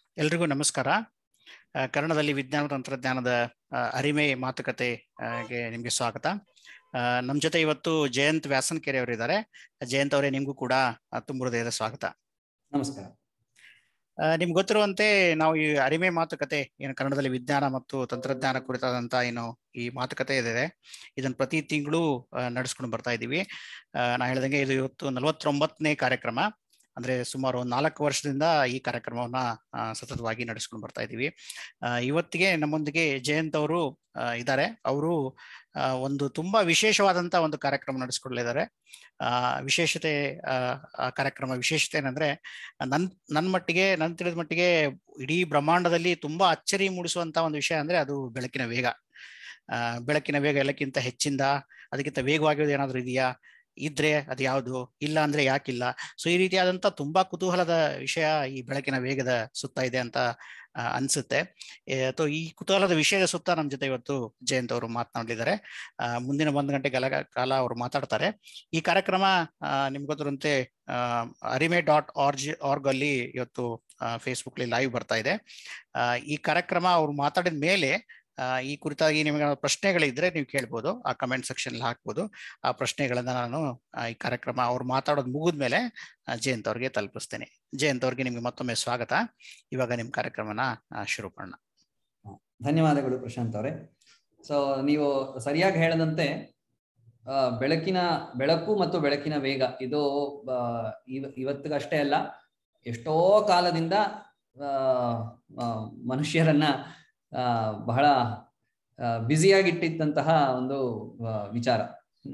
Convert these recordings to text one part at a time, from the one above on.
ಎಲ್ರಿಗೂ ನಮಸ್ಕಾರ ಆ, ಕನ್ನಡದಲ್ಲಿ ವಿಜ್ಞಾನ ತಂತ್ರಜ್ಞಾನದ ಆ, ಅರಿಮೆ ಮಾತುಕತೆ ಆ, ಗೆ ನಿಮ್ಗೆ ಸ್ವಾಗತ ಆ, ನಮ್ ಜೊತೆ ಇವತ್ತು ಜಯಂತ್ ವ್ಯಾಸನ್ಕೆರೆ ಅವರು ಇದ್ದಾರೆ ಜಯಂತ್ ಅವರೇ ನಿಮ್ಗೂ ಕೂಡ ಆ, ತುಂಬ ಹೃದಯದ ಸ್ವಾಗತ ನಮಸ್ಕಾರ ಆ, ನಿಮ್ಗೆ ಗೊತ್ತಿರುವಂತೆ ನಾವು ಈ ಅರಿಮೆ ಮಾತುಕತೆ ಏನು ಕನ್ನಡದಲ್ಲಿ ವಿಜ್ಞಾನ ಮತ್ತು ತಂತ್ರಜ್ಞಾನ ಕುರಿತಾದಂತ ಏನು ಈ ಮಾತುಕತೆ ಇದೆ ಇದನ್ನ ಪ್ರತಿ ತಿಂಗಳು ನಡೆಸ್ಕೊಂಡು ಬರ್ತಾ ಇದ್ದೀವಿ ಆ, ನಾ ಹೇಳ್ದಂಗೆ ಇದು ಇವತ್ತು ನಲವತ್ತೊಂಬತ್ತನೇ ಕಾರ್ಯಕ್ರಮ ಅಂದ್ರೆ ಸುಮಾರು ಒಂದು ನಾಲ್ಕು ವರ್ಷದಿಂದ ಈ ಕಾರ್ಯಕ್ರಮವನ್ನ ಆ, ಸತತವಾಗಿ ನಡೆಸ್ಕೊಂಡು ಬರ್ತಾ ಇದ್ದೀವಿ ಆ, ಇವತ್ತಿಗೆ ನಮ್ಮೊಂದಿಗೆ ಜಯಂತ್ ಅವರು ಇದ್ದಾರೆ ಅವರು ಒಂದು ತುಂಬಾ ವಿಶೇಷವಾದಂತ ಒಂದು ಕಾರ್ಯಕ್ರಮ ನಡೆಸ್ಕೊಡ್ಲಿದ್ದಾರೆ ಆ ವಿಶೇಷತೆ ಆ ಆ ಕಾರ್ಯಕ್ರಮ ವಿಶೇಷತೆ ಏನಂದ್ರೆ ನನ್ ನನ್ನ ಮಟ್ಟಿಗೆ ನನ್ ತಿಳಿದ ಮಟ್ಟಿಗೆ ಇಡೀ ಬ್ರಹ್ಮಾಂಡದಲ್ಲಿ ತುಂಬಾ ಅಚ್ಚರಿ ಮೂಡಿಸುವಂತ ಒಂದು ವಿಷಯ ಅಂದ್ರೆ ಅದು ಬೆಳಕಿನ ವೇಗ ಆ ಬೆಳಕಿನ ವೇಗ ಎಲ್ಲಕ್ಕಿಂತ ಹೆಚ್ಚಿಂದ ಅದಕ್ಕಿಂತ ವೇಗವಾಗಿರೋದು ಏನಾದ್ರು ಇದೆಯಾ ಇದ್ರೆ ಅದು ಯಾವುದು ಇಲ್ಲ ಅಂದ್ರೆ ಯಾಕಿಲ್ಲ ಸೊ ಈ ರೀತಿಯಾದಂತ ತುಂಬಾ ಕುತೂಹಲದ ವಿಷಯ ಈ ಬೆಳಕಿನ ವೇಗದ ಸುತ್ತ ಇದೆ ಅಂತ ಆ, ಅನ್ಸುತ್ತೆ ಅಥವಾ ಈ ಕುತೂಹಲದ ವಿಷಯದ ಸುತ್ತ ನಮ್ಮ ಜೊತೆ ಇವತ್ತು ಜಯಂತ್ ಅವರು ಮಾತನಾಡಲಿದ್ದಾರೆ ಆ, ಮುಂದಿನ ಒಂದು ಗಂಟೆ ಕಾಲ ಕಾಲ ಅವರು ಮಾತಾಡ್ತಾರೆ ಈ ಕಾರ್ಯಕ್ರಮ ಆ, ನಿಮ್ಗೆ ಗೊತ್ತಿರುವಂತೆ ಆ, ಅರಿಮೆ ಡಾಟ್ ಆರ್ಜ್ ಆರ್ಗ್ ಅಲ್ಲಿ ಇವತ್ತು ಫೇಸ್ಬುಕ್ ಅಲ್ಲಿ ಲೈವ್ ಬರ್ತಾ ಇದೆ ಆ, ಈ ಕಾರ್ಯಕ್ರಮ ಅವ್ರು ಮಾತಾಡಿದ ಮೇಲೆ ಆ, ಈ ಕುರಿತಾಗಿ ನಿಮಗೆ ಪ್ರಶ್ನೆಗಳಿದ್ರೆ ನೀವು ಕೇಳ್ಬೋದು ಆ ಕಮೆಂಟ್ ಸೆಕ್ಷನ್ ಹಾಕ್ಬೋದು ಆ ಪ್ರಶ್ನೆಗಳನ್ನ ನಾನು ಆ, ಈ ಕಾರ್ಯಕ್ರಮ ಅವ್ರು ಮಾತಾಡೋದು ಮುಗಿದ್ಮೇಲೆ ಆ, ಜಯಂತ್ ಅವ್ರಿಗೆ ತಲುಪಿಸ್ತೇನೆ ಜಯಂತ್ ಅವ್ರಿಗೆ ನಿಮ್ಗೆ ಮತ್ತೊಮ್ಮೆ ಸ್ವಾಗತ ಇವಾಗ ನಿಮ್ ಕಾರ್ಯಕ್ರಮನ ಆ, ಶುರು ಮಾಡೋಣ ಧನ್ಯವಾದಗಳು ಪ್ರಶಾಂತ್ ಅವರೇ ಸೊ ನೀವು ಸರಿಯಾಗಿ ಹೇಳದಂತೆ ಆ, ಬೆಳಕಿನ ಬೆಳಕು ಮತ್ತು ಬೆಳಕಿನ ವೇಗ ಇದು ಆ, ಇವ- ಇವತ್ತಿಗಷ್ಟೇ ಅಲ್ಲ ಎಷ್ಟೋ ಕಾಲದಿಂದ ಆ, ಆ, ಮನುಷ್ಯರನ್ನ ಆ, ಬಹಳ ಬ್ಯುಸಿಯಾಗಿಟ್ಟಿದ್ದಂತಹ ಒಂದು ಆ, ವಿಚಾರ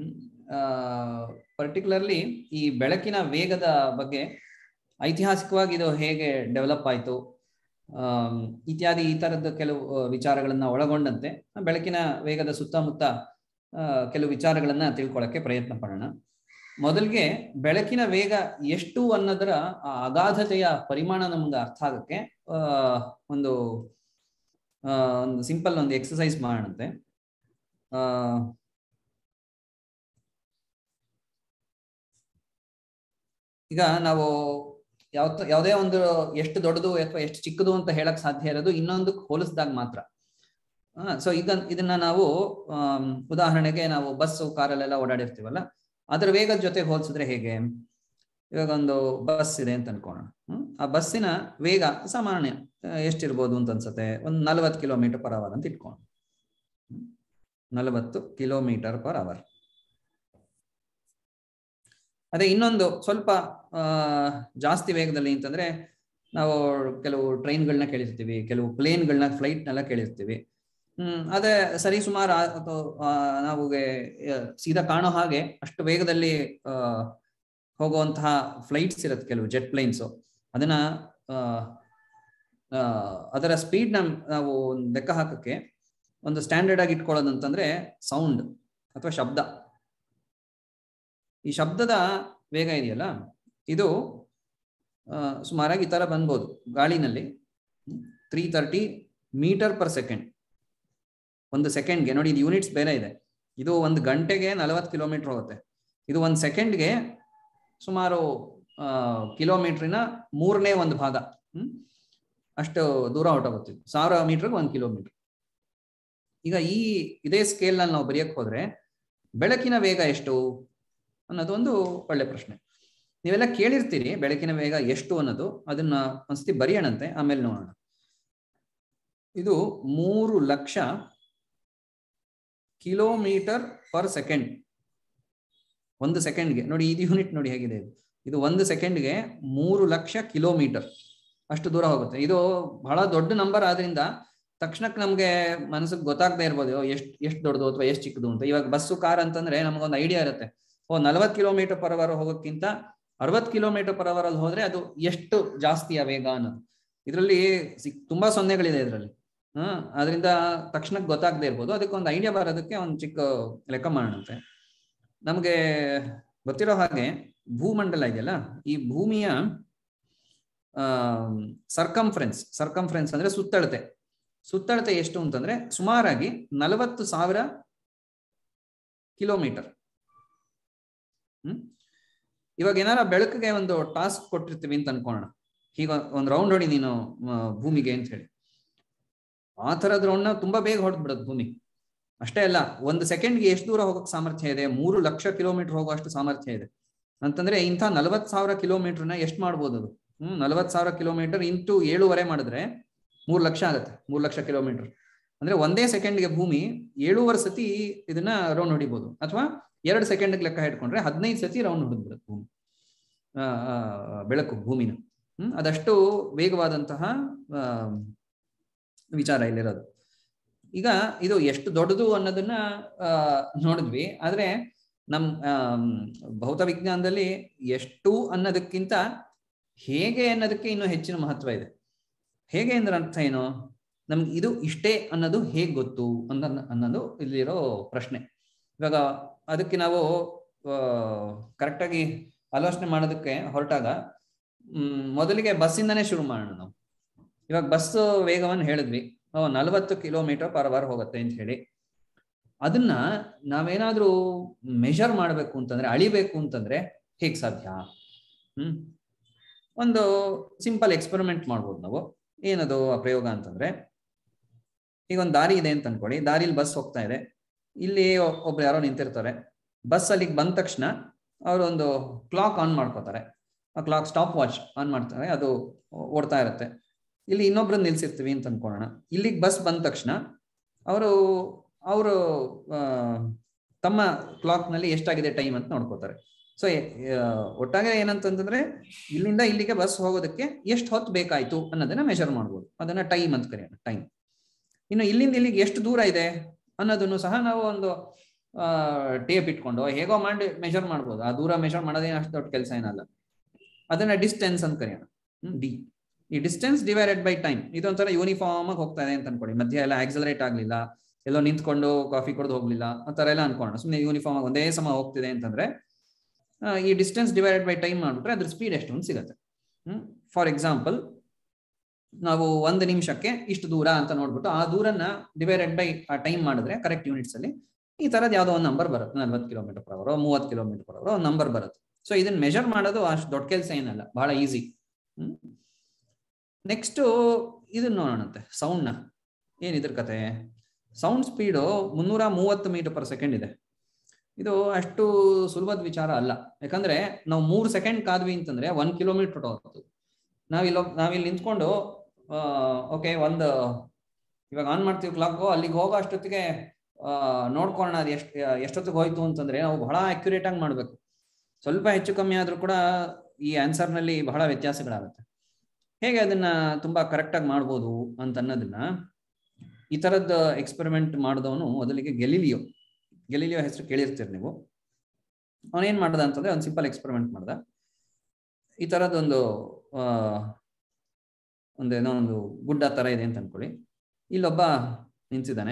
ಪರ್ಟಿಕ್ಯುಲರ್ಲಿ ಈ ಬೆಳಕಿನ ವೇಗದ ಬಗ್ಗೆ ಐತಿಹಾಸಿಕವಾಗಿ ಇದು ಹೇಗೆ ಡೆವಲಪ್ ಆಯಿತು ಆಮ್, ಇತ್ಯಾದಿ ಈ ತರದ ಕೆಲವು ಆ, ವಿಚಾರಗಳನ್ನ ಒಳಗೊಂಡಂತೆ ಬೆಳಕಿನ ವೇಗದ ಸುತ್ತಮುತ್ತ ಆ, ಕೆಲವು ವಿಚಾರಗಳನ್ನ ತಿಳ್ಕೊಳ್ಳಕ್ಕೆ ಪ್ರಯತ್ನ ಪಡೋಣ ಮೊದಲಿಗೆ ಬೆಳಕಿನ ವೇಗ ಎಷ್ಟು ಅನ್ನೋದರ ಆ ಅಗಾಧತೆಯ ಪರಿಮಾಣ ನಮ್ಗೆ ಅರ್ಥ ಆಗಕ್ಕೆ ಆ, ಒಂದು ಆ, ಒಂದು ಸಿಂಪಲ್ ಒಂದು ಎಕ್ಸಸೈಸ್ ಮಾಡೋಣಂತೆ ಆ, ಈಗ ನಾವು ಯಾವ ಯಾವುದೇ ಒಂದು ಎಷ್ಟು ದೊಡ್ಡದು ಅಥವಾ ಎಷ್ಟು ಚಿಕ್ಕದು ಅಂತ ಹೇಳಕ್ ಸಾಧ್ಯ ಇರೋದು ಇನ್ನೊಂದಕ್ಕೆ ಹೋಲಿಸಿದಾಗ ಮಾತ್ರ ಸೊ ಈಗ ಇದನ್ನ ನಾವು ಆಮ್, ಉದಾಹರಣೆಗೆ ನಾವು ಬಸ್ಸು ಕಾರಲ್ಲೆಲ್ಲ ಓಡಾಡಿರ್ತೀವಲ್ಲ ಅದರ ವೇಗದ ಜೊತೆ ಹೋಲಿಸಿದ್ರೆ ಹೇಗೆ ಇವಾಗ ಒಂದು ಬಸ್ ಇದೆ ಅಂತ ಅನ್ಕೋಣ ಹ್ಮ್? ಆ ಬಸ್ಸಿನ ವೇಗ ಸಾಮಾನ್ಯ ಆ, ಎಷ್ಟಿರ್ಬೋದು ಅಂತ ಅನ್ಸುತ್ತೆ ಒಂದು ನಲವತ್ತು ಕಿಲೋಮೀಟರ್ ಪರ್ ಅವರ್ ಅಂತ ಇಟ್ಕೋಣ ನಲವತ್ತು ಕಿಲೋಮೀಟರ್ ಪರ್ ಅವರ್ ಅದೇ ಇನ್ನೊಂದು ಸ್ವಲ್ಪ ಆ, ಜಾಸ್ತಿ ವೇಗದಲ್ಲಿ ಅಂತಂದ್ರೆ ನಾವು ಕೆಲವು ಟ್ರೈನ್ಗಳನ್ನ ಕೇಳಿರ್ತೀವಿ ಕೆಲವು ಪ್ಲೇನ್ಗಳನ್ನ ಫ್ಲೈಟ್ನೆಲ್ಲ ಕೇಳಿರ್ತೀವಿ ಹ್ಮ್ ಅದೇ ಸರಿ ಸುಮಾರು ಅಥವಾ ನಾವುಗೆ ಆ, ಸೀದಾ ಕಾಣೋ ಹಾಗೆ ಅಷ್ಟು ವೇಗದಲ್ಲಿ ಆ, ಹೋಗುವಂತಹ ಫ್ಲೈಟ್ಸ್ ಇರುತ್ತೆ ಕೆಲವು ಜೆಟ್ ಪ್ಲೇನ್ಸ್ ಅದನ್ನ ಆ, ಆ, ಅದರ ಸ್ಪೀಡ್ ನ ನಾವು ಒಂದ್ ಲೆಕ್ಕ ಹಾಕಕ್ಕೆ ಒಂದು ಸ್ಟ್ಯಾಂಡರ್ಡ್ ಆಗಿ ಇಟ್ಕೊಳ್ಳೋದಂತಂದ್ರೆ ಸೌಂಡ್ ಅಥವಾ ಶಬ್ದ ಈ ಶಬ್ದದ ವೇಗ ಇದೆಯಲ್ಲ ಇದು ಆ, ಸುಮಾರಾಗಿ ಈ ತರ ಬಂದ್ಬೋದು ಗಾಳಿನಲ್ಲಿ three thirty metre per second ಒಂದು ಸೆಕೆಂಡ್ಗೆ ನೋಡಿ ಇದು ಯೂನಿಟ್ಸ್ ಬೇರೆ ಇದೆ ಇದು ಒಂದು ಗಂಟೆಗೆ ನಲವತ್ತು ಕಿಲೋಮೀಟರ್ ಹೋಗುತ್ತೆ ಇದು ಒಂದು ಸೆಕೆಂಡ್ಗೆ ಸುಮಾರು ಆ, ಕಿಲೋಮೀಟ್ರಿನ ಮೂರನೇ ಒಂದು ಭಾಗ ಹ್ಮ್ ಅಷ್ಟು ದೂರ ಹೊರಟೋಗುತ್ತೆ ಸಾವಿರ ಮೀಟರ್ಗೆ ಒಂದು ಕಿಲೋಮೀಟರ್ ಈಗ ಈ ಇದೇ ಸ್ಕೇಲ್ ನಲ್ಲಿ ನಾವು ಬರೆಯಕ್ ಹೋದ್ರೆ ಬೆಳಕಿನ ವೇಗ ಎಷ್ಟು ಅನ್ನೋದು ಒಂದು ಒಳ್ಳೆ ಪ್ರಶ್ನೆ ನೀವೆಲ್ಲ ಕೇಳಿರ್ತೀರಿ ಬೆಳಕಿನ ವೇಗ ಎಷ್ಟು ಅನ್ನೋದು ಅದನ್ನ ಒಂದ್ಸತಿ ಬರೆಯೋಣಂತೆ ಆಮೇಲೆ ನೋಡೋಣ ಇದು ಮೂರು ಲಕ್ಷ ಕಿಲೋಮೀಟರ್ ಪರ್ ಸೆಕೆಂಡ್ ಒಂದು ಸೆಕೆಂಡ್ಗೆ ನೋಡಿ ಇದು ಯೂನಿಟ್ ನೋಡಿ ಹೇಗಿದೆ ಇದು ಇದು ಒಂದು ಸೆಕೆಂಡ್ಗೆ ಮೂರು ಲಕ್ಷ ಕಿಲೋಮೀಟರ್ ಅಷ್ಟು ದೂರ ಹೋಗುತ್ತೆ ಇದು ಬಹಳ ದೊಡ್ಡ ನಂಬರ್ ಆದ್ರಿಂದ ತಕ್ಷಣಕ್ಕೆ ನಮ್ಗೆ ಮನಸ್ಸಿಗೆ ಗೊತ್ತಾಗದೇ ಇರ್ಬೋದು ಎಷ್ಟು ಎಷ್ಟು ದೊಡ್ಡದು ಅಥವಾ ಎಷ್ಟು ಚಿಕ್ಕದು ಅಂತ ಇವಾಗ ಬಸ್ಸು ಕಾರ್ ಅಂತಂದ್ರೆ ನಮಗೊಂದು ಐಡಿಯಾ ಇರುತ್ತೆ ಓ ನಲವತ್ತು ಕಿಲೋಮೀಟರ್ ಪರ್ ಅವರ್ ಹೋಗೋಕ್ಕಿಂತ ಅರವತ್ತು ಕಿಲೋಮೀಟರ್ ಪರ್ ಅವರ್ ಅಲ್ಲಿ ಹೋದ್ರೆ ಅದು ಎಷ್ಟು ಜಾಸ್ತಿಯ ವೇಗ ಅನ್ನೋದು ಇದರಲ್ಲಿ ಸಿಕ್ ತುಂಬಾ ಸೊನ್ನೆಗಳಿದೆ ಇದರಲ್ಲಿ ಹ್ಮ್ ಅದರಿಂದ ತಕ್ಷಣಕ್ಕೆ ಗೊತ್ತಾಗದೇ ಇರ್ಬೋದು ಅದಕ್ಕೆ ಒಂದು ಐಡಿಯಾ ಬರೋದಕ್ಕೆ ಒಂದು ಚಿಕ್ಕ ಲೆಕ್ಕ ಮಾಡೋಣಂತೆ ನಮಗೆ ಗೊತ್ತಿರೋ ಹಾಗೆ ಭೂಮಂಡಲ ಇದೆಯಲ್ಲ ಈ ಭೂಮಿಯ ಸರ್ಕಂಫರೆನ್ಸ್ ಸರ್ಕಂಫರೆನ್ಸ್ ಅಂದ್ರೆ ಸುತ್ತಳತೆ ಸುತ್ತಳತೆ ಎಷ್ಟು ಅಂತಂದ್ರೆ ಸುಮಾರಾಗಿ ನಲವತ್ತು ಸಾವಿರ ಕಿಲೋಮೀಟರ್ ಹ್ಮ್ ಇವಾಗ ಏನಾರ ಬೆಳಕಿಗೆ ಒಂದು ಟಾಸ್ಕ್ ಕೊಟ್ಟಿರ್ತೀವಿ ಅಂತ ಅನ್ಕೋಣ ಹೀಗ ಒಂದು ರೌಂಡ್ ಹೊಡಿ ನೀನು ಮ, ಭೂಮಿಗೆ ಅಂತ ಹೇಳಿ ಆ ತರದ ರೌಂಡ್ನ ತುಂಬಾ ಬೇಗ ಹೊಡೆದ್ ಬಿಡೋದು ಭೂಮಿ ಅಷ್ಟೇ ಅಲ್ಲ ಒಂದು ಸೆಕೆಂಡ್ಗೆ ಎಷ್ಟು ದೂರ ಹೋಗೋಕೆ ಸಾಮರ್ಥ್ಯ ಇದೆ ಮೂರು ಲಕ್ಷ ಕಿಲೋಮೀಟರ್ ಹೋಗುವಷ್ಟು ಸಾಮರ್ಥ್ಯ ಇದೆ ಅಂತಂದ್ರೆ ಇಂಥ ನಲವತ್ ಸಾವಿರ ಕಿಲೋಮೀಟರ್ನ ಎಷ್ಟು ಮಾಡ್ಬೋದು ಅದು ಹ್ಮ್ ನಲವತ್ ಸಾವಿರ ಕಿಲೋಮೀಟರ್ ಇಂಟು ಏಳುವರೆ ಮಾಡಿದ್ರೆ ಮೂರು ಲಕ್ಷ ಆಗುತ್ತೆ ಮೂರು ಲಕ್ಷ ಕಿಲೋಮೀಟರ್ ಅಂದ್ರೆ ಒಂದೇ ಸೆಕೆಂಡ್ಗೆ ಭೂಮಿ ಏಳುವರೆ ಸತಿ ಇದನ್ನ ರೌಂಡ್ ಹೊಡಿಬೋದು ಅಥವಾ ಎರಡು ಸೆಕೆಂಡ್ ಲೆಕ್ಕ ಇಟ್ಕೊಂಡ್ರೆ ಹದಿನೈದು ಸತಿ ರೌಂಡ್ ಹೊಡೆದ್ಬಿಡುತ್ತೆ ಭೂಮಿ ಆ, ಆ, ಬೆಳಕು ಭೂಮಿನ ಹ್ಮ್ ಅದಷ್ಟು ವೇಗವಾದಂತಹ ಆ, ವಿಚಾರ ಇಲ್ಲಿರೋದು ಈಗ ಇದು ಎಷ್ಟು ದೊಡ್ಡದು ಅನ್ನೋದನ್ನ ಆ, ನೋಡಿದ್ವಿ ಆದ್ರೆ ನಮ್ ಆಮ್, ಭೌತ ವಿಜ್ಞಾನದಲ್ಲಿ ಎಷ್ಟು ಅನ್ನೋದಕ್ಕಿಂತ ಹೇಗೆ ಅನ್ನೋದಕ್ಕೆ ಇನ್ನೂ ಹೆಚ್ಚಿನ ಮಹತ್ವ ಇದೆ ಹೇಗೆ ಅಂದ್ರೆ ಅರ್ಥ ಏನು ನಮ್ಗೆ ಇದು ಇಷ್ಟೇ ಅನ್ನೋದು ಹೇಗ್ ಗೊತ್ತು ಅಂತ ಅನ್ನೋದು ಇಲ್ಲಿರೋ ಪ್ರಶ್ನೆ ಇವಾಗ ಅದಕ್ಕೆ ನಾವು ಕರೆಕ್ಟಾಗಿ ಆಲೋಚನೆ ಮಾಡೋದಕ್ಕೆ ಹೊರಟಾಗ ಹ್ಮ್ ಮೊದಲಿಗೆ ಬಸ್ಸಿಂದನೇ ಶುರು ಮಾಡೋಣ ನಾವು ಇವಾಗ ಬಸ್ ವೇಗವನ್ನು ಹೇಳಿದ್ವಿ ನಲವತ್ತು ಕಿಲೋಮೀಟರ್ ಪರ್ ಅವರ್ ಹೋಗುತ್ತೆ ಅಂತ ಹೇಳಿ ಅದನ್ನ ನಾವೇನಾದ್ರೂ ಮೆಷರ್ ಮಾಡಬೇಕು ಅಂತಂದ್ರೆ ಅಳಿಬೇಕು ಅಂತಂದ್ರೆ ಹೇಗ್ ಸಾಧ್ಯ ಹ್ಮ್ ಒಂದು ಸಿಂಪಲ್ ಎಕ್ಸ್ಪೆರಿಮೆಂಟ್ ಮಾಡ್ಬೋದು ನಾವು ಏನದು ಆ ಪ್ರಯೋಗ ಅಂತಂದ್ರೆ ಈಗ ಒಂದು ದಾರಿ ಇದೆ ಅಂತ ಅನ್ಕೊಳ್ಳಿ ದಾರಿಲಿ ಬಸ್ ಹೋಗ್ತಾ ಇದೆ ಇಲ್ಲಿ ಒ- ಒಬ್ರು ಯಾರೋ ನಿಂತಿರ್ತಾರೆ ಬಸ್ ಅಲ್ಲಿಗೆ ಬಂದ ತಕ್ಷಣ ಅವರು ಒಂದು ಕ್ಲಾಕ್ ಆನ್ ಮಾಡ್ಕೋತಾರೆ ಆ ಕ್ಲಾಕ್ ಸ್ಟಾಪ್ ವಾಚ್ ಆನ್ ಮಾಡ್ತಾರೆ ಅದು ಓಡ್ತಾ ಇರುತ್ತೆ ಇಲ್ಲಿ ಇನ್ನೊಬ್ರನ್ನ ನಿಲ್ಸಿರ್ತೀವಿ ಅಂತ ಅನ್ಕೊಳ್ಳೋಣ ಇಲ್ಲಿಗೆ ಬಸ್ ಬಂದ ತಕ್ಷಣ ಅವರು ಅವರು ತಮ್ಮ ಕ್ಲಾಕ್ ನಲ್ಲಿ ಎಷ್ಟಾಗಿದೆ ಟೈಮ್ ಅಂತ ನೋಡ್ಕೋತಾರೆ ಸೊ ಒಟ್ಟಾಗೆ ಏನಂತಂದ್ರೆ ಇಲ್ಲಿಂದ ಇಲ್ಲಿಗೆ ಬಸ್ ಹೋಗೋದಕ್ಕೆ ಎಷ್ಟು ಹೊತ್ತು ಬೇಕಾಯ್ತು ಅನ್ನೋದನ್ನ ಮೆಷರ್ ಮಾಡ್ಬೋದು ಅದನ್ನ ಟೈಮ್ ಅಂತ ಕರೆಯೋಣ ಟೈಮ್ ಇನ್ನು ಇಲ್ಲಿಂದ ಇಲ್ಲಿಗೆ ಎಷ್ಟು ದೂರ ಇದೆ ಅನ್ನೋದನ್ನು ಸಹ ನಾವು ಒಂದು ಟೇಪ್ ಇಟ್ಕೊಂಡು ಹೇಗೋ ಮಾಡಿ ಮೆಷರ್ ಮಾಡ್ಬೋದು ಆ ದೂರ ಮೆಷರ್ ಮಾಡೋದೇನು ಅಷ್ಟು ದೊಡ್ಡ ಕೆಲಸ ಏನಲ್ಲ ಅದನ್ನ ಡಿಸ್ಟೆನ್ಸ್ ಅಂತ ಕರೆಯೋಣ ಡಿ ಈ ಡಿಸ್ಟೆನ್ಸ್ ಡಿವೈಡೆಡ್ ಬೈ ಟೈಮ್ ಇದೊಂಥರ ಯೂನಿಫಾರ್ಮ್ ಆಗಿ ಹೋಗ್ತಾ ಇದೆ ಅಂತ ಅನ್ಕೊಳ್ಳಿ ಮಧ್ಯ ಎಲ್ಲ ಆಕ್ಸಲರೇಟ್ ಆಗ್ಲಿಲ್ಲ ಎಲ್ಲೋ ನಿಂತ್ಕೊಂಡು ಕಾಫಿ ಕುಡ್ದು ಹೋಗ್ಲಿಲ್ಲ ಆ ತರ ಎಲ್ಲ ಅನ್ಕೊಳ್ಳೋಣ ಸುಮ್ಮನೆ ಯೂನಿಫಾರ್ಮ್ ಆಗಿ ಒಂದೇ ಸಮ ಹೋಗ್ತಿದೆ ಅಂತಂದ್ರೆ ಆ, ಈ ಡಿಸ್ಟೆನ್ಸ್ ಡಿವೈಡೆಡ್ ಬೈ ಟೈಮ್ ಮಾಡ್ಬಿಟ್ರೆ ಅದ್ರ ಸ್ಪೀಡ್ ಎಷ್ಟು ಅಂತ ಸಿಗುತ್ತೆ ಹ್ಮ್ ಫಾರ್ ಎಕ್ಸಾಂಪಲ್ ನಾವು ಒಂದು ನಿಮಿಷಕ್ಕೆ ಇಷ್ಟು ದೂರ ಅಂತ ನೋಡ್ಬಿಟ್ಟು ಆ ದೂರನ್ನ ಡಿವೈಡೆಡ್ ಬೈ ಆ ಟೈಮ್ ಮಾಡಿದ್ರೆ ಕರೆಕ್ಟ್ ಯೂನಿಟ್ಸ್ ಅಲ್ಲಿ ಈ ತರದ್ ಯಾವ್ದೋ ಒಂದು ನಂಬರ್ ಬರುತ್ತೆ ನಲ್ವತ್ತು ಕಿಲೋಮೀಟರ್ ಪರ್ ಅವರ್ ಮೂವತ್ತು ಕಿಲೋಮೀಟರ್ ಪರ್ ಅವರ್ ಒಂದು ನಂಬರ್ ಬರುತ್ತೆ ಸೊ ಇದನ್ನ ಮೆಷರ್ ಮಾಡೋದು ಅಷ್ಟು ದೊಡ್ಡ ಕೆಲಸ ಏನಲ್ಲ ಬಹಳ ಈಸಿ ಹ್ಮ್ ನೆಕ್ಸ್ಟ್ ಇದನ್ನ ನೋಡೋಣಂತೆ ಸೌಂಡ್ನ ಏನಿದ್ರ ಕತೆ ಸೌಂಡ್ ಸ್ಪೀಡು ಮುನ್ನೂರ ಮೂವತ್ತು ಮೀಟರ್ ಪರ್ ಸೆಕೆಂಡ್ ಇದೆ ಇದು ಅಷ್ಟು ಸುಲಭದ ವಿಚಾರ ಅಲ್ಲ ಯಾಕಂದ್ರೆ ನಾವು ಮೂರು ಸೆಕೆಂಡ್ ಕಾದ್ವಿ ಅಂತಂದ್ರೆ ಒಂದ್ ಕಿಲೋಮೀಟರ್ ಹೋಗ್ತದೆ ನಾವಿಲ್ಲ ನಾವಿಲ್ಲಿ ನಿಂತ್ಕೊಂಡು ಓಕೆ ಒಂದು ಇವಾಗ ಆನ್ ಮಾಡ್ತೀವಿ ಕ್ಲಾಕ್ ಅಲ್ಲಿಗೆ ಹೋಗೋ ಅಷ್ಟೊತ್ತಿಗೆ ಆ, ನೋಡ್ಕೊಳ್ಳೋಣ ಅದು ಎಷ್ಟು ಎಷ್ಟೊತ್ತಿಗೆ ಹೋಯ್ತು ಅಂತಂದ್ರೆ ನಾವು ಬಹಳ ಅಕ್ಯುರೇಟ್ ಆಗಿ ಮಾಡ್ಬೇಕು ಸ್ವಲ್ಪ ಹೆಚ್ಚು ಕಮ್ಮಿ ಆದ್ರೂ ಕೂಡ ಈ ಆನ್ಸರ್ ನಲ್ಲಿ ಬಹಳ ವ್ಯತ್ಯಾಸಗಳಾಗುತ್ತೆ ಹೇಗೆ ಅದನ್ನ ತುಂಬಾ ಕರೆಕ್ಟ್ ಆಗಿ ಮಾಡ್ಬೋದು ಅಂತ ಅನ್ನೋದನ್ನ ಈ ತರದ್ ಎಕ್ಸ್ಪೆರಿಮೆಂಟ್ ಮಾಡಿದವನು ಮೊದಲಿಗೆ ಗೆಲಿಲಿಯೋ ಗೆಲಿಲಿಯೋ ಹೆಸರು ಕೇಳಿರ್ತೀರಿ ನೀವು ಅವನೇನ್ ಮಾಡ್ದ ಅಂತಂದ್ರೆ ಒಂದು ಸಿಂಪಲ್ ಎಕ್ಸ್ಪೆರಿಮೆಂಟ್ ಮಾಡ್ದ ಈ ತರದೊಂದು ಆ ಒಂದೇನೋ ಒಂದು ಗುಡ್ಡ ತರ ಇದೆ ಅಂತ ಅನ್ಕೊಳ್ಳಿ ಇಲ್ಲೊಬ್ಬ ನಿಂತಿದ್ದಾನೆ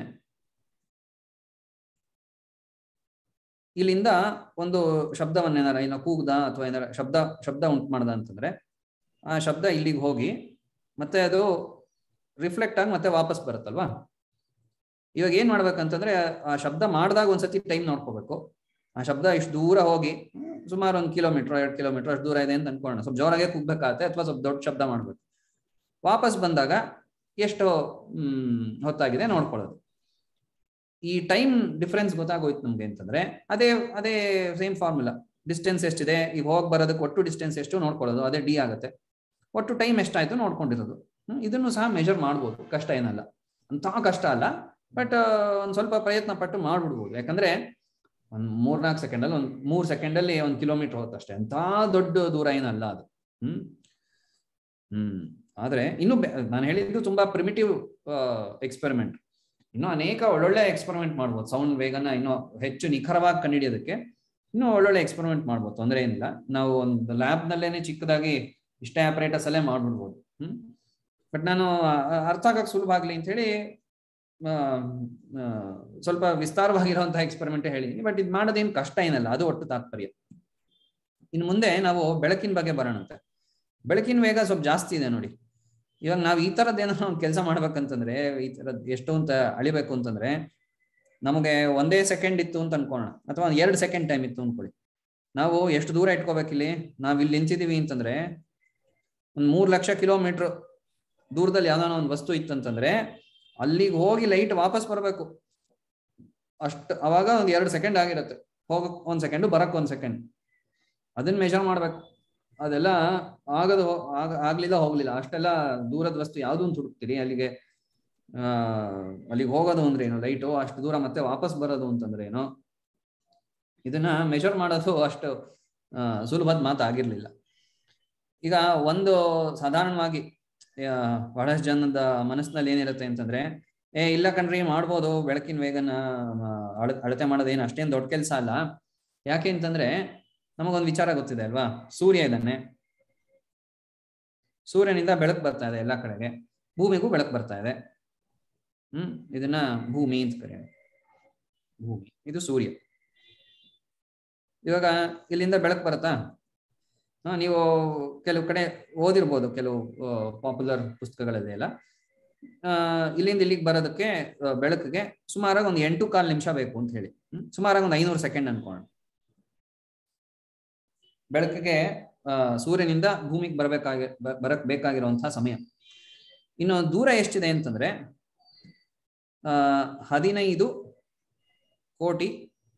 ಇಲ್ಲಿಂದ ಒಂದು ಶಬ್ದವನ್ನೇನಾರ ಏನೋ ಕೂಗ್ದ ಅಥವಾ ಏನಾರ ಶಬ್ದ ಶಬ್ದ ಉಂಟು ಮಾಡ್ದ ಅಂತಂದ್ರೆ ಆ ಶಬ್ದ ಇಲ್ಲಿಗೆ ಹೋಗಿ ಮತ್ತೆ ಅದು ರಿಫ್ಲೆಕ್ಟ್ ಆಗಿ ಮತ್ತೆ ವಾಪಸ್ ಬರುತ್ತಲ್ವಾ ಇವಾಗ ಏನ್ ಮಾಡ್ಬೇಕಂತಂದ್ರೆ ಆ ಶಬ್ದ ಮಾಡಿದಾಗ ಒಂದ್ಸತಿ ಟೈಮ್ ನೋಡ್ಕೋಬೇಕು ಆ ಶಬ್ದ ಇಷ್ಟು ದೂರ ಹೋಗಿ ಸುಮಾರು ಒಂದು ಕಿಲೋಮೀಟರ್ ಎರಡು ಕಿಲೋಮೀಟರ್ ಅಷ್ಟು ದೂರ ಇದೆ ಅಂತ ಅನ್ಕೊಳ್ಳೋಣ ಸ್ವಲ್ಪ ಜೋರಾಗೆ ಕೂಗ್ಬೇಕಾಗತ್ತೆ ಅಥವಾ ಸ್ವಲ್ಪ ದೊಡ್ಡ ಶಬ್ದ ಮಾಡ್ಬೇಕು ವಾಪಸ್ ಬಂದಾಗ ಎಷ್ಟು ಹ್ಮ್ ಹೊತ್ತಾಗಿದೆ ನೋಡ್ಕೊಳ್ಳೋದು ಈ ಟೈಮ್ ಡಿಫರೆನ್ಸ್ ಗೊತ್ತಾಗೋಯ್ತು ನಮ್ಗೆ ಅಂತಂದ್ರೆ ಅದೇ ಅದೇ ಸೇಮ್ ಫಾರ್ಮುಲಾ ಡಿಸ್ಟೆನ್ಸ್ ಎಷ್ಟಿದೆ ಈಗ ಹೋಗಿ ಬರೋದಕ್ಕೆ ಒಟ್ಟು ಡಿಸ್ಟೆನ್ಸ್ ಎಷ್ಟು ನೋಡ್ಕೊಳ್ಳೋದು ಅದೇ ಡಿ ಆಗುತ್ತೆ ಒಟ್ಟು ಟೈಮ್ ಎಷ್ಟಾಯ್ತು ನೋಡ್ಕೊಂಡಿರೋದು ಹ್ಮ್, ಇದನ್ನು ಸಹ ಮೆಜರ್ ಮಾಡ್ಬೋದು ಕಷ್ಟ ಏನಲ್ಲ ಅಂತ ಕಷ್ಟ ಅಲ್ಲ ಬಟ್ ಒಂದ್ ಸ್ವಲ್ಪ ಪ್ರಯತ್ನ ಪಟ್ಟು ಮಾಡ್ಬಿಡ್ಬೋದು ಯಾಕಂದ್ರೆ ಒಂದ್ ಮೂರ್ನಾಲ್ಕು ಸೆಕೆಂಡ್ ಅಲ್ಲಿ ಒಂದ್ ಮೂರ್ ಸೆಕೆಂಡ್ ಅಲ್ಲಿ ಒಂದ್ ಕಿಲೋಮೀಟರ್ ಹೋಗುತ್ತೆ ಅಷ್ಟೇ ಅಂತ ದೊಡ್ಡ ದೂರ ಏನಲ್ಲ ಅದು ಹ್ಮ್ ಹ್ಮ್ ಆದ್ರೆ ಇನ್ನು ನಾನು ಹೇಳಿದ್ದು ತುಂಬಾ ಪ್ರಿಮಿಟಿವ್ ಎಕ್ಸ್ಪೆರಿಮೆಂಟ್ ಇನ್ನು ಅನೇಕ ಒಳ್ಳೊಳ್ಳೆ ಎಕ್ಸ್ಪೆರಿಮೆಂಟ್ ಮಾಡ್ಬೋದು ಸೌಂಡ್ ವೇಗನ ಇನ್ನೂ ಹೆಚ್ಚು ನಿಖರವಾಗಿ ಕಂಡುಹಿಡಿಯೋದಕ್ಕೆ ಇನ್ನೂ ಒಳ್ಳೊಳ್ಳೆ ಎಕ್ಸ್ಪೆರಿಮೆಂಟ್ ಮಾಡ್ಬೋದು ತೊಂದರೆ ಏನಿಲ್ಲ ನಾವು ಒಂದು ಲ್ಯಾಬ್ ನಲ್ಲೇನೆ ಚಿಕ್ಕದಾಗಿ ಇಷ್ಟೇ ಆಪರೇಟರ್ಸ್ ಅಲ್ಲೇ ಮಾಡ್ಬಿಡ್ಬೋದು ಹ್ಮ್ ಬಟ್ ನಾನು ಆ- ಅರ್ಥ ಆಗಕ್ಕೆ ಸುಲಭ ಆಗ್ಲಿ ಅಂತ ಹೇಳಿ ಆ, ಆ, ಸ್ವಲ್ಪ ವಿಸ್ತಾರವಾಗಿರುವಂತಹ ಎಕ್ಸ್ಪೆರಿಮೆಂಟ್ ಹೇಳಿದೀನಿ ಬಟ್ ಇದು ಮಾಡೋದೇನು ಕಷ್ಟ ಏನಲ್ಲ ಅದು ಒಟ್ಟು ತಾತ್ಪರ್ಯ ಇನ್ನು ಮುಂದೆ ನಾವು ಬೆಳಕಿನ ಬಗ್ಗೆ ಬರೋಣಂತೆ ಬೆಳಕಿನ ವೇಗ ಸ್ವಲ್ಪ ಜಾಸ್ತಿ ಇದೆ ನೋಡಿ ಇವಾಗ ನಾವು ಈ ತರದ್ ಏನೋ ಒಂದು ಕೆಲಸ ಮಾಡ್ಬೇಕಂತಂದ್ರೆ ಈ ತರದ್ ಎಷ್ಟು ಅಂತ ಅಳಿಬೇಕು ಅಂತಂದ್ರೆ ನಮಗೆ ಒಂದೇ ಸೆಕೆಂಡ್ ಇತ್ತು ಅಂತ ಅನ್ಕೋಣ ಅಥವಾ ಒಂದ್ ಎರಡು ಸೆಕೆಂಡ್ ಟೈಮ್ ಇತ್ತು ಅನ್ಕೊಳ್ಳಿ ನಾವು ಎಷ್ಟು ದೂರ ಇಟ್ಕೋಬೇಕಿಲ್ಲಿ ನಾವ್ ಇಲ್ಲಿ ನಿಂತಿದೀವಿ ಅಂತಂದ್ರೆ ಒಂದ್ ಮೂರ್ ಲಕ್ಷ ಕಿಲೋಮೀಟರ್ ದೂರದಲ್ಲಿ ಯಾವ್ದಾನ ಒಂದು ವಸ್ತು ಇತ್ತಂತಂದ್ರೆ ಅಲ್ಲಿಗೆ ಹೋಗಿ ಲೈಟ್ ವಾಪಸ್ ಬರಬೇಕು ಅಷ್ಟು ಅವಾಗ ಒಂದ್ ಎರಡು ಸೆಕೆಂಡ್ ಆಗಿರುತ್ತೆ ಹೋಗಕ್ ಒಂದ್ ಸೆಕೆಂಡ್ ಬರಕ್ ಒಂದ್ ಸೆಕೆಂಡ್ ಅದನ್ನ ಮೆಜರ್ ಮಾಡ್ಬೇಕು ಅದೆಲ್ಲ ಆಗದ ಆಗ ಆಗ್ಲಿಲ್ಲ ಹೋಗ್ಲಿಲ್ಲ ಅಷ್ಟೆಲ್ಲ ದೂರದ ವಸ್ತು ಯಾವ್ದು ಅಂತ ಹುಡುಕ್ತೀರಿ ಅಲ್ಲಿಗೆ ಆ ಅಲ್ಲಿಗೆ ಹೋಗೋದು ಅಂದ್ರೆ ಏನು ಲೈಟು ಅಷ್ಟು ದೂರ ಮತ್ತೆ ವಾಪಸ್ ಬರೋದು ಅಂತಂದ್ರೆ ಏನು ಇದನ್ನ ಮೆಜರ್ ಮಾಡೋದು ಅಷ್ಟು ಆ, ಸುಲಭದ ಮಾತಾಗಿರ್ಲಿಲ್ಲ ಈಗ ಒಂದು ಸಾಧಾರಣವಾಗಿ ಆ, ಬಹಳಷ್ಟು ಜನದ ಮನಸ್ಸಿನಲ್ಲಿ ಏನಿರುತ್ತೆ ಅಂತಂದ್ರೆ ಏ ಇಲ್ಲ ಕಣ್ರಿ ಮಾಡ್ಬೋದು ಬೆಳಕಿನ ವೇಗನ ಆ, ಅಳ- ಅಳತೆ ಮಾಡೋದೇನು ಅಷ್ಟೇನು ದೊಡ್ಡ ಕೆಲಸ ಅಲ್ಲ ಯಾಕೆ ಅಂತಂದ್ರೆ ನಮಗೊಂದು ವಿಚಾರ ಗೊತ್ತಿದೆ ಅಲ್ವಾ ಸೂರ್ಯ ಇದ್ದಾನೆ ಸೂರ್ಯನಿಂದ ಬೆಳಕು ಬರ್ತಾ ಇದೆ ಎಲ್ಲಾ ಕಡೆಗೆ ಭೂಮಿಗೂ ಬೆಳಕು ಬರ್ತಾ ಇದೆ ಹ್ಮ್ ಇದನ್ನ ಭೂಮಿ ಅಂತ ಕರೆಯೋದು ಭೂಮಿ ಇದು ಸೂರ್ಯ ಇವಾಗ ಇಲ್ಲಿಂದ ಬೆಳಕು ಬರುತ್ತಾ ಹಾ ನೀವು ಕೆಲವು ಕಡೆ ಓದಿರ್ಬೋದು ಕೆಲವು ಪಾಪ್ಯುಲರ್ ಪುಸ್ತಕಗಳಲ್ಲಿ ಎಲ್ಲ ಆ, ಇಲ್ಲಿಂದ ಇಲ್ಲಿಗೆ ಬರೋದಕ್ಕೆ ಆ, ಬೆಳಕಿಗೆ ಸುಮಾರಾಗಿ ಒಂದು ಎಂಟು ಕಾಲು ನಿಮಿಷ ಬೇಕು ಅಂತ ಹೇಳಿ ಹ್ಮ್? ಸುಮಾರಾಗಿ ಒಂದು ಐನೂರು ಸೆಕೆಂಡ್ ಅನ್ಕೋಣ ಬೆಳಕಿಗೆ ಆ, ಸೂರ್ಯನಿಂದ ಭೂಮಿಗೆ ಬರಬೇಕಾಗಿ ಬ- ಬರಕ್ ಬೇಕಾಗಿರುವಂತಹ ಸಮಯ ಇನ್ನು ದೂರ ಎಷ್ಟಿದೆ ಅಂತಂದ್ರೆ ಆ ಹದಿನೈದು ಕೋಟಿ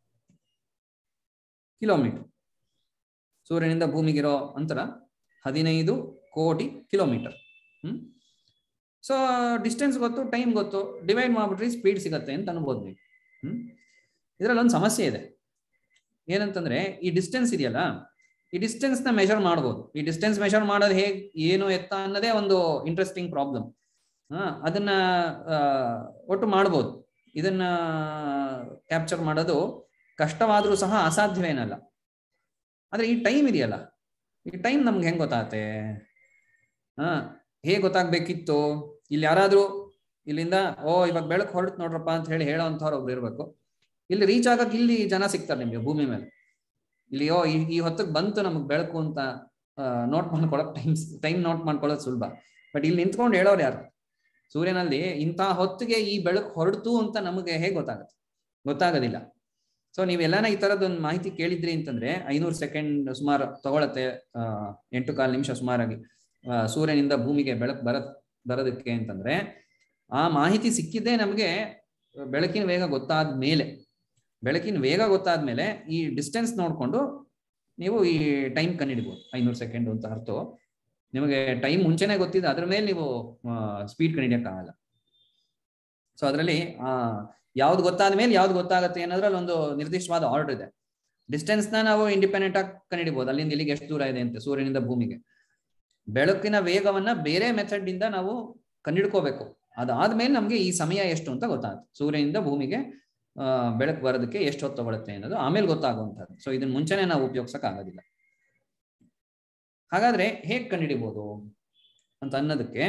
ಕಿಲೋಮೀಟರ್ ಸೂರ್ಯನಿಂದ ಭೂಮಿಗಿರೋ ಅಂತರ ಹದಿನೈದು ಕೋಟಿ ಕಿಲೋಮೀಟರ್ ಹ್ಮ್ ಸೊ ಡಿಸ್ಟೆನ್ಸ್ ಗೊತ್ತು ಟೈಮ್ ಗೊತ್ತು ಡಿವೈಡ್ ಮಾಡ್ಬಿಟ್ರೆ ಸ್ಪೀಡ್ ಸಿಗತ್ತೆ ಅಂತ ಅನ್ಬೋದು ನೀವು ಹ್ಮ್ ಇದರಲ್ಲಿ ಒಂದು ಸಮಸ್ಯೆ ಇದೆ ಏನಂತಂದ್ರೆ ಈ ಡಿಸ್ಟೆನ್ಸ್ ಇದೆಯಲ್ಲ ಈ ಡಿಸ್ಟೆನ್ಸ್ ನ ಮೆಷರ್ ಮಾಡ್ಬೋದು ಈ ಡಿಸ್ಟೆನ್ಸ್ ಮೆಷರ್ ಮಾಡೋದು ಹೇಗ್ ಏನು ಎತ್ತ ಅನ್ನೋದೇ ಒಂದು ಇಂಟ್ರೆಸ್ಟಿಂಗ್ ಪ್ರಾಬ್ಲಮ್ ಹಾ ಅದನ್ನ ಆ, ಒಟ್ಟು ಮಾಡ್ಬೋದು ಇದನ್ನ ಕ್ಯಾಪ್ಚರ್ ಮಾಡೋದು ಕಷ್ಟವಾದ್ರೂ ಸಹ ಅಸಾಧ್ಯವೇನಲ್ಲ ಆದ್ರೆ ಈ ಟೈಮ್ ಇದೆಯಲ್ಲ ಈ ಟೈಮ್ ನಮ್ಗೆ ಹೆಂಗ್ ಗೊತ್ತಾಗತ್ತೆ ಹಾ ಹೇಗ್ ಗೊತ್ತಾಗ್ಬೇಕಿತ್ತು ಇಲ್ಲಿ ಯಾರಾದ್ರೂ ಇಲ್ಲಿಂದ ಓ ಇವಾಗ ಬೆಳಕು ಹೊರಡ್ತು ನೋಡ್ರಪ್ಪ ಅಂತ ಹೇಳಿ ಹೇಳೋ ಅಂಥವ್ರು ಒಬ್ರು ಇರ್ಬೇಕು ಇಲ್ಲಿ ರೀಚ್ ಆಗಕ್ ಇಲ್ಲಿ ಜನ ಸಿಗ್ತಾರೆ ನಿಮ್ಗೆ ಭೂಮಿ ಮೇಲೆ ಇಲ್ಲಿ ಓ ಈ- ಈ ಹೊತ್ತಿಗೆ ಬಂತು ನಮಗ್ ಬೆಳಕು ಅಂತ ನೋಟ್ ಮಾಡ್ಕೊಳಕ್ ಟೈಮ್ ಟೈಮ್ ನೋಟ್ ಮಾಡ್ಕೊಳ್ಳೋದು ಸುಲಭ ಬಟ್ ಇಲ್ಲಿ ನಿಂತ್ಕೊಂಡು ಹೇಳೋರು ಯಾರು ಸೂರ್ಯನಲ್ಲಿ ಇಂಥ ಹೊತ್ತಿಗೆ ಈ ಬೆಳಕು ಹೊರಡ್ತು ಅಂತ ನಮಗೆ ಹೇಗೆ ಗೊತ್ತಾಗುತ್ತೆ ಗೊತ್ತಾಗೋದಿಲ್ಲ ಸೊ ನೀವೆಲ್ಲಾನ ಈ ತರದೊಂದು ಮಾಹಿತಿ ಕೇಳಿದ್ರಿ ಅಂತಂದ್ರೆ ಐನೂರು ಸೆಕೆಂಡ್ ಸುಮಾರು ತಗೊಳತ್ತೆ ಆ, ಎಂಟು ಕಾಲು ನಿಮಿಷ ಸುಮಾರಾಗಿ ಆ, ಸೂರ್ಯನಿಂದ ಭೂಮಿಗೆ ಬೆಳಕು ಬರ ಬರೋದಕ್ಕೆ ಅಂತಂದ್ರೆ ಆ ಮಾಹಿತಿ ಸಿಕ್ಕಿದ್ದೇ ನಮಗೆ ಬೆಳಕಿನ ವೇಗ ಗೊತ್ತಾದ ಮೇಲೆ ಬೆಳಕಿನ ವೇಗ ಗೊತ್ತಾದ ಮೇಲೆ ಈ ಡಿಸ್ಟೆನ್ಸ್ ನೋಡ್ಕೊಂಡು ನೀವು ಈ ಟೈಮ್ ಕಂಡಿಡ್ಬೋದು ಐನೂರು ಸೆಕೆಂಡ್ ಅಂತ ಅರ್ಥ ನಿಮಗೆ ಟೈಮ್ ಮುಂಚೆನೆ ಗೊತ್ತಿದೆ ಅದ್ರ ಮೇಲೆ ನೀವು ಸ್ಪೀಡ್ ಕಂಡಿಡಿಯಕ್ಕಾಗಲ್ಲ ಸೊ ಅದರಲ್ಲಿ ಆ ಯಾವ್ದು ಗೊತ್ತಾದ ಮೇಲೆ ಯಾವ್ದು ಗೊತ್ತಾಗುತ್ತೆ ಅನ್ನೋದ್ರಲ್ಲಿ ಒಂದು ನಿರ್ದಿಷ್ಟವಾದ ಆರ್ಡರ್ ಇದೆ ಡಿಸ್ಟೆನ್ಸ್ ನ ನಾವು ಇಂಡಿಪೆಂಡೆಂಟ್ ಆಗಿ ಕಂಡಿಡಿಬಹುದು ಅಲ್ಲಿಂದ ಇಲ್ಲಿಗೆ ಎಷ್ಟು ದೂರ ಇದೆ ಅಂತ ಸೂರ್ಯನಿಂದ ಭೂಮಿಗೆ ಬೆಳಕಿನ ವೇಗವನ್ನ ಬೇರೆ ಮೆಥಡ್ ಇಂದ ನಾವು ಕಂಡಿಡ್ಕೋಬೇಕು ಅದಾದ್ಮೇಲೆ ನಮ್ಗೆ ಈ ಸಮಯ ಎಷ್ಟು ಅಂತ ಗೊತ್ತಾಗುತ್ತೆ ಸೂರ್ಯನಿಂದ ಭೂಮಿಗೆ ಆ ಬೆಳಕು ಬರೋದಕ್ಕೆ ಎಷ್ಟು ಹೊತ್ತು ತಗೊಳುತ್ತೆ ಅನ್ನೋದು ಆಮೇಲೆ ಗೊತ್ತಾಗುವಂಥದ್ದು ಸೊ ಇದನ್ನ ಮುಂಚೆನೆ ನಾವು ಉಪಯೋಗಿಸಕ್ ಆಗೋದಿಲ್ಲ ಹಾಗಾದ್ರೆ ಹೇಗ್ ಕಂಡುಹಿಡಿಬಹುದು ಅಂತ ಅನ್ನೋದಕ್ಕೆ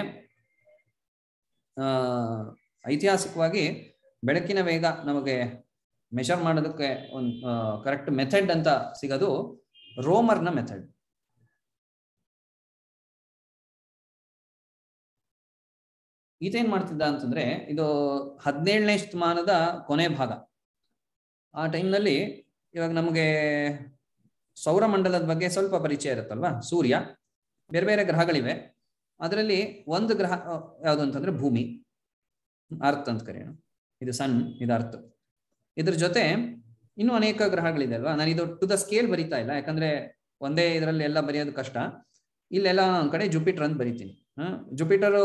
ಆ ಐತಿಹಾಸಿಕವಾಗಿ ಬೆಳಕಿನ ವೇಗ ನಮಗೆ ಮೆಷರ್ ಮಾಡೋದಕ್ಕೆ ಒಂದು ಕರೆಕ್ಟ್ ಮೆಥಡ್ ಅಂತ ಸಿಗೋದು ರೋಮರ್ನ ಮೆಥಡ್ ಈತೇನ್ ಮಾಡ್ತಿದ್ದ ಅಂತಂದ್ರೆ ಇದು ಹದಿನೇಳನೇ ಶತಮಾನದ ಕೊನೆ ಭಾಗ ಆ ಟೈಮ್ನಲ್ಲಿ ಇವಾಗ ನಮಗೆ ಸೌರಮಂಡಲದ ಬಗ್ಗೆ ಸ್ವಲ್ಪ ಪರಿಚಯ ಇರುತ್ತಲ್ವಾ ಸೂರ್ಯ ಬೇರೆ ಬೇರೆ ಗ್ರಹಗಳಿವೆ ಅದರಲ್ಲಿ ಒಂದು ಗ್ರಹ ಆ, ಯಾವುದು ಅಂತಂದ್ರೆ ಭೂಮಿ ಅರ್ತ್ ಅಂತ ಕರೆಯೋಣ ಇದು ಸನ್ ಇದು ಅರ್ತ್ ಇದ್ರ ಜೊತೆ ಇನ್ನೂ ಅನೇಕ ಗ್ರಹಗಳಿದೆ ಅಲ್ವಾ ನಾನು ಇದು ಟು ದ ಸ್ಕೇಲ್ ಬರಿತಾ ಇಲ್ಲ ಯಾಕಂದ್ರೆ ಒಂದೇ ಇದರಲ್ಲಿ ಎಲ್ಲ ಬರೆಯೋದು ಕಷ್ಟ ಇಲ್ಲೆಲ್ಲ ಒಂದ್ ಕಡೆ ಜುಪಿಟರ್ ಅಂತ ಬರಿತೀನಿ ಜುಪಿಟರು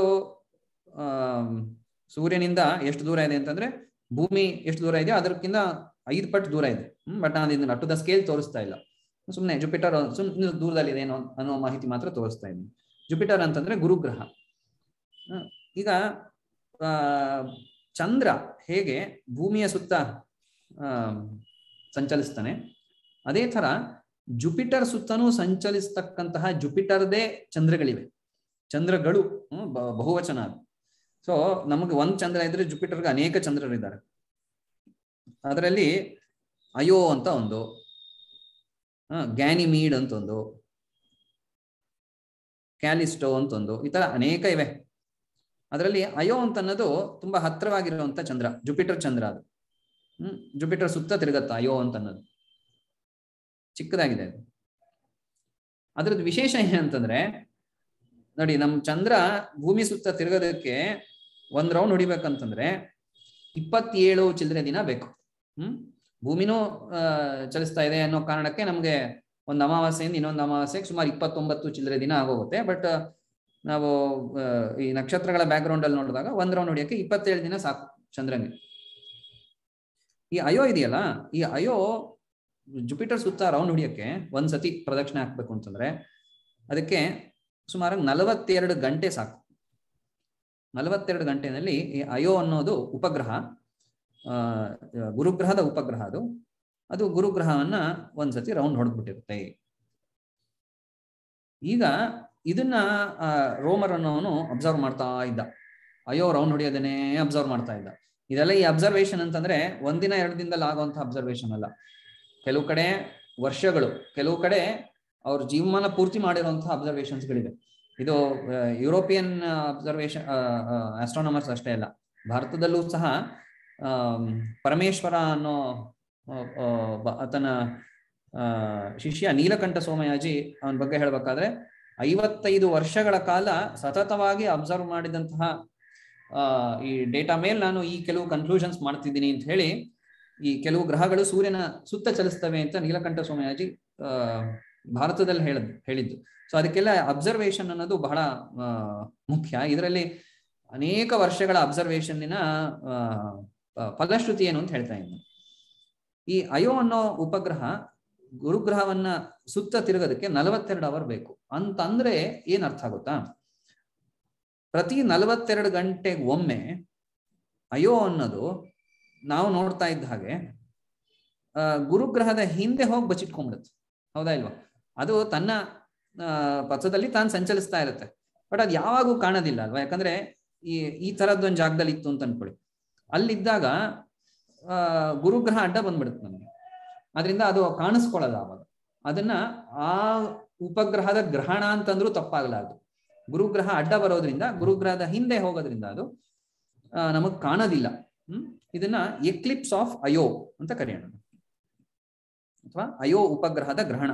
ಸೂರ್ಯನಿಂದ ಎಷ್ಟು ದೂರ ಇದೆ ಅಂತಂದ್ರೆ ಭೂಮಿ ಎಷ್ಟು ದೂರ ಇದೆ ಅದಕ್ಕಿಂತ ಐದು ಪಟ್ಟು ದೂರ ಇದೆ ಬಟ್ ನಾನು ಇದನ್ನ ಟು ದ ಸ್ಕೇಲ್ ತೋರಿಸ್ತಾ ಇಲ್ಲ ಸುಮ್ಮನೆ ಜುಪಿಟರ್ ಸುಮ್ಮನೆ ದೂರದಲ್ಲಿದೆ ಏನೋ ಅನ್ನೋ ಮಾಹಿತಿ ಮಾತ್ರ ತೋರಿಸ್ತಾ ಇದ್ದೀನಿ ಜುಪಿಟರ್ ಅಂತಂದ್ರೆ ಗುರುಗ್ರಹ ಹ್ಮ್. ಈಗ ಆ ಚಂದ್ರ ಹೇಗೆ ಭೂಮಿಯ ಸುತ್ತ ಆ ಸಂಚಲಿಸ್ತಾನೆ ಅದೇ ತರ ಜುಪಿಟರ್ ಸುತ್ತನೂ ಸಂಚಲಿಸ್ತಕ್ಕಂತಹ ಜುಪಿಟರ್ದೇ ಚಂದ್ರಗಳಿವೆ ಚಂದ್ರಗಳು ಹ್ಮ್, ಬ- ಬಹುವಚನ ಅದು ಸೊ ನಮಗೆ ಒಂದ್ ಚಂದ್ರ ಇದ್ರೆ ಜುಪಿಟರ್ಗೆ ಅನೇಕ ಚಂದ್ರರಿದ್ದಾರೆ ಅದರಲ್ಲಿ ಅಯೋ ಅಂತ ಒಂದು ಆ, ಗ್ಯಾನಿಮೀಡ್ ಅಂತ ಒಂದು ಕ್ಯಾಲಿಸ್ಟೋ ಅಂತ ಒಂದು ಈ ತರ ಅನೇಕ ಇವೆ ಅದರಲ್ಲಿ ಅಯೋ ಅಂತ ಅನ್ನೋದು ತುಂಬಾ ಹತ್ತಿರವಾಗಿರುವಂತ ಚಂದ್ರ ಜುಪಿಟರ್ ಚಂದ್ರ ಅದು ಹ್ಮ್ ಜುಪಿಟರ್ ಸುತ್ತ ತಿರುಗತ್ತ ಅಯೋ ಅಂತ ಅನ್ನೋದು ಚಿಕ್ಕದಾಗಿದೆ ಅದು ಅದ್ರದ್ದು ವಿಶೇಷ ಏನಂತಂದ್ರೆ ನೋಡಿ ನಮ್ ಚಂದ್ರ ಭೂಮಿ ಸುತ್ತ ತಿರುಗೋದಕ್ಕೆ ಒಂದ್ ರೌಂಡ್ ಹೊಡಿಬೇಕಂತಂದ್ರೆ ಇಪ್ಪತ್ತೇಳು ಚಿಲ್ಲರೆ ದಿನ ಬೇಕು ಹ್ಮ್ ಭೂಮಿನೂ ಆ, ಚಲಿಸ್ತಾ ಇದೆ ಅನ್ನೋ ಕಾರಣಕ್ಕೆ ನಮ್ಗೆ ಒಂದು ಅಮಾವಾಸ್ಯೆಯಿಂದ ಇನ್ನೊಂದು ಅಮಾವಾಸ್ಯೆಗೆ ಸುಮಾರು ಇಪ್ಪತ್ತೊಂಬತ್ತು ಚಿಲ್ಲರೆ ದಿನ ಆಗೋಗುತ್ತೆ ಬಟ್ ನಾವು ಆ, ಈ ನಕ್ಷತ್ರಗಳ ಬ್ಯಾಕ್ ಗ್ರೌಂಡ್ ಅಲ್ಲಿ ನೋಡಿದಾಗ ಒಂದ್ ರೌಂಡ್ ಹೊಡಿಯಕ್ಕೆ ಇಪ್ಪತ್ತೇಳು ದಿನ ಸಾಕು ಚಂದ್ರನ್ಗೆ ಈ ಅಯೋ ಇದೆಯಲ್ಲ ಈ ಅಯೋ ಜುಪಿಟರ್ ಸುತ್ತ ರೌಂಡ್ ಹೊಡಿಯಕ್ಕೆ ಒಂದ್ ಸತಿ ಪ್ರದಕ್ಷಿಣೆ ಹಾಕ್ಬೇಕು ಅಂತಂದ್ರೆ ಅದಕ್ಕೆ ಸುಮಾರು ನಲವತ್ತೆರಡು ಗಂಟೆ ಸಾಕು ನಲವತ್ತೆರಡು ಗಂಟೆನಲ್ಲಿ ಈ ಅಯೋ ಅನ್ನೋದು ಉಪಗ್ರಹ ಆ ಗುರುಗ್ರಹದ ಉಪಗ್ರಹ ಅದು ಅದು ಗುರುಗ್ರಹವನ್ನ ಒಂದ್ಸತಿ ರೌಂಡ್ ಹೊಡೆದ್ಬಿಟ್ಟಿರುತ್ತೆ ಈಗ ಇದನ್ನ ಆ, ರೋಮರ್ ಅನ್ನೋನು ಅಬ್ಸರ್ವ್ ಮಾಡ್ತಾ ಇದ್ದ ಅಯ್ಯೋ ರೌಂಡ್ ಹೊಡಿಯೋದನ್ನೇ ಅಬ್ಸರ್ವ್ ಮಾಡ್ತಾ ಇದ್ದ ಇದೆಲ್ಲ ಈ ಅಬ್ಸರ್ವೇಷನ್ ಅಂತಂದ್ರೆ ಒಂದಿನ ಎರಡು ದಿನದಲ್ಲಿ ಆಗುವಂತ ಅಬ್ಸರ್ವೇಷನ್ ಅಲ್ಲ ಕೆಲವು ಕಡೆ ವರ್ಷಗಳು ಕೆಲವು ಕಡೆ ಅವ್ರ ಜೀವಮಾನ ಪೂರ್ತಿ ಮಾಡಿರುವಂತಹ ಅಬ್ಸರ್ವೇಷನ್ಸ್ ಗಳಿವೆ ಇದು ಯುರೋಪಿಯನ್ ಅಬ್ಸರ್ವೇಷನ್ ಆಸ್ಟ್ರಾನಮರ್ಸ್ ಅಷ್ಟೇ ಅಲ್ಲ ಭಾರತದಲ್ಲೂ ಸಹ ಆಮ್, ಪರಮೇಶ್ವರ ಅನ್ನೋ ಆ, ಆ, ಬ- ಆತನ ಆ, ಶಿಷ್ಯ ನೀಲಕಂಠ ಸೋಮಯಾಜಿ ಅವನ ಬಗ್ಗೆ ಹೇಳ್ಬೇಕಾದ್ರೆ ಐವತ್ತೈದು ವರ್ಷಗಳ ಕಾಲ ಸತತವಾಗಿ ಅಬ್ಸರ್ವ್ ಮಾಡಿದಂತಹ ಆ, ಈ ಡೇಟಾ ಮೇಲೆ ನಾನು ಈ ಕೆಲವು ಕನ್ಕ್ಲೂಷನ್ಸ್ ಮಾಡ್ತಿದ್ದೀನಿ ಅಂತ ಹೇಳಿ ಈ ಕೆಲವು ಗ್ರಹಗಳು ಸೂರ್ಯನ ಸುತ್ತ ಚಲಿಸ್ತವೆ ಅಂತ ನೀಲಕಂಠ ಸೋಮಯಾಜಿ ಆ, ಭಾರತದಲ್ಲಿ ಹೇಳದ್ ಹೇಳಿದ್ದು ಸೊ ಅದಕ್ಕೆಲ್ಲ ಅಬ್ಸರ್ವೇಷನ್ ಅನ್ನೋದು ಬಹಳ ಆ, ಮುಖ್ಯ ಇದರಲ್ಲಿ ಅನೇಕ ವರ್ಷಗಳ ಅಬ್ಸರ್ವೇಷನ್ನಿನ ಫಲಶ್ರುತಿ ಏನು ಅಂತ ಹೇಳ್ತಾ ಇದ್ದೀನಿ ಈ ಅಯೋ ಅನ್ನೋ ಉಪಗ್ರಹ ಗುರುಗ್ರಹವನ್ನ ಸುತ್ತ ತಿರುಗೋದಕ್ಕೆ ನಲವತ್ತೆರಡು ಅವರ್ ಬೇಕು ಅಂತಂದ್ರೆ ಏನ್ ಅರ್ಥ ಆಗುತ್ತಾ ಪ್ರತಿ ನಲವತ್ತೆರಡು ಗಂಟೆಗೆ ಒಮ್ಮೆ ಅಯೋ ಅನ್ನೋದು ನಾವು ನೋಡ್ತಾ ಇದ್ದ ಹಾಗೆ ಆ, ಗುರುಗ್ರಹದ ಹಿಂದೆ ಹೋಗಿ ಬಚ್ಚಿಟ್ಕೊಂಡ್ಬಿಡುತ್ತೆ ಹೌದಾ ಇಲ್ವಾ ಅದು ತನ್ನ ಆ, ಪಥದಲ್ಲಿ ತಾನು ಸಂಚಲಿಸ್ತಾ ಇರುತ್ತೆ ಬಟ್ ಅದು ಯಾವಾಗೂ ಕಾಣೋದಿಲ್ಲ ಅಲ್ವಾ ಯಾಕಂದ್ರೆ ಈ ಈ ತರದ್ದೊಂದು ಜಾಗದಲ್ಲಿ ಇತ್ತು ಅಂತ ಅನ್ಕೊಳ್ಳಿ ಅಲ್ಲಿದ್ದಾಗ ಆ ಗುರುಗ್ರಹ ಅಡ್ಡ ಬಂದ್ಬಿಡುತ್ತೆ ನಮಗೆ ಅದರಿಂದ ಅದು ಕಾಣಿಸ್ಕೊಳ್ಳಲ್ಲ ಅವಾಗ ಅದನ್ನ ಆ ಉಪಗ್ರಹದ ಗ್ರಹಣ ಅಂತಂದ್ರೂ ತಪ್ಪಾಗಲಾರದು ಗುರುಗ್ರಹ ಅಡ್ಡ ಬರೋದ್ರಿಂದ ಗುರುಗ್ರಹದ ಹಿಂದೆ ಹೋಗೋದ್ರಿಂದ ಅದು ನಮಗ್ ಕಾಣೋದಿಲ್ಲ ಹ್ಮ್ ಇದನ್ನ ಎಕ್ಲಿಪ್ಸ್ ಆಫ್ ಅಯೋ ಅಂತ ಕರೆಯೋಣ ಅಥವಾ ಅಯೋ ಉಪಗ್ರಹದ ಗ್ರಹಣ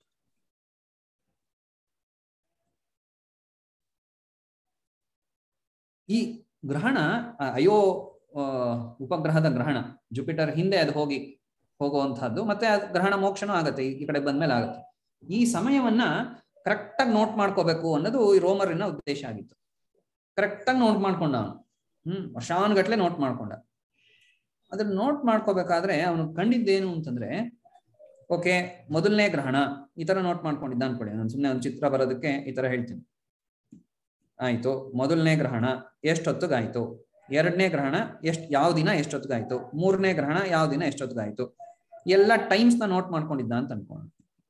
ಈ ಗ್ರಹಣ ಆ, ಅಯೋ ಆ, ಉಪಗ್ರಹದ ಗ್ರಹಣ ಜುಪಿಟರ್ ಹಿಂದೆ ಅದು ಹೋಗಿ ಹೋಗುವಂತಹದ್ದು ಮತ್ತೆ ಅದು ಗ್ರಹಣ ಮೋಕ್ಷನೂ ಆಗತ್ತೆ ಈ- ಈ ಕಡೆ ಬಂದ್ಮೇಲೆ ಆಗತ್ತೆ ಈ ಸಮಯವನ್ನ ಕರೆಕ್ಟ್ ಆಗಿ ನೋಟ್ ಮಾಡ್ಕೋಬೇಕು ಅನ್ನೋದು ಈ ರೋಮರಿನ ಉದ್ದೇಶ ಆಗಿತ್ತು ಕರೆಕ್ಟ್ ಆಗಿ ನೋಟ್ ಮಾಡ್ಕೊಂಡ ಅವನು ಹ್ಮ್ ವರ್ಷಾನ್ಗಟ್ಲೆ ನೋಟ್ ಮಾಡ್ಕೊಂಡ ಅದನ್ನ ನೋಟ್ ಮಾಡ್ಕೋಬೇಕಾದ್ರೆ ಅವನು ಕಂಡಿದ್ದೇನು ಅಂತಂದ್ರೆ ಓಕೆ ಮೊದಲನೇ ಗ್ರಹಣ ಈ ತರ ನೋಟ್ ಮಾಡ್ಕೊಂಡಿದ್ದ ಅನ್ಕೊಳ್ಳಿ ನಾನು ಸುಮ್ಮನೆ ಒಂದು ಚಿತ್ರ ಬರೋದಕ್ಕೆ ಈ ತರ ಹೇಳ್ತೀನಿ ಆಯ್ತು ಮೊದಲನೇ ಗ್ರಹಣ ಎಷ್ಟೊತ್ತಿಗಾಯ್ತು ಎರಡನೇ ಗ್ರಹಣ ಎಷ್ಟ್ ಯಾವ ದಿನ ಎಷ್ಟೊತ್ತಿಗಾಯ್ತು ಮೂರನೇ ಗ್ರಹಣ ಯಾವ ದಿನ ಎಷ್ಟೊತ್ತಿಗಾಯ್ತು ಎಲ್ಲ ಟೈಮ್ಸ್ ನ ನೋಟ್ ಮಾಡ್ಕೊಂಡಿದ್ದ ಅಂತ ಅನ್ಕೋಣ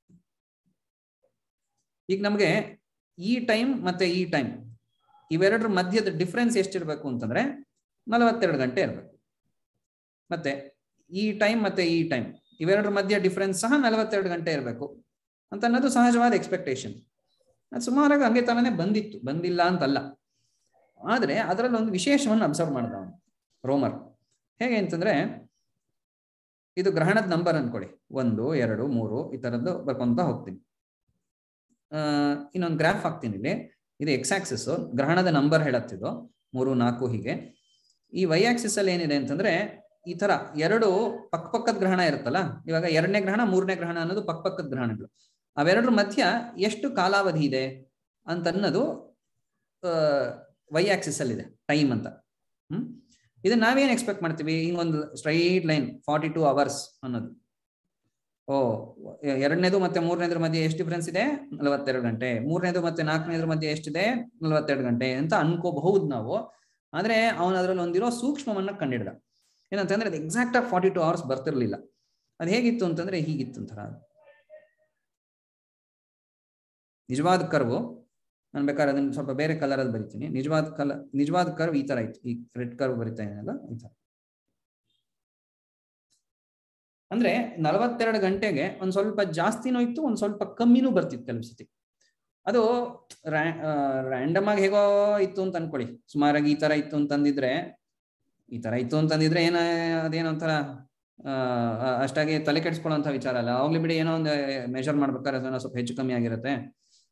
ಈಗ ನಮ್ಗೆ ಈ ಟೈಮ್ ಮತ್ತೆ ಈ ಟೈಮ್ ಇವೆರಡರ ಮಧ್ಯದ ಡಿಫ್ರೆನ್ಸ್ ಎಷ್ಟಿರ್ಬೇಕು ಅಂತಂದ್ರೆ ನಲವತ್ತೆರಡು ಗಂಟೆ ಇರಬೇಕು ಮತ್ತೆ ಈ ಟೈಮ್ ಮತ್ತೆ ಈ ಟೈಮ್ ಇವೆರಡರ ಮಧ್ಯ ಡಿಫ್ರೆನ್ಸ್ ಸಹ ನಲವತ್ತೆರಡು ಗಂಟೆ ಇರಬೇಕು ಅಂತ ಅನ್ನೋದು ಸಹಜವಾದ ಎಕ್ಸ್ಪೆಕ್ಟೇಷನ್ ಅದು ಸುಮಾರಾಗಿ ಹಂಗೆ ತರನೇ ಬಂದಿತ್ತು ಬಂದಿಲ್ಲ ಅಂತಲ್ಲ ಆದ್ರೆ ಅದರಲ್ಲಿ ಒಂದು ವಿಶೇಷವನ್ನು ಅಬ್ಸರ್ವ್ ಮಾಡ್ದ ಅವನು ರೋಮರ್ ಹೇಗೆ ಅಂತಂದ್ರೆ ಇದು ಗ್ರಹಣದ ನಂಬರ್ ಅನ್ಕೊಳ್ಳಿ ಒಂದು ಎರಡು ಮೂರು ಈ ತರದ್ದು ಬರ್ಕೊಂತ ಹೋಗ್ತೀನಿ ಆ ಇನ್ನೊಂದು ಗ್ರಾಫ್ ಹಾಕ್ತೀನಿ ಇಲ್ಲಿ ಇದು ಎಕ್ಸ್ ಆಕ್ಸಿಸ್ ಗ್ರಹಣದ ನಂಬರ್ ಹೇಳತ್ತಿದ್ದು ಮೂರು ನಾಲ್ಕು ಹೀಗೆ ಈ ವೈ ಆಕ್ಸಿಸ್ ಅಲ್ಲಿ ಏನಿದೆ ಅಂತಂದ್ರೆ ಈ ತರ ಎರಡು ಪಕ್ಕಪಕ್ಕದ ಗ್ರಹಣ ಇರುತ್ತಲ್ಲ ಇವಾಗ ಎರಡನೇ ಗ್ರಹಣ ಮೂರನೇ ಗ್ರಹಣ ಅನ್ನೋದು ಪಕ್ಕಪಕ್ಕದ ಗ್ರಹಣಗಳು ಅವೆರಡರ ಮಧ್ಯ ಎಷ್ಟು ಕಾಲಾವಧಿ ಇದೆ ಅಂತ ಅನ್ನೋದು ವೈ ಆಕ್ಸಿಸ್ ಅಲ್ಲಿ ಇದೆ ಟೈಮ್ ಅಂತ ಹ್ಮ್ ಇದನ್ನ ನಾವೇನ್ ಎಕ್ಸ್ಪೆಕ್ಟ್ ಮಾಡ್ತೀವಿ ಹಿಂಗೊಂದು straight line forty two hours ಅನ್ನೋದು ಓ ಎರಡನೇದು ಮತ್ತೆ ಮೂರನೇದ್ರ ಮಧ್ಯೆ ಎಷ್ಟು ಡಿಫ್ರೆನ್ಸ್ ಇದೆ ನಲವತ್ತೆರಡು ಗಂಟೆ ಮೂರನೇದು ಮತ್ತೆ ನಾಲ್ಕನೇದ್ರ ಮಧ್ಯೆ ಎಷ್ಟಿದೆ ನಲವತ್ತೆರಡು ಗಂಟೆ ಅಂತ ಅನ್ಕೋಬಹುದು ನಾವು ಆದ್ರೆ ಅವನ ಅದ್ರಲ್ಲಿ ಒಂದಿರೋ ಸೂಕ್ಷ್ಮವನ್ನ ಕಂಡಿಡ್ದ ಏನಂತಂದ್ರೆ ಅದು ಎಕ್ಸಾಕ್ಟ್ ಆಗಿ ಫಾರ್ಟಿ ಟೂ ಅವರ್ಸ್ ಬರ್ತಿರ್ಲಿಲ್ಲ ಅದು ಹೇಗಿತ್ತು ಅಂತಂದ್ರೆ ಹೀಗಿತ್ತು ಒಂಥರ ನಿಜವಾದ ಕರ್ವು ನಾನು ಬೇಕಾದ್ರೆ ಅದನ್ನ ಸ್ವಲ್ಪ ಬೇರೆ ಕಲರ್ ಅಲ್ಲಿ ಬರಿತೀನಿ ನಿಜವಾದ ಕಲರ್ ನಿಜವಾದ ಕರ್ವ್ ಈ ತರ ಇತ್ತು ಈ ರೆಡ್ ಕರ್ವ್ ಬರಿತಾ ಇದೆಯಲ್ಲ ಈ ತರ ಅಂದ್ರೆ ನಲವತ್ತೆರಡು ಗಂಟೆಗೆ ಒಂದ್ ಸ್ವಲ್ಪ ಜಾಸ್ತಿನೂ ಇತ್ತು ಒಂದ್ ಸ್ವಲ್ಪ ಕಮ್ಮಿನೂ ಬರ್ತಿತ್ತು ಕೆಲವು ಸತಿ ಅದು ರ್ಯಾಂಡಮ್ ಆಗಿ ಹೇಗೋ ಇತ್ತು ಅಂತ ಅನ್ಕೊಳ್ಳಿ ಸುಮಾರಾಗಿ ಈ ತರ ಇತ್ತು ಅಂತಂದಿದ್ರೆ ಈ ತರ ಇತ್ತು ಅಂತಂದಿದ್ರೆ ಏನ ಅದೇನೋ ಒಂಥರ ಆ ಅಷ್ಟಾಗಿ ತಲೆ ಕೆಡಿಸ್ಕೊಳ್ಳೋಂಥ ವಿಚಾರ ಅಲ್ಲ ಹೋಗ್ಲಿ ಬಿಡಿ ಏನೋ ಒಂದು ಮೆಷರ್ ಮಾಡ್ಬೇಕಾದ್ರೆ ಅದನ್ನ ಸ್ವಲ್ಪ ಹೆಚ್ಚು ಕಮ್ಮಿ ಆಗಿರುತ್ತೆ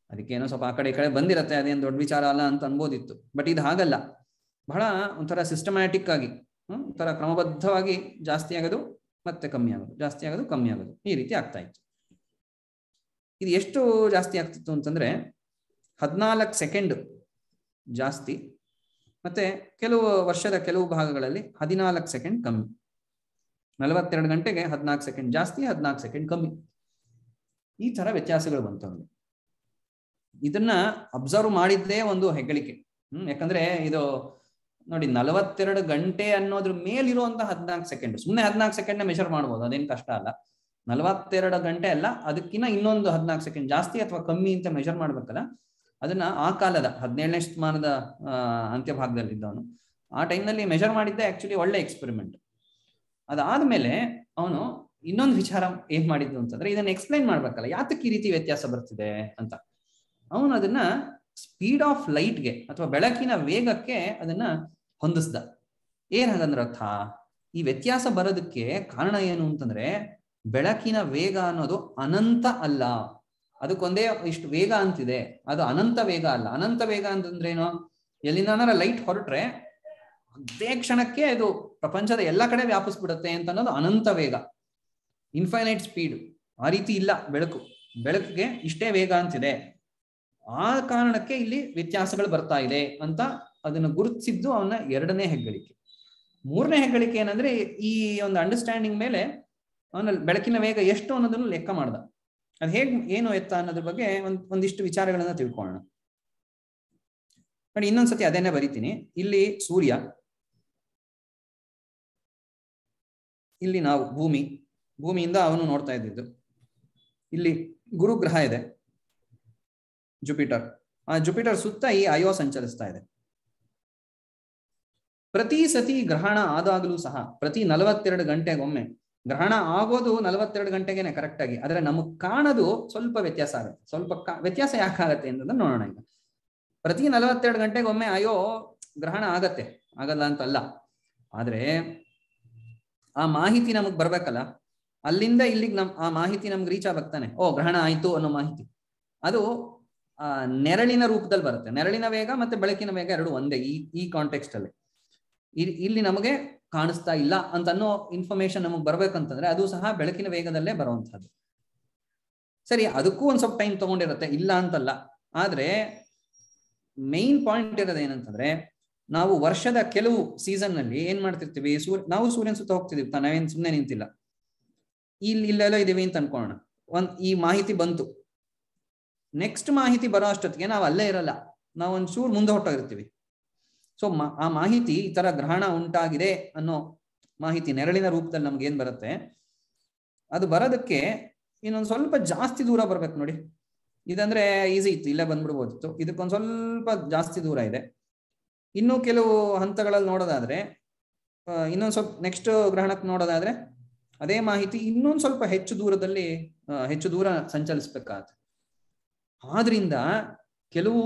ಅದಕ್ಕೆ ಏನೋ ಸ್ವಲ್ಪ ಆ ಕಡೆ ಈ ಕಡೆ ಬಂದಿರತ್ತೆ ಅದೇನು ದೊಡ್ಡ ವಿಚಾರ ಅಲ್ಲ ಅಂತ ಅನ್ಬೋದಿತ್ತು ಬಟ್ ಇದು ಹಾಗಲ್ಲ ಬಹಳ ಒಂಥರ ಸಿಸ್ಟಮ್ಯಾಟಿಕ್ ಆಗಿ ಹ್ಮ್ ಒಂಥರ ಕ್ರಮಬದ್ಧವಾಗಿ ಜಾಸ್ತಿ ಆಗೋದು ಮತ್ತೆ ಕಮ್ಮಿ ಆಗೋದು ಜಾಸ್ತಿ ಆಗೋದು ಕಮ್ಮಿ ಆಗೋದು ಈ ರೀತಿ ಆಗ್ತಾ ಇತ್ತು ಇದು ಎಷ್ಟು ಜಾಸ್ತಿ ಆಗ್ತಿತ್ತು ಅಂತಂದ್ರೆ ಹದಿನಾಲ್ಕು ಸೆಕೆಂಡ್ ಜಾಸ್ತಿ ಮತ್ತೆ ಕೆಲವು ವರ್ಷದ ಕೆಲವು ಭಾಗಗಳಲ್ಲಿ ಹದಿನಾಲ್ಕು ಸೆಕೆಂಡ್ ಕಮ್ಮಿ ನಲವತ್ತೆರಡು ಗಂಟೆಗೆ ಹದಿನಾಲ್ಕು ಸೆಕೆಂಡ್ ಜಾಸ್ತಿ ಹದಿನಾಲ್ಕು ಸೆಕೆಂಡ್ ಕಮ್ಮಿ ಈ ತರ ವ್ಯತ್ಯಾಸಗಳು ಬಂತವಲ್ಲಿ ಇದನ್ನ ಅಬ್ಸರ್ವ್ ಮಾಡಿದ್ದೇ ಒಂದು ಹೆಗ್ಗಳಿಕೆ ಹ್ಮ್ ಯಾಕಂದ್ರೆ ಇದು ನೋಡಿ ನಲವತ್ತೆರಡು ಗಂಟೆ ಅನ್ನೋದ್ರ ಮೇಲಿರುವಂತ ಹದಿನಾಲ್ಕು ಸೆಕೆಂಡ್ ಸುಮ್ಮನೆ ಹದಿನಾಲ್ಕು ಸೆಕೆಂಡ್ ಮೆಷರ್ ಮಾಡ್ಬೋದು ಅದೇನು ಕಷ್ಟ ಅಲ್ಲ ನಲವತ್ತೆರಡು ಗಂಟೆ ಅಲ್ಲ ಅದಕ್ಕಿಂತ ಇನ್ನೊಂದು ಹದಿನಾಲ್ಕು ಸೆಕೆಂಡ್ ಜಾಸ್ತಿ ಅಥವಾ ಕಮ್ಮಿ ಅಂತ ಮೆಷರ್ ಮಾಡ್ಬೇಕಲ್ಲ ಅದನ್ನ ಆ ಕಾಲದ ಹದಿನೇಳನೇ ಶತಮಾನದ ಅಂತ್ಯಭಾಗದಲ್ಲಿ ಇದ್ದವನು ಆ ಟೈಮ್ನಲ್ಲಿ ಮೆಷರ್ ಮಾಡಿದ್ದೆ ಆಕ್ಚುಲಿ ಒಳ್ಳೆ ಎಕ್ಸ್ಪೆರಿಮೆಂಟ್ ಅದಾದ್ಮೇಲೆ ಅವನು ಇನ್ನೊಂದು ವಿಚಾರ ಏನ್ ಮಾಡಿದ್ದು ಅಂತಂದ್ರೆ ಇದನ್ನ ಎಕ್ಸ್ಪ್ಲೈನ್ ಮಾಡ್ಬೇಕಲ್ಲ ಯಾತಕ್ಕೆ ಈ ರೀತಿ ವ್ಯತ್ಯಾಸ ಬರ್ತಿದೆ ಅಂತ ಅವನು ಅದನ್ನ ಸ್ಪೀಡ್ ಆಫ್ ಲೈಟ್ಗೆ ಅಥವಾ ಬೆಳಕಿನ ವೇಗಕ್ಕೆ ಅದನ್ನ ಹೊಂದಿಸ್ದ ಏನ್ ಹಾಗಂದ್ರ ಅರ್ಥ ಈ ವ್ಯತ್ಯಾಸ ಬರೋದಕ್ಕೆ ಕಾರಣ ಏನು ಅಂತಂದ್ರೆ ಬೆಳಕಿನ ವೇಗ ಅನ್ನೋದು ಅನಂತ ಅಲ್ಲ ಅದಕ್ಕೊಂದೇ ಇಷ್ಟು ವೇಗ ಅಂತಿದೆ ಅದು ಅನಂತ ವೇಗ ಅಲ್ಲ ಅನಂತ ವೇಗ ಅಂತಂದ್ರೆ ಏನು ಎಲ್ಲಿಂದ ಲೈಟ್ ಹೊರಟ್ರೆ ಅದೇ ಕ್ಷಣಕ್ಕೆ ಅದು ಪ್ರಪಂಚದ ಎಲ್ಲ ಕಡೆ ವ್ಯಾಪಿಸ್ಬಿಡುತ್ತೆ ಅಂತ ಅನ್ನೋದು ಅನಂತ ವೇಗ ಇನ್ಫೈನೈಟ್ ಸ್ಪೀಡ್ ಆ ರೀತಿ ಇಲ್ಲ ಬೆಳಕು ಬೆಳಕಿಗೆ ಇಷ್ಟೇ ವೇಗ ಅಂತಿದೆ ಆ ಕಾರಣಕ್ಕೆ ಇಲ್ಲಿ ವ್ಯತ್ಯಾಸಗಳು ಬರ್ತಾ ಇದೆ ಅಂತ ಅದನ್ನು ಗುರುತಿಸಿದ್ದು ಅವನ ಎರಡನೇ ಹೆಗ್ಗಳಿಕೆ ಮೂರನೇ ಹೆಗ್ಗಳಿಕೆ ಏನಂದ್ರೆ ಈ ಒಂದು ಅಂಡರ್ಸ್ಟ್ಯಾಂಡಿಂಗ್ ಮೇಲೆ ಅವನ ಬೆಳಕಿನ ವೇಗ ಎಷ್ಟು ಅನ್ನೋದನ್ನು ಲೆಕ್ಕ ಮಾಡ್ದ ಅದು ಹೇಗ್ ಏನು ಎತ್ತ ಅನ್ನೋದ್ರ ಬಗ್ಗೆ ಒಂದ್ ಒಂದಿಷ್ಟು ವಿಚಾರಗಳನ್ನ ತಿಳ್ಕೊಳ್ಳೋಣ ನೋಡಿ ಇನ್ನೊಂದ್ಸತಿ ಅದೇನೆ ಬರಿತೀನಿ ಇಲ್ಲಿ ಸೂರ್ಯ ಇಲ್ಲಿ ನಾವು ಭೂಮಿ ಭೂಮಿಯಿಂದ ಅವನು ನೋಡ್ತಾ ಇದ್ದಿದ್ದು ಇಲ್ಲಿ ಗುರುಗ್ರಹ ಇದೆ ಜುಪಿಟರ್ ಆ ಜುಪಿಟರ್ ಸುತ್ತ ಈ ಅಯೋ ಸಂಚರಿಸ್ತಾ ಇದೆ ಪ್ರತಿ ಸತಿ ಗ್ರಹಣ ಆದಾಗಲೂ ಸಹ ಪ್ರತಿ ನಲವತ್ತೆರಡು ಗಂಟೆಗೊಮ್ಮೆ ಗ್ರಹಣ ಆಗೋದು ನಲವತ್ತೆರಡು ಗಂಟೆಗೆನೆ ಕರೆಕ್ಟ್ ಆಗಿ ಆದ್ರೆ ನಮಗ್ ಕಾಣೋದು ಸ್ವಲ್ಪ ವ್ಯತ್ಯಾಸ ಆಗುತ್ತೆ ಸ್ವಲ್ಪ ವ್ಯತ್ಯಾಸ ಯಾಕಾಗತ್ತೆ ಅನ್ನೋದನ್ನ ನೋಡೋಣ ಈಗ ಪ್ರತಿ ನಲವತ್ತೆರಡು ಗಂಟೆಗೊಮ್ಮೆ ಅಯ್ಯೋ ಗ್ರಹಣ ಆಗತ್ತೆ ಆಗಲ್ಲ ಅಂತಲ್ಲ ಆದ್ರೆ ಆ ಮಾಹಿತಿ ನಮಗ್ ಬರ್ಬೇಕಲ್ಲ ಅಲ್ಲಿಂದ ಇಲ್ಲಿಗೆ ನಮ್ ಆ ಮಾಹಿತಿ ನಮ್ಗೆ ರೀಚ್ ಆಗ್ತಾನೆ ಓ ಗ್ರಹಣ ಆಯ್ತು ಅನ್ನೋ ಮಾಹಿತಿ ಅದು ಆ ನೆರಳಿನ ರೂಪದಲ್ಲಿ ಬರುತ್ತೆ ನೆರಳಿನ ವೇಗ ಮತ್ತೆ ಬೆಳಕಿನ ವೇಗ ಎರಡು ಒಂದೇ ಈ ಈ ಕಾಂಟೆಕ್ಸ್ಟ್ ಅಲ್ಲಿ ಇಲ್ಲಿ ನಮಗೆ ಕಾಣಿಸ್ತಾ ಇಲ್ಲ ಅಂತ ಅನ್ನೋ ಇನ್ಫಾರ್ಮೇಶನ್ ನಮಗೆ ಬರ್ಬೇಕಂತಂದ್ರೆ ಅದು ಸಹ ಬೆಳಕಿನ ವೇಗದಲ್ಲೇ ಬರುವಂತಹದ್ದು ಸರಿ ಅದಕ್ಕೂ ಒಂದ್ ಸ್ವಲ್ಪ ಟೈಮ್ ತಗೊಂಡಿರುತ್ತೆ ಇಲ್ಲ ಅಂತಲ್ಲ ಆದ್ರೆ ಮೈನ್ ಪಾಯಿಂಟ್ ಇರೋದು ಏನಂತಂದ್ರೆ ನಾವು ವರ್ಷದ ಕೆಲವು ಸೀಸನ್ ನಲ್ಲಿ ಏನ್ ಮಾಡ್ತಿರ್ತೀವಿ ಸೂರ್ಯ ನಾವು ಸೂರ್ಯನ ಸುತ್ತ ಹೋಗ್ತಿದೀವಿ ನಾವೇನ್ ಸುಮ್ಮನೆ ನಿಂತಿಲ್ಲ ಇಲ್ಲಿ ಇಲ್ಲೆಲ್ಲ ಇದೀವಿ ಅಂತ ಅನ್ಕೊಳ್ಳೋಣ ಒಂದ್ ಈ ಮಾಹಿತಿ ಬಂತು ನೆಕ್ಸ್ಟ್ ಮಾಹಿತಿ ಬರೋ ಅಷ್ಟೊತ್ತಿಗೆ ನಾವು ಅಲ್ಲೇ ಇರಲ್ಲ ನಾವು ಒಂದ್ ಚೂರ್ ಮುಂದೆ ಹೊಟ್ಟೋಗಿರ್ತೀವಿ ಸೊ ಆ ಮಾಹಿತಿ ಈ ತರ ಗ್ರಹಣ ಉಂಟಾಗಿದೆ ಅನ್ನೋ ಮಾಹಿತಿ ನೆರಳಿನ ರೂಪದಲ್ಲಿ ನಮ್ಗೆ ಏನ್ ಬರುತ್ತೆ ಅದು ಬರೋದಕ್ಕೆ ಇನ್ನೊಂದ್ ಸ್ವಲ್ಪ ಜಾಸ್ತಿ ದೂರ ಬರ್ಬೇಕು ನೋಡಿ ಇದಂದ್ರೆ ಈಸಿ ಇತ್ತು ಇಲ್ಲೇ ಬಂದ್ಬಿಡ್ಬೋದಿತ್ತು ಇದಕ್ಕೊಂದ್ ಸ್ವಲ್ಪ ಜಾಸ್ತಿ ದೂರ ಇದೆ ಇನ್ನು ಕೆಲವು ಹಂತಗಳಲ್ಲಿ ನೋಡೋದಾದ್ರೆ ಇನ್ನೊಂದ್ ಸ್ವಲ್ಪ ನೆಕ್ಸ್ಟ್ ಗ್ರಹಣಕ್ಕೆ ನೋಡೋದಾದ್ರೆ ಅದೇ ಮಾಹಿತಿ ಇನ್ನೊಂದ್ ಸ್ವಲ್ಪ ಹೆಚ್ಚು ದೂರದಲ್ಲಿ ಹೆಚ್ಚು ದೂರ ಸಂಚಲಿಸ್ಬೇಕಾಗತ್ತೆ ಆದ್ರಿಂದ ಕೆಲವು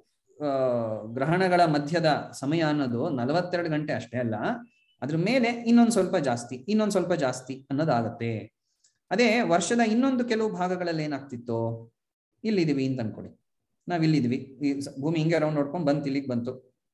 ಗ್ರಹಣಗಳ ಮಧ್ಯದ ಸಮಯ ಅನ್ನೋದು ನಲವತ್ತೆರಡು ಗಂಟೆ ಅಷ್ಟೇ ಅಲ್ಲ ಅದ್ರ ಮೇಲೆ ಇನ್ನೊಂದ್ ಸ್ವಲ್ಪ ಜಾಸ್ತಿ ಇನ್ನೊಂದ್ ಸ್ವಲ್ಪ ಜಾಸ್ತಿ ಅನ್ನೋದಾಗತ್ತೆ ಅದೇ ವರ್ಷದ ಇನ್ನೊಂದು ಕೆಲವು ಭಾಗಗಳಲ್ಲಿ ಏನಾಗ್ತಿತ್ತು ಇಲ್ಲಿದೀವಿ ಅಂತ ಅನ್ಕೊಳ್ಳಿ ನಾವ್ ಇಲ್ಲಿದ್ವಿ ಈ ಭೂಮಿ ಹಿಂಗೆ ರೌಂಡ್ ನೋಡ್ಕೊಂಡ್ ಬಂತು ಇಲ್ಲಿಗೆ ಬಂತು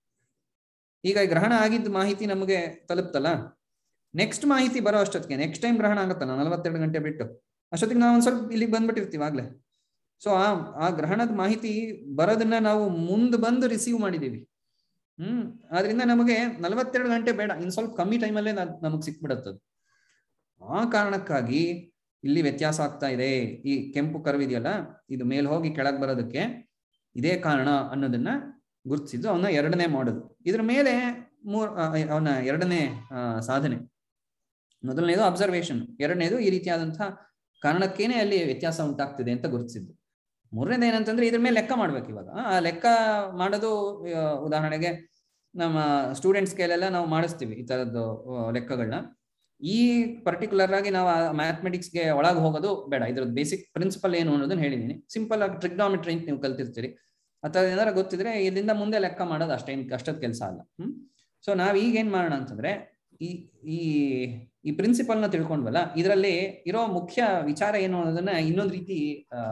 ಈಗ ಗ್ರಹಣ ಆಗಿದ್ದ ಮಾಹಿತಿ ನಮಗೆ ತಲುಪ್ತಲ್ಲ ನೆಕ್ಸ್ಟ್ ಮಾಹಿತಿ ಬರೋ ಅಷ್ಟೊತ್ತಿಗೆ ನೆಕ್ಸ್ಟ್ ಟೈಮ್ ಗ್ರಹಣ ಆಗುತ್ತಲ್ಲ ನಲವತ್ತೆರಡು ಗಂಟೆ ಬಿಟ್ಟು ಅಷ್ಟೊತ್ತಿಗೆ ನಾವು ಒಂದ್ ಸ್ವಲ್ಪ ಇಲ್ಲಿಗೆ ಬಂದ್ಬಿಟ್ಟಿರ್ತೀವಿ ಆಗ್ಲೇ ಸೊ ಆ ಆ ಗ್ರಹಣದ ಮಾಹಿತಿ ಬರೋದನ್ನ ನಾವು ಮುಂದ್ ಬಂದು ರಿಸೀವ್ ಮಾಡಿದೀವಿ ಹ್ಮ್ ಆದ್ರಿಂದ ನಮಗೆ ನಲವತ್ತೆರಡು ಗಂಟೆ ಬೇಡ ಇನ್ ಸ್ವಲ್ಪ ಕಮ್ಮಿ ಟೈಮಲ್ಲೇ ನಮಗ್ ಸಿಕ್ಬಿಡತ್ತದು ಆ ಕಾರಣಕ್ಕಾಗಿ ಇಲ್ಲಿ ವ್ಯತ್ಯಾಸ ಆಗ್ತಾ ಇದೆ ಈ ಕೆಂಪು ಕರ್ವ್ ಇದೆಯಲ್ಲ ಇದು ಮೇಲ್ ಹೋಗಿ ಕೆಳಗ್ ಬರೋದಕ್ಕೆ ಇದೇ ಕಾರಣ ಅನ್ನೋದನ್ನ ಗುರುತಿಸಿದ್ದು ಅವನ ಎರಡನೇ ಮಾಡಲ್ ಇದ್ರ ಮೇಲೆ ಮೂರ್ ಅವನ ಎರಡನೇ ಸಾಧನೆ ಮೊದಲನೇದು ಅಬ್ಸರ್ವೇಷನ್ ಎರಡನೇದು ಈ ರೀತಿಯಾದಂತಹ ಕಾರಣಕ್ಕೇನೆ ಅಲ್ಲಿ ವ್ಯತ್ಯಾಸ ಉಂಟಾಗ್ತಿದೆ ಅಂತ ಗುರುತಿಸಿದ್ದು ಮೂರನೇದು ಏನಂತಂದ್ರೆ ಇದ್ರ ಮೇಲೆ ಲೆಕ್ಕ ಮಾಡ್ಬೇಕು ಇವಾಗ ಆ ಲೆಕ್ಕ ಮಾಡೋದು ಉದಾಹರಣೆಗೆ ನಮ್ಮ ಸ್ಟೂಡೆಂಟ್ಸ್ ಕೈಲೆಲ್ಲ ನಾವು ಮಾಡಿಸ್ತೀವಿ ಈ ತರದ್ದು ಲೆಕ್ಕಗಳನ್ನ ಈ ಪರ್ಟಿಕ್ಯುಲರ್ ಆಗಿ ನಾವು ಮ್ಯಾಥಮೆಟಿಕ್ಸ್ಗೆ ಒಳಗೆ ಹೋಗೋದು ಬೇಡ ಇದ್ರದ್ದು ಬೇಸಿಕ್ ಪ್ರಿನ್ಸಿಪಲ್ ಏನು ಅನ್ನೋದನ್ನ ಹೇಳಿದೀನಿ ಸಿಂಪಲ್ ಆಗಿ ಟ್ರಿಗ್ನಾಮೆಟ್ರಿ ಅಂತ ನೀವು ಕಲ್ತಿರ್ತೀರಿ ಅಥವಾ ಏನಾರ ಗೊತ್ತಿದ್ರೆ ಇಲ್ಲಿಂದ ಮುಂದೆ ಲೆಕ್ಕ ಮಾಡೋದು ಅಷ್ಟೇ ಅಷ್ಟೊಂದು ಕೆಲಸ ಅಲ್ಲ ಹ್ಮ್ ಸೊ ನಾವ್ ಈಗ ಏನ್ ಮಾಡೋಣ ಅಂತಂದ್ರೆ ಈ ಈ ಈ ಪ್ರಿನ್ಸಿಪಲ್ನ ತಿಳ್ಕೊಂಡ್ವಲ್ಲ ಇದರಲ್ಲಿ ಇರೋ ಮುಖ್ಯ ವಿಚಾರ ಏನು ಅನ್ನೋದನ್ನ ಇನ್ನೊಂದು ರೀತಿ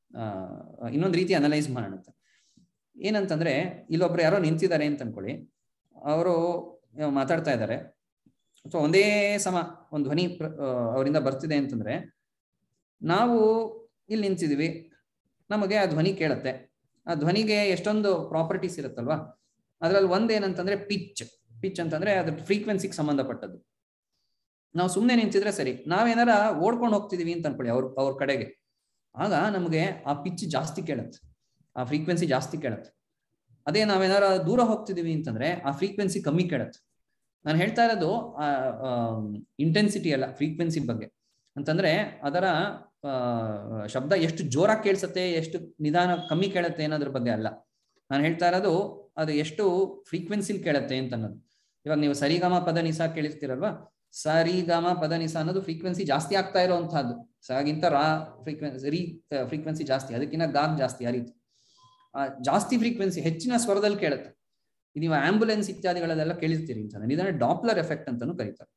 ಇನ್ನೊಂದು ರೀತಿ ಅನಲೈಸ್ ಮಾಡೋಣ ಅಂತ. ಏನಂತಂದ್ರೆ ಇಲ್ಲೊಬ್ರು ಯಾರೋ ನಿಂತಿದ್ದಾರೆ ಅಂತ ಅನ್ಕೊಳ್ಳಿ ಅವರು ಮಾತಾಡ್ತಾ ಇದ್ದಾರೆ ಅಥವಾ ಒಂದೇ ಸಮ ಒಂದು ಧ್ವನಿ ಪ್ರ- ಆ, ಅವರಿಂದ ಬರ್ತಿದೆ ಅಂತಂದ್ರೆ ನಾವು ಇಲ್ಲಿ ನಿಂತಿದೀವಿ ನಮಗೆ ಆ ಧ್ವನಿ ಕೇಳುತ್ತೆ ಆ ಧ್ವನಿಗೆ ಎಷ್ಟೊಂದು ಪ್ರಾಪರ್ಟೀಸ್ ಇರುತ್ತಲ್ವಾ ಅದ್ರಲ್ಲಿ ಒಂದೇನಂತಂದ್ರೆ ಪಿಚ್ ಪಿಚ್ ಅಂತಂದ್ರೆ ಅದ್ರ ಫ್ರೀಕ್ವೆನ್ಸಿಗೆ ಸಂಬಂಧಪಟ್ಟದ್ದು ನಾವು ಸುಮ್ಮನೆ ನಿಂತಿದ್ರೆ ಸರಿ ನಾವೇನಾರ ಓಡ್ಕೊಂಡು ಹೋಗ್ತಿದೀವಿ ಅಂತ ಅನ್ಕೊಳ್ಳಿ ಅವ್ರ ಅವ್ರ ಕಡೆಗೆ ಆಗ ನಮಗೆ ಆ ಪಿಚ್ ಜಾಸ್ತಿ ಕೇಳುತ್ತೆ ಆ ಫ್ರೀಕ್ವೆನ್ಸಿ ಜಾಸ್ತಿ ಕೇಳುತ್ತೆ ಅದೇ ನಾವೇನಾರ ದೂರ ಹೋಗ್ತಿದೀವಿ ಅಂತಂದ್ರೆ ಆ ಫ್ರೀಕ್ವೆನ್ಸಿ ಕಮ್ಮಿ ಕೇಳುತ್ತೆ ನಾನು ಹೇಳ್ತಾ ಇರೋದು ಇಂಟೆನ್ಸಿಟಿ ಅಲ್ಲ ಫ್ರೀಕ್ವೆನ್ಸಿ ಬಗ್ಗೆ ಅಂತಂದ್ರೆ ಅದರ ಆ, ಶಬ್ದ ಎಷ್ಟು ಜೋರಾಗಿ ಕೇಳಿಸುತ್ತೆ ಎಷ್ಟು ನಿಧಾನ ಕಮ್ಮಿ ಕೇಳುತ್ತೆ ಅನ್ನೋದ್ರ ಬಗ್ಗೆ ಅಲ್ಲ ನಾನು ಹೇಳ್ತಾ ಇರೋದು ಅದು ಎಷ್ಟು ಫ್ರೀಕ್ವೆನ್ಸಿಲಿ ಕೇಳುತ್ತೆ ಅಂತ ಅನ್ನೋದು ಇವಾಗ ನೀವು ಸರಿಗಮ ಪದ ನಿಸಾ ಕೇಳಿರ್ತೀರಲ್ವಾ ಸರಿಗಮ ಪದ ನಿಸಾ ಅನ್ನೋದು ಫ್ರೀಕ್ವೆನ್ಸಿ ಜಾಸ್ತಿ ಆಗ್ತಾ ಇರುವಂತಹದ್ದು ಸಾಗಿಂತ ರಾ ಫ್ರೀಕ್ವೆನ್ಸಿ ರೀ ಫ್ರೀಕ್ವೆನ್ಸಿ ಜಾಸ್ತಿ ಅದಕ್ಕಿಂತ ಗಾಗ್ ಜಾಸ್ತಿ ಆ ರೀತಿ ಆ, ಜಾಸ್ತಿ ಫ್ರೀಕ್ವೆನ್ಸಿ ಹೆಚ್ಚಿನ ಸ್ವರದಲ್ಲಿ ಕೇಳುತ್ತೆ ಇದು ನೀವು ಆಂಬುಲೆನ್ಸ್ ಇತ್ಯಾದಿಗಳಲ್ಲೆಲ್ಲ ಕೇಳಿರ್ತೀರಿ ಅಂತ ಇದನ್ನ ಡಾಪ್ಲರ್ ಎಫೆಕ್ಟ್ ಅಂತಾನು ಕರೀತಾರೆ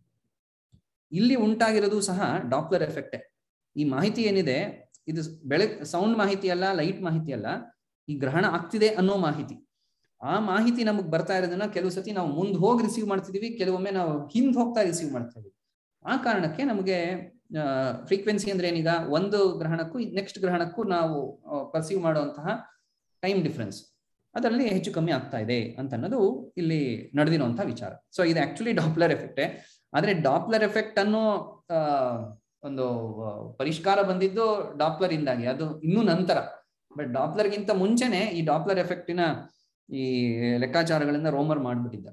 ಇಲ್ಲಿ ಉಂಟಾಗಿರೋದು ಸಹ ಡಾಪ್ಲರ್ ಎಫೆಕ್ಟೇ ಈ ಮಾಹಿತಿ ಏನಿದೆ ಇದು ಬೆಳಕ್ ಸೌಂಡ್ ಮಾಹಿತಿ ಅಲ್ಲ ಲೈಟ್ ಮಾಹಿತಿ ಅಲ್ಲ ಈ ಗ್ರಹಣ ಆಗ್ತಿದೆ ಅನ್ನೋ ಮಾಹಿತಿ ಆ ಮಾಹಿತಿ ನಮಗ್ ಬರ್ತಾ ಇರೋದನ್ನ ಕೆಲವು ಸತಿ ನಾವು ಮುಂದ್ ಹೋಗಿ ರಿಸೀವ್ ಮಾಡ್ತಿದೀವಿ ಕೆಲವೊಮ್ಮೆ ನಾವು ಹಿಂದ್ ಹೋಗ್ತಾ ರಿಸೀವ್ ಮಾಡ್ತಾ ಇದೀವಿ ಆ ಕಾರಣಕ್ಕೆ ನಮಗೆ ಫ್ರೀಕ್ವೆನ್ಸಿ ಅಂದ್ರೆ ಏನೀಗ ಒಂದು ಗ್ರಹಣಕ್ಕೂ ನೆಕ್ಸ್ಟ್ ಗ್ರಹಣಕ್ಕೂ ನಾವು ಪರ್ಸೀವ್ ಮಾಡುವಂತಹ ಟೈಮ್ ಡಿಫ್ರೆನ್ಸ್ ಅದರಲ್ಲಿ ಹೆಚ್ಚು ಕಮ್ಮಿ ಆಗ್ತಾ ಇದೆ ಅಂತ ಅನ್ನೋದು ಇಲ್ಲಿ ನಡೆದಿರುವಂತಹ ವಿಚಾರ ಸೊ ಇದು ಆಕ್ಚುಲಿ ಡಾಪ್ಲರ್ ಎಫೆಕ್ಟೇ ಆದ್ರೆ ಡಾಪ್ಲರ್ ಎಫೆಕ್ಟ್ ಅನ್ನೋ ಆ, ಒಂದು ಆ, ಪರಿಷ್ಕಾರ ಬಂದಿದ್ದು ಡಾಪ್ಲರ್ ಇಂದಾಗಿ ಅದು ಇನ್ನೂ ನಂತರ ಬಟ್ ಡಾಪ್ಲರ್ಗಿಂತ ಮುಂಚೆನೆ ಈ ಡಾಪ್ಲರ್ ಎಫೆಕ್ಟಿನ ಈ ಲೆಕ್ಕಾಚಾರಗಳನ್ನ ರೋಮರ್ ಮಾಡ್ಬಿಟ್ಟಿದ್ದ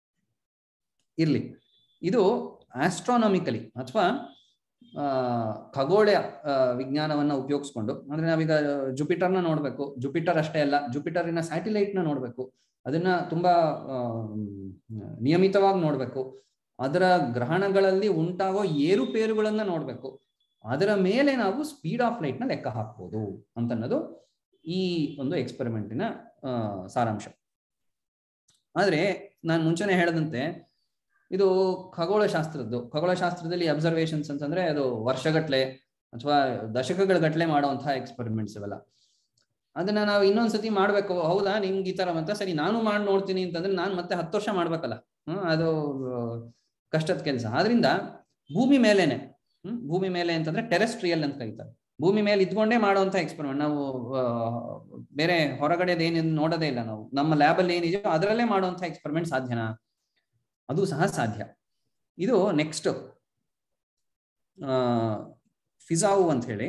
ಇರ್ಲಿ ಇದು ಆಸ್ಟ್ರಾನಾಮಿಕಲಿ ಅಥವಾ ಆ, ಖಗೋಳ ಆ, ವಿಜ್ಞಾನವನ್ನ ಉಪಯೋಗಿಸ್ಕೊಂಡು ಅಂದ್ರೆ ನಾವೀಗ ಜುಪಿಟರ್ನ ನೋಡ್ಬೇಕು ಜುಪಿಟರ್ ಅಷ್ಟೇ ಅಲ್ಲ ಜುಪಿಟರಿನ ಸ್ಯಾಟಿಲೈಟ್ ನ ನೋಡ್ಬೇಕು ಅದನ್ನ ತುಂಬಾ ಆ, ನಿಯಮಿತವಾಗಿ ನೋಡ್ಬೇಕು ಅದರ ಗ್ರಹಣಗಳಲ್ಲಿ ಉಂಟಾಗೋ ಏರುಪೇರುಗಳನ್ನ ನೋಡ್ಬೇಕು ಅದರ ಮೇಲೆ ನಾವು ಸ್ಪೀಡ್ ಆಫ್ ಲೈಟ್ ನ ಲೆಕ್ಕ ಹಾಕ್ಬೋದು ಅಂತ ಅನ್ನೋದು ಈ ಒಂದು ಎಕ್ಸ್ಪೆರಿಮೆಂಟಿನ ಆ, ಸಾರಾಂಶ ಆದ್ರೆ ನಾನು ಮುಂಚೆನೆ ಹೇಳದಂತೆ ಇದು ಖಗೋಳಶಾಸ್ತ್ರದ್ದು ಖಗೋಳಶಾಸ್ತ್ರದಲ್ಲಿ ಅಬ್ಸರ್ವೇಷನ್ಸ್ ಅಂತಂದ್ರೆ ಅದು ವರ್ಷಗಟ್ಲೆ ಅಥವಾ ದಶಕಗಳ ಗಟ್ಲೆ ಮಾಡುವಂತಹ ಎಕ್ಸ್ಪೆರಿಮೆಂಟ್ಸ್ ಇವೆಲ್ಲ ಅದನ್ನ ನಾವು ಇನ್ನೊಂದ್ಸತಿ ಮಾಡ್ಬೇಕು ಹೌದಾ ನಿಮ್ಗೆ ಈ ತರ ಅಂತ ಸರಿ ನಾನು ಮಾಡಿ ನೋಡ್ತೀನಿ ಅಂತಂದ್ರೆ ನಾನು ಮತ್ತೆ ಹತ್ತು ವರ್ಷ ಮಾಡ್ಬೇಕಲ್ಲ ಹ್ಮ್ ಅದು ಆ, ಕಷ್ಟದ ಕೆಲಸ ಆದ್ರಿಂದ ಭೂಮಿ ಮೇಲೇನೆ ಹ್ಮ್ ಭೂಮಿ ಮೇಲೆ ಅಂತಂದ್ರೆ ಟೆರೆಸ್ಟ್ರಿಯಲ್ ಅಂತ ಕರೀತಾರೆ ಭೂಮಿ ಮೇಲೆ ಇದ್ಕೊಂಡೇ ಮಾಡುವಂತ ಎಕ್ಸ್ಪೆರಿಮೆಂಟ್ ನಾವು ಆ, ಬೇರೆ ಹೊರಗಡೆದು ಏನೇನು ನೋಡೋದೇ ಇಲ್ಲ ನಾವು ನಮ್ಮ ಲ್ಯಾಬಲ್ಲಿ ಏನಿದೆಯೋ ಅದರಲ್ಲೇ ಮಾಡುವಂತ ಎಕ್ಸ್ಪೆರಿಮೆಂಟ್ ಸಾಧ್ಯನಾ ಅದು ಸಹ ಸಾಧ್ಯ ಇದು ನೆಕ್ಸ್ಟ್ ಫಿಜಾವು ಅಂತ ಹೇಳಿ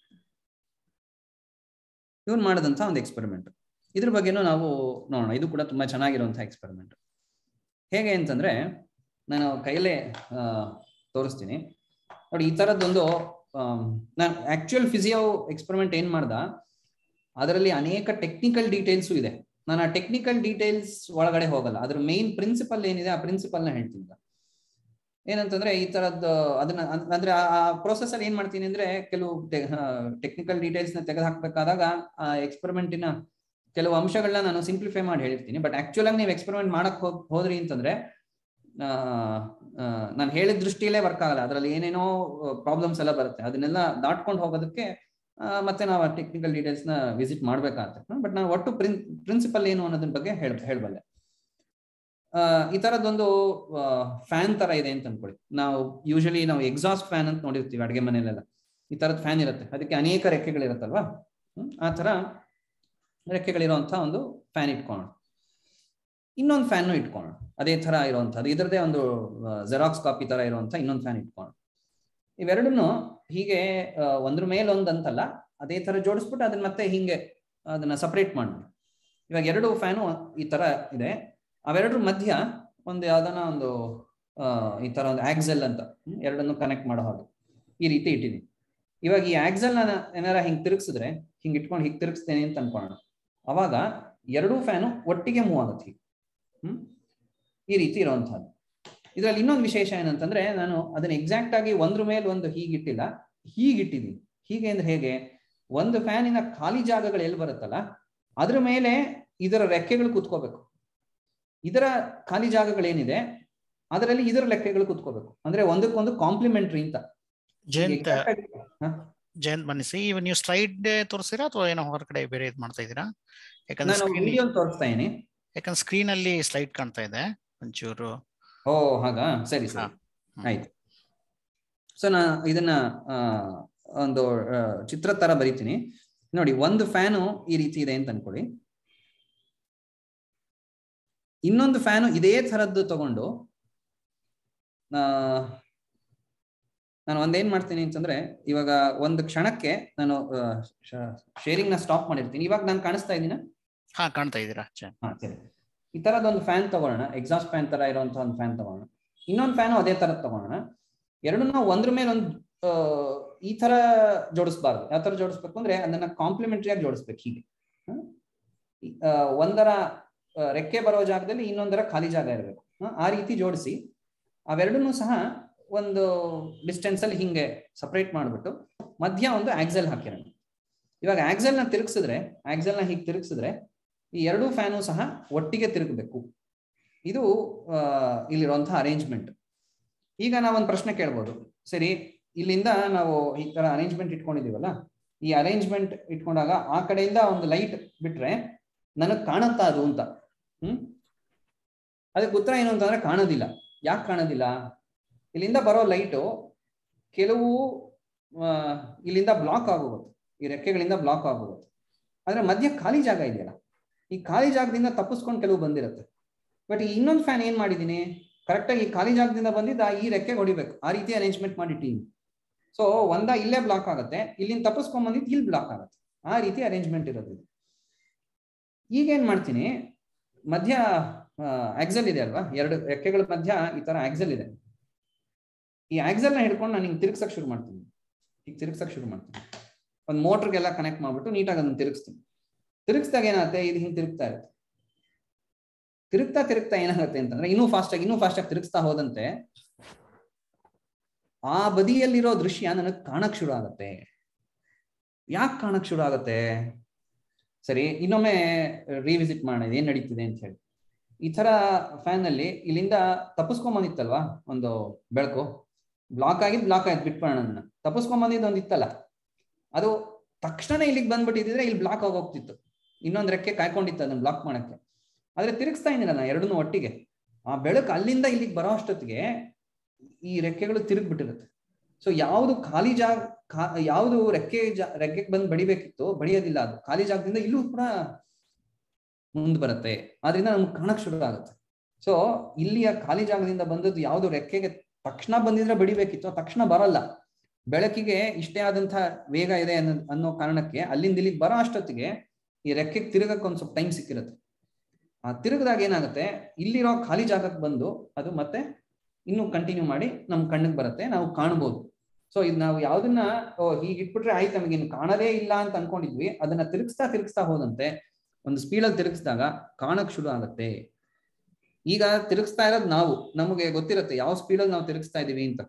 ಇವನ್ ಮಾಡದಂತ ಒಂದು ಎಕ್ಸ್ಪೆರಿಮೆಂಟ್ ಇದ್ರ ಬಗ್ಗೆನೂ ನಾವು ನೋಡೋಣ ಇದು ಕೂಡ ತುಂಬಾ ಚೆನ್ನಾಗಿರುವಂತಹ ಎಕ್ಸ್ಪೆರಿಮೆಂಟ್ ಹೇಗೆ ಅಂತಂದ್ರೆ ನಾನು ಕೈಯಲ್ಲೇ ಆ, ತೋರಿಸ್ತೀನಿ ನೋಡಿ ಈ ತರದ್ದೊಂದು ನಾನು ಆಕ್ಚುಯಲ್ ಫಿಸಿಯೋ ಎಕ್ಸ್ಪೆರಿಮೆಂಟ್ ಏನ್ ಮಾಡ್ದ ಅದರಲ್ಲಿ ಅನೇಕ ಟೆಕ್ನಿಕಲ್ ಡೀಟೇಲ್ಸು ಇದೆ ನಾನು ಆ ಟೆಕ್ನಿಕಲ್ ಡೀಟೇಲ್ಸ್ ಒಳಗಡೆ ಹೋಗಲ್ಲ ಅದ್ರ ಮೇನ್ ಪ್ರಿನ್ಸಿಪಲ್ ಏನಿದೆ ಆ ಪ್ರಿನ್ಸಿಪಲ್ ನ ಹೇಳ್ತೀನಿ ಈಗ. ಏನಂತಂದ್ರೆ ಈ ತರದ್ದು ಅದನ್ನ ಅದ್- ಅಂದ್ರೆ ಆ ಪ್ರೋಸೆಸ್ ಅಲ್ಲಿ ಏನ್ ಮಾಡ್ತೀನಿ ಅಂದ್ರೆ ಕೆಲವು ಟೆಕ್ನಿಕಲ್ ಡೀಟೇಲ್ಸ್ ನ ತೆಗೆದು ಹಾಕ್ಬೇಕಾದಾಗ ಆ ಎಕ್ಸ್ಪೆರಿಮೆಂಟಿನ ಕೆಲವು ಅಂಶಗಳನ್ನ ನಾನು ಸಿಂಪ್ಲಿಫೈ ಮಾಡಿ ಹೇಳಿರ್ತೀನಿ ಬಟ್ ಆಕ್ಚುಲ್ ಆಗಿ ನೀವು ಎಕ್ಸ್ಪೆರಿಮೆಂಟ್ ಮಾಡಕ್ ಹೋಗ್ ಹೋದ್ರಿ ಅಂತಂದ್ರೆ ನಾನು ಹೇಳಿದ ದೃಷ್ಟಿಯಲ್ಲೇ ವರ್ಕ್ ಆಗಲ್ಲ ಅದರಲ್ಲಿ ಏನೇನೋ ಪ್ರಾಬ್ಲಮ್ಸ್ ಎಲ್ಲ ಬರುತ್ತೆ ಅದನ್ನೆಲ್ಲ ದಾಟ್ಕೊಂಡು ಹೋಗೋದಕ್ಕೆ ಆ, ಮತ್ತೆ ನಾವು ಆ ಟೆಕ್ನಿಕಲ್ ಡೀಟೇಲ್ಸ್ ನ ವಿಸಿಟ್ ಮಾಡ್ಬೇಕಾಗತ್ತೆ ಬಟ್ ನಾನು ಒಟ್ಟು ಪ್ರಿನ್ ಪ್ರಿನ್ಸಿಪಲ್ ಏನು ಅನ್ನೋದ್ರ ಬಗ್ಗೆ ಹೇಳ್ ಹೇಳ್ಬಲ್ಲೆ ಆ, ಈ ತರದೊಂದು ಫ್ಯಾನ್ ತರ ಇದೆ ಅಂತ ಅನ್ಕೊಳ್ಳಿ ನಾವು ಯೂಶಲಿ ನಾವು ಎಕ್ಸಾಸ್ಟ್ ಫ್ಯಾನ್ ಅಂತ ನೋಡಿರ್ತೀವಿ ಅಡುಗೆ ಮನೆಯಲ್ಲೆಲ್ಲ ಈ ತರದ್ ಫ್ಯಾನ್ ಇರುತ್ತೆ ಅದಕ್ಕೆ ಅನೇಕ ರೆಕ್ಕೆಗಳಿರುತ್ತಲ್ವಾ ಹ್ಮ್? ಆ ತರ ರೆಕ್ಕೆಗಳಿರುವಂತ ಒಂದು ಫ್ಯಾನ್ ಇಟ್ಕೊಳ್ಳೋಣ ಇನ್ನೊಂದು ಫ್ಯಾನ್ ಇಟ್ಕೊಳ್ಳೋಣ ಅದೇ ತರ ಇರುವಂತದ್ದು ಇದರದೇ ಒಂದು ಜೆರಾಕ್ಸ್ ಕಾಪಿ ತರ ಇರುವಂತ ಇನ್ನೊಂದು ಫ್ಯಾನ್ ಇಟ್ಕೊಳ್ಳೋಣ ಇವೆರಡನ್ನು ಹೀಗೆ ಆ, ಒಂದ್ರ ಮೇಲೆ ಒಂದ್ ಅಂತಲ್ಲ ಅದೇ ತರ ಜೋಡಿಸ್ಬಿಟ್ಟು ಅದನ್ನ ಮತ್ತೆ ಹಿಂಗೆ ಅದನ್ನ ಸಪರೇಟ್ ಮಾಡೋಣ ಇವಾಗ ಎರಡು ಫ್ಯಾನು ಈ ತರ ಇದೆ ಅವೆರಡರ ಮಧ್ಯ ಒಂದು ಯಾವ್ದಾನ ಒಂದು ಆ, ಈ ತರ ಒಂದು ಆಕ್ಸೆಲ್ ಅಂತ ಹ್ಮ್, ಎರಡನ್ನು ಕನೆಕ್ಟ್ ಮಾಡೋ ಹಾಗೆ ಈ ರೀತಿ ಇಟ್ಟಿದ್ದೀನಿ ಇವಾಗ ಈ ಆಕ್ಸೆಲ್ ನ ಏನಾರ ಹಿಂಗ್ ತಿರುಗಿಸಿದ್ರೆ ಹಿಂಗ್ ಇಟ್ಕೊಂಡು ಹಿಂಗ್ ತಿರುಗಿಸ್ತೇನೆ ಅಂತ ಅನ್ಕೊಳ್ಳೋಣ ಅವಾಗ ಎರಡೂ ಫ್ಯಾನು ಒಟ್ಟಿಗೆ ಮೂವ್ ಆಗುತ್ತೆ ಹೀಗೆ ಹ್ಮ್ ಈ ರೀತಿ ಇರುವಂತಹದ್ದು ಇದರಲ್ಲಿ ಇನ್ನೊಂದು ವಿಶೇಷ ಏನಂತಂದ್ರೆ ನಾನು ಅದನ್ನ ಎಕ್ಸಾಕ್ಟ್ ಆಗಿ ಒಂದ್ರ ಮೇಲೆ ಒಂದು ಹೀಗಿಟ್ಟಿಲ್ಲ ಹೀಗಿಟ್ಟಿದ್ದೀನಿ ಹೀಗೆ ಅಂದ್ರೆ ಹೇಗೆ ಒಂದು ಫ್ಯಾನಿನ ಖಾಲಿ ಜಾಗಗಳು ಎಲ್ಲಿ ಬರುತ್ತಲ್ಲ ಅದ್ರ ಮೇಲೆ ಇದರ ರೆಕ್ಕೆಗಳು ಕುತ್ಕೋಬೇಕು ಇದರ ಖಾಲಿ ಜಾಗಗಳೇನಿದೆ ಅದರಲ್ಲಿ ಇದರ ಲೆಕ್ಕೆಗಳು ಕುತ್ಕೋಬೇಕು ಅಂದ್ರೆ ಒಂದಕ್ಕೊಂದು ಕಾಂಪ್ಲಿಮೆಂಟ್ರಿ ಅಂತ ಜಯಂತ್ Exact ಆಗಿ- ಹ? ಜಯಂತ್ ಬನ್ನಿಸಿ ಇವ್ ನೀವು ಸ್ಲೈಡ್ ತೋರಿಸ್ತೀರಾ ಅಥವಾ ಏನೋ ಹೊರಗಡೆ ಬೇರೆ ಇದು ಮಾಡ್ತಾ ಇದ್ದೀರಾ ಯಾಕಂದ್ರೆ ನಾನು screen- ವಿಡಿಯೋ ತೋರಿಸ್ತಾ ಇದೀನಿ ಯಾಕಂದ್ರೆ ಸ್ಕ್ರೀನ್ ಅಲ್ಲಿ ಸ್ಲೈಡ್ ಕಾಣ್ತಾ ಇದೆ ಒಂಚೂರು ಓ ಹಾಗಾ ಸರಿ ಹಾ. ಸರಿ ಆಯ್ತು ಸೊ ನಾ ಇದನ್ನ ಆ, ಒಂದು ಆ, ಚಿತ್ರ ತರ ಬರಿತೀನಿ ನೋಡಿ ಒಂದು ಫ್ಯಾನು ಈ ರೀತಿ ಇದೆ ಅಂತ ಅನ್ಕೊಳ್ಳಿ ಇನ್ನೊಂದು ಫ್ಯಾನು ಇದೇ ತರದ್ದು ತಗೊಂಡು ಆ, ನಾನು ಒಂದೇನ್ ಮಾಡ್ತೀನಿ ಅಂತಂದ್ರೆ ಇವಾಗ ಒಂದು ಕ್ಷಣಕ್ಕೆ ನಾನು ಶೇರಿಂಗ್ ನ ಸ್ಟಾಪ್ ಮಾಡಿರ್ತೀನಿ ಇವಾಗ ನಾನು ಕಾಣಿಸ್ತಾ ಇದ್ದೀನ ಹಾ ಕಾಣ್ತಾ ಇದ್ದೀರಾ ಜಯಂತ್ ಹಾ ಸರಿ ಈ ತರದ ಒಂದು ಫ್ಯಾನ್ ತಗೊಳ್ಳೋಣ ಎಕ್ಸಾಸ್ಟ್ ಫ್ಯಾನ್ ತರ ಇರುವಂತಹ ಒಂದು ಫ್ಯಾನ್ ತಗೊಳ್ಳೋಣ ಇನ್ನೊಂದು ಫ್ಯಾನ್ ಅದೇ ತರದ್ ತಗೊಳ್ಳೋಣ ಎರಡನ್ನ ಒಂದ್ರ ಮೇಲೆ ಒಂದು ಆ, ಈ ತರ ಜೋಡಿಸಬಾರ್ದು ಯಾವ ತರ ಜೋಡಿಸ್ಬೇಕು ಅಂದ್ರೆ ಅದನ್ನ ಕಾಂಪ್ಲಿಮೆಂಟರಿ ಆಗಿ ಜೋಡಿಸ್ಬೇಕು ಹೀಗೆ ಹ? ಈ, ಆ, ಒಂದರ ಆ, ರೆಕ್ಕೆ ಬರೋ ಜಾಗದಲ್ಲಿ ಇನ್ನೊಂದರ ಖಾಲಿ ಜಾಗ ಇರಬೇಕು ಆ ರೀತಿ ಜೋಡಿಸಿ ಅವೆರಡನ್ನೂ ಸಹ ಒಂದು ಡಿಸ್ಟೆನ್ಸ್ ಅಲ್ಲಿ ಹಿಂಗೆ ಸಪರೇಟ್ ಮಾಡ್ಬಿಟ್ಟು ಮಧ್ಯ ಒಂದು ಆಕ್ಸೆಲ್ ಹಾಕಿರೋಣ ಇವಾಗ ಆಕ್ಸೆಲ್ ನ ತಿರುಗಿಸಿದ್ರೆ ಆಕ್ಸೆಲ್ ನ ಹೀಗೆ ತಿರುಗಿಸಿದ್ರೆ ಈ ಎರಡೂ ಫ್ಯಾನು ಸಹ ಒಟ್ಟಿಗೆ ತಿರುಗಬೇಕು ಇದು ಆ, ಇಲ್ಲಿರುವಂತಹ ಅರೇಂಜ್ಮೆಂಟ್ ಈಗ ನಾವೊಂದು ಪ್ರಶ್ನೆ ಕೇಳ್ಬೋದು ಸರಿ ಇಲ್ಲಿಂದ ನಾವು ಈ ತರ ಅರೇಂಜ್ಮೆಂಟ್ ಇಟ್ಕೊಂಡಿದೀವಲ್ಲ ಈ ಅರೇಂಜ್ಮೆಂಟ್ ಇಟ್ಕೊಂಡಾಗ ಆ ಕಡೆಯಿಂದ ಒಂದು ಲೈಟ್ ಬಿಟ್ರೆ ನನಗ್ ಕಾಣುತ್ತಾ ಅದು ಅಂತ ಹ್ಮ್ ಅದಕ್ಕೆ ಉತ್ತರ ಏನು ಅಂತಂದ್ರೆ ಕಾಣೋದಿಲ್ಲ ಯಾಕೆ ಕಾಣೋದಿಲ್ಲ ಇಲ್ಲಿಂದ ಬರೋ ಲೈಟು ಕೆಲವು ಆ, ಇಲ್ಲಿಂದ ಬ್ಲಾಕ್ ಆಗೋಗುತ್ತೆ ಈ ರೆಕ್ಕೆಗಳಿಂದ ಬ್ಲಾಕ್ ಆಗೋಗುತ್ತೆ ಆದ್ರೆ ಮಧ್ಯ ಖಾಲಿ ಜಾಗ ಇದೆಯಲ್ಲ ಈ ಖಾಲಿ ಜಾಗದಿಂದ ತಪ್ಪಿಸ್ಕೊಂಡು ಕೆಲವು ಬಂದಿರುತ್ತೆ ಬಟ್ ಈ ಇನ್ನೊಂದು ಫ್ಯಾನ್ ಏನ್ ಮಾಡಿದೀನಿ ಕರೆಕ್ಟಾಗಿ ಈ ಖಾಲಿ ಜಾಗದಿಂದ ಬಂದಿದ್ದ ಈ ರೆಕ್ಕೆ ಹೊಡಿಬೇಕು ಆ ರೀತಿ ಅರೇಂಜ್ಮೆಂಟ್ ಮಾಡಿಟ್ಟಿನಿ ಸೊ ಒಂದ ಇಲ್ಲೇ ಬ್ಲಾಕ್ ಆಗುತ್ತೆ ಇಲ್ಲಿಂದ ತಪ್ಪಿಸ್ಕೊಂಡ್ ಬಂದಿದ್ದು ಇಲ್ಲಿ ಬ್ಲಾಕ್ ಆಗುತ್ತೆ ಆ ರೀತಿ ಅರೇಂಜ್ಮೆಂಟ್ ಇರೋದು ಇದು. ಈಗ ಏನ್ ಮಾಡ್ತೀನಿ ಮಧ್ಯ ಆಕ್ಸೆಲ್ ಇದೆ ಅಲ್ವಾ ಎರಡು ರೆಕ್ಕೆಗಳ ಮಧ್ಯ ಈ ತರ ಆಕ್ಸೆಲ್ ಇದೆ ಈ ಆಕ್ಸೆಲ್ ನ ಹಿಡ್ಕೊಂಡು ನಾನು ಹಿಂಗೆ ತಿರ್ಗ್ಸಕ್ ಶುರು ಮಾಡ್ತೀನಿ ಈಗ ತಿರ್ಗ್ಸಕ್ ಶುರು ಮಾಡ್ತೀನಿ ಒಂದು ಮೋಟ್ರಿಗೆಲ್ಲ ಕನೆಕ್ಟ್ ಮಾಡ್ಬಿಟ್ಟು ನೀಟಾಗಿ ಅದನ್ನ ತಿರುಗಿಸ್ತೀನಿ ತಿರುಗಿಸಿದಾಗ ಏನಾಗುತ್ತೆ ಇದು ಹಿಂಗೆ ತಿರುಗ್ತಾ ಇರುತ್ತೆ ತಿರುಗ್ತಾ ತಿರುಗ್ತಾ ಏನಾಗುತ್ತೆ ಅಂತಂದ್ರೆ ಇನ್ನೂ ಫಾಸ್ಟ್ ಆಗಿ ಇನ್ನೂ ಫಾಸ್ಟ್ ಆಗಿ ತಿರುಗಿಸ್ತಾ ಹೋದಂತೆ ಆ ಬದಿಯಲ್ಲಿರೋ ದೃಶ್ಯ ನನಗೆ ಕಾಣಕ್ ಶುರು ಆಗತ್ತೆ ಯಾಕೆ ಕಾಣಕ್ ಶುರು ಆಗತ್ತೆ ಸರಿ ಇನ್ನೊಮ್ಮೆ ರಿವಿಸಿಟ್ ಮಾಡೋಣ ಏನ್ ನಡೀತಿದೆ ಅಂತ ಹೇಳಿ ಈ ತರ ಫ್ಯಾನ್ ಅಲ್ಲಿ ಇಲ್ಲಿಂದ ತಪ್ಪಿಸ್ಕೊಂಡ್ ಬಂದಿತ್ತಲ್ವಾ ಒಂದು ಬೆಳಕು ಬ್ಲಾಕ್ ಆಗಿದ್ ಬ್ಲಾಕ್ ಆಯ್ತು ಬಿಟ್ಬಿಡೋಣ ತಪ್ಪಿಸ್ಕೊಂಡ್ ಬಂದಿದ್ದು ಒಂದು ಇತ್ತಲ್ಲ ಅದು ತಕ್ಷಣ ಇಲ್ಲಿಗೆ ಬಂದ್ಬಿಟ್ಟಿದ್ರೆ ಇಲ್ಲಿ ಬ್ಲಾಕ್ ಆಗೋಗ್ತಿತ್ತು ಇನ್ನೊಂದ್ ರೆಕ್ಕೆ ಕಾಯ್ಕೊಂಡಿತ್ತು ಅದನ್ನ ಬ್ಲಾಕ್ ಮಾಡಕ್ಕೆ ಆದ್ರೆ ತಿರುಗಿಸ್ತಾ ಇದ್ದೀನಲ್ಲ ಎರಡನ್ನೂ ಒಟ್ಟಿಗೆ ಆ ಬೆಳಕು ಅಲ್ಲಿಂದ ಇಲ್ಲಿಗೆ ಬರೋ ಅಷ್ಟೊತ್ತಿಗೆ ಈ ರೆಕ್ಕೆಗಳು ತಿರುಗ್ಬಿಟ್ಟಿರುತ್ತೆ ಸೊ ಯಾವುದು ಖಾಲಿ ಜಾಗ ಖಾ- ಯಾವುದು ರೆಕ್ಕೆ ಜಾ ರೆಕ್ಕೆಗೆ ಬಂದು ಬಡಿಬೇಕಿತ್ತು ಬಡಿಯೋದಿಲ್ಲ ಅದು ಖಾಲಿ ಜಾಗದಿಂದ ಇಲ್ಲೂ ಕೂಡ ಮುಂದೆ ಬರುತ್ತೆ ಆದ್ರಿಂದ ನಮ್ಗೆ ಕಾಣಕ್ ಶುರು ಆಗುತ್ತೆ ಸೊ ಇಲ್ಲಿಯ ಖಾಲಿ ಜಾಗದಿಂದ ಬಂದದ್ದು ಯಾವುದು ರೆಕ್ಕೆಗೆ ತಕ್ಷಣ ಬಂದಿದ್ರೆ ಬಡಿಬೇಕಿತ್ತು ತಕ್ಷಣ ಬರಲ್ಲ ಬೆಳಕಿಗೆ ಇಷ್ಟೇ ಆದಂತ ವೇಗ ಇದೆ ಅನ್ನೋ ಅನ್ನೋ ಕಾರಣಕ್ಕೆ ಅಲ್ಲಿಂದ ಇಲ್ಲಿಗೆ ಬರೋ ಅಷ್ಟೊತ್ತಿಗೆ ಈ ರೆಕ್ಕೆಗೆ ತಿರುಗಕ್ಕೆ ಒಂದ್ ಸ್ವಲ್ಪ ಟೈಮ್ ಸಿಕ್ಕಿರುತ್ತೆ ಆ ತಿರುಗದಾಗ ಏನಾಗುತ್ತೆ ಇಲ್ಲಿರೋ ಖಾಲಿ ಜಾಗಕ್ಕೆ ಬಂದು ಅದು ಮತ್ತೆ ಇನ್ನು ಕಂಟಿನ್ಯೂ ಮಾಡಿ ನಮ್ ಕಣ್ಣಿಗೆ ಬರುತ್ತೆ ನಾವು ಕಾಣ್ಬೋದು ಸೊ ಇದು ನಾವು ಯಾವ್ದನ್ನ ಓ ಹೀಗೆ ಇಟ್ಬಿಟ್ರೆ ಆಯ್ತು ನಮಗೆ ಇನ್ನು ಕಾಣದೇ ಇಲ್ಲ ಅಂತ ಅನ್ಕೊಂಡಿದ್ವಿ ಅದನ್ನ ತಿರುಗಿಸ್ತಾ ತಿರುಗಿಸ್ತಾ ಹೋದಂತೆ ಒಂದು ಸ್ಪೀಡಲ್ಲಿ ತಿರುಗಿಸಿದಾಗ ಕಾಣಕ್ ಶುರು ಆಗತ್ತೆ ಈಗ ತಿರುಗಿಸ್ತಾ ಇರೋದು ನಾವು ನಮಗೆ ಗೊತ್ತಿರುತ್ತೆ ಯಾವ ಸ್ಪೀಡಲ್ಲಿ ನಾವು ತಿರುಗಿಸ್ತಾ ಇದೀವಿ ಅಂತ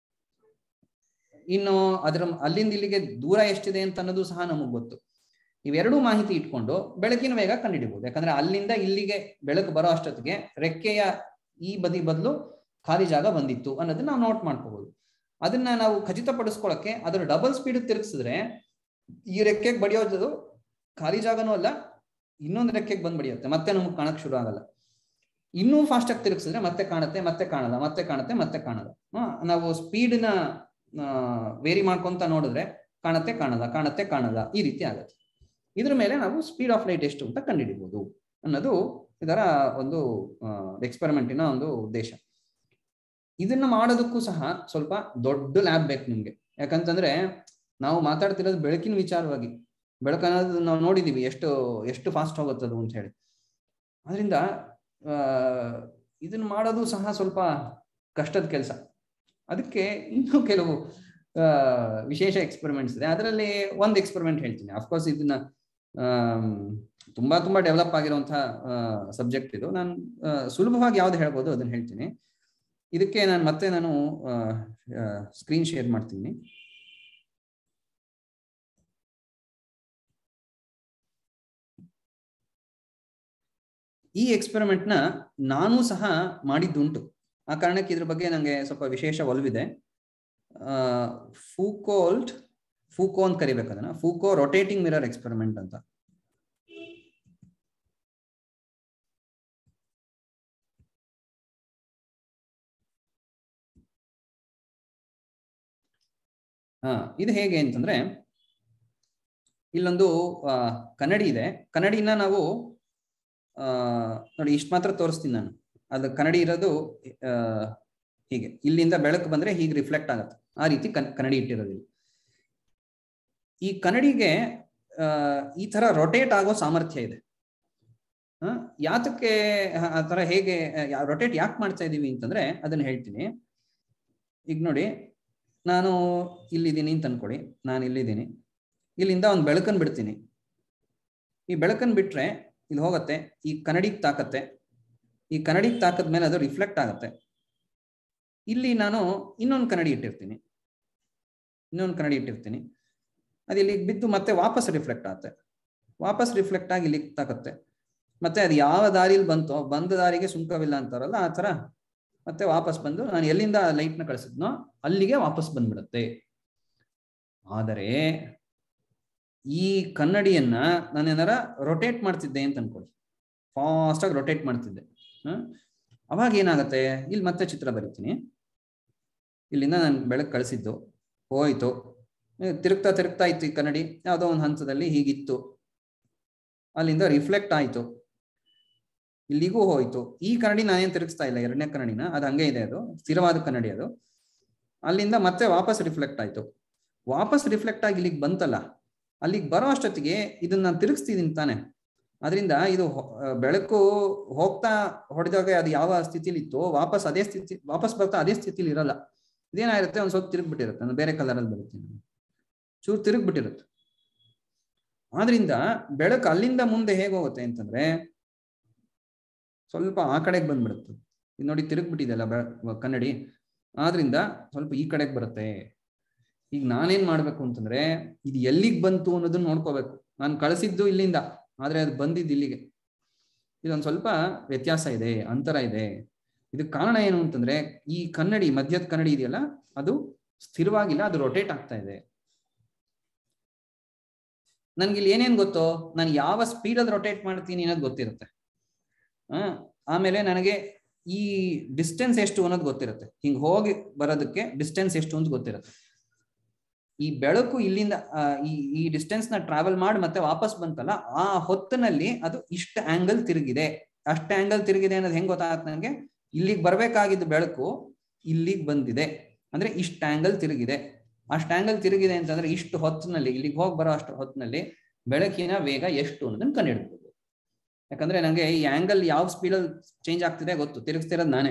ಇನ್ನು ಅದರ ಅಲ್ಲಿಂದ ಇಲ್ಲಿಗೆ ದೂರ ಎಷ್ಟಿದೆ ಅಂತ ಅನ್ನೋದು ಸಹ ನಮಗ್ ಗೊತ್ತು ಇವೆರಡೂ ಮಾಹಿತಿ ಇಟ್ಕೊಂಡು ಬೆಳಕಿನ ವೇಗ ಕಂಡುಹಿಡಿಬಹುದು ಯಾಕಂದ್ರೆ ಅಲ್ಲಿಂದ ಇಲ್ಲಿಗೆ ಬೆಳಕು ಬರೋ ಅಷ್ಟೊತ್ತಿಗೆ ರೆಕ್ಕೆಯ ಈ ಬದಿ ಬದಲು ಖಾಲಿ ಜಾಗ ಬಂದಿತ್ತು ಅನ್ನೋದನ್ನ ನಾವು ನೋಟ್ ಮಾಡ್ಕೋಬಹುದು ಅದನ್ನ ನಾವು ಖಚಿತಪಡಿಸ್ಕೊಳಕ್ಕೆ ಅದರ ಡಬಲ್ ಸ್ಪೀಡ್ ತಿರುಗಿಸಿದ್ರೆ ಈ ರೆಕ್ಕೆಗೆ ಬಡಿಯೋದು ಖಾಲಿ ಜಾಗನೂ ಅಲ್ಲ ಇನ್ನೊಂದು ರೆಕ್ಕೆಗೆ ಬಂದ್ ಬಡಿಯುತ್ತೆ ಮತ್ತೆ ನಮ್ಗೆ ಕಾಣಕ್ ಶುರು ಆಗಲ್ಲ ಇನ್ನೂ ಫಾಸ್ಟ್ ಆಗಿ ತಿರುಗಿಸಿದ್ರೆ ಮತ್ತೆ ಕಾಣುತ್ತೆ ಮತ್ತೆ ಕಾಣಲ್ಲ ಮತ್ತೆ ಕಾಣುತ್ತೆ ಮತ್ತೆ ಕಾಣಲ್ಲ ಹ, ನಾವು ಸ್ಪೀಡ್ನ ವೇರಿ ಮಾಡ್ಕೊಂತ ನೋಡಿದ್ರೆ ಕಾಣತ್ತೆ ಕಾಣಲ್ಲ ಕಾಣತ್ತೆ ಕಾಣಲ್ಲ ಈ ರೀತಿ ಆಗತ್ತೆ ಇದ್ರ ಮೇಲೆ ನಾವು ಸ್ಪೀಡ್ ಆಫ್ ಲೈಟ್ ಎಷ್ಟು ಅಂತ ಕಂಡುಹಿಡಿಬಹುದು ಅನ್ನೋದು ಇದರ ಒಂದು ಎಕ್ಸ್ಪೆರಿಮೆಂಟಿನ ಒಂದು ಉದ್ದೇಶ ಇದನ್ನ ಮಾಡೋದಕ್ಕೂ ಸಹ ಸ್ವಲ್ಪ ದೊಡ್ಡ ಲ್ಯಾಬ್ ಬೇಕು ನಿಮ್ಗೆ ಯಾಕಂತಂದ್ರೆ ನಾವು ಮಾತಾಡ್ತಿರೋದು ಬೆಳಕಿನ ವಿಚಾರವಾಗಿ ಬೆಳಕು ಅನ್ನೋದು ನಾವು ನೋಡಿದೀವಿ ಎಷ್ಟು ಎಷ್ಟು ಫಾಸ್ಟ್ ಹೋಗುತ್ತದು ಅಂತ ಹೇಳಿ ಅದರಿಂದ ಆ ಇದನ್ನ ಮಾಡೋದು ಸಹ ಸ್ವಲ್ಪ ಕಷ್ಟದ ಕೆಲಸ ಅದಕ್ಕೆ ಇನ್ನೂ ಕೆಲವು ಆ, ವಿಶೇಷ ಎಕ್ಸ್ಪೆರಿಮೆಂಟ್ಸ್ ಇದೆ ಅದರಲ್ಲಿ ಒಂದು ಎಕ್ಸ್ಪೆರಿಮೆಂಟ್ ಹೇಳ್ತೀನಿ ಅಫ್ಕೋರ್ಸ್ ಇದನ್ನ ಆಮ್, ತುಂಬಾ ತುಂಬಾ ಡೆವಲಪ್ ಆಗಿರುವಂತಹ ಸಬ್ಜೆಕ್ಟ್ ಇದು ನಾನು ಆ, ಸುಲಭವಾಗಿ ಯಾವ್ದು ಹೇಳ್ಬೋದು ಅದನ್ನ ಹೇಳ್ತೀನಿ ಇದಕ್ಕೆ ನಾನು ಮತ್ತೆ ನಾನು ಸ್ಕ್ರೀನ್ ಶೇರ್ ಮಾಡ್ತೀನಿ ಈ ಎಕ್ಸ್ಪೆರಿಮೆಂಟ್ ನ ನಾನು ಸಹ ಮಾಡಿದ್ದುಂಟು ಆ ಕಾರಣಕ್ಕೆ ಇದ್ರ ಬಗ್ಗೆ ನಂಗೆ ಸ್ವಲ್ಪ ವಿಶೇಷ ಒಲವಿದೆ ಫೂಕೋಲ್ಟ್ ಫೂಕೋ ಅಂತ ಕರಿಬೇಕು ಅದನ್ನ ಫೂಕೋ ರೊಟೇಟಿಂಗ್ ಮಿರರ್ ಎಕ್ಸ್ಪೆರಿಮೆಂಟ್ ಅಂತ ಹಾ ಇದು ಹೇಗೆ ಅಂತಂದ್ರೆ ಇಲ್ಲೊಂದು ಆ, ಕನ್ನಡಿ ಇದೆ ಕನ್ನಡಿನ ನಾವು ಆ ನೋಡಿ ಇಷ್ಟು ಮಾತ್ರ ತೋರಿಸ್ತೀನಿ ನಾನು ಅದು ಕನ್ನಡಿ ಇರೋದು ಆ, ಹೀಗೆ ಇಲ್ಲಿಂದ ಬೆಳಕು ಬಂದ್ರೆ ಹೀಗೆ ರಿಫ್ಲೆಕ್ಟ್ ಆಗುತ್ತೆ ಆ ರೀತಿ ಕನ್ ಕನ್ನಡಿ ಇಟ್ಟಿರೋದು ಇಲ್ಲಿ. ಈ ಕನ್ನಡಿಗೆ ಆ, ಈ ತರ ರೊಟೇಟ್ ಆಗೋ ಸಾಮರ್ಥ್ಯ ಇದೆ ಆ, ಯಾತಕ್ಕೆ ಆ- ಆ ತರ ಹೇಗೆ ರೊಟೇಟ್ ಯಾಕೆ ಮಾಡ್ತಾ ಇದೀವಿ ಅಂತಂದ್ರೆ ಅದನ್ನ ಹೇಳ್ತೀನಿ ಈಗ ನೋಡಿ ನಾನು ಇಲ್ಲಿದ್ದೀನಿ ಅಂತ ಅನ್ಕೊಳ್ಳಿ ನಾನು ಇಲ್ಲಿದ್ದೀನಿ ಇಲ್ಲಿಂದ ಒಂದು ಬೆಳಕನ್ನು ಬಿಡ್ತೀನಿ ಈ ಬೆಳಕನ್ನು ಬಿಟ್ರೆ ಇಲ್ಲಿ ಹೋಗುತ್ತೆ ಈ ಕನ್ನಡಿಗೆ ತಾಕತ್ತೆ ಈ ಕನ್ನಡಿಗೆ ತಾಕದ ಮೇಲೆ ಅದು ರಿಫ್ಲೆಕ್ಟ್ ಆಗುತ್ತೆ ಇಲ್ಲಿ ನಾನು ಇನ್ನೊಂದು ಕನ್ನಡಿ ಇಟ್ಟಿರ್ತೀನಿ ಇನ್ನೊಂದು ಕನ್ನಡಿ ಇಟ್ಟಿರ್ತೀನಿ ಅದು ಇಲ್ಲಿಗೆ ಬಿದ್ದು ಮತ್ತೆ ವಾಪಸ್ ರಿಫ್ಲೆಕ್ಟ್ ಆಗುತ್ತೆ ವಾಪಸ್ ರಿಫ್ಲೆಕ್ಟ್ ಆಗಿ ಇಲ್ಲಿಗೆ ತಾಕತ್ತೆ ಮತ್ತೆ ಅದು ಯಾವ ದಾರಿಲಿ ಬಂತೋ ಬಂದ ದಾರಿಗೆ ಸುಂಕವಿಲ್ಲ ಅಂತಾರಲ್ಲ ಆ ತರ ಮತ್ತೆ ವಾಪಸ್ ಬಂದು ನಾನು ಎಲ್ಲಿಂದ ಲೈಟ್ನ ಕಳಿಸಿದ್ನೋ ಅಲ್ಲಿಗೆ ವಾಪಸ್ ಬಂದ್ಬಿಡುತ್ತೆ ಆದರೆ ಈ ಕನ್ನಡಿಯನ್ನ ನಾನು ಏನಾರ ರೊಟೇಟ್ ಮಾಡ್ತಿದ್ದೆ ಅಂತ ಅನ್ಕೊಳ್ಳಿ ಫಾಸ್ಟ್ ಆಗಿ ರೊಟೇಟ್ ಮಾಡ್ತಿದ್ದೆ ಹ? ಅವಾಗ ಏನಾಗತ್ತೆ ಇಲ್ಲಿ ಮತ್ತೆ ಚಿತ್ರ ಬರೀತೀನಿ ಇಲ್ಲಿಂದ ನಾನು ಬೆಳಕು ಕಳಿಸಿದ್ದು ಹೋಯ್ತು ಏ, ತಿರುಗ್ತಾ ತಿರುಗ್ತಾ ಇತ್ತು ಈ ಕನ್ನಡಿ ಯಾವುದೋ ಒಂದು ಹಂತದಲ್ಲಿ ಹೀಗಿತ್ತು ಅಲ್ಲಿಂದ ರಿಫ್ಲೆಕ್ಟ್ ಆಯ್ತು ಇಲ್ಲಿಗೂ ಹೋಯ್ತು ಈ ಕನ್ನಡಿ ನಾನೇನ್ ತಿರುಗಿಸ್ತಾ ಇಲ್ಲ ಎರಡನೇ ಕನ್ನಡಿನ ಅದು ಹಂಗೆ ಇದೆ ಅದು ಸ್ಥಿರವಾದ ಕನ್ನಡಿ ಅದು ಅಲ್ಲಿಂದ ಮತ್ತೆ ವಾಪಸ್ ರಿಫ್ಲೆಕ್ಟ್ ಆಯ್ತು ವಾಪಸ್ ರಿಫ್ಲೆಕ್ಟ್ ಆಗಿ ಇಲ್ಲಿಗೆ ಬಂತಲ್ಲ ಅಲ್ಲಿಗೆ ಬರೋ ಅಷ್ಟೊತ್ತಿಗೆ ಇದನ್ನ ನಾನು ತಿರುಗಿಸ್ತಿದ್ದೀನಿ ತಾನೆ ಅದರಿಂದ ಇದು ಹೊ- ಆ, ಬೆಳಕು ಹೋಗ್ತಾ ಹೊಡೆದಾಗ ಅದು ಯಾವ ಸ್ಥಿತಿಲಿ ಇತ್ತು ವಾಪಸ್ ಅದೇ ಸ್ಥಿತಿ ವಾಪಸ್ ಬರ್ತಾ ಅದೇ ಸ್ಥಿತಿಲಿ ಇರಲ್ಲ ಇದೇನಾಗಿರುತ್ತೆ ಒಂದ್ ಸ್ವಲ್ಪ ತಿರುಗ್ಬಿಟ್ಟಿರುತ್ತೆ ನಾನು ಬೇರೆ ಕಲರಲ್ಲಿ ಬರುತ್ತೀನಿ ಚೂರು ತಿರುಗ್ಬಿಟ್ಟಿರುತ್ತೆ ಆದ್ರಿಂದ ಬೆಳಕು ಅಲ್ಲಿಂದ ಮುಂದೆ ಹೇಗೆ ಹೋಗುತ್ತೆ ಅಂತಂದ್ರೆ ಸ್ವಲ್ಪ ಆ ಕಡೆಗೆ ಬಂದ್ಬಿಡುತ್ತೆ ಇದು ನೋಡಿ ತಿರುಗ್ಬಿಟ್ಟಿದೆಯಲ್ಲ ಬೆ- ಕನ್ನಡಿ ಆದ್ರಿಂದ ಸ್ವಲ್ಪ ಈ ಕಡೆಗೆ ಬರುತ್ತೆ ಈಗ ನಾನೇನ್ ಮಾಡ್ಬೇಕು ಅಂತಂದ್ರೆ ಇದು ಎಲ್ಲಿಗೆ ಬಂತು ಅನ್ನೋದನ್ನ ನೋಡ್ಕೋಬೇಕು ನಾನು ಕಳಿಸಿದ್ದು ಇಲ್ಲಿಂದ ಆದ್ರೆ ಅದು ಬಂದಿದ್ದು ಇಲ್ಲಿಗೆ ಇದೊಂದು ಸ್ವಲ್ಪ ವ್ಯತ್ಯಾಸ ಇದೆ ಅಂತರ ಇದೆ ಇದಕ್ಕೆ ಕಾರಣ ಏನು ಅಂತಂದ್ರೆ ಈ ಕನ್ನಡಿ ಮಧ್ಯದ ಕನ್ನಡಿ ಇದೆಯಲ್ಲ ಅದು ಸ್ಥಿರವಾಗಿಲ್ಲ ಅದು ರೊಟೇಟ್ ಆಗ್ತಾ ಇದೆ ನನ್ಗೆ ಇಲ್ಲಿ ಏನೇನ್ ಗೊತ್ತೋ ನಾನು ಯಾವ ಸ್ಪೀಡಲ್ಲಿ ರೊಟೇಟ್ ಮಾಡ್ತೀನಿ ಅನ್ನೋದು ಗೊತ್ತಿರುತ್ತೆ ಆ, ಆಮೇಲೆ ನನಗೆ ಈ ಡಿಸ್ಟೆನ್ಸ್ ಎಷ್ಟು ಅನ್ನೋದು ಗೊತ್ತಿರುತ್ತೆ ಹಿಂಗ್ ಹೋಗಿ ಬರೋದಕ್ಕೆ ಡಿಸ್ಟೆನ್ಸ್ ಎಷ್ಟು ಅಂತ ಗೊತ್ತಿರುತ್ತೆ ಈ ಬೆಳಕು ಇಲ್ಲಿಂದ ಆ, ಈ ಈ ಡಿಸ್ಟೆನ್ಸ್ ನ ಟ್ರಾವೆಲ್ ಮಾಡಿ ಮತ್ತೆ ವಾಪಸ್ ಬಂತಲ್ಲ ಆ ಹೊತ್ತಿನಲ್ಲಿ ಅದು ಇಷ್ಟ ಆಂಗಲ್ ತಿರುಗಿದೆ ಅಷ್ಟ ಆಂಗಲ್ ತಿರುಗಿದೆ ಅನ್ನೋದು ಹೆಂಗ್ ಗೊತ್ತಾಗತ್ತೆ ನನಗೆ ಇಲ್ಲಿಗೆ ಬರ್ಬೇಕಾಗಿದ್ದ ಬೆಳಕು ಇಲ್ಲಿಗೆ ಬಂದಿದೆ ಅಂದ್ರೆ ಇಷ್ಟ ಆಂಗಲ್ ತಿರುಗಿದೆ ಅಷ್ಟ ಆಂಗಲ್ ತಿರುಗಿದೆ ಅಂತಂದ್ರೆ ಇಷ್ಟು ಹೊತ್ತಿನಲ್ಲಿ ಇಲ್ಲಿಗೆ ಹೋಗಿ ಬರೋ ಅಷ್ಟು ಹೊತ್ತಿನಲ್ಲಿ ಬೆಳಕಿನ ವೇಗ ಎಷ್ಟು ಅನ್ನೋದನ್ನ ಕಂಡುಹಿಡ್ಬೋದು ಯಾಕಂದ್ರೆ ನಂಗೆ ಈ ಆಂಗಲ್ ಯಾವ ಸ್ಪೀಡಲ್ಲಿ ಚೇಂಜ್ ಆಗ್ತಿದೆ ಗೊತ್ತು ತಿರುಗಿಸ್ತಿರೋದು ನಾನೇ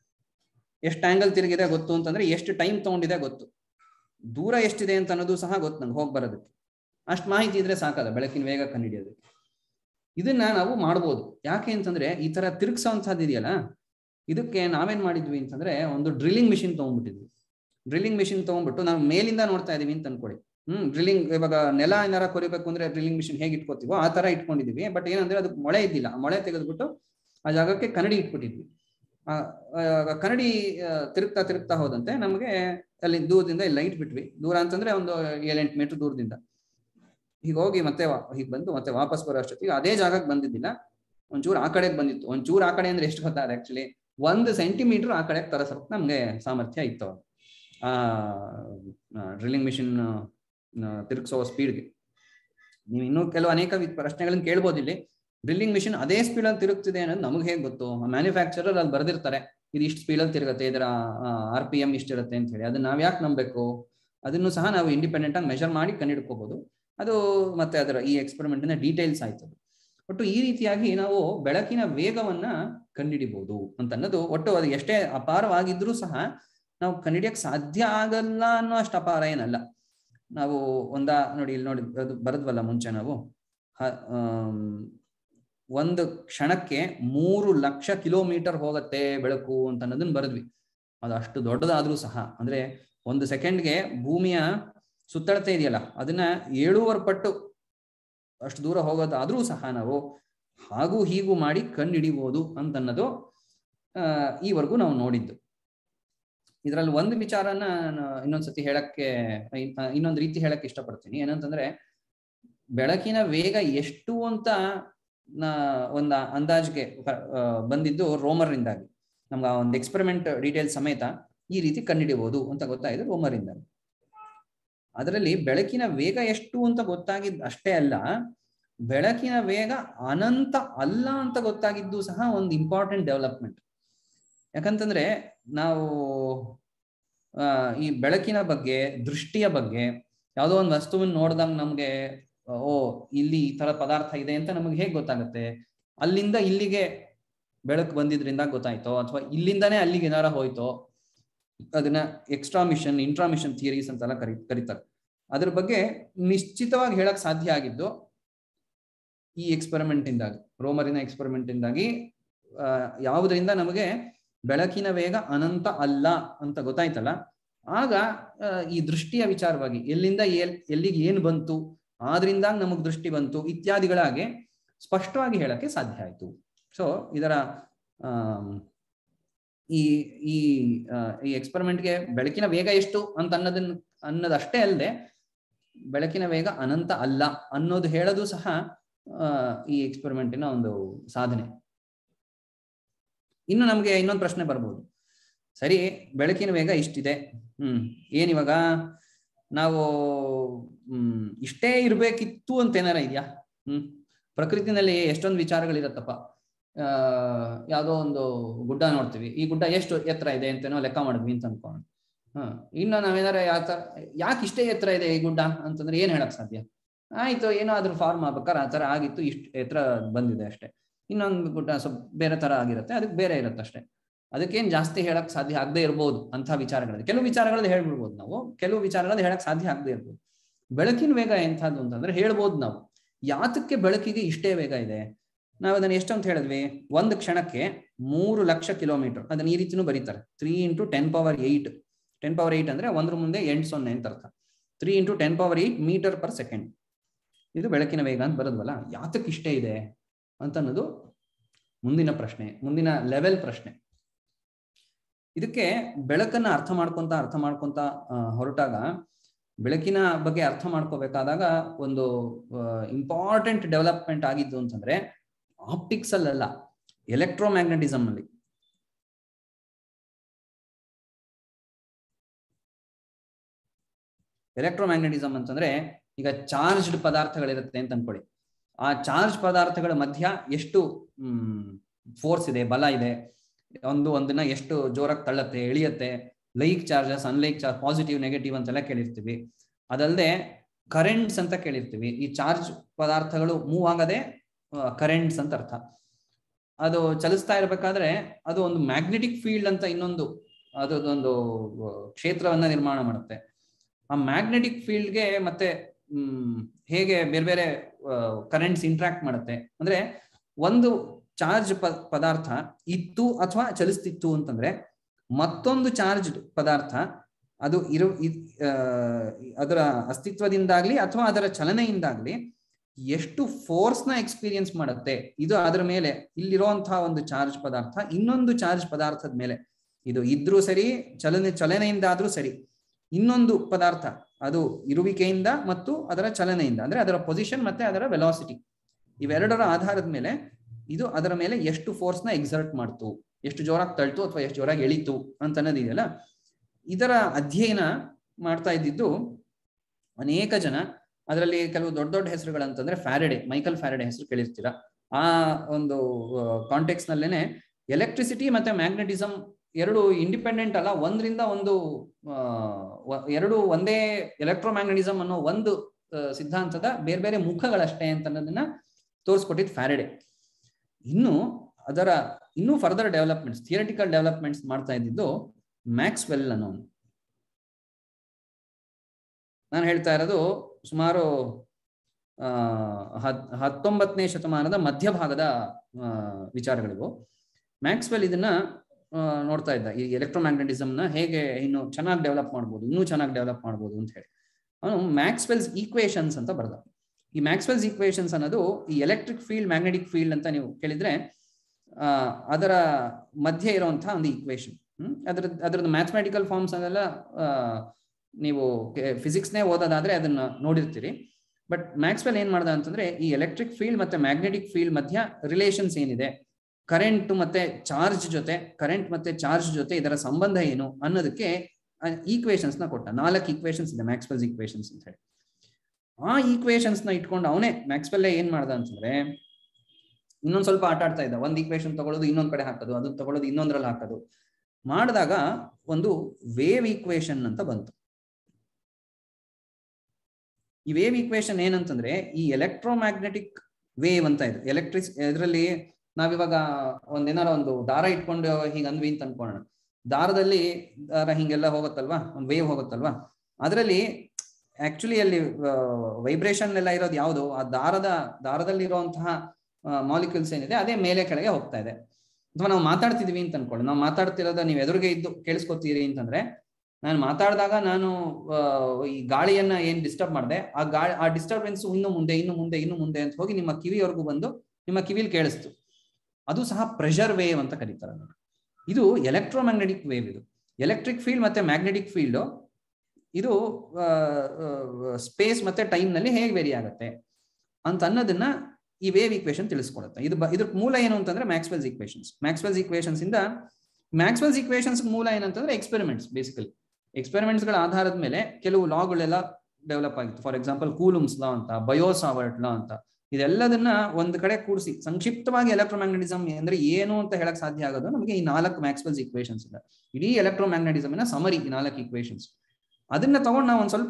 ಎಷ್ಟು ಆಂಗಲ್ ತಿರುಗಿದೆ ಗೊತ್ತು ಅಂತಂದ್ರೆ ಎಷ್ಟು ಟೈಮ್ ತಗೊಂಡಿದೆ ಗೊತ್ತು ದೂರ ಎಷ್ಟಿದೆ ಅಂತ ಅನ್ನೋದು ಸಹ ಗೊತ್ತು ನಂಗೆ ಹೋಗಿ ಬರೋದಕ್ಕೆ ಅಷ್ಟು ಮಾಹಿತಿ ಇದ್ರೆ ಸಾಕಲ್ಲ ಬೆಳಕಿನ ವೇಗ ಕಂಡುಹಿಡಿಯೋದಕ್ಕೆ ಇದನ್ನ ನಾವು ಮಾಡ್ಬೋದು ಯಾಕೆ ಅಂತಂದ್ರೆ ಈ ತರ ತಿರುಗಿಸೋಂಥದ್ದು ಇದೆಯಲ್ಲ ಇದಕ್ಕೆ ನಾವೇನ್ ಮಾಡಿದ್ವಿ ಅಂತಂದ್ರೆ ಒಂದು ಡ್ರಿಲ್ಲಿಂಗ್ ಮಿಷಿನ್ ತಗೊಂಡ್ಬಿಟ್ಟಿದ್ವಿ ಡ್ರಿಲ್ಲಿಂಗ್ ಮಿಷಿನ್ ತಗೊಂಡ್ಬಿಟ್ಟು ನಾವು ಮೇಲಿಂದ ನೋಡ್ತಾ ಇದೀವಿ ಅಂತ ಅನ್ಕೊಳ್ಳಿ ಹ್ಮ್ ಡ್ರಿಲ್ಲಿಂಗ್ ಇವಾಗ ನೆಲ ಏನಾರ ಕೊರಿಬೇಕು ಅಂದ್ರೆ ಡ್ರಿಲ್ಲಿಂಗ್ ಮಿಷಿನ್ ಹೇಗೆ ಇಟ್ಕೋತೀವೋ ಆ ತರ ಇಟ್ಕೊಂಡಿದೀವಿ ಬಟ್ ಏನಂದ್ರೆ ಅದಕ್ಕೆ ಮೊಳೆ ಇದ್ದಿಲ್ಲ ಆ ಮೊಳೆ ತೆಗೆದ್ಬಿಟ್ಟು ಆ ಜಾಗಕ್ಕೆ ಕನ್ನಡಿ ಇಟ್ಬಿಟ್ಟಿದ್ವಿ ಆ ಆ, ಕನ್ನಡಿ ಆ, ತಿರುಗ್ತಾ ತಿರುಗ್ತಾ ಹೋದಂತೆ ನಮಗೆ ಅಲ್ಲಿ ದೂರದಿಂದ ಇಲ್ಲಿ ಲೈಟ್ ಬಿಟ್ವಿ ದೂರ ಅಂತಂದ್ರೆ ಒಂದು ಏಳೆಂಟು ಮೀಟರ್ ದೂರದಿಂದ ಹೀಗೆ ಹೋಗಿ ಮತ್ತೆ ಹೀಗೆ ಬಂದು ಮತ್ತೆ ವಾಪಸ್ ಬರೋ ಅಷ್ಟೊತ್ತಿಗೆ ಅದೇ ಜಾಗಕ್ಕೆ ಬಂದಿದ್ದಿಲ್ಲ ಒಂಚೂರು ಆ ಕಡೆಗೆ ಬಂದಿತ್ತು ಒಂಚೂರು ಆ ಕಡೆ ಅಂದ್ರೆ ಎಷ್ಟು ಗೊತ್ತಾದ ಆಕ್ಚುಲಿ ಒಂದು ಸೆಂಟಿಮೀಟರ್ ಆ ಕಡೆಗೆ ತರಸಕ್ಕೆ ನಮ್ಗೆ ಸಾಮರ್ಥ್ಯ ಇತ್ತು ಅವಾಗ. ಆ ಡ್ರಿಲ್ಲಿಂಗ್ ಮಿಷಿನ್ ತಿರುಗಿಸೋ ಸ್ಪೀಡ್ಗೆ ನೀವು ಇನ್ನೂ ಕೆಲವು ಅನೇಕ ವಿ- ಪ್ರಶ್ನೆಗಳನ್ನ ಕೇಳ್ಬೋದು ಇಲ್ಲಿ ಡ್ರಿಲ್ಲಿಂಗ್ ಮಿಷಿನ್ ಅದೇ ಸ್ಪೀಡಲ್ಲಿ ತಿರುಗ್ತಿದೆ ಅನ್ನೋದು ನಮಗೆ ಹೇಗೆ ಗೊತ್ತು ಮ್ಯಾನುಫ್ಯಾಕ್ಚರರ್ ಅಲ್ಲಿ ಬರ್ದಿರ್ತಾರೆ ಇದು ಇಷ್ಟು ಸ್ಪೀಡಲ್ಲಿ ತಿರುಗುತ್ತೆ ಇದರ ಆರ್ ಪಿ ಎಂ ಇಷ್ಟಿರುತ್ತೆ ಅಂತ ಹೇಳಿ ಅದನ್ನ ನಾವ್ ಯಾಕೆ ನಂಬಬೇಕು ಅದನ್ನು ಸಹ ನಾವು ಇಂಡಿಪೆಂಡೆಂಟ್ ಆಗಿ ಮೆಷರ್ ಮಾಡಿ ಕಂಡಿಡ್ಕೋಬಹುದು ಅದು ಮತ್ತೆ ಅದರ ಈ ಎಕ್ಸ್ಪೆರಿಮೆಂಟ್ ನ ಡೀಟೇಲ್ಸ್ ಆಯ್ತು ಅದು. ಒಟ್ಟು ಈ ರೀತಿಯಾಗಿ ನಾವು ಬೆಳಕಿನ ವೇಗವನ್ನ ಕಂಡಿಡಿಬಹುದು ಅಂತ ಅನ್ನೋದು ಒಟ್ಟು ಅದು ಎಷ್ಟೇ ಅಪಾರವಾಗಿದ್ರೂ ಸಹ ನಾವು ಕಂಡಿಡಿಯಕ್ ಸಾಧ್ಯ ಆಗಲ್ಲ ಅನ್ನೋ ಅಷ್ಟು ಅಪಾರ ಏನಲ್ಲ ನಾವು ಒಂದ ನೋಡಿ ಇಲ್ಲಿ ನೋಡಿ ಅದು ಬರದ್ವಲ್ಲ ಮುಂಚೆ ನಾವು ಹ- ಆಮ್, ಒಂದು ಕ್ಷಣಕ್ಕೆ ಮೂರು ಲಕ್ಷ ಕಿಲೋಮೀಟರ್ ಹೋಗತ್ತೆ ಬೆಳಕು ಅಂತ ಅನ್ನೋದನ್ನ ಬರೆದ್ವಿ ಅದು ಅಷ್ಟು ದೊಡ್ಡದಾದ್ರೂ ಸಹ ಅಂದ್ರೆ ಒಂದು ಸೆಕೆಂಡ್ಗೆ ಭೂಮಿಯ ಸುತ್ತಳತೆ ಇದೆಯಲ್ಲ ಅದನ್ನ ಏಳೂವರೆ ಪಟ್ಟು ಅಷ್ಟು ದೂರ ಹೋಗೋದಾದ್ರೂ ಸಹ ನಾವು ಹಾಗೂ ಹೀಗೂ ಮಾಡಿ ಕಂಡುಹಿಡಿಬಹುದು ಅಂತನ್ನೋದು ಆ, ಈವರೆಗೂ ನಾವು ನೋಡಿದ್ದು ಇದರಲ್ಲಿ ಒಂದು ವಿಚಾರನ ನಾನು ಇನ್ನೊಂದ್ಸತಿ ಹೇಳಕ್ಕೆ ಇನ್- ಇನ್ನೊಂದು ರೀತಿ ಹೇಳಕ್ಕೆ ಇಷ್ಟಪಡ್ತೀನಿ ಏನಂತಂದ್ರೆ ಬೆಳಕಿನ ವೇಗ ಎಷ್ಟು ಅಂತ ನಾ ಒಂದ ಅಂದಾಜ್ಗೆ ಆ, ಬಂದಿದ್ದು ರೋಮರ್ನಿಂದಾಗಿ ನಮ್ಗೆ ಆ ಒಂದು ಎಕ್ಸ್ಪೆರಿಮೆಂಟ್ ಡೀಟೇಲ್ ಸಮೇತ ಈ ರೀತಿ ಕಂಡುಹಿಡಿಬಹುದು ಅಂತ ಗೊತ್ತಾಯಿತು ರೋಮರ್ನಿಂದಾಗಿ ಅದರಲ್ಲಿ ಬೆಳಕಿನ ವೇಗ ಎಷ್ಟು ಅಂತ ಗೊತ್ತಾಗಿದ್ದು ಅಷ್ಟೇ ಅಲ್ಲ ಬೆಳಕಿನ ವೇಗ ಅನಂತ ಅಲ್ಲ ಅಂತ ಗೊತ್ತಾಗಿದ್ದು ಸಹ ಒಂದು ಇಂಪಾರ್ಟೆಂಟ್ ಡೆವಲಪ್ಮೆಂಟ್ ಯಾಕಂತಂದ್ರೆ ನಾವು ಆ, ಈ ಬೆಳಕಿನ ಬಗ್ಗೆ ದೃಷ್ಟಿಯ ಬಗ್ಗೆ ಯಾವುದೋ ಒಂದು ವಸ್ತುವನ್ನು ನೋಡಿದಾಗ ನಮ್ಗೆ ಓ ಇಲ್ಲಿ ಈ ತರ ಪದಾರ್ಥ ಇದೆ ಅಂತ ನಮಗೆ ಹೇಗೆ ಗೊತ್ತಾಗುತ್ತೆ ಅಲ್ಲಿಂದ ಇಲ್ಲಿಗೆ ಬೆಳಕು ಬಂದಿದ್ರಿಂದ ಗೊತ್ತಾಯ್ತೋ ಅಥವಾ ಇಲ್ಲಿಂದಾನೇ ಅಲ್ಲಿಗೆ ಏನಾರ ಹೋಯ್ತೋ ಅದನ್ನ extramission intromission theories ಅಂತೆಲ್ಲ ಕರಿ ಕರೀತಾರೆ ಅದ್ರ ಬಗ್ಗೆ ನಿಶ್ಚಿತವಾಗಿ ಹೇಳಕ್ ಸಾಧ್ಯ ಆಗಿದ್ದು ಈ ಎಕ್ಸ್ಪೆರಿಮೆಂಟ್ ಇಂದಾಗಿ ರೋಮರಿನ ಎಕ್ಸ್ಪೆರಿಮೆಂಟ್ ಇಂದಾಗಿ ಆ, ಯಾವುದರಿಂದ ನಮಗೆ ಬೆಳಕಿನ ವೇಗ ಅನಂತ ಅಲ್ಲ ಅಂತ ಗೊತ್ತಾಯ್ತಲ್ಲ ಆಗ ಆ, ಈ ದೃಷ್ಟಿಯ ವಿಚಾರವಾಗಿ ಎಲ್ಲಿಂದ ಎಲ್ ಎಲ್ಲಿಗೆ ಏನು ಬಂತು ಆದ್ರಿಂದ ನಮಗ್ ದೃಷ್ಟಿ ಬಂತು ಇತ್ಯಾದಿಗಳಾಗಿ ಸ್ಪಷ್ಟವಾಗಿ ಹೇಳಕ್ಕೆ ಸಾಧ್ಯ ಆಯ್ತು ಸೊ ಇದರ ಆಮ್, ಈ ಈ ಆ, ಈ ಎಕ್ಸ್ಪೆರಿಮೆಂಟ್ಗೆ ಬೆಳಕಿನ ವೇಗ ಎಷ್ಟು ಅಂತ ಅನ್ನೋದನ್ನ ಅನ್ನೋದಷ್ಟೇ ಅಲ್ಲದೆ ಬೆಳಕಿನ ವೇಗ ಅನಂತ ಅಲ್ಲ ಅನ್ನೋದು ಹೇಳೋದು ಸಹ ಆ, ಈ ಎಕ್ಸ್ಪೆರಿಮೆಂಟಿನ ಒಂದು ಸಾಧನೆ ಇನ್ನು ನಮಗೆ ಇನ್ನೊಂದು ಪ್ರಶ್ನೆ ಬರ್ಬೋದು ಸರಿ ಬೆಳಕಿನ ವೇಗ ಇಷ್ಟಿದೆ ಹ್ಮ್ ಏನಿವಾಗ ನಾವು ಹ್ಮ್ ಇಷ್ಟೇ ಇರ್ಬೇಕಿತ್ತು ಅಂತ ಏನಾರ ಇದೆಯಾ ಹ್ಮ್ ಪ್ರಕೃತಿನಲ್ಲಿ ಎಷ್ಟೊಂದು ವಿಚಾರಗಳಿರತ್ತಪ್ಪ ಆ ಯಾವುದೋ ಒಂದು ಗುಡ್ಡ ನೋಡ್ತೀವಿ ಈ ಗುಡ್ಡ ಎಷ್ಟು ಎತ್ತರ ಇದೆ ಅಂತನೋ ಲೆಕ್ಕ ಮಾಡಿದ್ವಿ ಅಂತ ಅನ್ಕೊಂಡು ಹ ಇನ್ನು ನಾವೇನಾರ ಯಾವ ತರ ಯಾಕೆ ಇಷ್ಟೇ ಎತ್ತರ ಇದೆ ಈ ಗುಡ್ಡ ಅಂತಂದ್ರೆ ಏನ್ ಹೇಳಕ್ ಸಾಧ್ಯ ಆಯ್ತು ಏನೋ ಅದ್ರ ಫಾರ್ಮ್ ಆಗ್ಬೇಕಾದ್ರೆ ಆ ತರ ಆಗಿತ್ತು ಇಷ್ಟು ಎತ್ತರ ಬಂದಿದೆ ಅಷ್ಟೇ ಇನ್ನೊಂದು ಗುಡ್ಡ ಸ್ವಲ್ಪ ಬೇರೆ ತರ ಆಗಿರುತ್ತೆ ಅದಕ್ಕೆ ಬೇರೆ ಇರುತ್ತೆ ಅಷ್ಟೇ ಅದಕ್ಕೇನ್ ಜಾಸ್ತಿ ಹೇಳಕ್ ಸಾಧ್ಯ ಆಗದೆ ಇರ್ಬೋದು ಅಂತ ವಿಚಾರಗಳಿದೆ ಕೆಲವು ವಿಚಾರಗಳಲ್ಲಿ ಹೇಳ್ಬಿಡ್ಬೋದು ನಾವು ಕೆಲವು ವಿಚಾರಗಳಲ್ಲಿ ಹೇಳಕ್ ಸಾಧ್ಯ ಆಗದೆ ಇರ್ಬೋದು ಬೆಳಕಿನ ವೇಗ ಎಂಥದ್ದು ಅಂತಂದ್ರೆ ಹೇಳ್ಬೋದು ನಾವು ಯಾತಕ್ಕೆ ಬೆಳಕಿಗೆ ಇಷ್ಟೇ ವೇಗ ಇದೆ ನಾವು ಅದನ್ನ ಎಷ್ಟಂತ ಹೇಳಿದ್ವಿ ಒಂದು ಕ್ಷಣಕ್ಕೆ ಮೂರು ಲಕ್ಷ ಕಿಲೋಮೀಟರ್ ಅದನ್ನ ಈ ರೀತಿನೂ ಬರೀತಾರೆ three into ten power eight ten power eight ಅಂದ್ರೆ ಒಂದ್ರ ಮುಂದೆ ಎಂಟು ಸೊನ್ನೆ ಅಂತ ಅರ್ಥ three into ten power eight meter per second ಇದು ಬೆಳಕಿನ ವೇಗ ಅಂತ ಬರೋದ್ವಲ್ಲ ಯಾತಕ್ಕೆ ಇಷ್ಟೇ ಇದೆ ಅಂತ ಅನ್ನೋದು ಮುಂದಿನ ಪ್ರಶ್ನೆ ಮುಂದಿನ ಲೆವೆಲ್ ಪ್ರಶ್ನೆ ಇದಕ್ಕೆ ಬೆಳಕನ್ನ ಅರ್ಥ ಮಾಡ್ಕೊಂತ ಅರ್ಥ ಮಾಡ್ಕೊಂತ ಆ, ಹೊರಟಾಗ ಬೆಳಕಿನ ಬಗ್ಗೆ ಅರ್ಥ ಮಾಡ್ಕೋಬೇಕಾದಾಗ ಒಂದು ಇಂಪಾರ್ಟೆಂಟ್ ಡೆವಲಪ್ಮೆಂಟ್ ಆಗಿದ್ದು ಅಂತಂದ್ರೆ ಆಪ್ಟಿಕ್ಸ್ ಅಲ್ಲ ಎಲೆಕ್ಟ್ರೋಮ್ಯಾಗ್ನೆಟಿಸಮ್ ಅಲ್ಲಿ ಎಲೆಕ್ಟ್ರೋಮ್ಯಾಗ್ನೆಟಿಸಮ್ ಅಂತಂದ್ರೆ ಈಗ ಚಾರ್ಜ್ಡ್ ಪದಾರ್ಥಗಳಿರುತ್ತೆ ಅಂತ ಅನ್ಕೊಳ್ಳಿ ಆ ಚಾರ್ಜ್ ಪದಾರ್ಥಗಳ ಮಧ್ಯ ಎಷ್ಟು ಫೋರ್ಸ್ ಇದೆ ಬಲ ಇದೆ ಒಂದು ಒಂದನ್ನ ಎಷ್ಟು ಜೋರಾಗಿ ತಳ್ಳತ್ತೆ ಎಳಿಯತ್ತೆ like charges unlike charge positive negative ಅಂತೆಲ್ಲ ಕೇಳಿರ್ತೀವಿ ಅದಲ್ಲದೆ ಕರೆಂಟ್ಸ್ ಅಂತ ಕೇಳಿರ್ತೀವಿ ಈ ಚಾರ್ಜ್ ಪದಾರ್ಥಗಳು ಮೂವ್ ಆಗದೆ ಕರೆಂಟ್ಸ್ ಅಂತ ಅರ್ಥ ಅದು ಚಲಿಸ್ತಾ ಇರಬೇಕಾದ್ರೆ ಅದು ಒಂದು ಮ್ಯಾಗ್ನೆಟಿಕ್ ಫೀಲ್ಡ್ ಅಂತ ಇನ್ನೊಂದು ಅದೊಂದು ಕ್ಷೇತ್ರವನ್ನ ನಿರ್ಮಾಣ ಮಾಡುತ್ತೆ ಆ ಮ್ಯಾಗ್ನೆಟಿಕ್ ಫೀಲ್ಡ್ಗೆ ಮತ್ತೆ ಹ್ಮ್ ಹೇಗೆ ಬೇರೆ ಬೇರೆ ಕರೆಂಟ್ಸ್ ಇಂಟ್ರಾಕ್ಟ್ ಮಾಡುತ್ತೆ ಅಂದ್ರೆ ಒಂದು ಚಾರ್ಜ್ ಪದಾರ್ಥ ಇತ್ತು ಅಥವಾ ಚಲಿಸ್ತಿತ್ತು ಅಂತಂದ್ರೆ ಮತ್ತೊಂದು ಚಾರ್ಜ್ ಪದಾರ್ಥ ಅದು ಇರು ಅದರ ಅಸ್ತಿತ್ವದಿಂದಾಗ್ಲಿ ಅಥವಾ ಅದರ ಚಲನೆಯಿಂದಾಗ್ಲಿ ಎಷ್ಟು ಫೋರ್ಸ್ ನ ಎಕ್ಸ್ಪೀರಿಯನ್ಸ್ ಮಾಡುತ್ತೆ ಇದು ಅದರ ಮೇಲೆ ಇಲ್ಲಿರುವಂತಹ ಒಂದು ಚಾರ್ಜ್ ಪದಾರ್ಥ ಇನ್ನೊಂದು ಚಾರ್ಜ್ ಪದಾರ್ಥದ ಮೇಲೆ ಇದು ಇದ್ರೂ ಸರಿ ಚಲನೆ ಚಲನೆಯಿಂದ ಆದ್ರೂ ಸರಿ ಇನ್ನೊಂದು ಪದಾರ್ಥ ಅದು ಇರುವಿಕೆಯಿಂದ ಮತ್ತು ಅದರ ಚಲನೆಯಿಂದ ಅಂದ್ರೆ ಅದರ ಪೊಸಿಷನ್ ಮತ್ತೆ ಅದರ ವೆಲಾಸಿಟಿ ಇವೆರಡರ ಆಧಾರದ ಮೇಲೆ ಇದು ಅದರ ಮೇಲೆ ಎಷ್ಟು ಫೋರ್ಸ್ ನ ಎಕ್ಸರ್ಟ್ ಮಾಡ್ತು ಎಷ್ಟು ಜೋರಾಗಿ ತಳ್ತು ಅಥವಾ ಎಷ್ಟು ಜೋರಾಗಿ ಎಳಿತು ಅಂತ ಅನ್ನೋದಿದೆಯಲ್ಲ ಇದರ ಅಧ್ಯಯನ ಮಾಡ್ತಾ ಇದ್ದಿದ್ದು ಅನೇಕ ಜನ ಅದರಲ್ಲಿ ಕೆಲವು ದೊಡ್ಡ ದೊಡ್ಡ ಹೆಸರುಗಳಂತಂದ್ರೆ ಫ್ಯಾರಡೆ ಮೈಕಲ್ ಫ್ಯಾರಡೆ ಹೆಸರು ಕೇಳಿರ್ತೀರ ಆ ಒಂದು ಕಾಂಟೆಕ್ಸ್ ನಲ್ಲೇನೆ ಎಲೆಕ್ಟ್ರಿಸಿಟಿ ಮತ್ತೆ ಮ್ಯಾಗ್ನೆಟಿಸಮ್ ಎರಡು ಇಂಡಿಪೆಂಡೆಂಟ್ ಅಲ್ಲ ಒಂದರಿಂದ ಒಂದು ಎರಡು ಒಂದೇ ಎಲೆಕ್ಟ್ರೋಮ್ಯಾಗ್ನೆಟಿಸಮ್ ಅನ್ನೋ ಒಂದು ಸಿದ್ಧಾಂತದ ಬೇರೆ ಬೇರೆ ಮುಖಗಳಷ್ಟೇ ಅಂತ ಅನ್ನೋದನ್ನ ತೋರಿಸ್ಕೊಟ್ಟಿದ್ ಫ್ಯಾರಡೆ ಇನ್ನು ಅದರ ಇನ್ನೂ ಫರ್ದರ್ ಡೆವಲಪ್ಮೆಂಟ್ಸ್ ಥಿಯರಿಟಿಕಲ್ ಡೆವಲಪ್ಮೆಂಟ್ಸ್ ಮಾಡ್ತಾ ಇದ್ದಿದ್ದು ಮ್ಯಾಕ್ಸ್ವೆಲ್ ಅನ್ನೋ ನಾನು ಹೇಳ್ತಾ ಇರೋದು ಸುಮಾರು ಹತ್ತೊಂಬತ್ತನೇ ಶತಮಾನದ ಮಧ್ಯಭಾಗದ ವಿಚಾರಗಳಿವು ಮ್ಯಾಕ್ಸ್ವೆಲ್ ಇದನ್ನ ನೋಡ್ತಾ ಇದ್ದ ಈ ಎಲೆಕ್ಟ್ರೋಮ್ಯಾಗ್ನೆಟಿಸಮ್ ನ ಹೇಗೆ ಇನ್ನು ಚೆನ್ನಾಗಿ ಡೆವಲಪ್ ಮಾಡ್ಬೋದು ಇನ್ನೂ ಚೆನ್ನಾಗಿ ಡೆವಲಪ್ ಮಾಡ್ಬೋದು ಅಂತ ಹೇಳಿ ಅವನು ಮ್ಯಾಕ್ಸ್ವೆಲ್ಸ್ ಈಕ್ವೇಶನ್ಸ್ ಅಂತ ಬರ್ದ ಈ ಮ್ಯಾಕ್ಸ್ವೆಲ್ಸ್ ಈಕ್ವೇಶನ್ಸ್ ಅನ್ನೋದು ಈ ಎಲೆಕ್ಟ್ರಿಕ್ ಫೀಲ್ಡ್ ಮ್ಯಾಗ್ನೆಟಿಕ್ ಫೀಲ್ಡ್ ಅಂತ ನೀವು ಕೇಳಿದ್ರೆ ಅದರ ಮಧ್ಯೆ ಇರುವಂತಹ ಒಂದು ಈಕ್ವೇಶನ್ ಹ್ಮ್ ಅದ್ರದ್ದು ಅದ್ರದ್ದು ಮ್ಯಾಥಮೆಟಿಕಲ್ ಫಾರ್ಮ್ಸ್ ಅದೆಲ್ಲ ಆ, ನೀವು ಫಿಸಿಕ್ಸ್ನೇ ಓದೋದಾದ್ರೆ ಅದನ್ನ ನೋಡಿರ್ತೀರಿ ಬಟ್ ಮ್ಯಾಕ್ಸ್ವೆಲ್ ಏನ್ ಮಾಡ್ದ ಅಂತಂದ್ರೆ ಈ ಎಲೆಕ್ಟ್ರಿಕ್ ಫೀಲ್ಡ್ ಮತ್ತೆ ಮ್ಯಾಗ್ನೆಟಿಕ್ ಫೀಲ್ಡ್ ಮಧ್ಯ ರಿಲೇಷನ್ಸ್ ಏನಿದೆ ಕರೆಂಟ್ ಮತ್ತೆ ಚಾರ್ಜ್ ಜೊತೆ ಕರೆಂಟ್ ಮತ್ತೆ ಚಾರ್ಜ್ ಜೊತೆ ಇದರ ಸಂಬಂಧ ಏನು ಅನ್ನೋದಕ್ಕೆ ಈಕ್ವೇಶನ್ಸ್ ನ ಕೊಟ್ಟ ನಾಲ್ಕು ಈಕ್ವೇಶನ್ಸ್ ಇದೆ ಮ್ಯಾಕ್ಸ್ವೆಲ್ಸ್ ಈಕ್ವೇಶನ್ಸ್ ಅಂತ ಹೇಳಿ ಆ ಈಕ್ವೇಶನ್ಸ್ ನ ಇಟ್ಕೊಂಡು ಅವನೇ ಮ್ಯಾಕ್ಸ್ವೆಲ್ ಏನ್ ಮಾಡ್ದ ಅಂತಂದ್ರೆ ಇನ್ನೊಂದ್ ಸ್ವಲ್ಪ ಆಟ ಆಡ್ತಾ ಇದ್ದ ಒಂದ್ ಈಕ್ವೇಶನ್ ತಗೊಳ್ಳೋದು ಇನ್ನೊಂದ್ ಕಡೆ ಹಾಕೋದು ಅದನ್ನ ತಗೊಳ್ಳೋದು ಇನ್ನೊಂದ್ರಲ್ಲಿ ಹಾಕೋದು ಮಾಡಿದಾಗ ಒಂದು ವೇವ್ ಈಕ್ವೇಶನ್ ಅಂತ ಬಂತು ಈ ವೇವ್ ಈಕ್ವೇಶನ್ ಏನಂತಂದ್ರೆ ಈ ಎಲೆಕ್ಟ್ರೋಮ್ಯಾಗ್ನೆಟಿಕ್ ವೇವ್ ಅಂತ ಇದೆ ಎಲೆಕ್ಟ್ರಿಕ್ ಇದರಲ್ಲಿ ನಾವಿವಾಗ ಒಂದೇನಾರ ಒಂದು ದಾರ ಇಟ್ಕೊಂಡು ಹೀಗೆ ಅಂದ್ವಿ ಅಂತ ಅನ್ಕೊಳ್ಳೋಣ ದಾರದಲ್ಲಿ ದಾರ ಹಿಂಗೆಲ್ಲ ಹೋಗುತ್ತಲ್ವಾ ಒಂದು ವೇವ್ ಹೋಗುತ್ತಲ್ವಾ ಅದರಲ್ಲಿ ಆಕ್ಚುಲಿ ಅಲ್ಲಿ ವೈಬ್ರೇಷನ್ ಎಲ್ಲ ಇರೋದು ಯಾವುದು ಆ ದಾರದ ದಾರದಲ್ಲಿ ಇರುವಂತಹ ಮಾಲಿಕ್ಯೂಲ್ಸ್ ಏನಿದೆ ಅದೇ ಮೇಲೆ ಕೆಳಗೆ ಹೋಗ್ತಾ ಇದೆ ಅಥವಾ ನಾವು ಮಾತಾಡ್ತಿದ್ವಿ ಅಂತ ಅನ್ಕೊಳ್ಳಿ ನಾವು ಮಾತಾಡ್ತಿರೋದ ನೀವು ಎದುರಿಗೆ ಇದ್ದು ಕೇಳಿಸ್ಕೊತೀರಿ ಅಂತಂದ್ರೆ ನಾನು ಮಾತಾಡಿದಾಗ ನಾನು ಆ, ಈ ಗಾಳಿಯನ್ನ ಏನ್ ಡಿಸ್ಟರ್ಬ್ ಮಾಡಿದೆ ಆ ಗಾಳಿ ಆ ಡಿಸ್ಟರ್ಬೆನ್ಸ್ ಇನ್ನು ಮುಂದೆ ಇನ್ನು ಮುಂದೆ ಇನ್ನು ಮುಂದೆ ಅಂತ ಹೋಗಿ ನಿಮ್ಮ ಕಿವಿವರೆಗೂ ಬಂದು ನಿಮ್ಮ ಕಿವಿಲಿ ಕೇಳಿಸ್ತು ಅದು ಸಹ ಪ್ರೆಷರ್ ವೇವ್ ಅಂತ ಕರೀತಾರೆ ಅದನ್ನ. ಇದು ಎಲೆಕ್ಟ್ರೋಮ್ಯಾಗ್ನೆಟಿಕ್ ವೇವ್ ಇದು ಎಲೆಕ್ಟ್ರಿಕ್ ಫೀಲ್ಡ್ ಮತ್ತೆ ಮ್ಯಾಗ್ನೆಟಿಕ್ ಫೀಲ್ಡ್ ಇದು ಸ್ಪೇಸ್ ಮತ್ತೆ ಟೈಮ್ ನಲ್ಲಿ ಹೇಗೆ ವೇರಿ ಆಗುತ್ತೆ ಅಂತ ಅನ್ನೋದನ್ನ ಈ ವೇವ್ ಈಕ್ವೇಶನ್ ತಿಳಿಸ್ಕೊಡುತ್ತೆ ಇದು ಬ- ಇದ್ರ ಮೂಲ ಏನು ಅಂತಂದ್ರೆ ಮ್ಯಾಕ್ಸ್ವೆಲ್ಸ್ ಈಕ್ವೇಶನ್ಸ್ ಮ್ಯಾಕ್ಸ್ವೆಲ್ಸ್ ಈಕ್ವೇಶನ್ಸ್ ಇಂದ ಮ್ಯಾಕ್ಸ್ವೆಲ್ಸ್ ಈಕ್ವೇಶನ್ಸ್ ಮೂಲ ಏನಂತಂದ್ರೆ ಎಕ್ಸ್ಪೆರಿಮೆಂಟ್ಸ್ ಬೇಸಿಕಲಿ ಎಕ್ಸ್ಪೆರಿಮೆಂಟ್ಸ್ ಗಳ ಆಧಾರದ ಮೇಲೆ ಕೆಲವು ಲಾಗಳೆಲ್ಲ ಡೆವಲಪ್ ಆಗಿತ್ತು ಫಾರ್ ಎಕ್ಸಾಂಪಲ್ ಕೂಲುಮ್ಸ್ ಲಾ ಅಂತ ಬಯೋಸಾವರ್ಟ್ ಲಾ ಅಂತ ಇದೆಲ್ಲದನ್ನ ಒಂದ್ ಕಡೆ ಕೂಡಿಸಿ ಸಂಕ್ಷಿಪ್ತವಾಗಿ ಎಲೆಕ್ಟ್ರೋಮ್ಯಾಗ್ನೆಟಿಸಮ್ ಅಂದ್ರೆ ಏನು ಅಂತ ಹೇಳಕ್ ಸಾಧ್ಯ ಆಗೋದು ನಮಗೆ ಈ ನಾಲ್ಕು ಮ್ಯಾಕ್ಸ್ವೆಲ್ಸ್ ಈಕ್ವೇಶನ್ಸ್ ಇದೆ ಇಡೀ ಎಲೆಕ್ಟ್ರೋಮ್ಯಾಗ್ನೆಟಿಸಮ್ ಸಮರಿ ಈ ನಾಲ್ಕು ಈಕ್ವೇಶನ್ಸ್ ಅದನ್ನ ತಗೊಂಡು ನಾವು ಒಂದ್ ಸ್ವಲ್ಪ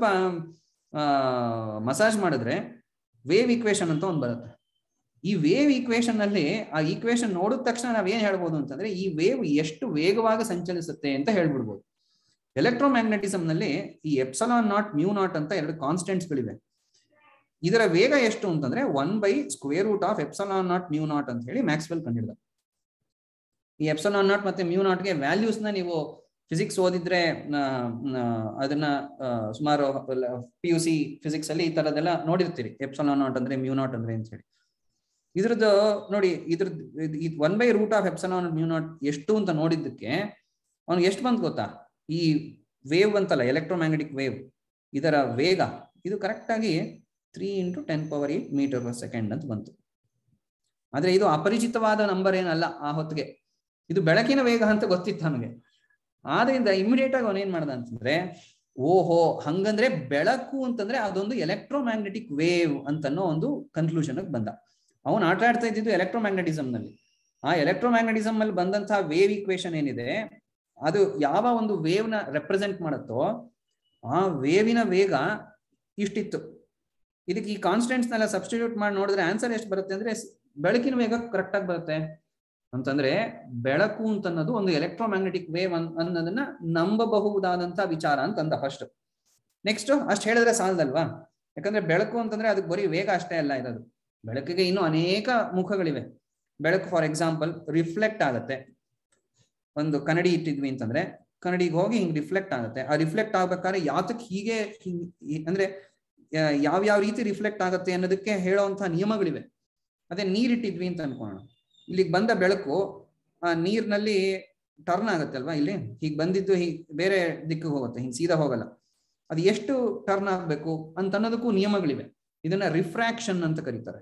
ಮಸಾಜ್ ಮಾಡಿದ್ರೆ ವೇವ್ ಈಕ್ವೇಶನ್ ಅಂತ ಒಂದು ಬರುತ್ತೆ ಈ ವೇವ್ ಈಕ್ವೇಶನ್ ಅಲ್ಲಿ ಆ ಈಕ್ವೇಶನ್ ನೋಡಿದ ತಕ್ಷಣ ನಾವ್ ಏನ್ ಹೇಳ್ಬೋದು ಅಂತಂದ್ರೆ ಈ ವೇವ್ ಎಷ್ಟು ವೇಗವಾಗಿ ಸಂಚಲಿಸುತ್ತೆ ಅಂತ ಹೇಳ್ಬಿಡ್ಬೋದು ಎಲೆಕ್ಟ್ರೋಮ್ಯಾಗ್ನೆಟಿಸಮ್ ನಲ್ಲಿ ಈ ಎಪ್ಸಲಾನ್ ನಾಟ್ ಮ್ಯೂ ನಾಟ್ ಅಂತ ಎರಡು ಕಾನ್ಸ್ಟೆಂಟ್ಸ್ ಗಳಿವೆ ಇದರ ವೇಗ ಎಷ್ಟು ಅಂತಂದ್ರೆ one by square root of epsilon naught mu naught ಅಂತ ಹೇಳಿ ಮ್ಯಾಕ್ಸ್ವೆಲ್ ಕಂಡಿಡ್ದ ಈ ಎಪ್ಸಲಾನ್ ನಾಟ್ ಮತ್ತೆ ಮ್ಯೂ ನಾಟ್ಗೆ ವ್ಯಾಲ್ಯೂಸ್ ನ ನೀವು ಫಿಸಿಕ್ಸ್ ಓದಿದ್ರೆ ಆ, ಆ, ಅದನ್ನ ಆ, ಸುಮಾರು ಪಿ ಯು ಸಿ ಫಿಸಿಕ್ಸ್ ಅಲ್ಲಿ ಈ ತರದೆಲ್ಲ ನೋಡಿರ್ತೀರಿ ಎಪ್ಸಲಾನ್ ನಾಟ್ ಅಂದ್ರೆ ಮ್ಯೂ ನಾಟ್ ಅಂದ್ರೆ ಅಂತ ಹೇಳಿ ಇದ್ರದ್ದು ನೋಡಿ ಇದ್ರದ್ದು one by root of epsilon mu naught ಎಷ್ಟು ಅಂತ ನೋಡಿದ್ದಕ್ಕೆ ಅವ್ನಿಗೆ ಎಷ್ಟು ಬಂತು ಗೊತ್ತಾ ಈ ವೇವ್ ಅಂತಲ್ಲ ಎಲೆಕ್ಟ್ರೋಮ್ಯಾಗ್ನೆಟಿಕ್ ವೇವ್ ಇದರ ವೇಗ ಇದು ಕರೆಕ್ಟ್ ಆಗಿ three into ten power eight metre per second ಅಂತ ಬಂತು ಆದ್ರೆ ಇದು ಅಪರಿಚಿತವಾದ ನಂಬರ್ ಏನಲ್ಲ ಆ ಹೊತ್ತಿಗೆ ಇದು ಬೆಳಕಿನ ವೇಗ ಅಂತ ಗೊತ್ತಿತ್ತು ನಮಗೆ ಆದ್ರಿಂದ ಇಮಿಡಿಯೇಟ್ ಆಗಿ ಅವನೇನ್ ಮಾಡ್ದ ಅಂತಂದ್ರೆ ಓಹೋ ಹಂಗಂದ್ರೆ ಬೆಳಕು ಅಂತಂದ್ರೆ ಅದೊಂದು ಎಲೆಕ್ಟ್ರೋಮ್ಯಾಗ್ನೆಟಿಕ್ ವೇವ್ ಅಂತನ್ನೋ ಒಂದು ಕನ್ಕ್ಲೂಷನ್ ಬಂದ ಅವನು ಆಟ ಆಡ್ತಾ ಇದ್ದಿದ್ದು ಎಲೆಕ್ಟ್ರೋಮ್ಯಾಗ್ನೆಟಿಸಮ್ ನಲ್ಲಿ ಆ ಎಲೆಕ್ಟ್ರೋಮ್ಯಾಗ್ನೆಟಿಸಮ್ ಅಲ್ಲಿ ಬಂದಂತಹ ವೇವ್ ಈಕ್ವೇಶನ್ ಏನಿದೆ ಅದು ಯಾವ ಒಂದು ವೇವ್ ನ ರೆಪ್ರೆಸೆಂಟ್ ಮಾಡುತ್ತೋ ಆ ವೇವಿನ ವೇಗ ಇಷ್ಟಿತ್ತು ಇದಕ್ಕೆ ಈ ಕಾನ್ಸ್ಟೆಂಟ್ಸ್ ನೆಲ್ಲ ಸಬ್ಸ್ಟಿಟ್ಯೂಟ್ ಮಾಡಿ ನೋಡಿದ್ರೆ ಆನ್ಸರ್ ಎಷ್ಟು ಬರುತ್ತೆ ಅಂದ್ರೆ ಸ್- ಬೆಳಕಿನ ವೇಗ ಕರೆಕ್ಟ್ ಆಗಿ ಬರುತ್ತೆ ಅಂತಂದ್ರೆ ಬೆಳಕು ಅಂತ ಅನ್ನೋದು ಒಂದು ಎಲೆಕ್ಟ್ರೋಮ್ಯಾಗ್ನೆಟಿಕ್ ವೇವ್ ಅನ್ನೋದನ್ನ ನಂಬಬಹುದಾದಂತ ವಿಚಾರ ಅಂತ ಅಂದ ಫಸ್ಟ್ ನೆಕ್ಸ್ಟ್ ಅಷ್ಟು ಹೇಳಿದ್ರೆ ಸಾಲದಲ್ವಾ ಯಾಕಂದ್ರೆ ಬೆಳಕು ಅಂತಂದ್ರೆ ಅದಕ್ಕೆ ಬರೀ ವೇಗ ಅಷ್ಟೇ ಅಲ್ಲ ಇರೋದು ಬೆಳಕಿಗೆ ಇನ್ನೂ ಅನೇಕ ಮುಖಗಳಿವೆ ಬೆಳಕು ಫಾರ್ ಎಕ್ಸಾಂಪಲ್ ರಿಫ್ಲೆಕ್ಟ್ ಆಗುತ್ತೆ ಒಂದು ಕನ್ನಡಿ ಇಟ್ಟಿದ್ವಿ ಅಂತಂದ್ರೆ ಕನ್ನಡಿಗೆ ಹೋಗಿ ಹಿಂಗ್ ರಿಫ್ಲೆಕ್ಟ್ ಆಗುತ್ತೆ ಆ ರಿಫ್ಲೆಕ್ಟ್ ಆಗ್ಬೇಕಾದ್ರೆ ಯಾತಕ್ ಹೀಗೆ ಹಿಂಗ್ ಈ- ಅಂದ್ರೆ ಯಾವ ಯಾವ ರೀತಿ ರಿಫ್ಲೆಕ್ಟ್ ಆಗುತ್ತೆ ಅನ್ನೋದಕ್ಕೆ ಹೇಳೋವಂತಹ ನಿಯಮಗಳಿವೆ ಅದೇ ನೀರ್ ಇಟ್ಟಿದ್ವಿ ಅಂತ ಅನ್ಕೋಣ ಇಲ್ಲಿಗೆ ಬಂದ ಬೆಳಕು ಆ ನೀರ್ನಲ್ಲಿ ಟರ್ನ್ ಆಗುತ್ತೆ ಅಲ್ವಾ ಇಲ್ಲಿ ಹೀಗ್ ಬಂದಿದ್ದು ಹೀಗ್ ಬೇರೆ ದಿಕ್ಕಿಗೆ ಹೋಗುತ್ತೆ ಹಿಂಗ್ ಸೀದಾ ಹೋಗಲ್ಲ ಅದು ಎಷ್ಟು ಟರ್ನ್ ಆಗ್ಬೇಕು ಅಂತ ಅನ್ನೋದಕ್ಕೂ ನಿಯಮಗಳಿವೆ ಇದನ್ನ ರಿಫ್ರಾಕ್ಷನ್ ಅಂತ ಕರೀತಾರೆ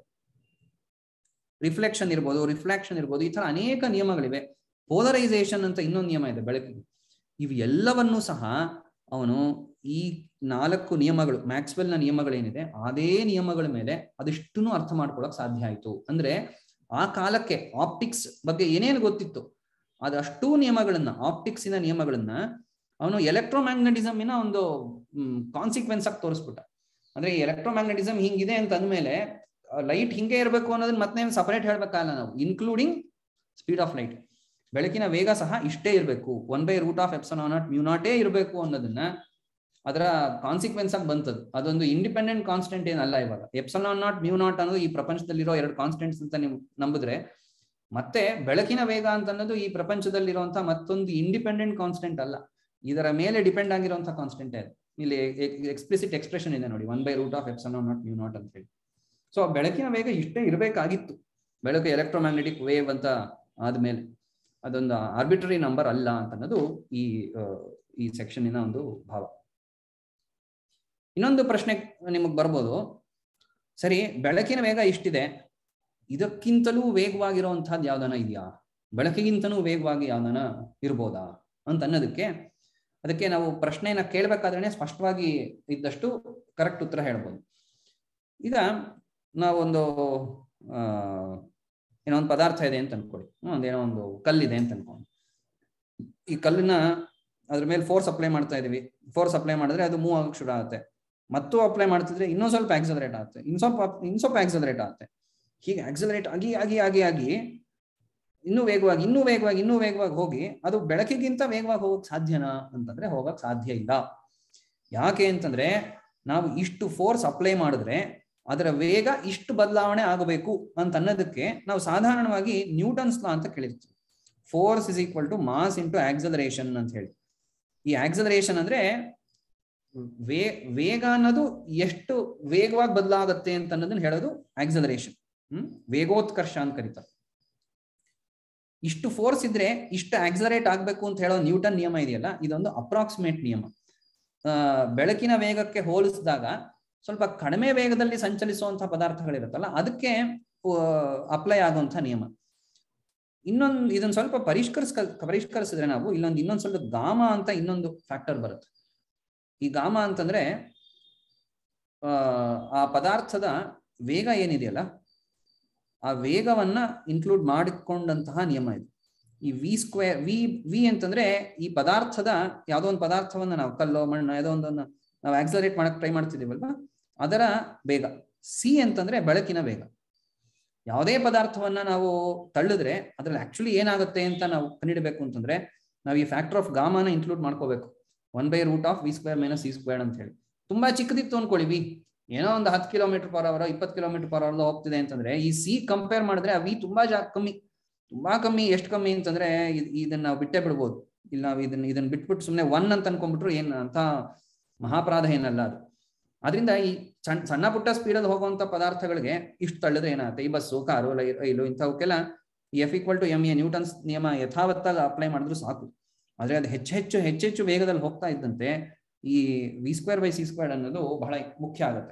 ರಿಫ್ಲೆಕ್ಷನ್ ಇರ್ಬೋದು ರಿಫ್ಲೆಕ್ಷನ್ ಇರ್ಬೋದು ಈ ತರ ಅನೇಕ ನಿಯಮಗಳಿವೆ ಪೋಲರೈಸೇಷನ್ ಅಂತ ಇನ್ನೊಂದು ನಿಯಮ ಇದೆ ಬೆಳಕಿಗೆ ಇವು ಎಲ್ಲವನ್ನೂ ಸಹ ಅವನು ಈ ನಾಲ್ಕು ನಿಯಮಗಳು ಮ್ಯಾಕ್ಸ್ವೆಲ್ ನ ನಿಯಮಗಳೇನಿದೆ ಅದೇ ನಿಯಮಗಳ ಮೇಲೆ ಅದಿಷ್ಟನ್ನು ಅರ್ಥ ಮಾಡ್ಕೊಳಕ್ ಸಾಧ್ಯ ಆಯ್ತು ಅಂದ್ರೆ ಆ ಕಾಲಕ್ಕೆ ಆಪ್ಟಿಕ್ಸ್ ಬಗ್ಗೆ ಏನೇನು ಗೊತ್ತಿತ್ತು ಅದಷ್ಟು ನಿಯಮಗಳನ್ನ ಆಪ್ಟಿಕ್ಸಿನ ನಿಯಮಗಳನ್ನ ಅವನು ಎಲೆಕ್ಟ್ರೋಮ್ಯಾಗ್ನೆಟಿಸಮಿನ ಒಂದು ಕಾನ್ಸಿಕ್ವೆನ್ಸ್ ಆಗಿ ತೋರಿಸ್ಬಿಟ್ಟ ಅಂದ್ರೆ ಈ ಎಲೆಕ್ಟ್ರೋಮ್ಯಾಗ್ನೆಟಿಸಮ್ ಹಿಂಗಿದೆ ಅಂತ ಅಂದ್ಮೇಲೆ ಲೈಟ್ ಹಿಂಗೆ ಇರಬೇಕು ಅನ್ನೋದನ್ನ ಮತ್ತೆ ಸಪರೇಟ್ ಹೇಳ್ಬೇಕಲ್ಲ ನಾವು ಇನ್ಕ್ಲೂಡಿಂಗ್ ಸ್ಪೀಡ್ ಆಫ್ ಲೈಟ್ ಬೆಳಕಿನ ವೇಗ ಸಹ ಇಷ್ಟೇ ಇರಬೇಕು one by root of epsilon naught mu ನಾಟೇ ಇರಬೇಕು ಅನ್ನೋದನ್ನ ಅದರ ಕಾನ್ಸಿಕ್ವೆನ್ಸ್ ಆಗಿ ಬಂತದ್ದು ಅದೊಂದು ಇಂಡಿಪೆಂಡೆಂಟ್ ಕಾನ್ಸ್ಟೆಂಟ್ ಏನಲ್ಲ ಇವಾಗ ಎಪ್ಸನ್ ನಾಟ್ ಮ್ಯೂ ನಾಟ್ ಅನ್ನೋದು ಈ ಪ್ರಪಂಚದಲ್ಲಿರೋ ಎರಡು ಕಾನ್ಸ್ಟೆಂಟ್ಸ್ ಅಂತ ನೀವು ನಂಬಿದ್ರೆ ಮತ್ತೆ ಬೆಳಕಿನ ವೇಗ ಅಂತ ಅನ್ನೋದು ಈ ಪ್ರಪಂಚದಲ್ಲಿರುವಂತಹ ಮತ್ತೊಂದು ಇಂಡಿಪೆಂಡೆಂಟ್ ಕಾನ್ಸ್ಟೆಂಟ್ ಅಲ್ಲ ಇದರ ಮೇಲೆ ಡಿಪೆಂಡ್ ಆಗಿರುವಂತಹ ಕಾನ್ಸ್ಟೆಂಟ್ ಇದೆ ಇಲ್ಲಿ ಎಕ್ಸ್ಪ್ಲಿಸಿಟ್ ಎಕ್ಸ್ಪ್ರೆಷನ್ ಇದೆ ನೋಡಿ one by root of epsilon naught mu naught ಅಂತ ಹೇಳಿ ಸೊ ಬೆಳಕಿನ ವೇಗ ಇಷ್ಟೇ ಇರಬೇಕಾಗಿತ್ತು ಬೆಳಕು ಎಲೆಕ್ಟ್ರೋಮ್ಯಾಗ್ನೆಟಿಕ್ ವೇವ್ ಅಂತ ಆದ್ಮೇಲೆ ಅದೊಂದು ಆರ್ಬಿಟ್ರರಿ ನಂಬರ್ ಅಲ್ಲ ಅಂತ ಅನ್ನೋದು ಈ ಈ ಸೆಕ್ಷನ್ನಿನ ಒಂದು ಭಾವ ಇನ್ನೊಂದು ಪ್ರಶ್ನೆ ನಿಮಗೆ ಬರ್ಬೋದು ಸರಿ ಬೆಳಕಿನ ವೇಗ ಇಷ್ಟಿದೆ ಇದಕ್ಕಿಂತಲೂ ವೇಗವಾಗಿರುವಂತಹದ್ದು ಯಾವ್ದಾನ ಇದೆಯಾ ಬೆಳಕಿಗಿಂತನೂ ವೇಗವಾಗಿ ಯಾವ್ದಾನ ಇರ್ಬೋದಾ ಅಂತ ಅನ್ನೋದಕ್ಕೆ ಅದಕ್ಕೆ ನಾವು ಪ್ರಶ್ನೆಯನ್ನ ಕೇಳಬೇಕಾದ್ರೆ ಸ್ಪಷ್ಟವಾಗಿ ಇದ್ದಷ್ಟು ಕರೆಕ್ಟ್ ಉತ್ತರ ಹೇಳ್ಬೋದು ಈಗ ನಾವೊಂದು ಆ ಏನೋ ಒಂದು ಪದಾರ್ಥ ಇದೆ ಅಂತ ಅನ್ಕೊಳ್ಳಿ ಒಂದೇನೋ ಒಂದು ಕಲ್ಲಿದೆ ಅಂತ ಅನ್ಕೊಂಡು ಈ ಕಲ್ಲನ್ನ ಅದ್ರ ಮೇಲೆ ಫೋರ್ಸ್ ಅಪ್ಲೈ ಮಾಡ್ತಾ ಇದೀವಿ ಫೋರ್ಸ್ ಅಪ್ಲೈ ಮಾಡಿದ್ರೆ ಅದು ಮೂವ್ ಆಗಕ್ಕೆ ಶುರು ಆಗುತ್ತೆ ಮತ್ತು ಅಪ್ಲೈ ಮಾಡ್ತಿದ್ರೆ ಇನ್ನೂ ಸ್ವಲ್ಪ ಆಕ್ಸಲರೇಟ್ ಆಗುತ್ತೆ ಇನ್ ಸ್ವಲ್ಪ ಇನ್ ಸ್ವಲ್ಪ ಆಕ್ಸಲರೇಟ್ ಆಗುತ್ತೆ ಹೀಗೆ ಆಕ್ಸಲರೇಟ್ ಆಗಿ ಆಗಿ ಆಗಿ ಆಗಿ ಇನ್ನೂ ವೇಗವಾಗಿ ಇನ್ನೂ ವೇಗವಾಗಿ ಇನ್ನೂ ವೇಗವಾಗಿ ಹೋಗಿ ಅದು ಬೆಳಕಿಗಿಂತ ವೇಗವಾಗಿ ಹೋಗಕ್ ಸಾಧ್ಯನಾ ಅಂತಂದ್ರೆ ಹೋಗಕ್ ಸಾಧ್ಯ ಇಲ್ಲ ಯಾಕೆ ಅಂತಂದ್ರೆ ನಾವು ಇಷ್ಟು ಫೋರ್ಸ್ ಅಪ್ಲೈ ಮಾಡಿದ್ರೆ ಅದರ ವೇಗ ಇಷ್ಟು ಬದಲಾವಣೆ ಆಗಬೇಕು ಅಂತ ಅನ್ನೋದಕ್ಕೆ ನಾವು ಸಾಧಾರಣವಾಗಿ ನ್ಯೂಟನ್ಸ್ ಲಾ ಅಂತ ಕೇಳಿರ್ತೀವಿ force is equal to mass into acceleration ಅಂತ ಹೇಳಿ ಈ ಆಕ್ಸಲರೇಷನ್ ಅಂದ್ರೆ ವೇ ವೇಗ ಅನ್ನೋದು ಎಷ್ಟು ವೇಗವಾಗಿ ಬದಲಾಗತ್ತೆ ಅಂತ ಅನ್ನೋದನ್ನ ಹೇಳೋದು ಆಕ್ಸಲರೇಷನ್ ಹ್ಮ್ ವೇಗೋತ್ಕರ್ಷ ಅಂತ ಕರೀತಾರೆ ಇಷ್ಟು ಫೋರ್ಸ್ ಇದ್ರೆ ಇಷ್ಟು ಆಕ್ಸಲರೇಟ್ ಆಗ್ಬೇಕು ಅಂತ ಹೇಳೋ ನ್ಯೂಟನ್ ನಿಯಮ ಇದೆಯಲ್ಲ ಇದೊಂದು ಅಪ್ರಾಕ್ಸಿಮೇಟ್ ನಿಯಮ ಬೆಳಕಿನ ವೇಗಕ್ಕೆ ಹೋಲಿಸಿದಾಗ ಸ್ವಲ್ಪ ಕಡಿಮೆ ವೇಗದಲ್ಲಿ ಸಂಚಲಿಸುವಂತಹ ಪದಾರ್ಥಗಳಿರುತ್ತಲ್ಲ ಅದಕ್ಕೆ ಅಪ್ಲೈ ಆಗುವಂತಹ ನಿಯಮ ಇನ್ನೊಂದು ಇದನ್ನ ಸ್ವಲ್ಪ ಪರಿಷ್ಕರಿಸ್ ಪರಿಷ್ಕರಿಸಿದ್ರೆ ನಾವು ಇಲ್ಲೊಂದು ಇನ್ನೊಂದು ಸ್ವಲ್ಪ ಗಾಮ ಅಂತ ಇನ್ನೊಂದು ಫ್ಯಾಕ್ಟರ್ ಬರುತ್ತೆ ಈ ಗಾಮ ಅಂತಂದ್ರೆ ಆ ಪದಾರ್ಥದ ವೇಗ ಏನಿದೆಯಲ್ಲ ಆ ವೇಗವನ್ನ ಇನ್ಕ್ಲೂಡ್ ಮಾಡಿಕೊಂಡಂತಹ ನಿಯಮ ಇದು ಈ ವಿ ಸ್ಕ್ವೇರ್ ವಿ ವಿ ಅಂತಂದ್ರೆ ಈ ಪದಾರ್ಥದ ಯಾವುದೋ ಒಂದು ಪದಾರ್ಥವನ್ನ ನಾವು ಕಲ್ಲೋ ಮಣ್ಣು ಯಾವುದೋ ಒಂದನ್ನ ನಾವು ಆಕ್ಸಲರೇಟ್ ಮಾಡಕ್ ಟ್ರೈ ಮಾಡ್ತಿದೀವಲ್ವಾ ಅದರ ವೇಗ ಸಿ ಅಂತಂದ್ರೆ ಬೆಳಕಿನ ವೇಗ ಯಾವುದೇ ಪದಾರ್ಥವನ್ನ ನಾವು ತಳ್ಳಿದ್ರೆ ಅದ್ರಲ್ಲಿ ಆಕ್ಚುಲಿ ಏನಾಗುತ್ತೆ ಅಂತ ನಾವು ಕಂಡಿಡಬೇಕು ಅಂತಂದ್ರೆ ನಾವು ಈ ಫ್ಯಾಕ್ಟರ್ ಆಫ್ ಗಾಮನ ಇನ್ಕ್ಲೂಡ್ ಮಾಡ್ಕೋಬೇಕು one by root of V square minus C square ಅಂತ ಹೇಳಿ ತುಂಬಾ ಚಿಕ್ಕದಿತ್ತು ಅನ್ಕೊಳ್ಳಿ ವಿ ಏನೋ ಒಂದು ಹತ್ತು ಕಿಲೋಮೀಟರ್ ಪರ್ ಅವರ್ ಇಪ್ಪತ್ತು ಕಿಲೋಮೀಟರ್ ಪರ್ ಅವರ್ ಹೋಗ್ತಿದೆ ಅಂತಂದ್ರೆ ಈ ಸಿ ಕಂಪೇರ್ ಮಾಡಿದ್ರೆ ಆ ವಿ ತುಂಬಾ ಜಾ ಕಮ್ಮಿ ತುಂಬಾ ಕಮ್ಮಿ ಎಷ್ಟು ಕಮ್ಮಿ ಅಂತಂದ್ರೆ ಇದನ್ನ ನಾವು ಬಿಟ್ಟೇ ಬಿಡ್ಬೋದು ಇಲ್ಲ ನಾವು ಇದನ್ನ ಇದನ್ನ ಬಿಟ್ಬಿಟ್ಟು ಸುಮ್ಮನೆ ಒನ್ ಅಂತ ಅನ್ಕೊಂಡ್ಬಿಟ್ರು ಏನ್ ಅಂತ ಮಹಾಪರಾಧ ಏನಲ್ಲ ಅದು ಅದರಿಂದ ಈ ಸಣ್ಣ ಸಣ್ಣ ಪುಟ್ಟ ಸ್ಪೀಡಲ್ಲಿ ಹೋಗುವಂತ ಪದಾರ್ಥಗಳಿಗೆ ಇಷ್ಟು ತಳ್ಳಿದ್ರೆ ಏನಾಗುತ್ತೆ ಈ ಬಸ್ಸು ಕಾರು ರೈಲು ಇಂಥವಕ್ಕೆಲ್ಲ F equal to M A Newton's ನಿಯಮ ಯಥಾವತ್ತಾಗಿ ಅಪ್ಲೈ ಮಾಡಿದ್ರು ಸಾಕು ಆದ್ರೆ ಅದು ಹೆಚ್ಚು ಹೆಚ್ಚು ಹೆಚ್ಚೆಚ್ಚು ವೇಗದಲ್ಲಿ ಹೋಗ್ತಾ ಇದ್ದಂತೆ ಈ v square by c square ಅನ್ನೋದು ಬಹಳ ಮುಖ್ಯ ಆಗುತ್ತೆ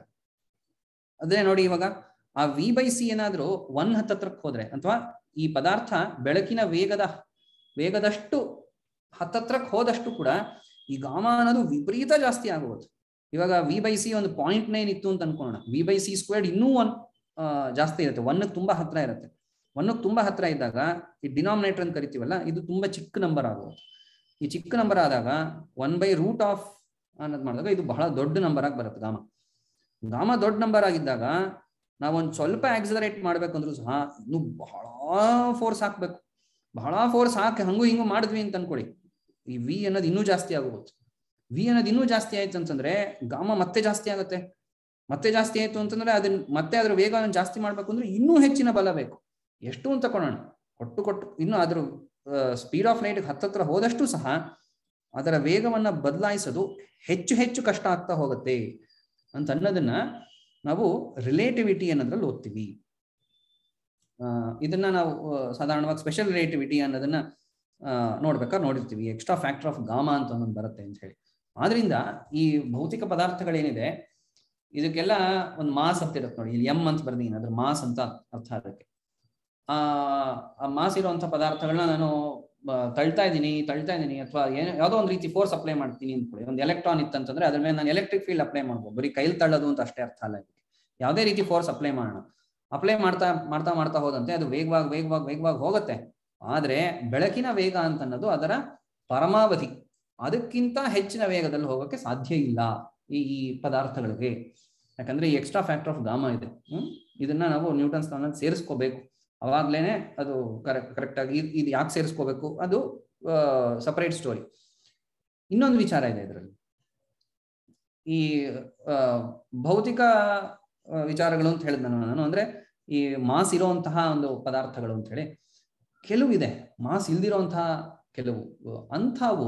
ಅದೇ ನೋಡಿ ಇವಾಗ ಆ ವಿ ಬೈ ಸಿ ಏನಾದ್ರೂ ಒನ್ ಹತ್ತತ್ರಕ್ಕೆ ಹೋದ್ರೆ ಅಥವಾ ಈ ಪದಾರ್ಥ ಬೆಳಕಿನ ವೇಗದ ವೇಗದಷ್ಟು ಹತ್ತತ್ರಕ್ಕೆ ಹೋದಷ್ಟು ಕೂಡ ಈ ಗಾಮ ಅನ್ನೋದು ವಿಪರೀತ ಜಾಸ್ತಿ ಆಗುವುದು ಇವಾಗ ವಿ ಬೈ ಸಿ ಒಂದು ಪಾಯಿಂಟ್ ನೈನ್ ಇತ್ತು ಅಂತ ಅನ್ಕೋಣ ವಿ ಬೈ ಸಿ ಸ್ಕ್ವೇರ್ಡ್ ಇನ್ನೂ ಒನ್ ಜಾಸ್ತಿ ಇರುತ್ತೆ ಒನ್ ತುಂಬಾ ಹತ್ರ ಇರುತ್ತೆ ಒನ್ಗೆ ತುಂಬಾ ಹತ್ರ ಇದ್ದಾಗ ಈ ಡಿನಾಮಿನೇಟರ್ ಅಂತ ಕರಿತೀವಲ್ಲ ಇದು ತುಂಬಾ ಚಿಕ್ಕ ನಂಬರ್ ಆಗುವುದು ಈ ಚಿಕ್ಕ ನಂಬರ್ ಆದಾಗ ಒನ್ ಬೈ ರೂಟ್ ಆಫ್ ಅನ್ನೋದು ಮಾಡಿದಾಗ ಇದು ಬಹಳ ದೊಡ್ಡ ನಂಬರ್ ಆಗಿ ಬರುತ್ತೆ ಗಾಮ ಗಾಮ ದೊಡ್ಡ ನಂಬರ್ ಆಗಿದ್ದಾಗ ನಾವೊಂದು ಸ್ವಲ್ಪ ಆಕ್ಸಲರೇಟ್ ಮಾಡ್ಬೇಕಂದ್ರೂ ಸಹ ಇನ್ನು ಬಹಳ ಫೋರ್ಸ್ ಹಾಕ್ಬೇಕು ಬಹಳ ಫೋರ್ಸ್ ಹಾಕಿ ಹಂಗೂ ಹಿಂಗೂ ಮಾಡಿದ್ವಿ ಅಂತ ಅನ್ಕೊಳ್ಳಿ ಈ ವಿ ಅನ್ನೋದು ಇನ್ನೂ ಜಾಸ್ತಿ ಆಗುತ್ತೆ ವಿ ಅನ್ನೋದು ಇನ್ನೂ ಜಾಸ್ತಿ ಆಯ್ತು ಅಂತಂದ್ರೆ ಗಾಮ ಮತ್ತೆ ಜಾಸ್ತಿ ಆಗುತ್ತೆ ಮತ್ತೆ ಜಾಸ್ತಿ ಆಯ್ತು ಅಂತಂದ್ರೆ ಅದನ್ನ ಮತ್ತೆ ಅದ್ರ ವೇಗವನ್ನು ಜಾಸ್ತಿ ಮಾಡ್ಬೇಕು ಅಂದ್ರೆ ಇನ್ನೂ ಹೆಚ್ಚಿನ ಬಲ ಬೇಕು ಎಷ್ಟು ಅಂತ ತಗೊಳ್ಳೋಣ ಕೊಟ್ಟು ಕೊಟ್ಟು ಇನ್ನು ಅದ್ರ ಸ್ಪೀಡ್ ಆಫ್ ಲೈಟ್ ಹತ್ತತ್ರ ಹೋದಷ್ಟು ಸಹ ಅದರ ವೇಗವನ್ನ ಬದಲಾಯಿಸೋದು ಹೆಚ್ಚು ಹೆಚ್ಚು ಕಷ್ಟ ಆಗ್ತಾ ಹೋಗುತ್ತೆ ಅಂತ ಅನ್ನೋದನ್ನ ನಾವು ರಿಲೇಟಿವಿಟಿ ಅನ್ನೋದ್ರಲ್ಲಿ ಓದ್ತೀವಿ ಇದನ್ನ ನಾವು ಸಾಧಾರಣವಾಗಿ ಸ್ಪೆಷಲ್ ರಿಲೇಟಿವಿಟಿ ಅನ್ನೋದನ್ನ ನೋಡ್ಬೇಕಾದ್ರೆ ನೋಡಿರ್ತೀವಿ ಎಕ್ಸ್ಟ್ರಾ ಫ್ಯಾಕ್ಟರ್ ಆಫ್ ಗಾಮ ಅಂತ ಒಂದೊಂದು ಬರುತ್ತೆ ಅಂತ ಹೇಳಿ ಆದ್ರಿಂದ ಈ ಭೌತಿಕ ಪದಾರ್ಥಗಳೇನಿದೆ ಇದಕ್ಕೆಲ್ಲ ಒಂದು ಮಾಸ್ ಅಂತ ಇರುತ್ತೆ ನೋಡಿ ಇಲ್ಲಿ ಎಂ ಅಂತ ಬರ್ದೀನಿ ಅದ್ರ ಮಾಸ್ ಅಂತ ಅರ್ಥ ಅದಕ್ಕೆ ಆ ಮಾಸ್ ಇರುವಂತ ಪದಾರ್ಥಗಳನ್ನ ನಾನು ತಳ್ತಾ ಇದ್ದೀನಿ ತಳ್ತಾ ಇದ್ದೀನಿ ಅಥವಾ ಏನೋ ಯಾವುದೋ ಒಂದು ರೀತಿ ಫೋರ್ಸ್ ಅಪ್ಲೈ ಮಾಡ್ತೀನಿ ಅಂದ್ಕೊಳ್ಳಿ ಒಂದು ಎಲೆಕ್ಟ್ರಾನ್ ಇತ್ತಂತಂದ್ರೆ ಅದ್ರ ಮೇಲೆ ನಾನು ಎಲೆಕ್ಟ್ರಿಕ್ ಫೀಲ್ಡ್ ಅಪ್ಲೈ ಮಾಡ್ಬೋದು ಬರೀ ಕೈಲಿ ತಳ್ಳೋದು ಅಂತ ಅಷ್ಟೇ ಅರ್ಥ ಅಲ್ಲ ಇದಕ್ಕೆ ಯಾವುದೇ ರೀತಿ ಫೋರ್ಸ್ ಅಪ್ಲೈ ಮಾಡೋಣ ಅಪ್ಲೈ ಮಾಡ್ತಾ ಮಾಡ್ತಾ ಮಾಡ್ತಾ ಹೋದಂತೆ ಅದು ವೇಗವಾಗಿ ವೇಗವಾಗಿ ವೇಗವಾಗಿ ಹೋಗುತ್ತೆ ಆದ್ರೆ ಬೆಳಕಿನ ವೇಗ ಅಂತ ಅನ್ನೋದು ಅದರ ಪರಮಾವಧಿ ಅದಕ್ಕಿಂತ ಹೆಚ್ಚಿನ ವೇಗದಲ್ಲಿ ಹೋಗೋಕೆ ಸಾಧ್ಯ ಇಲ್ಲ ಈ ಈ ಪದಾರ್ಥಗಳಿಗೆ ಯಾಕಂದ್ರೆ ಈ ಎಕ್ಸ್ಟ್ರಾ ಫ್ಯಾಕ್ಟರ್ ಆಫ್ ಗಾಮ ಇದೆ ಹ್ಮ್ ಇದನ್ನ ನಾವು ನ್ಯೂಟನ್ಸ್ ಲಾನಲ್ಲಿ ಸೇರಿಸ್ಕೋಬೇಕು ಅವಾಗ್ಲೇನೆ ಅದು ಕರೆಕ್ಟ್ ಕರೆಕ್ಟ್ ಆಗಿ ಇದು ಯಾಕೆ ಸೇರಿಸ್ಕೋಬೇಕು ಅದು ಸಪರೇಟ್ ಸ್ಟೋರಿ ಇನ್ನೊಂದು ವಿಚಾರ ಇದೆ ಇದರಲ್ಲಿ ಈ ಭೌತಿಕ ವಿಚಾರಗಳು ಅಂತ ಹೇಳಿದ್ ನಾನು ನಾನು ಅಂದ್ರೆ ಈ ಮಾಸ್ ಇರುವಂತಹ ಒಂದು ಪದಾರ್ಥಗಳು ಅಂತ ಹೇಳಿ ಕೆಲವು ಇದೆ ಮಾಸ್ ಇಲ್ದಿರೋಂತಹ ಕೆಲವು ಅಂಥವು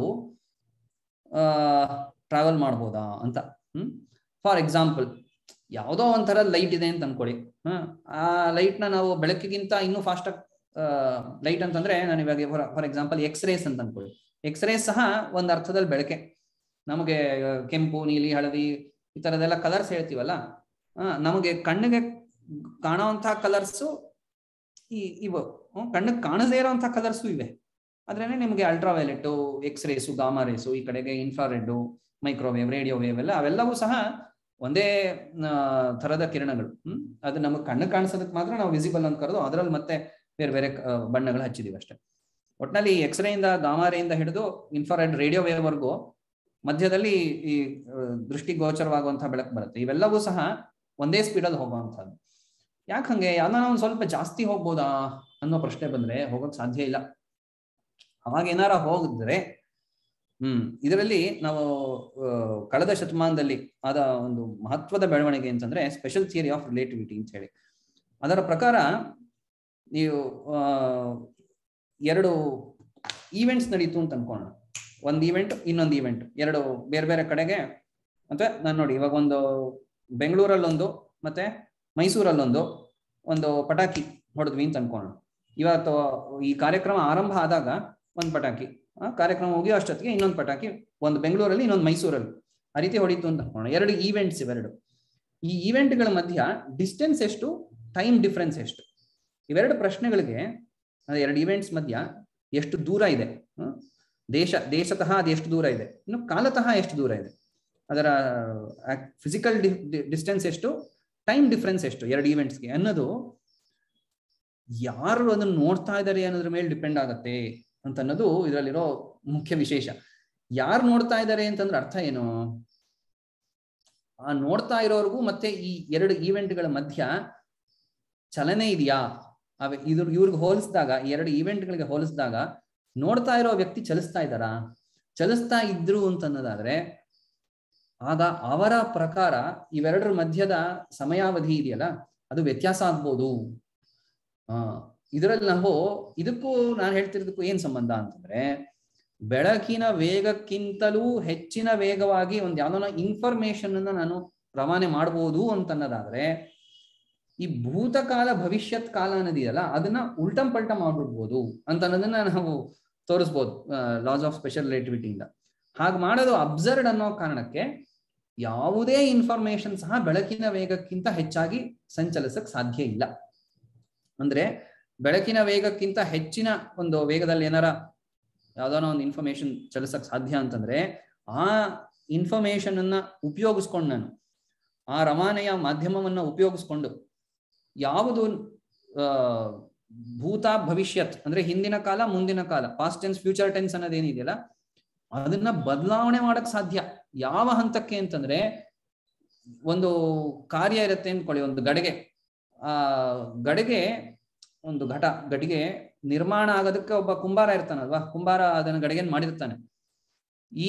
ಟ್ರಾವೆಲ್ ಮಾಡ್ಬೋದಾ ಅಂತ ಹ್ಮ್ ಫಾರ್ ಎಕ್ಸಾಂಪಲ್ ಯಾವುದೋ ಒಂಥರ ಲೈಟ್ ಇದೆ ಅಂತ ಅನ್ಕೊಳ್ಳಿ ಹ ಆ ಲೈಟ್ ನ ನಾವು ಬೆಳಕಿಗಿಂತ ಇನ್ನೂ ಫಾಸ್ಟ್ ಆಗಿ ಲೈಟ್ ಅಂತಂದ್ರೆ ನಾನು ಇವಾಗ ಫಾರ್ ಎಕ್ಸಾಂಪಲ್ ಎಕ್ಸ್ ರೇಸ್ ಅಂತ ಅನ್ಕೊಳ್ಳಿ ಎಕ್ಸ್ ರೇಸ್ ಸಹ ಒಂದು ಅರ್ಥದಲ್ಲಿ ಬೆಳಕೆ ನಮಗೆ ಆ, ಕೆಂಪು ನೀಲಿ ಹಳದಿ ಈ ತರದೆಲ್ಲ ಕಲರ್ಸ್ ಹೇಳ್ತೀವಲ್ಲ ಆ, ನಮಗೆ ಕಣ್ಣಿಗೆ ಕಾಣುವಂತಹ ಕಲರ್ಸು ಈ ಇವು ಹ್ಮ್, ಕಣ್ಣಿಗೆ ಕಾಣದೇ ಇರೋಂಥ ಕಲರ್ಸು ಇವೆ ಆದ್ರೇನೆ ನಿಮಗೆ ultraviolet X rays gamma rays ಈ ಕಡೆಗೆ ಇನ್ಫ್ರಾರೆಡ್ ಮೈಕ್ರೋವೇವ್ ರೇಡಿಯೋ ವೇವ್ ಎಲ್ಲ ಅವೆಲ್ಲವೂ ಸಹ ಒಂದೇ ಆ, ಥರದ ಕಿರಣಗಳು ಹ್ಮ್ ಅದು ನಮಗೆ ಕಣ್ಣು ಕಾಣಿಸೋದಕ್ಕೆ ಮಾತ್ರ ನಾವು ವಿಸಿಬಲ್ ಅಂತ ಕರೆದು ಅದರಲ್ಲಿ ಮತ್ತೆ ಬೇರೆ ಬೇರೆ ಆ, ಬಣ್ಣಗಳು ಹಚ್ಚಿದೀವಿ ಅಷ್ಟೇ ಒಟ್ನಲ್ಲಿ ಎಕ್ಸ್ ರೇಯಿಂದ ಗಾಮಾ ರೇಯಿಂದ ಹಿಡಿದು ಇನ್ಫ್ರಾರೆಡ್ ರೇಡಿಯೋ ವೇವ್ ವರೆಗೂ ಮಧ್ಯದಲ್ಲಿ ಈ ಆ, ದೃಷ್ಟಿಗೋಚರವಾಗುವಂತಹ ಬೆಳಕು ಬರುತ್ತೆ ಇವೆಲ್ಲವೂ ಸಹ ಒಂದೇ ಸ್ಪೀಡಲ್ಲಿ ಹೋಗುವಂಥದ್ದು ಯಾಕೆ ಹಂಗೆ ಯಾವ್ದಾನ ಒಂದ್ ಸ್ವಲ್ಪ ಜಾಸ್ತಿ ಹೋಗ್ಬೋದಾ ಅನ್ನೋ ಪ್ರಶ್ನೆ ಬಂದ್ರೆ ಹೋಗಕ್ ಸಾಧ್ಯ ಇಲ್ಲ ಅವಾಗ ಏನಾರ ಹೋಗಿದ್ರೆ ಹ್ಮ್ ಇದರಲ್ಲಿ ನಾವು ಆ, ಕಳೆದ ಶತಮಾನದಲ್ಲಿ ಆದ ಒಂದು ಮಹತ್ವದ ಬೆಳವಣಿಗೆ ಅಂತಂದ್ರೆ ಸ್ಪೆಷಲ್ ಥಿಯರಿ ಆಫ್ ರಿಲೇಟಿವಿಟಿ ಅಂತ ಹೇಳಿ ಅದರ ಪ್ರಕಾರ ನೀವು ಆ, ಎರಡು ಈವೆಂಟ್ಸ್ ನಡೀತು ಅಂತ ಅನ್ಕೋಣ ಒಂದು ಈವೆಂಟ್ ಇನ್ನೊಂದು ಈವೆಂಟ್ ಎರಡು ಬೇರೆ ಬೇರೆ ಕಡೆಗೆ ಮತ್ತೆ ನಾನು ನೋಡಿ ಇವಾಗ ಒಂದು ಬೆಂಗಳೂರಲ್ಲೊಂದು ಮತ್ತೆ ಮೈಸೂರಲ್ಲೊಂದು ಒಂದು ಪಟಾಕಿ ಹೊಡೆದ್ವಿ ಅಂತ ಅನ್ಕೋಣ ಇವತ್ತು ಈ ಕಾರ್ಯಕ್ರಮ ಆರಂಭ ಆದಾಗ ಒಂದು ಪಟಾಕಿ ಆ ಕಾರ್ಯಕ್ರಮ ಮುಗಿಯೋ ಅಷ್ಟೊತ್ತಿಗೆ ಇನ್ನೊಂದು ಪಟಾಕಿ ಒಂದು ಬೆಂಗಳೂರಲ್ಲಿ ಇನ್ನೊಂದು ಮೈಸೂರಲ್ಲಿ ಆ ರೀತಿ ಹೊಡಿತು ಅಂತ ಅನ್ಕೋಣ ಎರಡು ಈವೆಂಟ್ಸ್ ಇವೆರಡು ಈ ಈವೆಂಟ್ಗಳ ಮಧ್ಯ ಡಿಸ್ಟೆನ್ಸ್ ಎಷ್ಟು ಟೈಮ್ ಡಿಫ್ರೆನ್ಸ್ ಎಷ್ಟು ಇವೆರಡು ಪ್ರಶ್ನೆಗಳಿಗೆ ಅಂದ್ರೆ ಎರಡು ಈವೆಂಟ್ಸ್ ಮಧ್ಯ ಎಷ್ಟು ದೂರ ಇದೆ ಹ್ಮ್? ದೇಶ ದೇಶತಃ ಅದು ಎಷ್ಟು ದೂರ ಇದೆ ಇನ್ನು ಕಾಲತಃ ಎಷ್ಟು ದೂರ ಇದೆ ಅದರ ಫಿಸಿಕಲ್ ಡಿಸ್ಟೆನ್ಸ್ ಎಷ್ಟು ಟೈಮ್ ಡಿಫ್ರೆನ್ಸ್ ಎಷ್ಟು ಎರಡು ಈವೆಂಟ್ಸ್ಗೆ ಅನ್ನೋದು ಯಾರು ಅದನ್ನ ನೋಡ್ತಾ ಇದ್ದಾರೆ ಅನ್ನೋದ್ರ ಮೇಲೆ ಡಿಪೆಂಡ್ ಆಗತ್ತೆ ಅಂತ ಅನ್ನೋದು ಇದರಲ್ಲಿರೋ ಮುಖ್ಯ ವಿಶೇಷ ಯಾರು ನೋಡ್ತಾ ಇದ್ದಾರೆ ಅಂತಂದ್ರೆ ಅರ್ಥ ಏನು ಆ ನೋಡ್ತಾ ಇರೋರ್ಗೂ ಮತ್ತೆ ಈ ಎರಡು ಈವೆಂಟ್ಗಳ ಮಧ್ಯ ಚಲನೆ ಇದೆಯಾ ಅವ ಇದ್ರ ಇವ್ರಿಗೆ ಹೋಲಿಸಿದಾಗ ಎರಡು ಈವೆಂಟ್ಗಳಿಗೆ ಹೋಲಿಸಿದಾಗ ನೋಡ್ತಾ ಇರೋ ವ್ಯಕ್ತಿ ಚಲಿಸ್ತಾ ಇದ್ದಾರಾ ಚಲಿಸ್ತಾ ಇದ್ರು ಅಂತ ಅನ್ನೋದಾದ್ರೆ ಆಗ ಅವರ ಪ್ರಕಾರ ಇವೆರಡರ ಮಧ್ಯದ ಸಮಯಾವಧಿ ಇದೆಯಲ್ಲ ಅದು ವ್ಯತ್ಯಾಸ ಆಗ್ಬೋದು ಆ ಇದರಲ್ಲಿ ನಾವು ಇದಕ್ಕೂ ನಾನು ಹೇಳ್ತಿರೋದಕ್ಕೂ ಏನ್ ಸಂಬಂಧ ಅಂತಂದ್ರೆ ಬೆಳಕಿನ ವೇಗಕ್ಕಿಂತಲೂ ಹೆಚ್ಚಿನ ವೇಗವಾಗಿ ಒಂದು ಯಾವ್ದೋ ಇನ್ಫಾರ್ಮೇಶನ್ ಅನ್ನ ನಾನು ರವಾನೆ ಮಾಡ್ಬೋದು ಅಂತ ಅನ್ನೋದಾದ್ರೆ ಈ ಭೂತಕಾಲ ಭವಿಷ್ಯತ್ ಕಾಲ ಅನ್ನೋದಿದೆಯಲ್ಲ ಅದನ್ನ ಉಲ್ಟಂ ಪಲ್ಟ ಮಾಡ್ಬಿಡ್ಬೋದು ಅಂತ ಅನ್ನೋದನ್ನ ನಾವು ತೋರಿಸ್ಬೋದು ಲಾಸ್ ಆಫ್ ಸ್ಪೆಷಲ್ ರಿಲೇಟಿವಿಟಿಯಿಂದ ಹಾಗೆ ಮಾಡೋದು ಅಬ್ಸರ್ಡ್ ಅನ್ನೋ ಕಾರಣಕ್ಕೆ ಯಾವುದೇ ಇನ್ಫಾರ್ಮೇಶನ್ ಸಹ ಬೆಳಕಿನ ವೇಗಕ್ಕಿಂತ ಹೆಚ್ಚಾಗಿ ಸಂಚಲಿಸಕ್ ಸಾಧ್ಯ ಇಲ್ಲ ಅಂದ್ರೆ ಬೆಳಕಿನ ವೇಗಕ್ಕಿಂತ ಹೆಚ್ಚಿನ ಒಂದು ವೇಗದಲ್ಲಿ ಏನಾರ ಯಾವ್ದಾನ ಒಂದು ಇನ್ಫಾರ್ಮೇಶನ್ ಚಲಿಸಕ್ ಸಾಧ್ಯ ಅಂತಂದ್ರೆ ಆ ಇನ್ಫಾರ್ಮೇಶನ್ ಅನ್ನ ಉಪಯೋಗಿಸ್ಕೊಂಡು ನಾನು ಆ ರವಾನೆಯ ಮಾಧ್ಯಮವನ್ನ ಉಪಯೋಗಿಸ್ಕೊಂಡು ಯಾವುದು ಆ ಭೂತ ಭವಿಷ್ಯತ್ ಅಂದ್ರೆ ಹಿಂದಿನ ಕಾಲ ಮುಂದಿನ ಕಾಲ ಪಾಸ್ಟ್ ಟೆನ್ಸ್ ಫ್ಯೂಚರ್ ಟೆನ್ಸ್ ಅನ್ನೋದೇನಿದೆಯಲ್ಲ ಅದನ್ನ ಬದಲಾವಣೆ ಮಾಡಕ್ ಸಾಧ್ಯ ಯಾವ ಹಂತಕ್ಕೆ ಅಂತಂದ್ರೆ ಒಂದು ಕಾರ್ಯ ಇರುತ್ತೆ ಅಂದ್ಕೊಳ್ಳಿ ಒಂದು ಗಡಿಗೆ ಆ ಗಡಿಗೆ ಒಂದು ಘಟ ಗಡಿಗೆ ನಿರ್ಮಾಣ ಆಗೋದಕ್ಕೆ ಒಬ್ಬ ಕುಂಬಾರ ಇರ್ತಾನಲ್ವಾ ಕುಂಬಾರ ಅದನ್ನ ಗಡಿಗೆನ್ ಮಾಡಿರ್ತಾನೆ ಈ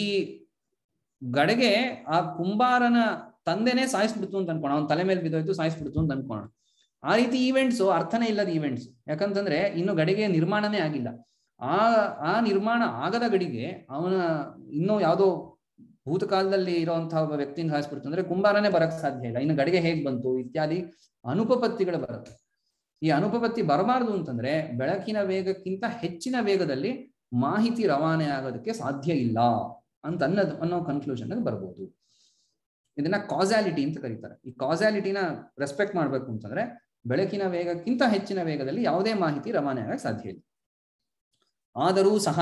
ಗಡಿಗೆ ಆ ಕುಂಬಾರನ ತಂದೆನೆ ಸಾಯಿಸ್ಬಿಡ್ತು ಅಂತ ಅನ್ಕೋಣ ಅವ್ನ ತಲೆ ಮೇಲೆ ಬಿದ್ದೋಯ್ತು ಸಾಯಿಸ್ಬಿಡ್ತು ಅಂತ ಅನ್ಕೋಣ ಆ ರೀತಿ ಈವೆಂಟ್ಸ್ ಅರ್ಥನೇ ಇಲ್ಲದ ಈವೆಂಟ್ಸ್ ಯಾಕಂತಂದ್ರೆ ಇನ್ನು ಗಡಿಗೆ ನಿರ್ಮಾಣನೇ ಆಗಿಲ್ಲ ಆ ಆ ನಿರ್ಮಾಣ ಆಗದ ಗಡಿಗೆ ಅವನ ಇನ್ನೂ ಯಾವುದೋ ಭೂತಕಾಲದಲ್ಲಿ ಇರುವಂತಹ ಒಬ್ಬ ವ್ಯಕ್ತಿನ ಸಾಯಿಸ್ಬಿಡ್ತು ಅಂದ್ರೆ ಕುಂಬಾರನೇ ಬರಕ್ ಸಾಧ್ಯ ಇಲ್ಲ ಇನ್ನು ಗಡಿಗೆ ಹೇಗ್ ಬಂತು ಇತ್ಯಾದಿ ಅನುಪಪತ್ತಿಗಳು ಬರುತ್ತೆ ಈ ಅನುಪಪತ್ತಿ ಬರಬಾರದು ಅಂತಂದ್ರೆ ಬೆಳಕಿನ ವೇಗಕ್ಕಿಂತ ಹೆಚ್ಚಿನ ವೇಗದಲ್ಲಿ ಮಾಹಿತಿ ರವಾನೆ ಆಗೋದಕ್ಕೆ ಸಾಧ್ಯ ಇಲ್ಲ ಅಂತ ಅನ್ನೋದು ಅನ್ನೋ ಕನ್ಕ್ಲೂಷನ್ ಬರ್ಬೋದು ಇದನ್ನ ಕಾಸಾಲಿಟಿ ಅಂತ ಕರೀತಾರೆ ಈ ಕಾಸಾಲಿಟಿನ ರೆಸ್ಪೆಕ್ಟ್ ಮಾಡ್ಬೇಕು ಅಂತಂದ್ರೆ ಬೆಳಕಿನ ವೇಗಕ್ಕಿಂತ ಹೆಚ್ಚಿನ ವೇಗದಲ್ಲಿ ಯಾವುದೇ ಮಾಹಿತಿ ರವಾನೆ ಆಗಕ್ಕೆ ಸಾಧ್ಯ ಇಲ್ಲ ಆದರೂ ಸಹ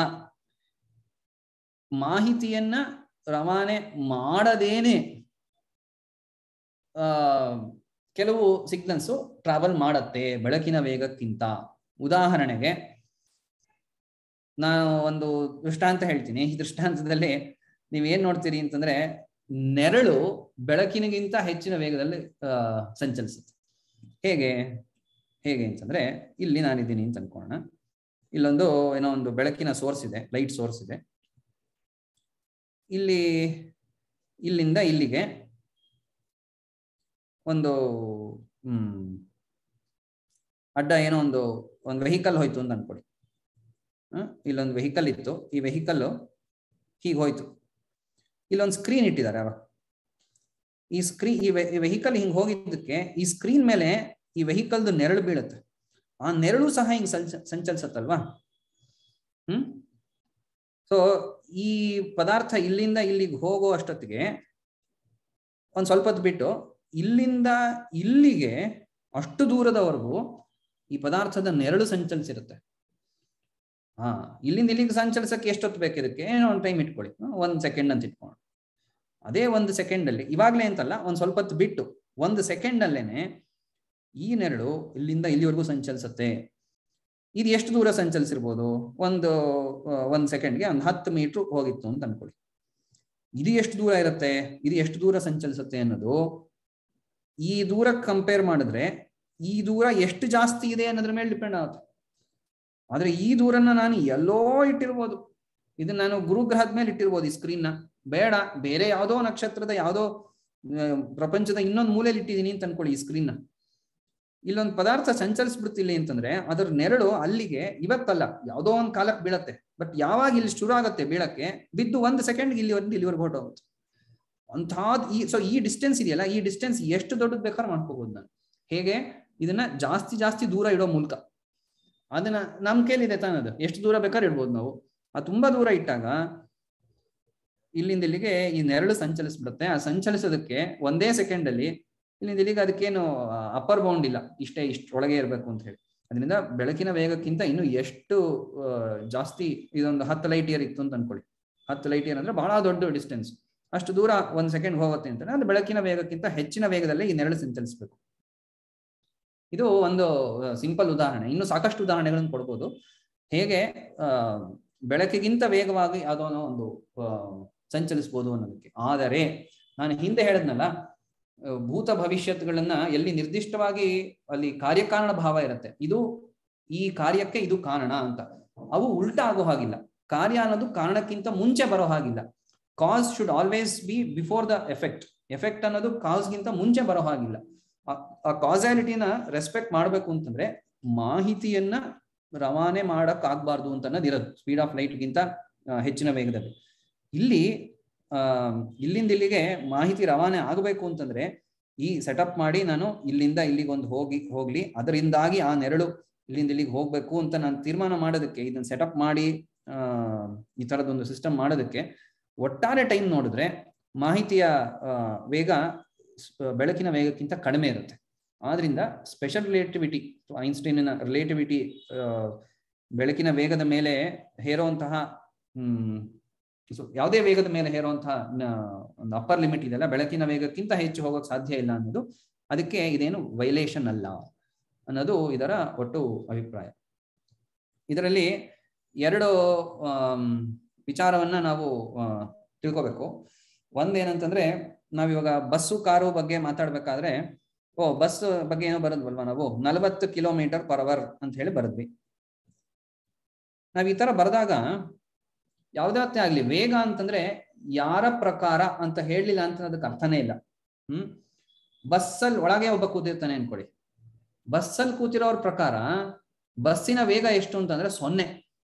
ಮಾಹಿತಿಯನ್ನ ರವಾನೆ ಮಾಡದೇನೆ ಆ ಕೆಲವು ಸಿಗ್ನಲ್ಸು ಟ್ರಾವೆಲ್ ಮಾಡತ್ತೆ ಬೆಳಕಿನ ವೇಗಕ್ಕಿಂತ ಉದಾಹರಣೆಗೆ ನಾನು ಒಂದು ದೃಷ್ಟಾಂತ ಹೇಳ್ತೀನಿ ಈ ದೃಷ್ಟಾಂತದಲ್ಲಿ ನೀವೇನ್ ನೋಡ್ತೀರಿ ಅಂತಂದ್ರೆ ನೆರಳು ಬೆಳಕಿನಗಿಂತ ಹೆಚ್ಚಿನ ವೇಗದಲ್ಲಿ ಆ ಸಂಚಲಿಸುತ್ತೆ ಹೇಗೆ ಹೇಗೆ ಅಂತಂದ್ರೆ ಇಲ್ಲಿ ನಾನಿದ್ದೀನಿ ಅಂತ ಅನ್ಕೋಣ ಇಲ್ಲೊಂದು ಏನೋ ಒಂದು ಬೆಳಕಿನ ಸೋರ್ಸ್ ಇದೆ ಲೈಟ್ ಸೋರ್ಸ್ ಇದೆ ಇಲ್ಲಿ ಇಲ್ಲಿಂದ ಇಲ್ಲಿಗೆ ಒಂದು ಹ್ಮ್ ಅಡ್ಡ ಏನೋ ಒಂದು ಒಂದು ವೆಹಿಕಲ್ ಹೋಯ್ತು ಅಂತ ಅನ್ಕೊಡಿ ಇಲ್ಲೊಂದು ವೆಹಿಕಲ್ ಇತ್ತು ಈ ವೆಹಿಕಲ್ ಹೀಗೆ ಹೋಯ್ತು ಇಲ್ಲೊಂದು ಸ್ಕ್ರೀನ್ ಇಟ್ಟಿದ್ದಾರೆ ಅವ ಈ ಸ್ಕ್ರೀನ್ ಈ ವೆಹಿಕಲ್ ಹಿಂಗೆ ಹೋಗಿದ್ದಕ್ಕೆ ಈ ಸ್ಕ್ರೀನ್ ಮೇಲೆ ಈ ವೆಹಿಕಲ್ದು ನೆರಳು ಬೀಳುತ್ತೆ ಆ ನೆರಳು ಸಹ ಹಿಂಗ್ ಸಂಚ ಸಂಚಲಿಸತ್ತಲ್ವಾ ಹ್ಮ್ ಸೊ ಈ ಪದಾರ್ಥ ಇಲ್ಲಿಂದ ಇಲ್ಲಿಗೆ ಹೋಗೋ ಅಷ್ಟೊತ್ತಿಗೆ ಒಂದ್ ಸ್ವಲ್ಪ ಹೊತ್ತು ಬಿಟ್ಟು ಇಲ್ಲಿಂದ ಇಲ್ಲಿಗೆ ಅಷ್ಟು ದೂರದವರೆಗೂ ಈ ಪದಾರ್ಥದ ನೆರಳು ಸಂಚಲಿಸಿರುತ್ತೆ ಹಾ ಇಲ್ಲಿಂದ ಇಲ್ಲಿಗೆ ಸಂಚಲಿಸಕ್ಕೆ ಎಷ್ಟೊತ್ತು ಬೇಕು ಇದಕ್ಕೆ ಏನೋ ಒಂದು ಟೈಮ್ ಇಟ್ಕೊಳ್ಳಿ ಒಂದ್ ಸೆಕೆಂಡ್ ಅಂತ ಇಟ್ಕೊಂಡು ಅದೇ ಒಂದು ಸೆಕೆಂಡ್ ಅಲ್ಲಿ ಇವಾಗ್ಲೇ ಅಂತಲ್ಲ ಒಂದ್ ಸ್ವಲ್ಪ ಹೊತ್ತು ಬಿಟ್ಟು ಒಂದು ಸೆಕೆಂಡ್ ಅಲ್ಲೇನೆ ಈ ನೆರಳು ಇಲ್ಲಿಂದ ಇಲ್ಲಿವರೆಗೂ ಸಂಚಲಿಸುತ್ತೆ ಇದು ಎಷ್ಟು ದೂರ ಸಂಚಲಿಸಿರ್ಬೋದು ಒಂದು ಒಂದ್ ಸೆಕೆಂಡ್ಗೆ ಒಂದು ಹತ್ತು ಮೀಟರ್ ಹೋಗಿತ್ತು ಅಂತ ಅನ್ಕೊಳ್ಳಿ ಇದು ಎಷ್ಟು ದೂರ ಇರುತ್ತೆ ಇದು ಎಷ್ಟು ದೂರ ಸಂಚಲಿಸುತ್ತೆ ಅನ್ನೋದು ಈ ದೂರ ಕಂಪೇರ್ ಮಾಡಿದ್ರೆ ಈ ದೂರ ಎಷ್ಟು ಜಾಸ್ತಿ ಇದೆ ಅನ್ನೋದ್ರ ಮೇಲೆ ಡಿಪೆಂಡ್ ಆಗುತ್ತೆ ಆದ್ರೆ ಈ ದೂರನ್ನ ನಾನು ಎಲ್ಲೋ ಇಟ್ಟಿರ್ಬೋದು ಇದನ್ನ ನಾನು ಗುರುಗ್ರಹದ ಮೇಲೆ ಇಟ್ಟಿರ್ಬೋದು ಈ ಸ್ಕ್ರೀನ್ ನ ಬೇಡ ಬೇರೆ ಯಾವುದೋ ನಕ್ಷತ್ರದ ಯಾವುದೋ ಪ್ರಪಂಚದ ಇನ್ನೊಂದು ಮೂಲೆಯಲ್ಲಿ ಇಟ್ಟಿದ್ದೀನಿ ಅಂತ ಅನ್ಕೊಳ್ಳಿ ಈ ಸ್ಕ್ರೀನ್ ನ ಇಲ್ಲೊಂದು ಪದಾರ್ಥ ಸಂಚರಿಸ್ಬಿಡ್ತಿಲ್ಲ ಅಂತಂದ್ರೆ ಅದರ ನೆರಳು ಅಲ್ಲಿಗೆ ಇವತ್ತಲ್ಲ ಯಾವುದೋ ಒಂದು ಕಾಲಕ್ಕೆ ಬೀಳತ್ತೆ ಬಟ್ ಯಾವಾಗ ಇಲ್ಲಿ ಶುರು ಆಗತ್ತೆ ಬೀಳಕ್ಕೆ ಬಿದ್ದು ಒಂದು ಸೆಕೆಂಡ್ ಇಲ್ಲಿ ಒಂದು ಇಲ್ಲಿವರೆಗೆ ಹೊರಟೋಗುತ್ತೆ ಅಂಥದ್ದು ಈ ಸೊ ಈ ಡಿಸ್ಟೆನ್ಸ್ ಇದೆಯಲ್ಲ ಈ ಡಿಸ್ಟೆನ್ಸ್ ಎಷ್ಟು ದೊಡ್ಡದು ಬೇಕಾದ್ರೂ ಮಾಡ್ಕೋಬಹುದು ನಾನು ಹೇಗೆ ಇದನ್ನ ಜಾಸ್ತಿ ಜಾಸ್ತಿ ದೂರ ಇಡೋ ಮೂಲಕ ಅದನ್ನ ನಮ್ ಕೈಲಿದೆ ತಾನದು ಎಷ್ಟು ದೂರ ಬೇಕಾದ್ರೆ ಇಡ್ಬೋದು ನಾವು ಆ ತುಂಬಾ ದೂರ ಇಟ್ಟಾಗ ಇಲ್ಲಿಂದ ಇಲ್ಲಿಗೆ ಈ ನೆರಳು ಸಂಚಲಿಸ್ಬಿಡುತ್ತೆ ಆ ಸಂಚಲಿಸೋದಕ್ಕೆ ಒಂದೇ ಸೆಕೆಂಡ್ ಅಲ್ಲಿ ಇಲ್ಲಿಂದ ಇಲ್ಲಿಗೆ ಅದಕ್ಕೇನು ಅಪ್ಪರ್ ಬೌಂಡ್ ಇಲ್ಲ ಇಷ್ಟೇ ಇಷ್ಟೊಳಗೆ ಇರಬೇಕು ಅಂತ ಹೇಳಿ ಅದರಿಂದ ಬೆಳಕಿನ ವೇಗಕ್ಕಿಂತ ಇನ್ನು ಎಷ್ಟು ಜಾಸ್ತಿ ಇದೊಂದು ಹತ್ತು ಲೈಟ್ ಇಯರ್ ಇತ್ತು ಅಂತ ಅನ್ಕೊಳ್ಳಿ ಹತ್ತು ಲೈಟ್ ಇಯರ್ ಅಂದ್ರೆ ಬಹಳ ದೊಡ್ಡ ಡಿಸ್ಟೆನ್ಸ್ ಅಷ್ಟು ದೂರ ಒಂದ್ ಸೆಕೆಂಡ್ ಹೋಗುತ್ತೆ ಅಂತ ಅದು ಬೆಳಕಿನ ವೇಗಕ್ಕಿಂತ ಹೆಚ್ಚಿನ ವೇಗದಲ್ಲಿ ಈ ನೆರಳು ಸಂಚಲಿಸಬೇಕು ಇದು ಒಂದು ಸಿಂಪಲ್ ಉದಾಹರಣೆ ಇನ್ನು ಸಾಕಷ್ಟು ಉದಾಹರಣೆಗಳನ್ನು ಕೊಡ್ಬೋದು ಹೇಗೆ ಆ ಬೆಳಕಿಗಿಂತ ವೇಗವಾಗಿ ಯಾವುದೋ ಒಂದು ಸಂಚಲಿಸ್ಬೋದು ಅನ್ನೋದಕ್ಕೆ ಆದರೆ ನಾನು ಹಿಂದೆ ಹೇಳದ್ನಲ್ಲ ಭೂತ ಭವಿಷ್ಯತ್ಗಳನ್ನ ಎಲ್ಲಿ ನಿರ್ದಿಷ್ಟವಾಗಿ ಅಲ್ಲಿ ಕಾರ್ಯಕಾರಣ ಭಾವ ಇರುತ್ತೆ ಇದು ಈ ಕಾರ್ಯಕ್ಕೆ ಇದು ಕಾರಣ ಅಂತ ಅವು ಉಲ್ಟಾ ಆಗೋ ಹಾಗಿಲ್ಲ ಕಾರ್ಯ ಅನ್ನೋದು ಕಾರಣಕ್ಕಿಂತ ಮುಂಚೆ ಬರೋ ಹಾಗಿಲ್ಲ cause should always be before the effect effect ಅನ್ನೋದು ಕಾಸ್ಗಿಂತ ಮುಂಚೆ ಬರೋ ಹಾಗಿಲ್ಲ ಆ ಕಾಸಾಲಿಟಿನ ರೆಸ್ಪೆಕ್ಟ್ ಮಾಡ್ಬೇಕು ಅಂತಂದ್ರೆ ಮಾಹಿತಿಯನ್ನ ರವಾನೆ ಮಾಡಕ್ ಆಗ್ಬಾರ್ದು ಅಂತ ಅನ್ನೋದು ಇರೋದು ಸ್ಪೀಡ್ ಆಫ್ ಲೈಟ್ಗಿಂತ ಹೆಚ್ಚಿನ ವೇಗದಲ್ಲಿ ಇಲ್ಲಿ ಆ ಇಲ್ಲಿಂದ ಇಲ್ಲಿಗೆ ಮಾಹಿತಿ ರವಾನೆ ಆಗಬೇಕು ಅಂತಂದ್ರೆ ಈ ಸೆಟಪ್ ಮಾಡಿ ನಾನು ಇಲ್ಲಿಂದ ಇಲ್ಲಿಗೆ ಒಂದು ಹೋಗಿ ಹೋಗ್ಲಿ ಅದರಿಂದಾಗಿ ಆ ನೆರಳು ಇಲ್ಲಿಂದ ಇಲ್ಲಿಗೆ ಹೋಗ್ಬೇಕು ಅಂತ ನಾನು ತೀರ್ಮಾನ ಮಾಡೋದಕ್ಕೆ ಇದನ್ನ ಸೆಟಪ್ ಮಾಡಿ ಆ ಈ ತರದೊಂದು ಸಿಸ್ಟಮ್ ಮಾಡೋದಕ್ಕೆ ಒಟ್ಟಾರೆ ಟೈಮ್ ನೋಡಿದ್ರೆ ಮಾಹಿತಿಯ ವೇಗ ಬೆಳಕಿನ ವೇಗಕ್ಕಿಂತ ಕಡಿಮೆ ಇರುತ್ತೆ ಆದ್ರಿಂದ ಸ್ಪೆಷಲ್ ರಿಲೇಟಿವಿಟಿ ಐನ್ಸ್ಟೈನಿನ ರಿಲೇಟಿವಿಟಿ ಬೆಳಕಿನ ವೇಗದ ಮೇಲೆ ಹೇರುವಂತಹ ಹ್ಮ್ ಸೊ ಯಾವುದೇ ವೇಗದ ಮೇಲೆ ಹೇರುವಂತಹ ಒಂದು ಅಪ್ಪರ್ ಲಿಮಿಟ್ ಇದೆಯಲ್ಲ ಬೆಳಕಿನ ವೇಗಕ್ಕಿಂತ ಹೆಚ್ಚು ಹೋಗೋಕೆ ಸಾಧ್ಯ ಇಲ್ಲ ಅನ್ನೋದು ಅದಕ್ಕೆ ಇದೇನು ವೈಲೇಷನ್ ಅಲ್ಲ ಅನ್ನೋದು ಇದರ ಒಟ್ಟು ಅಭಿಪ್ರಾಯ ಇದರಲ್ಲಿ ಎರಡು ವಿಚಾರವನ್ನ ನಾವು ತಿಳ್ಕೋಬೇಕು ಒಂದೇನಂತಂದ್ರೆ ನಾವಿವಾಗ ಬಸ್ಸು ಕಾರು ಬಗ್ಗೆ ಮಾತಾಡ್ಬೇಕಾದ್ರೆ ಓ ಬಸ್ ಬಗ್ಗೆ ಏನೋ ಬರದ್ವಲ್ವಾ ನಾವು ನಲವತ್ತು ಕಿಲೋಮೀಟರ್ ಪರ್ ಅವರ್ ಅಂತ ಹೇಳಿ ಬರದ್ವಿ ನಾವ್ ಈ ತರ ಬರೆದಾಗ ಯಾವ್ದಾವತ್ತೇ ಆಗ್ಲಿ ವೇಗ ಅಂತಂದ್ರೆ ಯಾರ ಪ್ರಕಾರ ಅಂತ ಹೇಳಲಿಲ್ಲ ಅಂತ ಅದಕ್ಕೆ ಅರ್ಥನೇ ಇಲ್ಲ ಹ್ಮ್ ಬಸ್ಸಲ್ಲಿ ಒಳಗೆ ಒಬ್ಬ ಕೂತಿರ್ತಾನೆ ಅನ್ಕೊಳ್ಳಿ ಬಸ್ಸಲ್ಲಿ ಕೂತಿರೋರ ಪ್ರಕಾರ ಬಸ್ಸಿನ ವೇಗ ಎಷ್ಟು ಅಂತಂದ್ರೆ ಸೊನ್ನೆ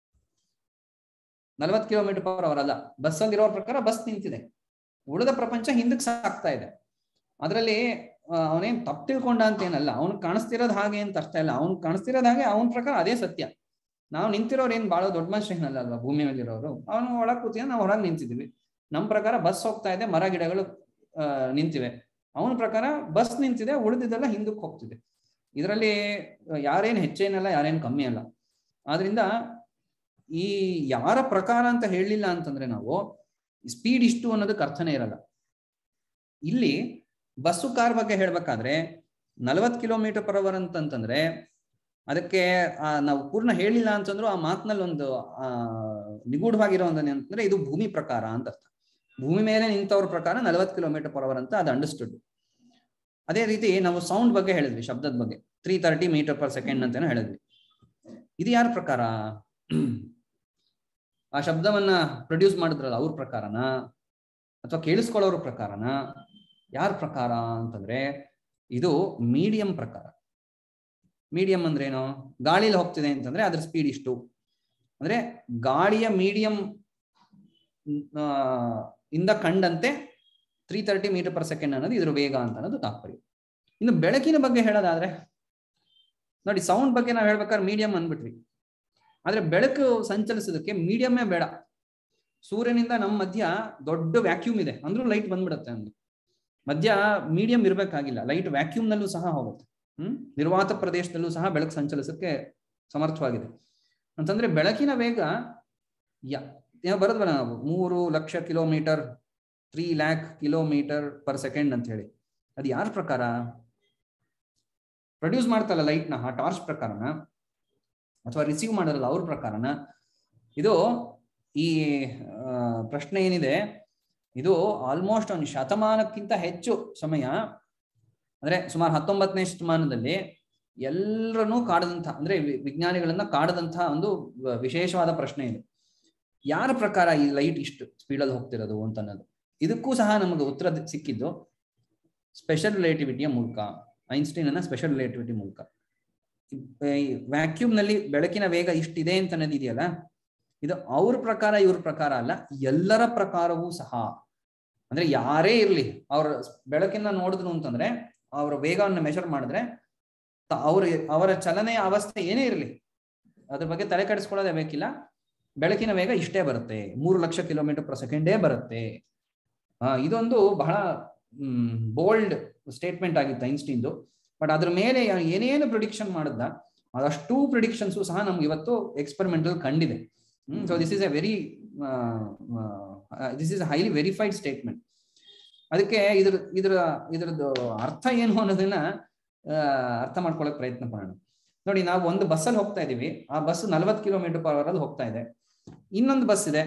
ನಲವತ್ ಕಿಲೋಮೀಟರ್ ಪರ್ ಅವರ್ ಅಲ್ಲ ಬಸ್ಸಲ್ಲಿ ಇರೋರ ಪ್ರಕಾರ ಬಸ್ ನಿಂತಿದೆ ಉಳಿದ ಪ್ರಪಂಚ ಹಿಂದಕ್ಕೆ ಸಾಕ್ತಾ ಇದೆ ಅದರಲ್ಲಿ ಅವನೇನ್ ತಪ್ಪು ತಿಳ್ಕೊಂಡ ಅಂತ ಏನಲ್ಲ ಅವ್ನ್ ಕಾಣಿಸ್ತಿರೋದು ಹಾಗೆ ಅಂತ ಅರ್ಥ ಇಲ್ಲ ಅವ್ನ್ ಕಾಣಿಸ್ತಿರೋದು ಹಾಗೆ ಅವನ ಪ್ರಕಾರ ಅದೇ ಸತ್ಯ ನಾವು ನಿಂತಿರೋರು ಏನ್ ಬಹಳ ದೊಡ್ಡ ಮನುಷ್ಯ ಏನಲ್ಲ ಅಲ್ವಾ ಭೂಮಿ ಮೇಲಿರೋರು ಅವನು ಒಳಗ್ ಕೂತಿದ ನಾವು ಹೊರಗೆ ನಿಂತಿದ್ವಿ ನಮ್ ಪ್ರಕಾರ ಬಸ್ ಹೋಗ್ತಾ ಇದೆ ಮರ ಗಿಡಗಳು ಅಹ್ ನಿಂತಿವೆ ಅವನ ಪ್ರಕಾರ ಬಸ್ ನಿಂತಿದೆ ಉಳಿದಿದ್ದೆಲ್ಲ ಹಿಂದಕ್ಕೆ ಹೋಗ್ತಿದೆ ಇದರಲ್ಲಿ ಯಾರೇನ್ ಹೆಚ್ಚೇನಲ್ಲ ಯಾರೇನ್ ಕಮ್ಮಿ ಅಲ್ಲ ಆದ್ರಿಂದ ಈ ಯಾರ ಪ್ರಕಾರ ಅಂತ ಹೇಳಲಿಲ್ಲ ಅಂತಂದ್ರೆ ನಾವು ಸ್ಪೀಡ್ ಇಷ್ಟು ಅನ್ನೋದಕ್ಕೆ ಅರ್ಥನೇ ಇರಲ್ಲ ಇಲ್ಲಿ ಬಸ್ಸು ಕಾರ್ ಬಗ್ಗೆ ಹೇಳ್ಬೇಕಾದ್ರೆ ನಲವತ್ ಕಿಲೋಮೀಟರ್ ಪರ್ ಅವರ್ ಅಂತಂತಂದ್ರೆ ಅದಕ್ಕೆ ನಾವು ಪೂರ್ಣ ಹೇಳಿಲ್ಲ ಅಂತಂದ್ರು ಆ ಮಾತಿನಲ್ಲಿ ಒಂದು ಆ ನಿಗೂಢವಾಗಿರೋ ಒಂದು ಅಂತಂದ್ರೆ ಇದು ಭೂಮಿ ಪ್ರಕಾರ ಅಂತ ಅರ್ಥ ಭೂಮಿ ಮೇಲೆ ನಿಂತವ್ರ ಪ್ರಕಾರ ನಲವತ್ ಕಿಲೋಮೀಟರ್ ಪರ್ ಅವರ್ ಅಂತ ಅದು ಅಂಡರ್ಸ್ಟುಡ್ ಅದೇ ರೀತಿ ನಾವು ಸೌಂಡ್ ಬಗ್ಗೆ ಹೇಳಿದ್ವಿ ಶಬ್ದದ ಬಗ್ಗೆ three thirty metre per second ಅಂತಾನೆ ಹೇಳಿದ್ವಿ ಇದು ಯಾರ ಪ್ರಕಾರ ಆ ಶಬ್ದವನ್ನ ಪ್ರೊಡ್ಯೂಸ್ ಮಾಡಿದ್ರಲ್ಲ ಅವ್ರ ಪ್ರಕಾರನ ಅಥವಾ ಕೇಳಿಸ್ಕೊಳ್ಳೋರ ಪ್ರಕಾರನ ಯಾರ ಪ್ರಕಾರ ಅಂತಂದ್ರೆ ಇದು ಮೀಡಿಯಂ ಪ್ರಕಾರ ಮೀಡಿಯಂ ಅಂದ್ರೆ ಏನು ಗಾಳಿಲಿ ಹೋಗ್ತಿದೆ ಅಂತಂದ್ರೆ ಅದ್ರ ಸ್ಪೀಡ್ ಇಷ್ಟು ಅಂದ್ರೆ ಗಾಳಿಯ ಮೀಡಿಯಂ ಇಂದ ಕಂಡಂತೆ three thirty metre per second ಅನ್ನೋದು ಇದ್ರ ವೇಗ ಅಂತ ಅನ್ನೋದು ತಾತ್ಪರ್ಯ ಇನ್ನು ಬೆಳಕಿನ ಬಗ್ಗೆ ಹೇಳೋದಾದ್ರೆ ನೋಡಿ ಸೌಂಡ್ ಬಗ್ಗೆ ನಾವು ಹೇಳ್ಬೇಕಾದ್ರೆ ಮೀಡಿಯಂ ಅಂದ್ಬಿಟ್ವಿ ಆದ್ರೆ ಬೆಳಕು ಸಂಚಲಿಸೋದಕ್ಕೆ ಮೀಡಿಯಮ್ಮೇ ಬೇಡ ಸೂರ್ಯನಿಂದ ನಮ್ಮ ಮಧ್ಯ ದೊಡ್ಡ ವ್ಯಾಕ್ಯೂಮ್ ಇದೆ ಅಂದ್ರೂ ಲೈಟ್ ಬಂದ್ಬಿಡುತ್ತೆ ಅಂದ್ರೆ ಮಧ್ಯ ಮೀಡಿಯಂ ಇರಬೇಕಾಗಿಲ್ಲ ಲೈಟ್ ವ್ಯಾಕ್ಯೂಮ್ ನಲ್ಲೂ ಸಹ ಹೋಗುತ್ತೆ ಹ್ಮ್ ನಿರ್ವಾತ ಪ್ರದೇಶದಲ್ಲೂ ಸಹ ಬೆಳಕು ಸಂಚಲಿಸಕ್ಕೆ ಸಮರ್ಥವಾಗಿದೆ ಅಂತಂದ್ರೆ ಬೆಳಕಿನ ವೇಗ ಯಾ ಬರೋದ್ವಲ್ಲ ನಾವು ಮೂರು lakh kilometre three lakh kilometre per second ಅಂತ ಹೇಳಿ ಅದು ಯಾರ ಪ್ರಕಾರ ಪ್ರೊಡ್ಯೂಸ್ ಮಾಡ್ತಲ್ಲ ಲೈಟ್ನ ಆ ಟಾರ್ಚ್ ಪ್ರಕಾರನ ಅಥವಾ ರಿಸೀವ್ ಮಾಡೋರಲ್ಲ ಅವ್ರ ಪ್ರಕಾರನ ಇದು ಈ ಪ್ರಶ್ನೆ ಏನಿದೆ ಇದು ಆಲ್ಮೋಸ್ಟ್ ಒಂದು ಶತಮಾನಕ್ಕಿಂತ ಹೆಚ್ಚು ಸಮಯ ಅಂದ್ರೆ ಸುಮಾರು ಹತ್ತೊಂಬತ್ತನೇ ಶತಮಾನದಲ್ಲಿ ಎಲ್ಲರನ್ನೂ ಕಾಡದಂತ ಅಂದ್ರೆ ವಿಜ್ಞಾನಿಗಳನ್ನ ಕಾಡದಂತ ಒಂದು ವಿಶೇಷವಾದ ಪ್ರಶ್ನೆ ಇದೆ ಯಾರ ಪ್ರಕಾರ ಈ ಲೈಟ್ ಇಷ್ಟು ಸ್ಪೀಡಲ್ಲಿ ಹೋಗ್ತಿರೋದು ಅಂತ ಅನ್ನೋದು ಇದಕ್ಕೂ ಸಹ ನಮಗೆ ಉತ್ತರ ಸಿಕ್ಕಿದ್ದು ಸ್ಪೆಷಲ್ ರಿಲೇಟಿವಿಟಿಯ ಮೂಲಕ ಐನ್ಸ್ಟೈನ್ ಅನ್ನ ಸ್ಪೆಷಲ್ ರಿಲೇಟಿವಿಟಿ ಮೂಲಕ ವ್ಯಾಕ್ಯೂಮ್ ನಲ್ಲಿ ಬೆಳಕಿನ ವೇಗ ಇಷ್ಟಿದೆ ಅಂತ ಅನ್ನೋದು ಇದೆಯಲ್ಲ ಇದು ಅವ್ರ ಪ್ರಕಾರ ಇವ್ರ ಪ್ರಕಾರ ಅಲ್ಲ ಎಲ್ಲರ ಪ್ರಕಾರವೂ ಸಹ ಅಂದ್ರೆ ಯಾರೇ ಇರ್ಲಿ ಅವ್ರ ಬೆಳಕಿನ ನೋಡಿದ್ರು ಅಂತಂದ್ರೆ ಅವರ ವೇಗವನ್ನು ಮೆಷರ್ ಮಾಡಿದ್ರೆ ಅವ್ರ ಅವರ ಚಲನೆಯ ಅವಸ್ಥೆ ಏನೇ ಇರಲಿ ಅದ್ರ ಬಗ್ಗೆ ತಲೆ ಕೆಡಿಸ್ಕೊಳ್ಳೋದೇ ಬೇಕಿಲ್ಲ ಬೆಳಕಿನ ವೇಗ ಇಷ್ಟೇ ಬರುತ್ತೆ ಮೂರು ಲಕ್ಷ ಕಿಲೋಮೀಟರ್ ಪರ್ ಸೆಕೆಂಡೇ ಬರುತ್ತೆ ಆ ಇದೊಂದು ಬಹಳ ಬೋಲ್ಡ್ ಸ್ಟೇಟ್ಮೆಂಟ್ ಆಗಿತ್ತು ಐನ್ಸ್ಟೀನ್ದು ಬಟ್ ಅದ್ರ ಮೇಲೆ ಏನೇನು ಪ್ರಿಡಿಕ್ಷನ್ ಮಾಡಿದ್ದ ಅದಷ್ಟು ಪ್ರಿಡಿಕ್ಷನ್ಸು ಸಹ ನಮ್ಗೆ ಇವತ್ತು ಎಕ್ಸ್ಪೆರಿಮೆಂಟಲ್ ಕಂಡಿದೆ hmm so this is a very this is highly verified statement ಅದಕ್ಕೆ ಇದ್ರ ಇದ್ರ ಇದ್ರದ್ದು ಅರ್ಥ ಏನು ಅನ್ನೋದನ್ನ ಅರ್ಥ ಮಾಡ್ಕೊಳಕ್ ಪ್ರಯತ್ನ ಮಾಡೋಣ ನೋಡಿ ನಾವು ಒಂದು ಬಸ್ಸಲ್ಲಿ ಹೋಗ್ತಾ ಇದೀವಿ ಆ ಬಸ್ ನಲ್ವತ್ ಕಿಲೋಮೀಟರ್ ಪರ್ ಅವರ್ ಅಲ್ಲಿ ಹೋಗ್ತಾ ಇದೆ ಇನ್ನೊಂದು ಬಸ್ ಇದೆ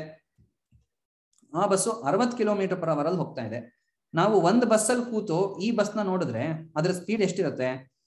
ಆ ಬಸ್ಸು ಅರವತ್ ಕಿಲೋಮೀಟರ್ ಪರ್ ಅವರ್ ಅಲ್ಲಿ ಹೋಗ್ತಾ ಇದೆ ನಾವು ಒಂದು ಬಸ್ಸಲ್ಲಿ ಕೂತು ಈ ಬಸ್ನ ನೋಡಿದ್ರೆ ಅದ್ರ ಸ್ಪೀಡ್ ಎಷ್ಟಿರುತ್ತೆ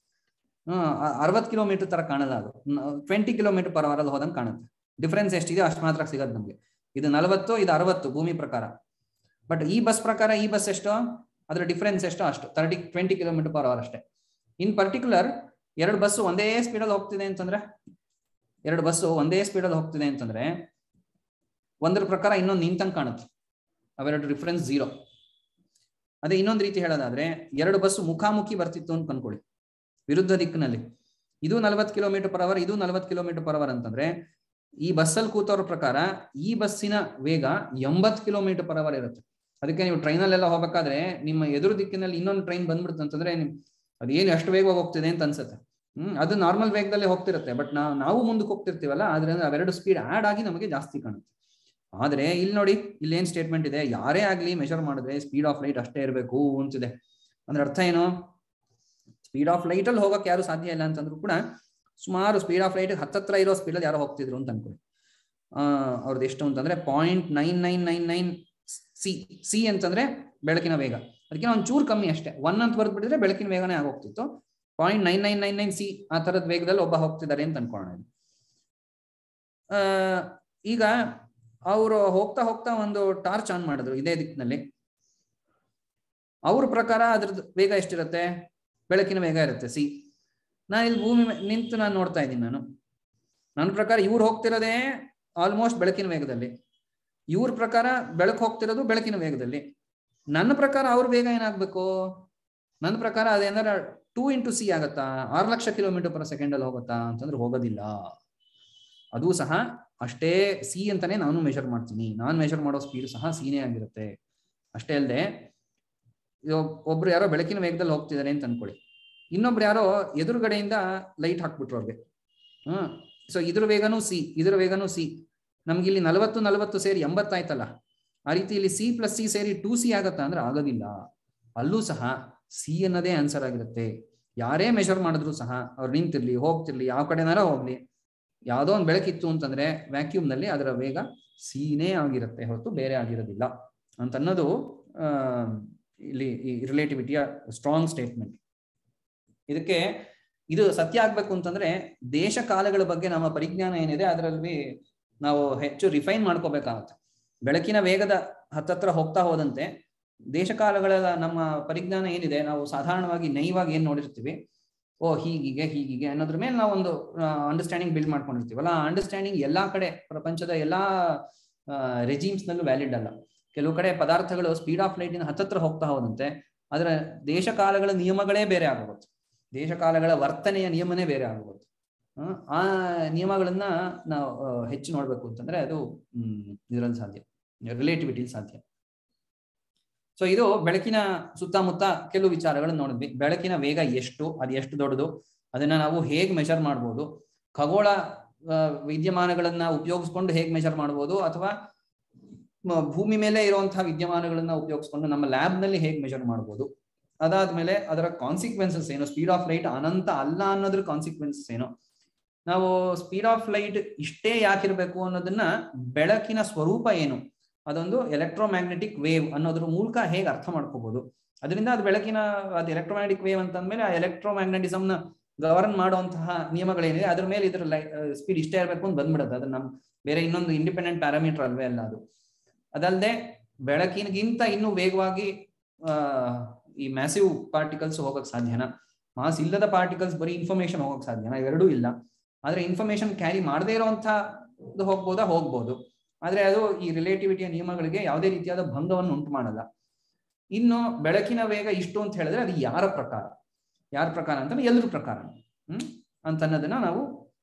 ಅರವತ್ ಕಿಲೋಮೀಟರ್ ತರ ಕಾಣಲ್ಲ ಅದು ಟ್ವೆಂಟಿ ಕಿಲೋಮೀಟರ್ ಪರ್ ಅವರ್ ಅಲ್ಲಿ ಹೋದಂಗೆ ಕಾಣುತ್ತೆ ಡಿಫ್ರೆನ್ಸ್ ಎಷ್ಟಿದೆ ಅಷ್ಟು ಮಾತ್ರ ಸಿಗೋದು ನಮ್ಗೆ ಇದು ನಲವತ್ತು ಇದು ಅರವತ್ತು ಭೂಮಿ ಪ್ರಕಾರ ಬಟ್ ಈ ಬಸ್ ಪ್ರಕಾರ ಈ ಬಸ್ ಎಷ್ಟು ಅದರ ಡಿಫ್ರೆನ್ಸ್ ಎಷ್ಟು ಅಷ್ಟು thirty twenty kilometre per hour ಅಷ್ಟೇ ಇನ್ ಪರ್ಟಿಕ್ಯುಲರ್ ಎರಡು ಬಸ್ಸು ಒಂದೇ ಸ್ಪೀಡಲ್ಲಿ ಹೋಗ್ತಿದೆ ಅಂತಂದ್ರೆ ಎರಡು ಬಸ್ಸು ಒಂದೇ ಸ್ಪೀಡಲ್ಲಿ ಹೋಗ್ತಿದೆ ಅಂತಂದ್ರೆ ಒಂದರ ಪ್ರಕಾರ ಇನ್ನೊಂದು ನಿಂತಂಗೆ ಕಾಣುತ್ತೆ ಅವೆರಡು ಡಿಫ್ರೆನ್ಸ್ ಝೀರೋ ಅದೇ ಇನ್ನೊಂದು ರೀತಿ ಹೇಳೋದಾದ್ರೆ ಎರಡು ಬಸ್ಸು ಮುಖಾಮುಖಿ ಬರ್ತಿತ್ತು ಅಂತ ಅನ್ಕೊಳ್ಳಿ ವಿರುದ್ಧ ದಿಕ್ಕಿನಲ್ಲಿ ಇದು ನಲವತ್ತು ಕಿಲೋಮೀಟರ್ ಪರ್ ಅವರ್ ಇದು ನಲವತ್ತು ಕಿಲೋಮೀಟರ್ ಪರ್ ಅವರ್ ಅಂತಂದ್ರೆ ಈ ಬಸ್ಸಲ್ಲಿ ಕೂತವ್ರ ಪ್ರಕಾರ ಈ ಬಸ್ಸಿನ ವೇಗ ಎಂಬತ್ತು ಕಿಲೋಮೀಟರ್ ಪರ್ ಅವರ್ ಇರುತ್ತೆ ಅದಕ್ಕೆ ನೀವು ಟ್ರೈನಲ್ಲೆಲ್ಲ ಹೋಗ್ಬೇಕಾದ್ರೆ ನಿಮ್ಮ ಎದುರು ದಿಕ್ಕಿನಲ್ಲಿ ಇನ್ನೊಂದು ಟ್ರೈನ್ ಬಂದ್ಬಿಡುತ್ತೆ ಅಂತಂದ್ರೆ ನಿಮ್ ಅದೇನು ಎಷ್ಟು ವೇಗವಾಗಿ ಹೋಗ್ತಿದೆ ಅಂತ ಅನ್ಸುತ್ತೆ ಹ್ಮ್ ಅದು ನಾರ್ಮಲ್ ವೇಗದಲ್ಲೇ ಹೋಗ್ತಿರುತ್ತೆ ಬಟ್ ನಾವು ನಾವು ಮುಂದಕ್ಕೆ ಹೋಗ್ತಿರ್ತೀವಲ್ಲ ಆದ್ರಿಂದ ಅವೆರಡು ಸ್ಪೀಡ್ ಆಡ್ ಆಗಿ ನಮಗೆ ಜಾಸ್ತಿ ಕಾಣುತ್ತೆ ಆದ್ರೆ ಇಲ್ಲಿ ನೋಡಿ ಇಲ್ಲಿ ಏನ್ ಸ್ಟೇಟ್ಮೆಂಟ್ ಇದೆ ಯಾರೇ ಆಗ್ಲಿ ಮೆಷರ್ ಮಾಡಿದ್ರೆ ಸ್ಪೀಡ್ ಆಫ್ ಲೈಟ್ ಅಷ್ಟೇ ಇರಬೇಕು ಅಂತಿದೆ ಅಂದ್ರೆ ಅರ್ಥ ಏನು ಸ್ಪೀಡ್ ಆಫ್ ಲೈಟ್ ಅಲ್ಲಿ ಹೋಗಕ್ಕೆ ಯಾರು ಸಾಧ್ಯ ಇಲ್ಲ ಅಂತಂದ್ರು ಕೂಡ ಸುಮಾರು ಸ್ಪೀಡ್ ಆಫ್ ಲೈಟ್ ಹತ್ತತ್ರ ಇರೋ ಸ್ಪೀಡಲ್ಲಿ ಯಾರೋ ಹೋಗ್ತಿದ್ರು ಅಂತ ಅನ್ಕೊಳ್ಳಿ ಆ ಅವ್ರದ್ದು ಎಷ್ಟು ಅಂತಂದ್ರೆ point nine nine nine nine c c ಅಂತಂದ್ರೆ ಬೆಳಕಿನ ವೇಗ ಅದಕ್ಕೆ ಒಂದು ಚೂರು ಕಮ್ಮಿ ಅಷ್ಟೇ ಒನ್ ಅಂತ ಬರ್ದ್ಬಿಟ್ಟಿದ್ರೆ ಬೆಳಕಿನ ವೇಗನೇ ಆಗೋಗ್ತಿತ್ತು point nine nine nine nine c ಆ ತರದ ವೇಗದಲ್ಲಿ ಒಬ್ಬ ಹೋಗ್ತಿದ್ದಾರೆ ಅಂತ ಅನ್ಕೊಳ್ಳೋಣ ಆ ಈಗ ಅವರು ಹೋಗ್ತಾ ಹೋಗ್ತಾ ಒಂದು ಟಾರ್ಚ್ ಆನ್ ಮಾಡಿದ್ರು ಇದೇ ದಿಕ್ಕಿನಲ್ಲಿ ಅವ್ರ ಪ್ರಕಾರ ಅದ್ರದ್ದು ವೇಗ ಎಷ್ಟಿರುತ್ತೆ ಬೆಳಕಿನ ವೇಗ ಇರುತ್ತೆ ಸಿ ನಾನು ಇಲ್ಲಿ ಭೂಮಿ ನಿಂತು ನಾನು ನೋಡ್ತಾ ಇದ್ದೀನಿ ನಾನು ನನ್ನ ಪ್ರಕಾರ ಇವ್ರು ಹೋಗ್ತಿರೋದೇ ಆಲ್ಮೋಸ್ಟ್ ಬೆಳಕಿನ ವೇಗದಲ್ಲಿ ಇವ್ರ ಪ್ರಕಾರ ಬೆಳಕು ಹೋಗ್ತಿರೋದು ಬೆಳಕಿನ ವೇಗದಲ್ಲಿ ನನ್ನ ಪ್ರಕಾರ ಅವ್ರ ವೇಗ ಏನಾಗ್ಬೇಕು ನನ್ನ ಪ್ರಕಾರ ಅದೇನಾರ ಟೂ ಇಂಟು ಸಿ ಆಗತ್ತಾ ಆರು ಲಕ್ಷ ಕಿಲೋಮೀಟರ್ ಪರ್ ಸೆಕೆಂಡ್ ಅಲ್ಲಿ ಹೋಗುತ್ತಾ ಅಂತಂದ್ರೆ ಹೋಗೋದಿಲ್ಲ ಅದು ಸಹ ಅಷ್ಟೇ ಸಿ ಅಂತಾನೆ ನಾನು ಮೆಷರ್ ಮಾಡ್ತೀನಿ ನಾನು ಮೆಷರ್ ಮಾಡೋ ಸ್ಪೀಡ್ ಸಹ ಸಿನೇ ಆಗಿರುತ್ತೆ ಅಷ್ಟೇ ಅಲ್ಲದೆ ಒಬ್ರು ಯಾರೋ ಬೆಳಕಿನ ವೇಗದಲ್ಲಿ ಹೋಗ್ತಿದ್ದಾರೆ ಅಂತ ಅನ್ಕೊಳ್ಳಿ ಇನ್ನೊಬ್ರು ಯಾರೋ ಎದುರುಗಡೆಯಿಂದ ಲೈಟ್ ಹಾಕ್ಬಿಟ್ರು ಅವ್ರಿಗೆ ಹ್ಮ್ ಸೊ ಇದ್ರ ವೇಗನೂ ಸಿ ಇದ್ರ ವೇಗನೂ ಸಿ ನಮ್ಗೆ ಇಲ್ಲಿ ನಲವತ್ತು ನಲವತ್ತು ಸೇರಿ ಎಂಬತ್ತಾಯ್ತಲ್ಲ ಆ ರೀತಿ ಇಲ್ಲಿ ಸಿ ಪ್ಲಸ್ ಸಿ ಸೇರಿ ಟೂ ಸಿ ಆಗತ್ತಾ ಅಂದ್ರೆ ಆಗೋದಿಲ್ಲ ಅಲ್ಲೂ ಸಹ ಸಿ ಅನ್ನೋದೇ ಆನ್ಸರ್ ಆಗಿರುತ್ತೆ ಯಾರೇ ಮೆಷರ್ ಮಾಡಿದ್ರು ಸಹ ಅವ್ರು ನಿಂತಿರ್ಲಿ ಹೋಗ್ತಿರ್ಲಿ ಯಾವ ಕಡೆನಾರ ಹೋಗ್ಲಿ ಯಾವುದೋ ಒಂದು ಬೆಳಕಿತ್ತು ಅಂತಂದ್ರೆ ವ್ಯಾಕ್ಯೂಮ್ ನಲ್ಲಿ ಅದರ ವೇಗ ಸಿನೇ ಆಗಿರುತ್ತೆ ಹೊರತು ಬೇರೆ ಆಗಿರೋದಿಲ್ಲ ಅಂತ ಅನ್ನೋದು ಆ ಇಲ್ಲಿ ಈ ರಿಲೇಟಿವಿಟಿಯ ಸ್ಟ್ರಾಂಗ್ ಸ್ಟೇಟ್ಮೆಂಟ್ ಇದಕ್ಕೆ ಇದು ಸತ್ಯ ಆಗ್ಬೇಕು ಅಂತಂದ್ರೆ ದೇಶ ಕಾಲಗಳ ಬಗ್ಗೆ ನಮ್ಮ ಪರಿಜ್ಞಾನ ಏನಿದೆ ಅದರಲ್ಲಿ ನಾವು ಹೆಚ್ಚು ರಿಫೈನ್ ಮಾಡ್ಕೋಬೇಕಾಗತ್ತೆ ಬೆಳಕಿನ ವೇಗದ ಹತ್ತತ್ರ ಹೋಗ್ತಾ ಹೋದಂತೆ ದೇಶಕಾಲಗಳ ನಮ್ಮ ಪರಿಜ್ಞಾನ ಏನಿದೆ ನಾವು ಸಾಧಾರಣವಾಗಿ ನೈವಾಗಿ ಏನ್ ನೋಡಿರ್ತೀವಿ ಓ ಹೀಗಿಗೆ ಹೀಗಿಗೆ ಅನ್ನೋದ್ರ ಮೇಲೆ ನಾವು ಒಂದು ಅಂಡರ್ಸ್ಟ್ಯಾಂಡಿಂಗ್ ಬಿಲ್ಡ್ ಮಾಡ್ಕೊಂಡಿರ್ತೀವಲ್ಲ ಆ ಅಂಡರ್ಸ್ಟ್ಯಾಂಡಿಂಗ್ ಎಲ್ಲಾ ಕಡೆ ಪ್ರಪಂಚದ ಎಲ್ಲಾ ರೆಜಿಮ್ಸ್ ನಲ್ಲೂ ವ್ಯಾಲಿಡ್ ಅಲ್ಲ ಕೆಲವು ಕಡೆ ಪದಾರ್ಥಗಳು ಸ್ಪೀಡ್ ಆಫ್ ಲೈಟಿನ ಹತ್ತತ್ರ ಹೋಗ್ತಾ ಹೋದಂತೆ ಅದರ ದೇಶ ಕಾಲಗಳ ನಿಯಮಗಳೇ ಬೇರೆ ಆಗೋಗುತ್ತೆ ದೇಶಕಾಲಗಳ ವರ್ತನೆಯ ನಿಯಮನೇ ಬೇರೆ ಆಗ್ಬೋದು ಆ, ಆ ನಿಯಮಗಳನ್ನ ನಾವು ಆ, ಹೆಚ್ಚು ನೋಡ್ಬೇಕು ಅಂತಂದ್ರೆ ಅದು ಹ್ಮ್ ಇದರಲ್ಲಿ ಸಾಧ್ಯ ರಿಲೇಟಿವಿಟಿ ಸಾಧ್ಯ ಸೊ ಇದು ಬೆಳಕಿನ ಸುತ್ತಮುತ್ತ ಕೆಲವು ವಿಚಾರಗಳನ್ನು ನೋಡಿದ್ವಿ ಬೆಳಕಿನ ವೇಗ ಎಷ್ಟು ಅದು ಎಷ್ಟು ದೊಡ್ಡದು ಅದನ್ನ ನಾವು ಹೇಗೆ ಮೆಷರ್ ಮಾಡ್ಬೋದು ಖಗೋಳ ಆ, ವಿದ್ಯಮಾನಗಳನ್ನ ಉಪಯೋಗಿಸ್ಕೊಂಡು ಹೇಗೆ ಮೆಷರ್ ಮಾಡ್ಬೋದು ಅಥವಾ ಮ- ಭೂಮಿ ಮೇಲೆ ಇರುವಂತಹ ವಿದ್ಯಮಾನಗಳನ್ನ ಉಪಯೋಗಿಸ್ಕೊಂಡು ನಮ್ಮ ಲ್ಯಾಬ್ ನಲ್ಲಿ ಹೇಗೆ ಮೆಷರ್ ಮಾಡ್ಬೋದು ಅದಾದ್ಮೇಲೆ ಅದರ ಕಾನ್ಸಿಕ್ವೆನ್ಸಸ್ ಏನು ಸ್ಪೀಡ್ ಆಫ್ ಲೈಟ್ ಅನಂತ ಅಲ್ಲ ಅನ್ನೋದ್ರ ಕಾನ್ಸಿಕ್ವೆನ್ಸಸ್ ಏನು ನಾವು ಸ್ಪೀಡ್ ಆಫ್ ಲೈಟ್ ಇಷ್ಟೇ ಯಾಕಿರ್ಬೇಕು ಅನ್ನೋದನ್ನ ಬೆಳಕಿನ ಸ್ವರೂಪ ಏನು ಅದೊಂದು ಎಲೆಕ್ಟ್ರೋಮ್ಯಾಗ್ನೆಟಿಕ್ ವೇವ್ ಅನ್ನೋದ್ರ ಮೂಲಕ ಹೇಗೆ ಅರ್ಥ ಮಾಡ್ಕೋಬಹುದು ಅದರಿಂದ ಅದು ಬೆಳಕಿನ ಅದು ಎಲೆಕ್ಟ್ರೋಮ್ಯಾಗ್ನೆಟಿಕ್ ವೇವ್ ಅಂತಂದ್ಮೇಲೆ ಆ ಎಲೆಕ್ಟ್ರೋಮ್ಯಾಗ್ನೆಟಿಸಮ್ ನ ಗವರ್ನ್ ಮಾಡುವಂತಹ ನಿಯಮಗಳೇನಿದೆ ಅದ್ರ ಮೇಲೆ ಇದ್ರ ಸ್ಪೀಡ್ ಇಷ್ಟೇ ಇರಬೇಕು ಅಂತ ಬಂದ್ಬಿಡುತ್ತೆ ಅದು ನಮ್ ಬೇರೆ ಇನ್ನೊಂದು ಇಂಡಿಪೆಂಡೆಂಟ್ ಪ್ಯಾರಾಮೀಟರ್ ಅಲ್ವೇ ಅಲ್ಲ ಅದು ಅದಲ್ಲದೆ ಬೆಳಕಿನಗಿಂತ ಇನ್ನೂ ವೇಗವಾಗಿ ಆ ಈ ಮ್ಯಾಸಿವ್ ಪಾರ್ಟಿಕಲ್ಸ್ ಹೋಗಕ್ ಸಾಧ್ಯನಾ ಮಾಸ್ ಇಲ್ಲದ ಪಾರ್ಟಿಕಲ್ಸ್ ಬರೀ ಇನ್ಫಾರ್ಮೇಶನ್ ಹೋಗಕ್ ಸಾಧ್ಯನಾ ಇವೆರಡೂ ಇಲ್ಲ ಆದ್ರೆ ಇನ್ಫಾರ್ಮೇಶನ್ ಕ್ಯಾರಿ ಮಾಡದೇ ಇರುವಂತ ಹೋಗ್ಬೋದಾ ಹೋಗ್ಬೋದು ಆದ್ರೆ ಅದು ಈ ರಿಲೇಟಿವಿಟಿಯ ನಿಯಮಗಳಿಗೆ ಯಾವುದೇ ರೀತಿಯಾದ ಭಂಗವನ್ನು ಉಂಟು ಮಾಡಲ್ಲ ಇನ್ನು ಬೆಳಕಿನ ವೇಗ ಇಷ್ಟು ಅಂತ ಹೇಳಿದ್ರೆ ಅದು ಯಾರ ಪ್ರಕಾರ ಯಾರ ಪ್ರಕಾರ ಅಂತಂದ್ರೆ ಎಲ್ಲರ ಪ್ರಕಾರ ಹ್ಮ್ ಅಂತ ಅನ್ನೋದನ್ನ ನಾವು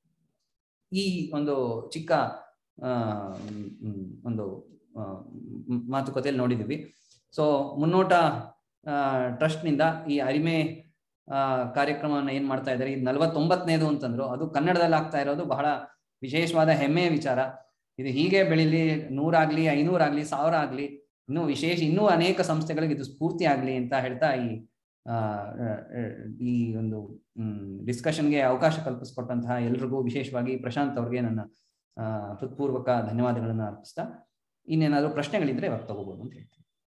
ಈ ಒಂದು ಚಿಕ್ಕ ಆ ಹ್ಮ್, ಒಂದು ಆ, ಮ್- ಮಾತುಕತೆಯಲ್ಲಿ ನೋಡಿದೀವಿ ಸೊ ಮುನ್ನೋಟ ಟ್ರಸ್ಟ್ ನಿಂದ ಈ ಅರಿಮೆ ಆ, ಕಾರ್ಯಕ್ರಮವನ್ನ ಏನ್ ಮಾಡ್ತಾ ಇದ್ದಾರೆ ಇದು ನಲವತ್ತೊಂಬತ್ತನೇದು ಅಂತಂದ್ರು ಅದು ಕನ್ನಡದಲ್ಲಿ ಆಗ್ತಾ ಇರೋದು ಬಹಳ ವಿಶೇಷವಾದ ಹೆಮ್ಮೆಯ ವಿಚಾರ ಇದು ಹೀಗೆ ಬೆಳಿಲಿ ನೂರಾಗ್ಲಿ ಐನೂರಾಗ್ಲಿ ಸಾವಿರ ಆಗ್ಲಿ ಇನ್ನೂ ವಿಶೇಷ ಇನ್ನೂ ಅನೇಕ ಸಂಸ್ಥೆಗಳಿಗೆ ಇದು ಸ್ಫೂರ್ತಿ ಆಗ್ಲಿ ಅಂತ ಹೇಳ್ತಾ ಈ ಆ, ಆ, ಈ ಒಂದು ಡಿಸ್ಕಷನ್ಗೆ ಅವಕಾಶ ಕಲ್ಪಿಸ್ಕೊಟ್ಟಂತಹ ಎಲ್ರಿಗೂ ವಿಶೇಷವಾಗಿ ಪ್ರಶಾಂತ್ ಅವ್ರಿಗೆ ನನ್ನ ಆ, ಹೃತ್ಪೂರ್ವಕ ಧನ್ಯವಾದಗಳನ್ನ ಅರ್ಪಿಸ್ತಾ ಇನ್ನೇನಾದ್ರೂ ಪ್ರಶ್ನೆಗಳಿದ್ರೆ ಇವಾಗ ತಗೋಬಹುದು ಅಂತ ಹೇಳ್ತೀನಿ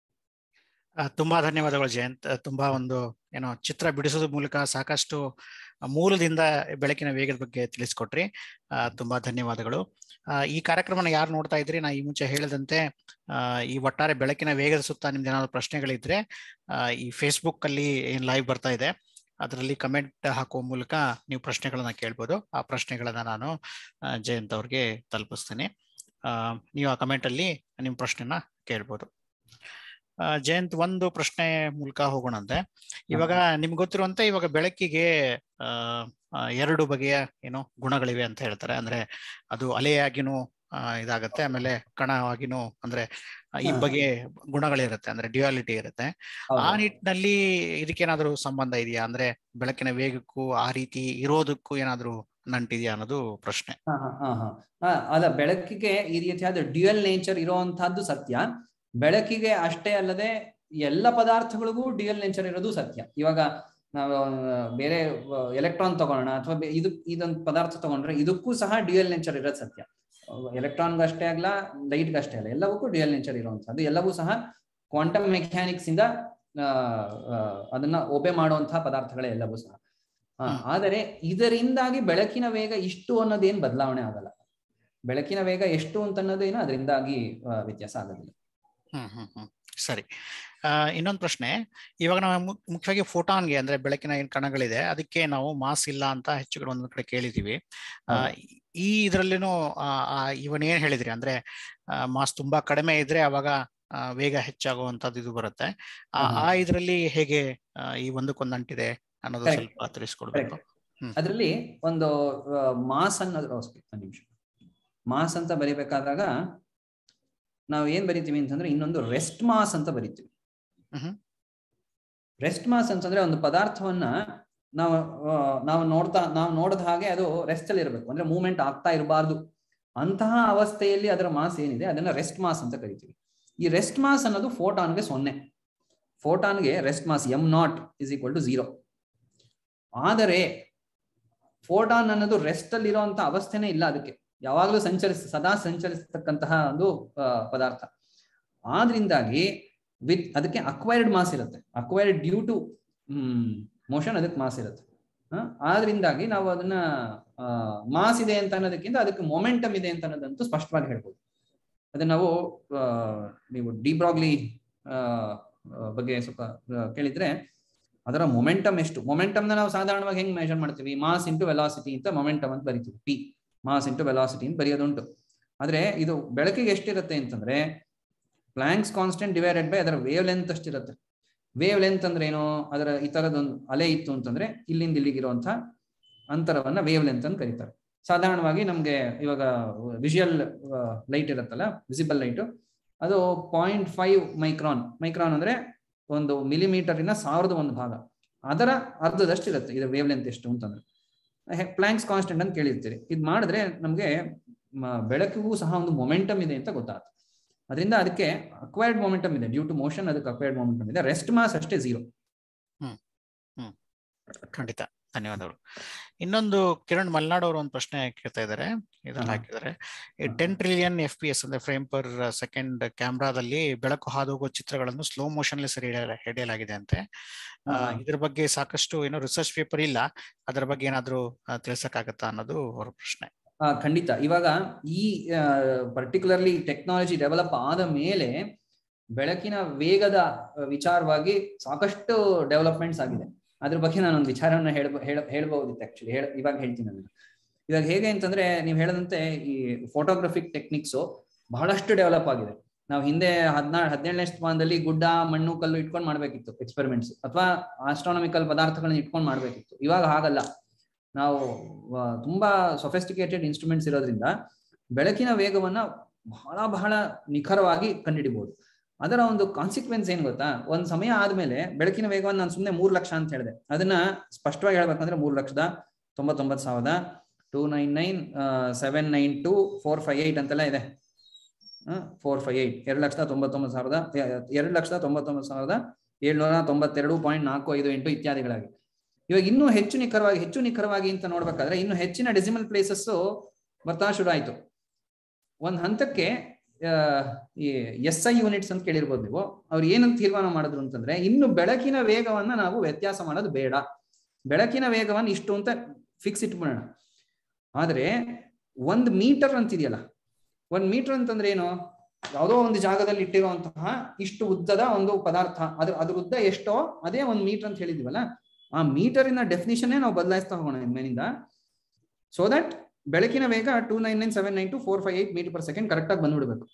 ಆ, ತುಂಬಾ ಧನ್ಯವಾದಗಳು ಜಯಂತ್ ಆ, ತುಂಬಾ ಒಂದು ಏನೋ ಚಿತ್ರ ಬಿಡಿಸೋದ್ರ ಮೂಲಕ ಸಾಕಷ್ಟು ಆ, ಮೂಲದಿಂದ ಬೆಳಕಿನ ವೇಗದ ಬಗ್ಗೆ ತಿಳಿಸ್ಕೊಟ್ರಿ ಆ, ತುಂಬಾ ಧನ್ಯವಾದಗಳು ಆ, ಈ ಕಾರ್ಯಕ್ರಮನ ಯಾರು ನೋಡ್ತಾ ಇದ್ರಿ ನಾ ಈ ಮುಂಚೆ ಹೇಳಿದಂತೆ ಆ, ಈ ಒಟ್ಟಾರೆ ಬೆಳಕಿನ ವೇಗದ ಸುತ್ತ ನಿಮ್ದು ಏನಾದ್ರು ಪ್ರಶ್ನೆಗಳಿದ್ರೆ ಆ, ಈ ಫೇಸ್ಬುಕ್ ಅಲ್ಲಿ ಏನ್ ಲೈವ್ ಬರ್ತಾ ಇದೆ ಅದರಲ್ಲಿ ಕಮೆಂಟ್ ಹಾಕುವ ಮೂಲಕ ನೀವು ಪ್ರಶ್ನೆಗಳನ್ನ ಕೇಳ್ಬೋದು ಆ ಪ್ರಶ್ನೆಗಳನ್ನ ನಾನು ಆ, ಜಯಂತ್ ಅವ್ರಿಗೆ ತಲುಪಿಸ್ತೇನೆ ಆ, ನೀವು ಆ ಕಮೆಂಟ್ ಅಲ್ಲಿ ನಿಮ್ಮ ಪ್ರಶ್ನೆನ ಕೇಳ್ಬೋದು ಆ, ಜಯಂತ್ ಒಂದು ಪ್ರಶ್ನೆ ಮೂಲಕ ಹೋಗೋಣಂತೆ ಇವಾಗ ನಿಮ್ಗೆ ಗೊತ್ತಿರುವಂತೆ ಇವಾಗ ಬೆಳಕಿಗೆ ಆ ಆ, ಎರಡು ಬಗೆಯ ಏನು ಗುಣಗಳಿವೆ ಅಂತ ಹೇಳ್ತಾರೆ ಅಂದ್ರೆ ಅದು ಅಲೆಯಾಗಿನೂ ಆ, ಇದಾಗತ್ತೆ ಆಮೇಲೆ ಕಣವಾಗಿನೂ ಅಂದ್ರೆ ಆ, ಈ ಹಾ. ಬಗೆ ಗುಣಗಳಿರುತ್ತೆ ಅಂದ್ರೆ ಡ್ಯುಯಾಲಿಟಿ ಇರುತ್ತೆ ಆ ಹೌದು. ನಿಟ್ಟಿನಲ್ಲಿ ಇದಕ್ಕೇನಾದ್ರೂ ಸಂಬಂಧ ಇದೆಯಾ ಅಂದ್ರೆ ಬೆಳಕಿನ ವೇಗಕ್ಕೂ ಆ ರೀತಿ ಇರೋದಕ್ಕೂ ಏನಾದ್ರೂ ನಂಟಿದೆಯಾ ಅನ್ನೋದು ಪ್ರಶ್ನೆ ಹಾ, ಹಾ, ಹಾ, ಹಾ. ಹಾ, ಅಲ್ಲ ಬೆಳಕಿಗೆ ಈ ರೀತಿಯಾದ ಡ್ಯುಯಲ್ ನೇಚರ್ ಇರುವಂತಹದ್ದು ಸತ್ಯ ಬೆಳಕಿಗೆ ಅಷ್ಟೇ ಅಲ್ಲದೆ ಎಲ್ಲ ಪದಾರ್ಥಗಳಿಗೂ ಡ್ಯುಯಲ್ ನೇಚರ್ ಇರೋದು ಸತ್ಯ ಇವಾಗ ನಾವು ಆ, ಬೇರೆ ಎಲೆಕ್ಟ್ರಾನ್ ತಗೊಳ್ಳೋಣ ಅಥವಾ ಇದು ಇದೊಂದು ಪದಾರ್ಥ ತಗೊಂಡ್ರೆ ಇದಕ್ಕೂ ಸಹ ಡ್ಯುಯಲ್ ನೇಚರ್ ಇರೋದು ಸತ್ಯ ಎಲೆಕ್ಟ್ರಾನ್ಗೆ ಅಷ್ಟೇ ಆಗಲ್ಲ ಲೈಟ್ಗೆ ಅಷ್ಟೇ ಅಲ್ಲ ಎಲ್ಲವಕ್ಕೂ ಡ್ಯುಯಲ್ ನೇಚರ್ ಇರುವಂತಹದ್ದು ಎಲ್ಲವೂ ಸಹ ಕ್ವಾಂಟಮ್ ಮೆಕ್ಯಾನಿಕ್ಸ್ ಇಂದ ಆ, ಆ, ಅದನ್ನ ಒಬೆ ಮಾಡುವಂತಹ ಪದಾರ್ಥಗಳೇ ಎಲ್ಲವೂ ಸಹ ಆ, ಹ್ಮ್. ಆದರೆ ಇದರಿಂದಾಗಿ ಬೆಳಕಿನ ವೇಗ ಇಷ್ಟು ಅನ್ನೋದೇನು ಬದಲಾವಣೆ ಆಗಲ್ಲ ಬೆಳಕಿನ ವೇಗ ಎಷ್ಟು ಅಂತ ಅನ್ನೋದೇನು ಅದರಿಂದಾಗಿ ಆ, ವ್ಯತ್ಯಾಸ ಆಗೋದಿಲ್ಲ ಹ್ಮ್ ಹ್ಮ್ ಹ್ಮ್ ಸರಿ ಆ, ಇನ್ನೊಂದು ಪ್ರಶ್ನೆ ಇವಾಗ ನಾವು ಮು- ಮುಖ್ಯವಾಗಿ ಫೋಟಾನ್ಗೆ ಅಂದ್ರೆ ಬೆಳಕಿನ ಏನ್ ಕಣಗಳಿದೆ ಅದಕ್ಕೆ ನಾವು ಮಾಸ್ ಇಲ್ಲ ಅಂತ ಹೆಚ್ಚು ಕಡೆ ಒಂದೊಂದ್ ಕಡೆ ಕೇಳಿದೀವಿ ಆ, ಹೌದು. ಈ ಇದ್ರಲ್ಲಿನೂ ಇವನ್ ಏನ್ ಹೇಳಿದ್ರಿ ಅಂದ್ರೆ ಮಾಸ್ ತುಂಬಾ ಕಡಿಮೆ ಇದ್ರೆ ಅವಾಗ ಆ, ವೇಗ ಹೆಚ್ಚಾಗುವಂತದ್ದು ಇದು ಬರುತ್ತೆ ಆ ಹಾ, ಹಾ. ಆ ಇದ್ರಲ್ಲಿ ಹೇಗೆ ಆ, ಈ ಒಂದಕ್ಕೊಂದು ಅಂಟಿದೆ ಅನ್ನೋದು Correct. ಸ್ವಲ್ಪ ತಿಳಿಸ್ಕೊಡ್ಬೇಕು ಅದರಲ್ಲಿ ಒಂದು ಮಾಸ್ ಅನ್ನೋದು ಓ, sorry, ಒಂದ್ ನಿಮಿಷ ಮಾಸ್ ಅಂತ ಬರಿಬೇಕಾದಾಗ ನಾವು ಏನ್ ಬರಿತೀವಿ ಅಂತಂದ್ರೆ ಇನ್ನೊಂದು ರೆಸ್ಟ್ ಮಾಸ್ ಅಂತ ಬರಿತೀವಿ ಮ್ಹೂ. ರೆಸ್ಟ್ ಮಾಸ್ ಅಂತಂದ್ರೆ ಒಂದು ಪದಾರ್ಥವನ್ನ ನಾವು ಆ, ನಾವು ನೋಡ್ತಾ ನಾವು ನೋಡಿದ ಹಾಗೆ ಅದು ರೆಸ್ಟ್ ಅಲ್ಲಿ ಇರಬೇಕು ಅಂದ್ರೆ ಮೂವ್ಮೆಂಟ್ ಆಗ್ತಾ ಇರಬಾರ್ದು ಅಂತಹ ಅವಸ್ಥೆಯಲ್ಲಿ ಅದರ ಮಾಸ್ ಏನಿದೆ ಅದನ್ನ ರೆಸ್ಟ್ ಮಾಸ್ ಅಂತ ಕರಿತೀವಿ ಈ ರೆಸ್ಟ್ ಮಾಸ್ ಅನ್ನೋದು ಫೋಟಾನ್ಗೆ ಸೊನ್ನೆ ಫೋಟಾನ್ಗೆ rest mass m naught is equal to zero ಆದರೆ ಫೋಟಾನ್ ಅನ್ನೋದು ರೆಸ್ಟ್ ಅಲ್ಲಿ ಇರುವಂತ ಅವಸ್ಥೆನೇ ಇಲ್ಲ ಅದಕ್ಕೆ ಯಾವಾಗಲೂ ಸಂಚರಿಸ ಸದಾ ಸಂಚರಿಸತಕ್ಕಂತಹ ಒಂದು ಆ, ಪದಾರ್ಥ ಆದ್ರಿಂದಾಗಿ ವಿತ್ ಅದಕ್ಕೆ ಅಕ್ವೈರ್ಡ್ ಮಾಸ್ ಇರುತ್ತೆ ಅಕ್ವೈರ್ಡ್ ಡ್ಯೂ ಟು ಮೋಷನ್ ಅದಕ್ಕೆ ಮಾಸ್ ಇರುತ್ತೆ ಆ, ಆದ್ರಿಂದಾಗಿ ನಾವು ಅದನ್ನ ಮಾಸ್ ಇದೆ ಅಂತ ಅನ್ನೋದಕ್ಕಿಂತ ಅದಕ್ಕೆ ಮೊಮೆಂಟಮ್ ಇದೆ ಅಂತ ಅನ್ನೋದಂತೂ ಸ್ಪಷ್ಟವಾಗಿ ಹೇಳ್ಬೋದು ಅದನ್ನ ನಾವು ಆ, ನೀವು ಡಿಬ್ರಾಗ್ಲಿ ಬಗ್ಗೆ ಸ್ವಲ್ಪ ಆ, ಕೇಳಿದ್ರೆ ಅದರ ಮೊಮೆಂಟಮ್ ಎಷ್ಟು ಮೊಮೆಂಟಮ್ ನಾವು ಸಾಧಾರಣವಾಗಿ ಹೆಂಗ್ ಮೆಷರ್ ಮಾಡ್ತೀವಿ ಮಾಸ್ ಇಂಟು ವೆಲಾಸಿಟಿ ಅಂತ ಮೊಮೆಂಟಮ್ ಅಂತ ಬರಿತೀವಿ ಪಿ ಮಾಸ್ ಇಂಟು ವೆಲಾಸಿಟಿ ಅಂತ ಬರೆಯೋದುಂಟು ಆದ್ರೆ ಇದು ಬೆಳಕಿಗೆ ಎಷ್ಟಿರುತ್ತೆ ಅಂತಂದ್ರೆ ಪ್ಲಾಂಕ್ಸ್ ಕಾನ್ಸ್ಟೆಂಟ್ ಡಿವೈಡೆಡ್ ಬೈ ಅದರ ವೇವ್ ಲೆಂತ್ ಅಷ್ಟಿರುತ್ತೆ ವೇವ್ ಲೆಂತ್ ಅಂದ್ರೆ ಏನು ಅದರ ಈ ತರದೊಂದು ಅಲೆ ಇತ್ತು ಅಂತಂದ್ರೆ ಇಲ್ಲಿಂದ ಇಲ್ಲಿಗಿರುವಂತ ಅಂತರವನ್ನ ವೇವ್ ಲೆಂತ್ ಅಂತ ಕರೀತಾರೆ ಸಾಧಾರಣವಾಗಿ ನಮ್ಗೆ ಇವಾಗ ವಿಜುವಲ್ ಲೈಟ್ ಇರುತ್ತಲ್ಲ ವಿಸಿಬಲ್ ಲೈಟ್ ಅದು ಪಾಯಿಂಟ್ ಫೈವ್ ಮೈಕ್ರಾನ್ ಮೈಕ್ರಾನ್ ಅಂದ್ರೆ ಒಂದು ಮಿಲಿಮೀಟರ್ ಇಂದ ಸಾವಿರದ ಒಂದು ಭಾಗ ಅದರ ಅರ್ಧದಷ್ಟು ಇರುತ್ತೆ ಇದು ವೇವ್ ಲೆಂತ್ ಎಷ್ಟು ಅಂತಂದ್ರೆ ಪ್ಲಾಂಕ್ಸ್ ಕಾನ್ಸ್ಟೆಂಟ್ ಅಂತ ಕೇಳಿರ್ತೀರಿ ಇದು ಮಾಡಿದ್ರೆ ನಮಗೆ ಬೆಳಕಿಗೂ ಸಹ ಒಂದು ಮೊಮೆಂಟಮ್ ಇದೆ ಅಂತ ಗೊತ್ತಾಗುತ್ತೆ ಅದರಿಂದ ಅದಕ್ಕೆ ಅಕ್ವೈರ್ಡ್ ಮೊಮೆಂಟಮ್ ಇದೆ ಡ್ಯೂ ಟು ಮೋಷನ್ ಅದಕ್ಕೆ ಅಕ್ವೈರ್ಡ್ ಮೊಮೆಂಟಮ್ ಇದೆ ರೆಸ್ಟ್ ಮಾಸ್ ಅಷ್ಟೇ ಝೀರೋ ಖಂಡಿತ ಧನ್ಯವಾದಗಳು ಇನ್ನೊಂದು ಕಿರಣ್ ಮಲ್ನಾಡ್ ಅವರು ಒಂದು ಪ್ರಶ್ನೆ ಕೇಳ್ತಾ ಇದ್ದಾರೆ ಇದನ್ನ ಹಾ. ಹಾಕಿದ್ದಾರೆ ten trillion F P S ಅಂದ್ರೆ ಫ್ರೇಮ್ ಪರ್ ಸೆಕೆಂಡ್ ಕ್ಯಾಮ್ರಾದಲ್ಲಿ ಬೆಳಕು ಹಾದು ಹೋಗುವ ಚಿತ್ರಗಳನ್ನು ಸ್ಲೋ ಮೋಷನ್ ಸೆರೆ ಹಿಡಿಯಲ- ಹಿಡಿಯಲಾಗಿದೆ ಅಂತೆ ಆ, ಹಾ. ಇದ್ರ ಬಗ್ಗೆ ಸಾಕಷ್ಟು ಏನೋ ರಿಸರ್ಚ್ ಪೇಪರ್ ಇಲ್ಲ ಅದರ ಬಗ್ಗೆ ಏನಾದ್ರು ಆ, ತಿಳ್ಸಕ್ಕಾಗತ್ತಾ ಅನ್ನೋದು ಅವರ ಪ್ರಶ್ನೆ ಆ, ಖಂಡಿತ ಇವಾಗ ಈ ಪರ್ಟಿಕ್ಯುಲರ್ಲಿ ಟೆಕ್ನಾಲಜಿ ಡೆವಲಪ್ ಆದ ಮೇಲೆ ಬೆಳಕಿನ ವೇಗದ ಆ, ವಿಚಾರವಾಗಿ ಸಾಕಷ್ಟು ಡೆವಲಪ್ಮೆಂಟ್ಸ್ ಆಗಿದೆ ಅದ್ರ ಬಗ್ಗೆ ನಾನು ಒಂದು ವಿಚಾರವನ್ನ ಹೇಳ ಹೇಳ್ಬಹುದಿತ್ತು ಆಕ್ಚುಲಿ ಹೇಳ ಇವಾಗ ಹೇಳ್ತೀನಿ ಅದನ್ನ ಇವಾಗ ಹೇಗೆ ಅಂತಂದ್ರೆ ನೀವು ಹೇಳದಂತೆ ಈ ಫೋಟೋಗ್ರಫಿಕ್ ಟೆಕ್ನಿಕ್ಸ್ ಬಹಳಷ್ಟು ಡೆವಲಪ್ ಆಗಿದೆ ನಾವು ಹಿಂದೆ ಹದಿನಾರು ಹದಿನೇಳನೇ ಶತಮಾನದಲ್ಲಿ ಗುಡ್ಡ ಮಣ್ಣು ಕಲ್ಲು ಇಟ್ಕೊಂಡು ಮಾಡ್ಬೇಕಿತ್ತು ಎಕ್ಸ್ಪೆರಿಮೆಂಟ್ಸ್ ಅಥವಾ ಆಸ್ಟ್ರಾನಮಿಕಲ್ ಪದಾರ್ಥಗಳನ್ನ ಇಟ್ಕೊಂಡು ಮಾಡ್ಬೇಕಿತ್ತು ಇವಾಗ ಹಾಗಲ್ಲ ನಾವು ಆ, ತುಂಬಾ ಸೊಫೆಸ್ಟಿಕೇಟೆಡ್ ಇನ್ಸ್ಟ್ರೂಮೆಂಟ್ಸ್ ಇರೋದ್ರಿಂದ ಬೆಳಕಿನ ವೇಗವನ್ನ ಬಹಳ ಬಹಳ ನಿಖರವಾಗಿ ಕಂಡುಹಿಡಿಬಹುದು ಅದರ ಒಂದು ಕಾನ್ಸಿಕ್ವೆನ್ಸ್ ಏನ್ ಗೊತ್ತಾ ಒಂದ್ ಸಮಯ ಆದ್ಮೇಲೆ ಬೆಳಕಿನ ವೇಗವನ್ನು ನಾನು ಸುಮ್ಮನೆ ಮೂರ್ ಲಕ್ಷ ಅಂತ ಹೇಳಿದೆ ಅದನ್ನ ಸ್ಪಷ್ಟವಾಗಿ ಹೇಳ್ಬೇಕಂದ್ರೆ ಮೂರ್ ಲಕ್ಷದ ತೊಂಬತ್ತೊಂಬತ್ತು ಸಾವಿರದ two nine nine seven nine two four five eight ಅಂತೆಲ್ಲ ಇದೆ ಫೋರ್ ಫೈವ್ ಏಟ್ ಎರಡು ಲಕ್ಷದ ತೊಂಬತ್ತೊಂಬತ್ತು ಸಾವಿರದ ಎರಡು ಲಕ್ಷದ ತೊಂಬತ್ತೊಂಬತ್ತು ಸಾವಿರದ ಏಳ್ನೂರ ತೊಂಬತ್ತೆರಡು ಪಾಯಿಂಟ್ ನಾಲ್ಕು ಐದು ಎಂಟು ಇತ್ಯಾದಿಗಳಾಗಿ ಇವಾಗ ಇನ್ನೂ ಹೆಚ್ಚು ನಿಖರವಾಗಿ ಹೆಚ್ಚು ನಿಖರವಾಗಿ ಅಂತ ನೋಡ್ಬೇಕಾದ್ರೆ ಇನ್ನು ಹೆಚ್ಚಿನ ಡೆಸಿಮಲ್ ಪ್ಲೇಸಸ್ ಬರ್ತಾ ಶುರು ಆಯ್ತು ಒಂದ್ ಹಂತಕ್ಕೆ ಆ, ಈ ಎಸ್ ಐ ಯೂನಿಟ್ಸ್ ಅಂತ ಕೇಳಿರ್ಬೋದು ನೀವು ಅವ್ರು ಏನಂತ ತೀರ್ಮಾನ ಮಾಡಿದ್ರು ಅಂತಂದ್ರೆ ಇನ್ನು ಬೆಳಕಿನ ವೇಗವನ್ನ ನಾವು ವ್ಯತ್ಯಾಸ ಮಾಡೋದು ಬೇಡ ಬೆಳಕಿನ ವೇಗವನ್ನ ಇಷ್ಟು ಅಂತ ಫಿಕ್ಸ್ ಇಟ್ಬಿಡೋಣ ಆದ್ರೆ ಒಂದ್ ಮೀಟರ್ ಅಂತಿದೆಯಲ್ಲ ಒಂದ್ ಮೀಟರ್ ಅಂತಂದ್ರೆ ಏನು ಯಾವುದೋ ಒಂದು ಜಾಗದಲ್ಲಿ ಇಟ್ಟಿರುವಂತಹ ಇಷ್ಟು ಉದ್ದದ ಒಂದು ಪದಾರ್ಥ ಅದ್ರ ಅದ್ರ ಉದ್ದ ಎಷ್ಟೋ ಅದೇ ಒಂದ್ ಮೀಟರ್ ಅಂತ ಹೇಳಿದೀವಲ್ಲ ಆ ಮೀಟರಿನ ಡೆಫಿನಿಷನ್ನೇ ನಾವು ಬದಲಾಯಿಸ್ತಾ ಹೋಗೋಣ ಇನ್ಮೇನಿಂದ ಸೊ ದಟ್ ಬೆಳಕಿನ ವೇಗ two nine nine seven nine two four five eight metre per second ಕರೆಕ್ಟಾಗಿ ಬಂದ್ಬಿಡ್ಬೇಕು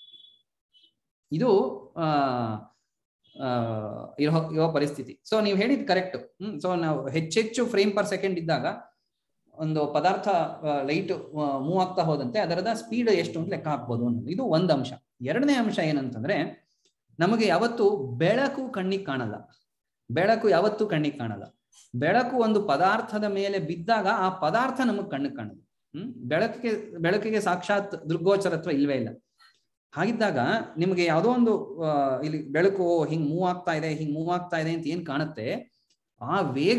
ಇದು ಆ ಆ, ಇರೋ ಇರೋ ಪರಿಸ್ಥಿತಿ ಸೊ ನೀವು ಹೇಳಿದ್ ಕರೆಕ್ಟ್ ಹ್ಮ್ ಸೊ ನಾವು ಹೆಚ್ಚೆಚ್ಚು ಫ್ರೇಮ್ ಪರ್ ಸೆಕೆಂಡ್ ಇದ್ದಾಗ ಒಂದು ಪದಾರ್ಥ ಲೈಟ್ ಮೂವ್ ಆಗ್ತಾ ಹೋದಂತೆ ಅದರದ ಸ್ಪೀಡ್ ಎಷ್ಟು ಅಂತ ಲೆಕ್ಕ ಹಾಕ್ಬೋದು ಅನ್ನೋದು ಇದು ಒಂದು ಅಂಶ ಎರಡನೇ ಅಂಶ ಏನಂತಂದ್ರೆ ನಮಗೆ ಯಾವತ್ತು ಬೆಳಕು ಕಣ್ಣಿಗೆ ಕಾಣಲ್ಲ ಬೆಳಕು ಯಾವತ್ತೂ ಕಣ್ಣಿಗೆ ಕಾಣಲ್ಲ ಬೆಳಕು ಒಂದು ಪದಾರ್ಥದ ಮೇಲೆ ಬಿದ್ದಾಗ ಆ ಪದಾರ್ಥ ನಮಗ್ ಕಣ್ಣಿಗೆ ಕಾಣಲ್ಲ ಹ್ಮ್ ಬೆಳಕಿಗೆ ಬೆಳಕಿಗೆ ಸಾಕ್ಷಾತ್ ದೃಗ್ಗೋಚರತ್ವ ಇಲ್ವೇ ಇಲ್ಲ ಹಾಗಿದ್ದಾಗ ನಿಮಗೆ ಯಾವುದೋ ಒಂದು ಆ, ಇಲ್ಲಿ ಬೆಳಕು ಹಿಂಗ್ ಮೂವ್ ಆಗ್ತಾ ಇದೆ ಹಿಂಗ್ ಮೂವ್ ಆಗ್ತಾ ಇದೆ ಅಂತ ಏನ್ ಕಾಣುತ್ತೆ ಆ ವೇಗ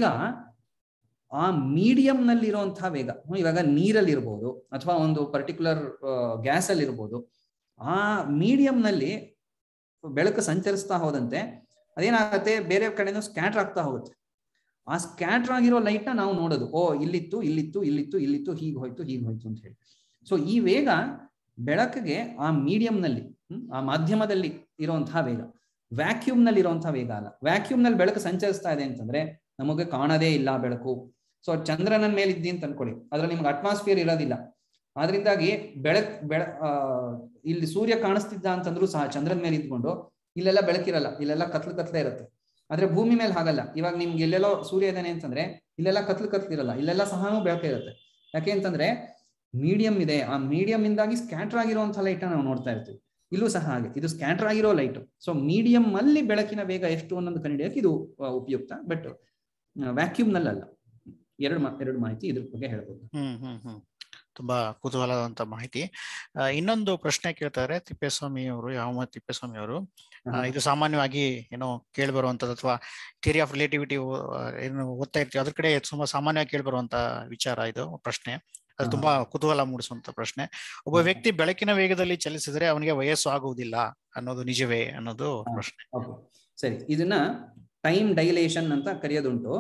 ಆ ಮೀಡಿಯಂ ನಲ್ಲಿ ಇರುವಂತಹ ವೇಗ ಹ್ಮ್, ಇವಾಗ ನೀರಲ್ಲಿ ಇರ್ಬೋದು ಅಥವಾ ಒಂದು ಪರ್ಟಿಕ್ಯುಲರ್ ಗ್ಯಾಸ್ ಅಲ್ಲಿ ಇರ್ಬೋದು ಆ ಮೀಡಿಯಂ ನಲ್ಲಿ ಬೆಳಕು ಸಂಚರಿಸ್ತಾ ಹೋದಂತೆ ಅದೇನಾಗತ್ತೆ ಬೇರೆ ಕಡೆನೂ ಸ್ಕ್ಯಾಟರ್ ಆಗ್ತಾ ಹೋಗುತ್ತೆ ಆ ಸ್ಕ್ಯಾಟರ್ ಆಗಿರೋ ಲೈಟ್ ನ ನಾವು ನೋಡೋದು ಓ ಇಲ್ಲಿತ್ತು ಇಲ್ಲಿತ್ತು ಇಲ್ಲಿತ್ತು ಇಲ್ಲಿತ್ತು ಹೀಗೆ ಹೋಯ್ತು ಹೀಗೆ ಹೋಯ್ತು ಅಂತ ಹೇಳಿ ಸೊ ಈ ವೇಗ ಬೆಳಕಿಗೆ ಆ ಮೀಡಿಯಂ ನಲ್ಲಿ ಹ್ಮ್, ಆ ಮಾಧ್ಯಮದಲ್ಲಿ ಇರುವಂತಹ ವೇಗ ವ್ಯಾಕ್ಯೂಮ್ ನಲ್ಲಿ ಇರುವಂತಹ ವೇಗ ಅಲ್ಲ ವ್ಯಾಕ್ಯೂಮ್ ನಲ್ಲಿ ಬೆಳಕು ಸಂಚರಿಸ್ತಾ ಇದೆ ಅಂತಂದ್ರೆ ನಮಗೆ ಕಾಣದೇ ಇಲ್ಲ ಬೆಳಕು ಸೊ ಚಂದ್ರನ ಮೇಲೆ ಇದ್ದಿ ಅಂತ ಅನ್ಕೊಳ್ಳಿ ಅದ್ರಲ್ಲಿ ನಿಮ್ಗೆ ಅಟ್ಮಾಸ್ಫಿಯರ್ ಇರೋದಿಲ್ಲ ಆದ್ರಿಂದಾಗಿ ಬೆಳಕ್ ಬೆಳ ಆ, ಇಲ್ಲಿ ಸೂರ್ಯ ಕಾಣಿಸ್ತಿದ್ದ ಅಂತಂದ್ರೂ ಸಹ ಚಂದ್ರನ ಮೇಲೆ ಇದ್ಕೊಂಡು ಇಲ್ಲೆಲ್ಲ ಬೆಳಕಿರಲ್ಲ ಇಲ್ಲೆಲ್ಲ ಕತ್ಲು ಕತ್ಲೆ ಇರುತ್ತೆ ಆದ್ರೆ ಭೂಮಿ ಮೇಲೆ ಹಾಗಲ್ಲ ಇವಾಗ ನಿಮ್ಗೆ ಎಲ್ಲೆಲ್ಲೋ ಸೂರ್ಯ ಇದ್ದಾನೆ ಅಂತಂದ್ರೆ ಇಲ್ಲೆಲ್ಲ ಕತ್ಲು ಕತ್ಲಿರಲ್ಲ ಇಲ್ಲೆಲ್ಲ ಸಹ ಬೆಳಕೆ ಇರುತ್ತೆ ಯಾಕೆ ಅಂತಂದ್ರೆ ಮೀಡಿಯಂ ಇದೆ ಆ ಮೀಡಿಯಂ ಇಂದಾಗಿ ಸ್ಕ್ಯಾಟರ್ ಆಗಿರುವಂತಹ ಲೈಟ್ ನಾವು ನೋಡ್ತಾ ಇರ್ತೀವಿ ಇಲ್ಲೂ ಸಹ ಹಾಗೆ ಇದು ಸ್ಕ್ಯಾಟರ್ ಆಗಿರೋ ಲೈಟ್ ಸೊ ಮೀಡಿಯಂ ಅಲ್ಲಿ ಬೆಳಕಿನ ವೇಗ ಎಷ್ಟು ಅನ್ನೋದು ಕಂಡುಹಿಡಿಯಕ್ಕೆ ಇದು ಆ, ಉಪಯುಕ್ತ ಬಟ್ ವ್ಯಾಕ್ಯೂಮ್ ನಲ್ಲಲ್ಲ ಎರಡು ಮಾ- ಎರಡು ಮಾಹಿತಿ ಇದ್ರ ಬಗ್ಗೆ ಹೇಳ್ಬೋದು ಹ್ಮ್ ಹ್ಮ್ ಹ್ಮ್ ತುಂಬಾ ಕುತೂಹಲದಂತ ಮಾಹಿತಿ ಆ, ಇನ್ನೊಂದು ಪ್ರಶ್ನೆ ಕೇಳ್ತಾರೆ ತಿಪ್ಪೇಸ್ವಾಮಿ ಅವರು ಯಾವ ತಿಪ್ಪೇಸ್ವಾಮಿ ಅವರು ಆ, ಇದು ಸಾಮಾನ್ಯವಾಗಿ ಏನೋ ಕೇಳಿ ಬರುವಂತದ್ದು ಅಥವಾ ಥಿಯರಿ ಆಫ್ ರಿಲೇಟಿವಿಟಿ ಏನು ಓದ್ತಾ ಇರ್ತೀವಿ ಅದ್ರ ಕಡೆ ತುಂಬಾ ಸಾಮಾನ್ಯವಾಗಿ ಕೇಳಿ ಬರುವಂತ ವಿಚಾರ ಇದು ಪ್ರಶ್ನೆ ಅದು ಹಾ. ತುಂಬಾ ಕುತೂಹಲ ಮೂಡಿಸುವಂತ ಪ್ರಶ್ನೆ ಒಬ್ಬ ಹಾ. ವ್ಯಕ್ತಿ ಬೆಳಕಿನ ವೇಗದಲ್ಲಿ ಚಲಿಸಿದ್ರೆ ಅವನಿಗೆ ವಯಸ್ಸು ಆಗುವುದಿಲ್ಲ ಅನ್ನೋದು ನಿಜವೇ ಅನ್ನೋದು ಹಾ. ಪ್ರಶ್ನೆ ಓಕೆ ಸರಿ ಇದನ್ನ ಟೈಮ್ ಡೈಲೇಷನ್ ಅಂತ ಕರೆಯೋದುಂಟು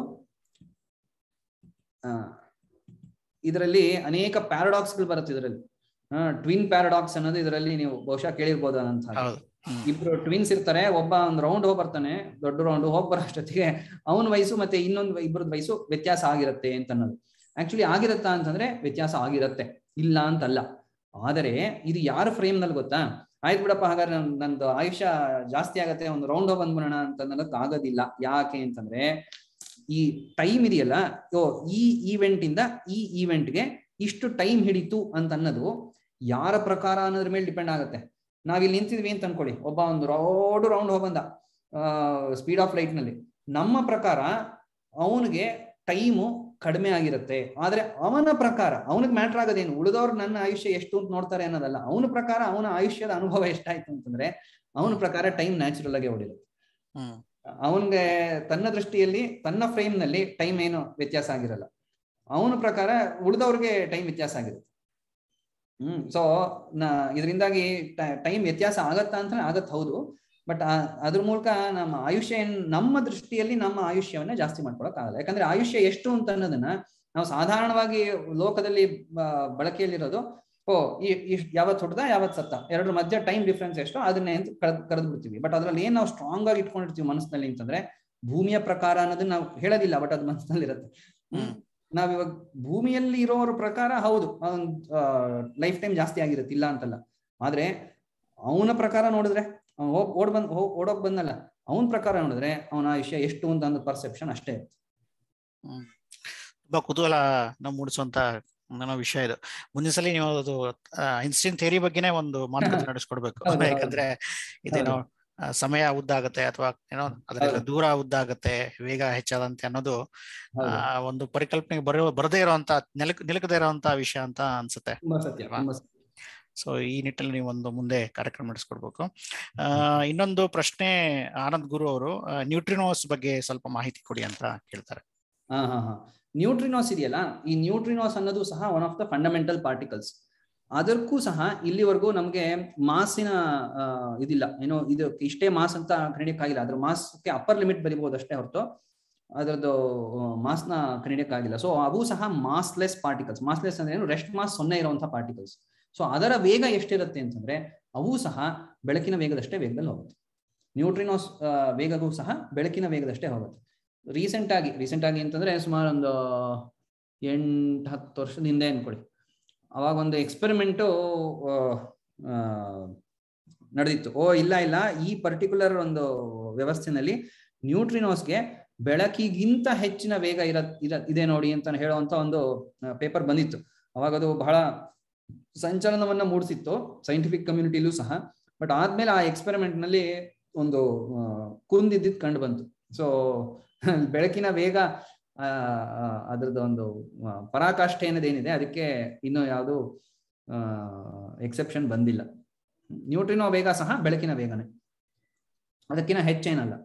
ಆ, ಇದರಲ್ಲಿ ಅನೇಕ ಪ್ಯಾರಡಾಕ್ಸ್ಗಳು ಬರುತ್ತೆ ಇದರಲ್ಲಿ ಟ್ವಿನ್ ಪ್ಯಾರಡಾಕ್ಸ್ ಅನ್ನೋದು ಇದರಲ್ಲಿ ನೀವು ಬಹುಶಃ ಕೇಳಿರ್ಬೋದು ಅಂತ ಹೌದು ಹ್ಮ್. ಇಬ್ರು ಟ್ವಿನ್ಸ್ ಇರ್ತಾರೆ ಒಬ್ಬ ಒಂದು ರೌಂಡ್ ಹೋಗಿ ಬರ್ತಾನೆ ದೊಡ್ಡ ರೌಂಡ್ ಹೋಗಿ ಬರೋ ಅಷ್ಟೊತ್ತಿಗೆ ಅವನ ವಯಸ್ಸು ಮತ್ತೆ ಇನ್ನೊಂದು ಇಬ್ಬರದ ವಯಸ್ಸು ವ್ಯತ್ಯಾಸ ಆಗಿರುತ್ತೆ ಅಂತ ಅನ್ನೋದು ಆಕ್ಚುಲಿ ಆಗಿರುತ್ತಾ ಅಂತಂದ್ರೆ ವ್ಯತ್ಯಾಸ ಆಗಿರುತ್ತೆ ಇಲ್ಲ ಅಂತಲ್ಲ ಆದರೆ ಇದು ಯಾರ ಫ್ರೇಮ್ ನಲ್ಲಿ ಗೊತ್ತಾ ಆಯ್ತು ಬಿಡಪ್ಪ ಹಾಗಾದ್ರೆ ನನ್- ನಂದು ಆಯುಷ್ಯ ಜಾಸ್ತಿ ಆಗತ್ತೆ ಒಂದು ರೌಂಡ್ ಬಂದ್ಬಿಡೋಣ ಅಂತ ಅನ್ನೋದಕ್ಕೆ ಆಗೋದಿಲ್ಲ ಯಾಕೆ ಅಂತಂದ್ರೆ ಈ ಟೈಮ್ ಇದೆಯಲ್ಲ ಓ ಈ ಈವೆಂಟ್ ಇಂದ ಈ ಈವೆಂಟ್ಗೆ ಇಷ್ಟು ಟೈಮ್ ಹಿಡಿತು ಅಂತ ಅನ್ನೋದು ಯಾರ ಪ್ರಕಾರ ಅನ್ನೋದ್ರ ಮೇಲೆ ಡಿಪೆಂಡ್ ಆಗುತ್ತೆ ನಾವಿಲ್ಲಿ ನಿಂತಿದ್ವಿ ಅಂತ ಅನ್ಕೊಳ್ಳಿ ಒಬ್ಬ ಒಂದು ರೋಡ್ ರೌಂಡ್ ಹೋಗಂದ ಸ್ಪೀಡ್ ಆಫ್ ಲೈಟ್ ನಲ್ಲಿ ನಮ್ಮ ಪ್ರಕಾರ ಅವನಿಗೆ ಟೈಮು ಕಡಿಮೆ ಆಗಿರುತ್ತೆ ಆದ್ರೆ ಅವನ ಪ್ರಕಾರ ಅವನಿಗೆ ಮ್ಯಾಟ್ರ್ ಆಗೋದೇನು ಉಳಿದವ್ರು ನನ್ನ ಆಯುಷ್ಯ ಎಷ್ಟು ಅಂತ ನೋಡ್ತಾರೆ ಅನ್ನೋದಲ್ಲ ಅವನ ಪ್ರಕಾರ ಅವನ ಆಯುಷ್ಯದ ಅನುಭವ ಎಷ್ಟಾಯ್ತು ಅಂತಂದ್ರೆ ಅವನ ಪ್ರಕಾರ ಟೈಮ್ ನ್ಯಾಚುರಲ್ ಆಗಿ ಓಡಿರುತ್ತೆ ಹ್ಮ್ ಅವನ್ಗೆ ತನ್ನ ದೃಷ್ಟಿಯಲ್ಲಿ ತನ್ನ ಫ್ರೇಮ್ ನಲ್ಲಿ ಟೈಮ್ ಏನು ವ್ಯತ್ಯಾಸ ಆಗಿರಲ್ಲ ಅವನ ಪ್ರಕಾರ ಉಳಿದವ್ರಿಗೆ ಟೈಮ್ ವ್ಯತ್ಯಾಸ ಆಗಿರುತ್ತೆ ಹ್ಮ್ ಸೊ ನಾ ಇದರಿಂದಾಗಿ ಟೈಮ್ ವ್ಯತ್ಯಾಸ ಆಗತ್ತಾ ಅಂತ ಆಗತ್ ಹೌದು ಬಟ್ ಅದ್ರ ಮೂಲಕ ನಮ್ಮ ಆಯುಷ್ಯ ಏನ್ ನಮ್ಮ ದೃಷ್ಟಿಯಲ್ಲಿ ನಮ್ಮ ಆಯುಷ್ಯವನ್ನ ಜಾಸ್ತಿ ಮಾಡ್ಕೊಳಕ್ ಆಗಲ್ಲ ಯಾಕಂದ್ರೆ ಆಯುಷ್ಯ ಎಷ್ಟು ಅಂತ ಅನ್ನೋದನ್ನ ನಾವು ಸಾಧಾರಣವಾಗಿ ಲೋಕದಲ್ಲಿ ಬ- ಬಳಕೆಯಲ್ಲಿರೋದು ಓ ಇಷ್ಟು ಯಾವತ್ ಹುಟ್ಟದ ಯಾವತ್ ಸತ್ತ ಎರಡರ ಮಧ್ಯೆ ಟೈಮ್ ಡಿಫ್ರೆನ್ಸ್ ಎಷ್ಟು ಅದನ್ನೇ ಅಂತ ಕರೆದ್ ಕರೆದು ಬಿಡ್ತೀವಿ ಬಟ್ ಅದ್ರಲ್ಲಿ ಏನ್ ನಾವು ಸ್ಟ್ರಾಂಗ್ ಆಗಿ ಇಟ್ಕೊಂಡಿರ್ತೀವಿ ಮನಸ್ಸಿನಲ್ಲಿ ಅಂತಂದ್ರೆ ಭೂಮಿಯ ಪ್ರಕಾರ ಅನ್ನೋದನ್ನ ನಾವು ಹೇಳೋದಿಲ್ಲ ಬಟ್ ಅದು ಮನಸ್ಸಿನಲ್ಲಿ ಇರುತ್ತೆ ಹ್ಮ್. ನಾವ್ ಇವಾಗ ಭೂಮಿಯಲ್ಲಿ ಇರೋರ ಪ್ರಕಾರ ಹೌದು ಲೈಫ್ ಟೈಮ್ ಜಾಸ್ತಿ ಆಗಿರುತ್ತೆ ಇಲ್ಲ ಅಂತಲ್ಲ ಆದ್ರೆ ಅವನ ಪ್ರಕಾರ ನೋಡಿದ್ರೆ ಅವ್ನ್ ಹೋಗ್ ಓಡ್ ಬಂದ್ ಹೋಗ್ ಓಡೋಕ್ ಬಂದಲ್ಲ ಅವನ ಪ್ರಕಾರ ನೋಡಿದ್ರೆ ಅವನ ಆಯುಷ್ಯ ಎಷ್ಟು ಅಂತ ಒಂದು ಪರ್ಸೆಪ್ಷನ್ ಅಷ್ಟೇ ಇರುತ್ತೆ ತುಂಬಾ ಕುತೂಹಲ ನಾವು ಮೂಡಿಸುವಂತ ಏನೋ ವಿಷಯ ಇದು ಮುಂದಿನ ಸಲ ನೀವು ಅದು ಐನ್ಸ್ಟೀನ್ ಥಿಯರಿ ಬಗ್ಗೆನೇ ಒಂದು ಮಾತುಕತೆ ನಡೆಸ್ಕೊಡ್ಬೇಕು ಹೌದು, ಹೌದು. ಯಾಕಂದ್ರೆ ಇದೇನೋ ಆ, ಸಮಯ ಉದ್ದಾಗತ್ತೆ ಅಥವಾ ಏನೋ ಅದರಿಂದ ಹೌದು. ದೂರ ಉದ್ದಾಗತ್ತೆ ವೇಗ ಹೆಚ್ಚಾದಂತೆ ಅನ್ನೋದು ಆ, ಹೌದು. ಒಂದು ಪರಿಕಲ್ಪನೆಗೆ ಬರೋ ಬರದೇ ಇರುವಂತ ನೆಲಕ್ ನಿಲುಕದೇ ಇರುವಂತ ವಿಷಯ ಅಂತ ಅನ್ಸುತ್ತೆ ತುಂಬಾ ಸತ್ಯ ಅಲ್ವಾ? ತುಂಬಾ ಸತ್ಯ. ಸೊ ಈ ನಿಟ್ಟಿನಲ್ಲಿ ನೀವು ಒಂದು ಮುಂದೆ ಕಾರ್ಯಕ್ರಮ ನಡೆಸ್ಕೊಡ್ಬೇಕು ಆ ಇನ್ನೊಂದು ಪ್ರಶ್ನೆ ಆನಂದ್ ಗುರು ಅವರು ನ್ಯೂಟ್ರಿನೋಸ್ ಬಗ್ಗೆ ಸ್ವಲ್ಪ ಮಾಹಿತಿ ಕೊಡಿ ಅಂತ ಕೇಳ್ತಾರೆ ಹಾ ಹಾ ಹಾ ನ್ಯೂಟ್ರಿನೋಸ್ ಇದೆಯಲ್ಲ ಈ ನ್ಯೂಟ್ರಿನೋಸ್ ಅನ್ನೋದು ಸಹ one of the fundamental particles ಅದಕ್ಕೂ ಸಹ ಇಲ್ಲಿವರೆಗೂ ನಮಗೆ ಮಾಸಿನ ಆ, ಇದಿಲ್ಲ ಏನೋ ಇದು ಇಷ್ಟೇ ಮಾಸ್ ಅಂತ ಕಣಿಯಕ್ಕಾಗಿಲ್ಲ ಅದ್ರ ಮಾಸ್ಗೆ ಅಪ್ಪರ್ ಲಿಮಿಟ್ ಬರಿಬಹುದು ಅಷ್ಟೇ ಹೊರತು ಅದರದ್ದು ಮಾಸ್ನ ಕಣಿಯಕ್ಕಾಗಿಲ್ಲ ಸೊ ಅವು ಸಹ ಮಾಸ್ಲೆಸ್ ಪಾರ್ಟಿಕಲ್ಸ್ ಮಾಸ್ಲೆಸ್ ಅಂದ್ರೆ ಏನು ರೆಸ್ಟ್ ಮಾಸ್ ಸೊನ್ನೆ ಇರುವಂತಹ ಪಾರ್ಟಿಕಲ್ಸ್ ಸೊ ಅದರ ವೇಗ ಎಷ್ಟಿರುತ್ತೆ ಅಂತಂದ್ರೆ ಅವು ಸಹ ಬೆಳಕಿನ ವೇಗದಷ್ಟೇ ವೇಗದಲ್ಲಿ ಹೋಗುತ್ತೆ ನ್ಯೂಟ್ರಿನೋಸ್ ಆ, ವೇಗವೂ ಸಹ ಬೆಳಕಿನ ವೇಗದಷ್ಟೇ ಹೋಗುತ್ತೆ ರೀಸೆಂಟ್ ಆಗಿ ರೀಸೆಂಟ್ ಆಗಿ ಅಂತಂದ್ರೆ ಸುಮಾರು ಒಂದು ಎಂಟು ಹತ್ತು ವರ್ಷದ ಹಿಂದೆ ಅನ್ಕೊಳ್ಳಿ ಅವಾಗ ಒಂದು ಎಕ್ಸ್ಪೆರಿಮೆಂಟು ನಡೆದಿತ್ತು ಓ ಇಲ್ಲ ಇಲ್ಲ ಈ ಪರ್ಟಿಕ್ಯುಲರ್ ಒಂದು ವ್ಯವಸ್ಥೆನಲ್ಲಿ ನ್ಯೂಟ್ರಿನೋಸ್ಗೆ ಬೆಳಕಿಗಿಂತ ಹೆಚ್ಚಿನ ವೇಗ ಇರ ಇರ ಇದೆ ನೋಡಿ ಅಂತ ಹೇಳುವಂತ ಒಂದು ಪೇಪರ್ ಬಂದಿತ್ತು ಅವಾಗ ಅದು ಬಹಳ ಸಂಚಲನವನ್ನ ಮೂಡಿಸಿತ್ತು ಸೈಂಟಿಫಿಕ್ ಕಮ್ಯುನಿಟಿಲೂ ಸಹ ಬಟ್ ಆದ್ಮೇಲೆ ಆ ಎಕ್ಸ್ಪೆರಿಮೆಂಟ್ ನಲ್ಲಿ ಒಂದು ಆ, ಕುಂದಿದ್ದಿದ್ ಕಂಡು ಬಂತು ಸೊ ಬೆಳಕಿನ ವೇಗ ಆ, ಆ, ಅದ್ರದ್ದು ಒಂದು ಆ, ಪರಾಕಾಷ್ಠೆ ಅನ್ನೋದೇನಿದೆ ಅದಕ್ಕೆ ಇನ್ನೂ ಯಾವುದು ಎಕ್ಸೆಪ್ಷನ್ ಬಂದಿಲ್ಲ ನ್ಯೂಟ್ರಿನೋ ವೇಗ ಸಹ ಬೆಳಕಿನ ವೇಗನೇ ಅದಕ್ಕಿಂತ ಹೆಚ್ಚೇನಲ್ಲ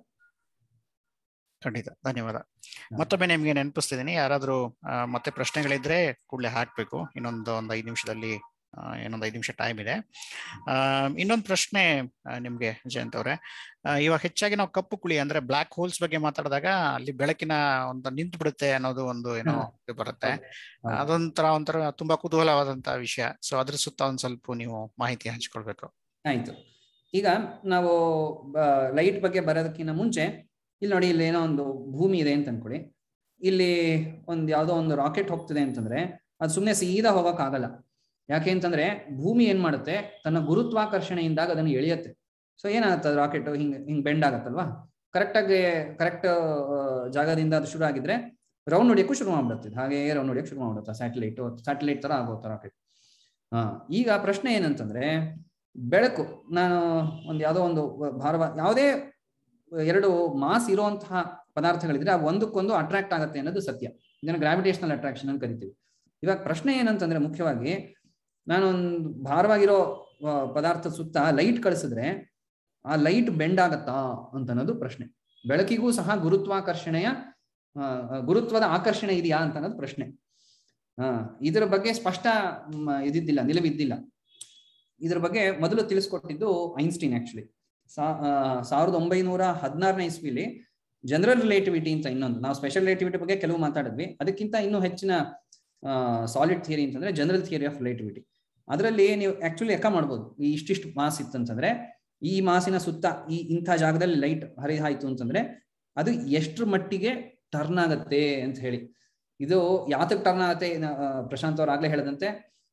ಖಂಡಿತ ಧನ್ಯವಾದ ಮತ್ತೊಮ್ಮೆ ನಿಮ್ಗೆ ನೆನಪಿಸ್ತಿದ್ದೀನಿ ಯಾರಾದ್ರೂ ಆ, ಮತ್ತೆ ಪ್ರಶ್ನೆಗಳಿದ್ರೆ ಕೂಡಲೇ ಹಾಕ್ಬೇಕು ಇನ್ನೊಂದು ಒಂದು ಐದು ನಿಮಿಷದಲ್ಲಿ ಆ, ಇನ್ನೊಂದು ಐದು ನಿಮಿಷ ಟೈಮ್ ಇದೆ ಆ, ಇನ್ನೊಂದು ಪ್ರಶ್ನೆ ಆ, ನಿಮ್ಗೆ ಜಯಂತ್ ಅವ್ರೆ ಆ, ಇವಾಗ ಹೆಚ್ಚಾಗಿ ನಾವು ಕಪ್ಪು ಕುಳಿ ಅಂದ್ರೆ ಬ್ಲಾಕ್ ಹೋಲ್ಸ್ ಬಗ್ಗೆ ಮಾತಾಡಿದಾಗ ಅಲ್ಲಿ ಬೆಳಕಿನ ಒಂದು ನಿಂತು ಬಿಡುತ್ತೆ ಅನ್ನೋದು ಒಂದು ಏನೋ ಇದು ಬರುತ್ತೆ ಹೌದು. ಅದೊಂಥರ ಒಂಥರ ತುಂಬಾ ಕುತೂಹಲವಾದಂತ ವಿಷಯ ಸೊ ಅದ್ರ ಸುತ್ತ ಒಂದ್ ಸ್ವಲ್ಪ ನೀವು ಮಾಹಿತಿ ಹಂಚ್ಕೊಳ್ಬೇಕು ಆಯ್ತು ಈಗ ನಾವು ಲೈಟ್ ಬಗ್ಗೆ ಬರೋದಕ್ಕಿಂತ ಮುಂಚೆ ಇಲ್ಲಿ ನೋಡಿ ಇಲ್ಲಿ ಏನೋ ಒಂದು ಭೂಮಿ ಇದೆ ಅಂತ ಅನ್ಕೊಳ್ಳಿ ಇಲ್ಲಿ ಒಂದ್ ಯಾವ್ದೋ ಒಂದು ರಾಕೆಟ್ ಹೋಗ್ತಿದೆ ಅಂತಂದ್ರೆ ಅದು ಸುಮ್ಮನೆ ಸೀದಾ ಹೋಗಕ್ ಆಗಲ್ಲ ಯಾಕೆ ಅಂತಂದ್ರೆ ಭೂಮಿ ಏನ್ ಮಾಡುತ್ತೆ ತನ್ನ ಗುರುತ್ವಾಕರ್ಷಣೆಯಿಂದಾಗ ಅದನ್ನು ಎಳೆಯುತ್ತೆ ಸೊ ಏನಾಗುತ್ತೆ ರಾಕೆಟ್ ಹಿಂಗ್ ಹಿಂಗ್ ಬೆಂಡ್ ಆಗತ್ತಲ್ವಾ ಕರೆಕ್ಟ್ ಆಗಿ ಕರೆಕ್ಟ್ ಜಾಗದಿಂದ ಅದು ಶುರು ಆಗಿದ್ರೆ ರೌಂಡ್ ಹೊಡಿಯಕ್ಕೂ ಶುರು ಮಾಡ್ಬಿಡುತ್ತೆ ಹಾಗೆ ರೌಂಡ್ ಹೊಡಿಯಕ್ಕೆ ಶುರು ಮಾಡ್ಬಿಡುತ್ತೆ ಸ್ಯಾಟಲೈಟ್ ಸ್ಯಾಟಲೈಟ್ ತರ ಆಗುತ್ತೆ ರಾಕೆಟ್ ಹಾ ಈಗ ಪ್ರಶ್ನೆ ಏನಂತಂದ್ರೆ ಬೆಳಕು ನಾನು ಒಂದು ಯಾವುದೋ ಒಂದು ಭಾರವ ಯಾವುದೇ ಎರಡು ಮಾಸ್ ಇರುವಂತಹ ಪದಾರ್ಥಗಳಿದ್ರೆ ಆ ಒಂದಕ್ಕೊಂದು ಅಟ್ರಾಕ್ಟ್ ಆಗುತ್ತೆ ಅನ್ನೋದು ಸತ್ಯ ಇದನ್ನ ಗ್ರಾವಿಟೇಷನಲ್ ಅಟ್ರಾಕ್ಷನ್ ಅಂತ ಕರಿತೀವಿ ಇವಾಗ ಪ್ರಶ್ನೆ ಏನಂತಂದ್ರೆ ಮುಖ್ಯವಾಗಿ ನಾನೊಂದು ಭಾರವಾಗಿರೋ ಆ, ಪದಾರ್ಥದ ಸುತ್ತ ಲೈಟ್ ಕಳಿಸಿದ್ರೆ ಆ ಲೈಟ್ ಬೆಂಡ್ ಆಗತ್ತಾ ಅಂತ ಅನ್ನೋದು ಪ್ರಶ್ನೆ ಬೆಳಕಿಗೂ ಸಹ ಗುರುತ್ವಾಕರ್ಷಣೆಯ ಆ, ಆ, ಗುರುತ್ವದ ಆಕರ್ಷಣೆ ಇದೆಯಾ ಅಂತ ಅನ್ನೋದು ಪ್ರಶ್ನೆ ಆ ಇದರ ಬಗ್ಗೆ ಸ್ಪಷ್ಟ ಮ್, ಇದಿದ್ದಿಲ್ಲ ನಿಲುವಿದ್ದಿಲ್ಲ ಇದ್ರ ಬಗ್ಗೆ ಮೊದಲು ತಿಳಿಸ್ಕೊಟ್ಟಿದ್ದು ಐನ್ಸ್ಟೀನ್ ಆಕ್ಚುಲಿ ಸಾವಿರದ ಒಂಬೈನೂರ ಹದಿನಾರನೇ ಇಸ್ವಿಲಿ ಜನರಲ್ ರಿಲೇಟಿವಿಟಿ ಅಂತ ಇನ್ನೊಂದು ನಾವು ಸ್ಪೆಷಲ್ ರಿಲೇಟಿವಿಟಿ ಬಗ್ಗೆ ಕೆಲವು ಮಾತಾಡಿದ್ವಿ ಅದಕ್ಕಿಂತ ಇನ್ನೂ ಹೆಚ್ಚಿನ ಸಾಲಿಡ್ ಥಿಯರಿ ಅಂತಂದ್ರೆ ಜನರಲ್ ಥಿಯರಿ ಆಫ್ ರಿಲೇಟಿವಿಟಿ ಅದರಲ್ಲಿ ನೀವು ಆಕ್ಚುಲಿ ಲೆಕ್ಕ ಮಾಡ್ಬೋದು ಈ ಇಷ್ಟಿಷ್ಟು ಮಾಸ್ ಇತ್ತಂತಂದ್ರೆ ಈ ಮಾಸಿನ ಸುತ್ತ ಈ ಇಂಥ ಜಾಗದಲ್ಲಿ ಲೈಟ್ ಹರಿದಾಯ್ತು ಅಂತಂದ್ರೆ ಅದು ಎಷ್ಟ್ರ ಮಟ್ಟಿಗೆ ಟರ್ನ್ ಆಗತ್ತೆ ಅಂತ ಹೇಳಿ ಇದು ಯಾತಕ್ ಟರ್ನ್ ಆಗತ್ತೆ ನ- ಆ, ಪ್ರಶಾಂತ್ ಅವ್ರು ಆಗ್ಲೇ ಹೇಳದಂತೆ